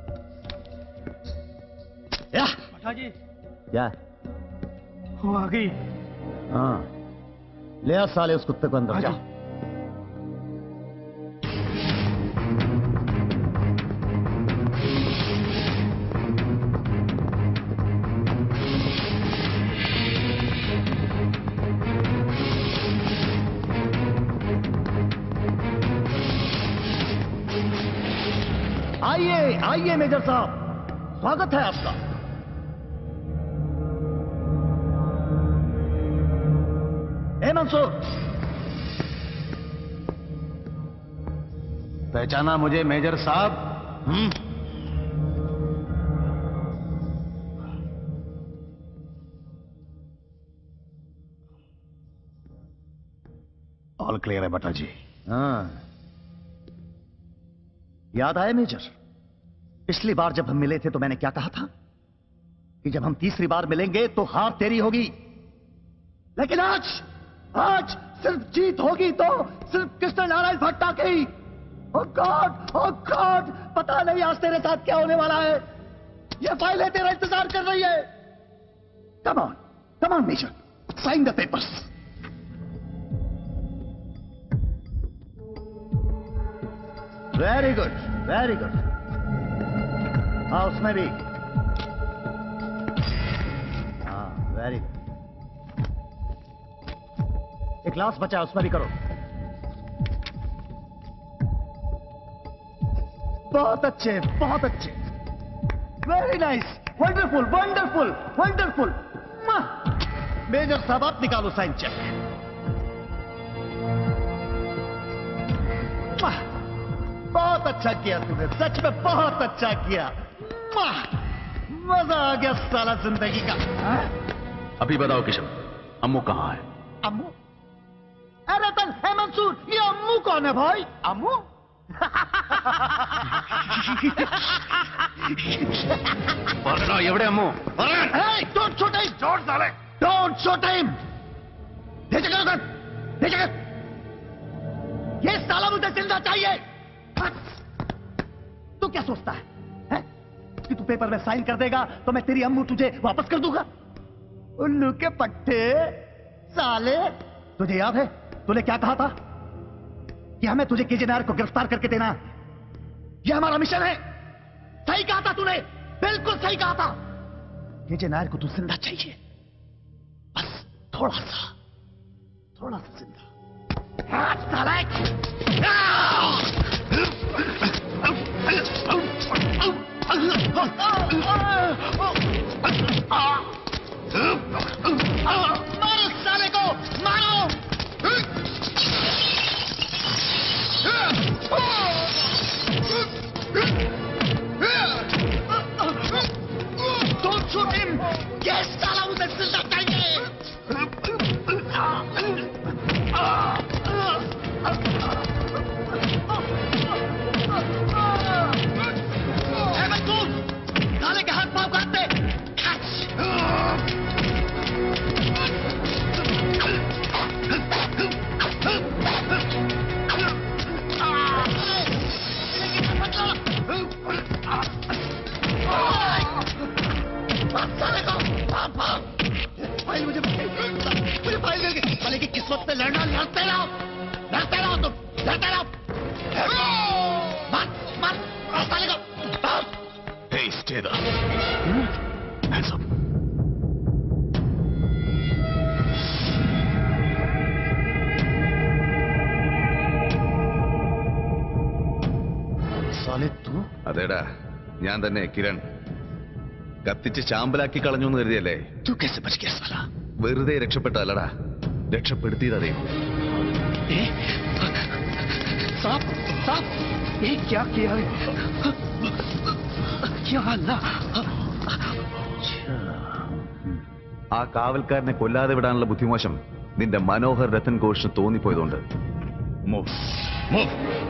या बटाजी या वो आ गई हाँ ले आ साले उस कुत्ते को अंदर जा आइए आइए मेजर साहब स्वागत है आपका ए मंसूर पहचाना मुझे मेजर साहब हम्म ऑल क्लियर है बटाजी हाँ याद आया मेजर पिछली बार जब हम मिले थे तो मैंने क्या कहा था कि जब हम तीसरी बार मिलेंगे तो हार तेरी होगी लेकिन आज आज सिर्फ जीत होगी तो सिर्फ कृष्ण नारायण भट्टा की ओ गॉड ओ गॉड पता नहीं आज तेरे साथ क्या होने वाला है ये फाइलें तेरा इंतजार कर रही है come on come on major sign the papers very good very good हाँ उसमें भी हाँ वेरी गुड एक ग्लास बचा है, उसमें भी करो बहुत अच्छे बहुत अच्छे very nice wonderful wonderful wonderful major साहब आप निकालो साइन चेक बहुत अच्छा किया तुमने सच में बहुत अच्छा किया वाह! मजा आ गया साला जिंदगी का हाँ? अभी बताओ किशन अम्मू कहाँ है अम्मू अरे तन है मंसूर ये अम्मू कौन है भाई अम्मू പറയണോ എവിടെ Ammu Hey, don't shoot him! Don't, साले! Don't shoot him! ले जाकर उधर! ले जाकर! ये साला मुझे जिंदा चाहिए! हट! तू क्या सोचता है, हैं? कि तू पेपर में साइन कर देगा तो मैं तेरी अम्मू तुझे वापस कर दूंगा उल्लू के पट्टे साले तुझे याद है तूने क्या कहा था कि हमें तुझे केजेनार को गिरफ्तार करके देना यह हमारा मिशन है सही कहा था तूने बिल्कुल सही कहा था केजे नायर को तू जिंदा चाहिए बस थोड़ा सा थोड़ा सा जिंदा हाथ साले मारो साले को मारो Don't shoot him! Yes, साला उधर जिंदा चाहिए! ए, मंसूर! साले के हाथ पाँव काट दे! साले को पापा फाइल मुझे मुझे फाइल दे दे। साले की किस्मत से लड़ना लड़ते रहो लड़ते रहो तुम लड़ते रहो मार मार मार साले को Hey, stay there. Hands up. साले तू അതേടാ ഞാൻ തന്നെ കിരൺ കത്തിച്ച് ചാമ്പലാക്കി കളഞ്ഞു എന്ന് കരുതിയല്ലേ तू कैसे बच गया साला വെറുതെ രക്ഷപ്പെട്ടല്ലടാ രക്ഷപ്പെടുത്തിയതാ ദൈവം साहब साहब ये क्या किया है क्या अल्लाह ആ കാവൽക്കാരനെ കൊല്ലാതെ വിടാനുള്ള ബുദ്ധിമോശം നിന്റെ Manohar Ratan ഘോഷിന് തോന്നിപ്പോയതുകൊണ്ട് Move. Move.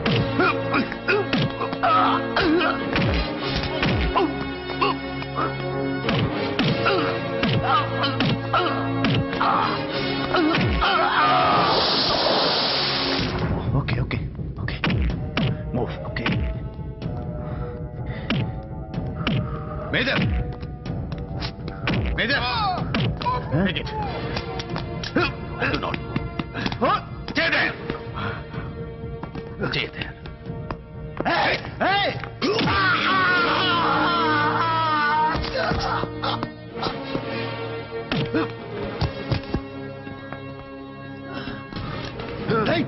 Okay, okay, okay. Move, okay. Major! Major! Take it. Do not. Stay there! Stay there. Hey! Hey! Hey!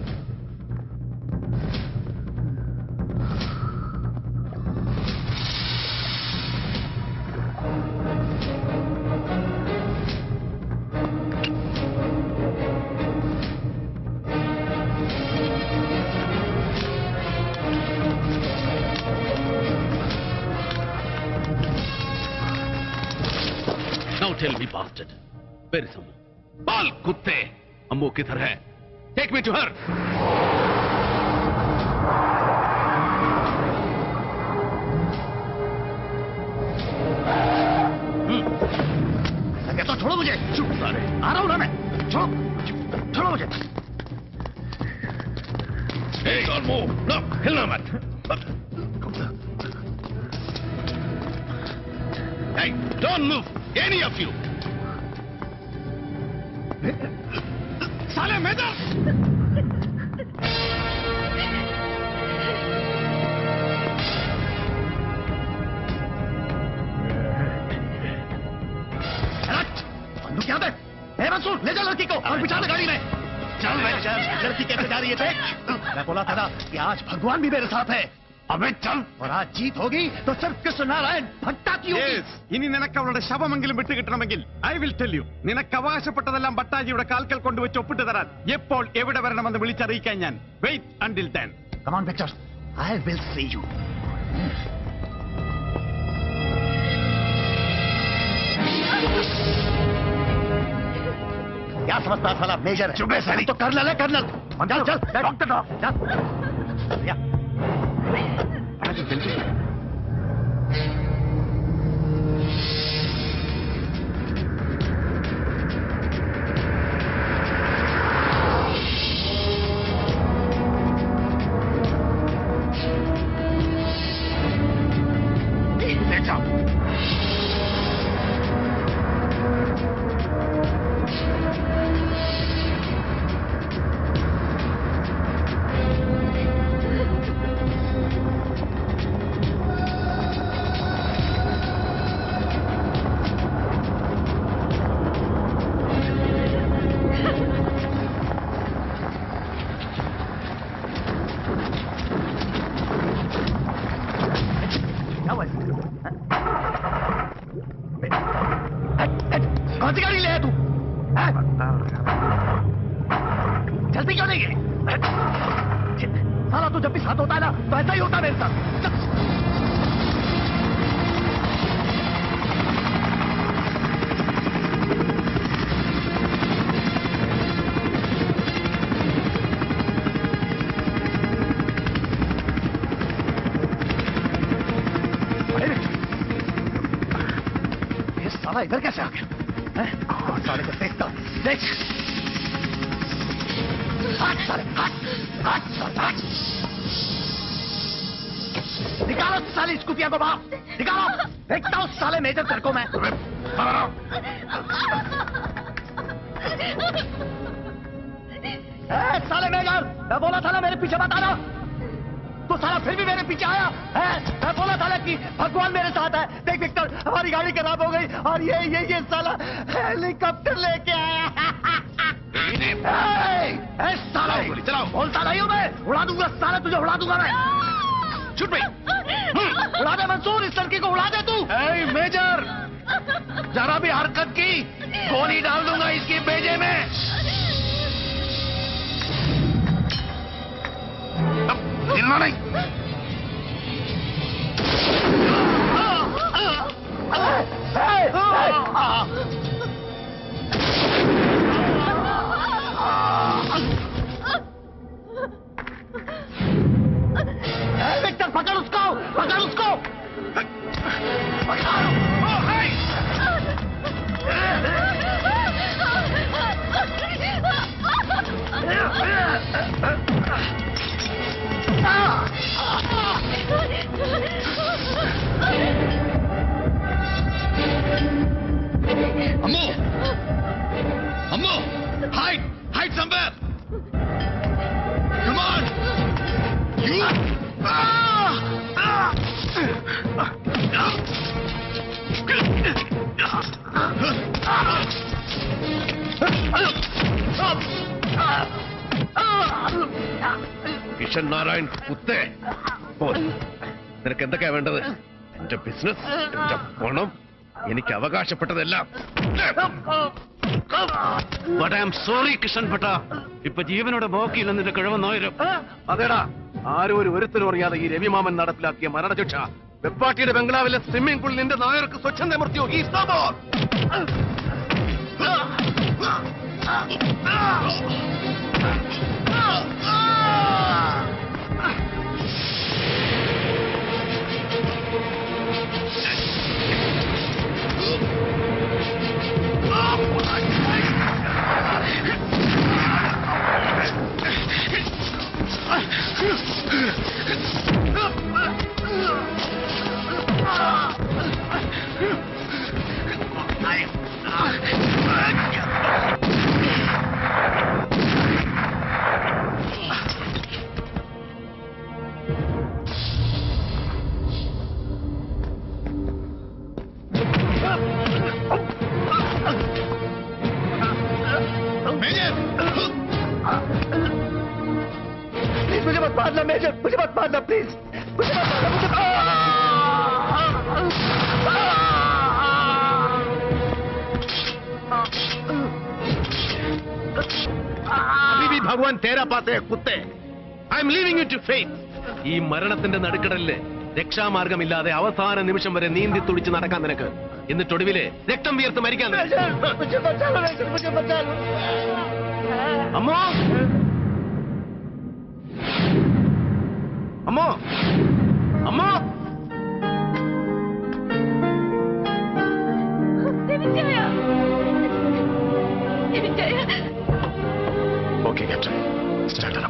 Now tell me, bastard. Where is Ammu? बाल कुत्ते अम्मू किधर है टेक मी टू हर कहता छोड़ो मुझे चुप सारे आ रहा हूं ना मैं छोड़ो छोड़ो मुझे Hey, don't move. No, हिलना मत. Hey, don't move. Any of you. साले मेजर बंदूक यहाँ पे ए मंसूर ले जा लड़की को और बिछा दे गाड़ी में चल मैनेजर लड़की कैसे जा रही है देख मैं बोला था ना कि आज भगवान भी मेरे साथ है अबे चल और आज जीत होगी तो सिर्फ कृष्ण नारायण भट्टा की होगी ഇനി നിനക്ക് അവളുടെ ശവമെങ്കിലും വിട്ടു കിട്ടണമെങ്കിൽ ഐ വിൽ ടെൽ യു നിനക്ക് അവകാശപ്പെട്ടതെല്ലാം ഭട്ടാജിയുടെ കാൽക്കൽ കൊണ്ടുവച്ച് ഒപ്പിട്ട് തരാൻ എപ്പോൾ എവിടെ വരണമെന്ന് വിളിച്ചറിയിക്കാൻ ഞാൻ വെയിറ്റ് അണ്ടിൽ താൻ Come on, Victor. I will see you. क्या समझता है साला मेजर चुप है साली तो कर्नल है कर्नल चल चल डॉक्टर चल या ले जाओ क्या हुआ इसमें? कौन सी गाड़ी ले आया तू हैं? जल्दी क्यों नहीं है साला तू जब भी साथ होता है ना तो ऐसा ही होता है मेरे साथ चल। अरे ये साला इधर कैसे आ गया हैं? और साले को देखता हूं। देख हट साले हट हट साले हट निकालो साली स्कूटिया को बाहर निकालो देखता हूँ साले मेजर सर को मैं ए, साले मेजर मैं बोला था ना मेरे पीछे मत आना तो साला फिर भी मेरे पीछे आया है मैं बोला था ना कि भगवान मेरे साथ है देख विक्टर हमारी गाड़ी खराब हो गई और ये ये ये साला हेलीकॉप्टर लेके आया ए, ए, साला चलाओ बोलता नहीं हूँ मैं उड़ा दूंगा साला तुझे उड़ा दूंगा मैं छुट भाई उड़ा दे मंसूर इस लड़की को उड़ा दे तू मेजर जरा भी हरकत की गोली डाल दूंगा इसकी बेजे में हिलना नहीं विक्टर पकड़ उसको पकड़ उसको Ammo! Ammo! Hide! Hide somewhere! Come on! You! Kishan Narayan കുത്തേ പോൻ നിനക്ക് എന്തൊക്കെയാ വേണ്ടത് എന്റെ ബിസിനസ് എന്റെ പണം എനിക്ക് അവകാശപ്പെട്ടതെല്ലാം but I M sorry Kishan Bhatta ഇപ്പൊ ജീവനോടെ ബാക്കിയില്ല നിന്റെ കിഴവന്നായിരം അതേടാ ആരും ഒരു ഒരുത്തരും അറിയാതെ ഈ രവിമാമൻ നടപ്പിലാക്കിയ മരണശിക്ഷ വെപ്പാട്ടിയുടെ ബംഗ്ലാവിലെ സ്വിമ്മിംഗ് പൂളിൽ നിന്റെ നായർക്ക് സ്വച്ഛന്ത മൃത്യു ഈ प्लीज मुझे मत मारना मेजर मुझे मत मारना प्लीज मुझे मत मारना मुझे अभी भी भगवान तेरा पाते हैं कुत्ते I am leaving you to faith ഈ മരണത്തിന്റെ നടുക്കടലില് രക്ഷാമാർഗമില്ലാതെ അവസാന നിമിഷം വരെ നീന്തി തുടിച്ച് നടക്കാൻ നിനക്ക് എന്നിട്ടൊടുവില് രക്തം വിയർത്ത് മരിക്കാൻ നിനക്ക്. मुझे बचा लो मेजर मुझे बचा लो അമ്മോ അമ്മോ അമ്മോ ഓക്കെ ക്യാപ്റ്റൻ സ്റ്റാർട്ട്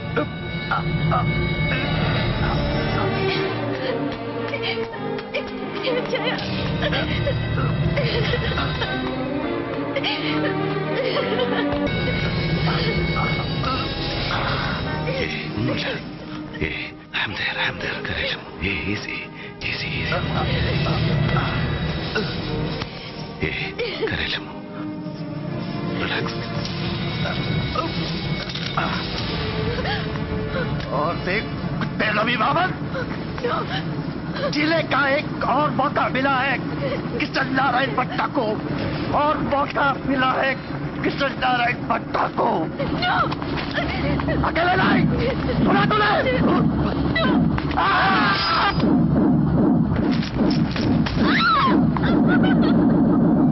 ഒന്നുമില്ല ഏ I am there I am there കരയില്ല ഏ ഈസി ഈസി ഈസി ഏ കരയില്ല റിലാക്സ് और देख कुत्ते रवि बाबन जिले का एक और मौका मिला है किशन नारायण भट्टा को और मौका मिला है किशन नारायण भट्टा को अकेले नहीं सुना तूने आ!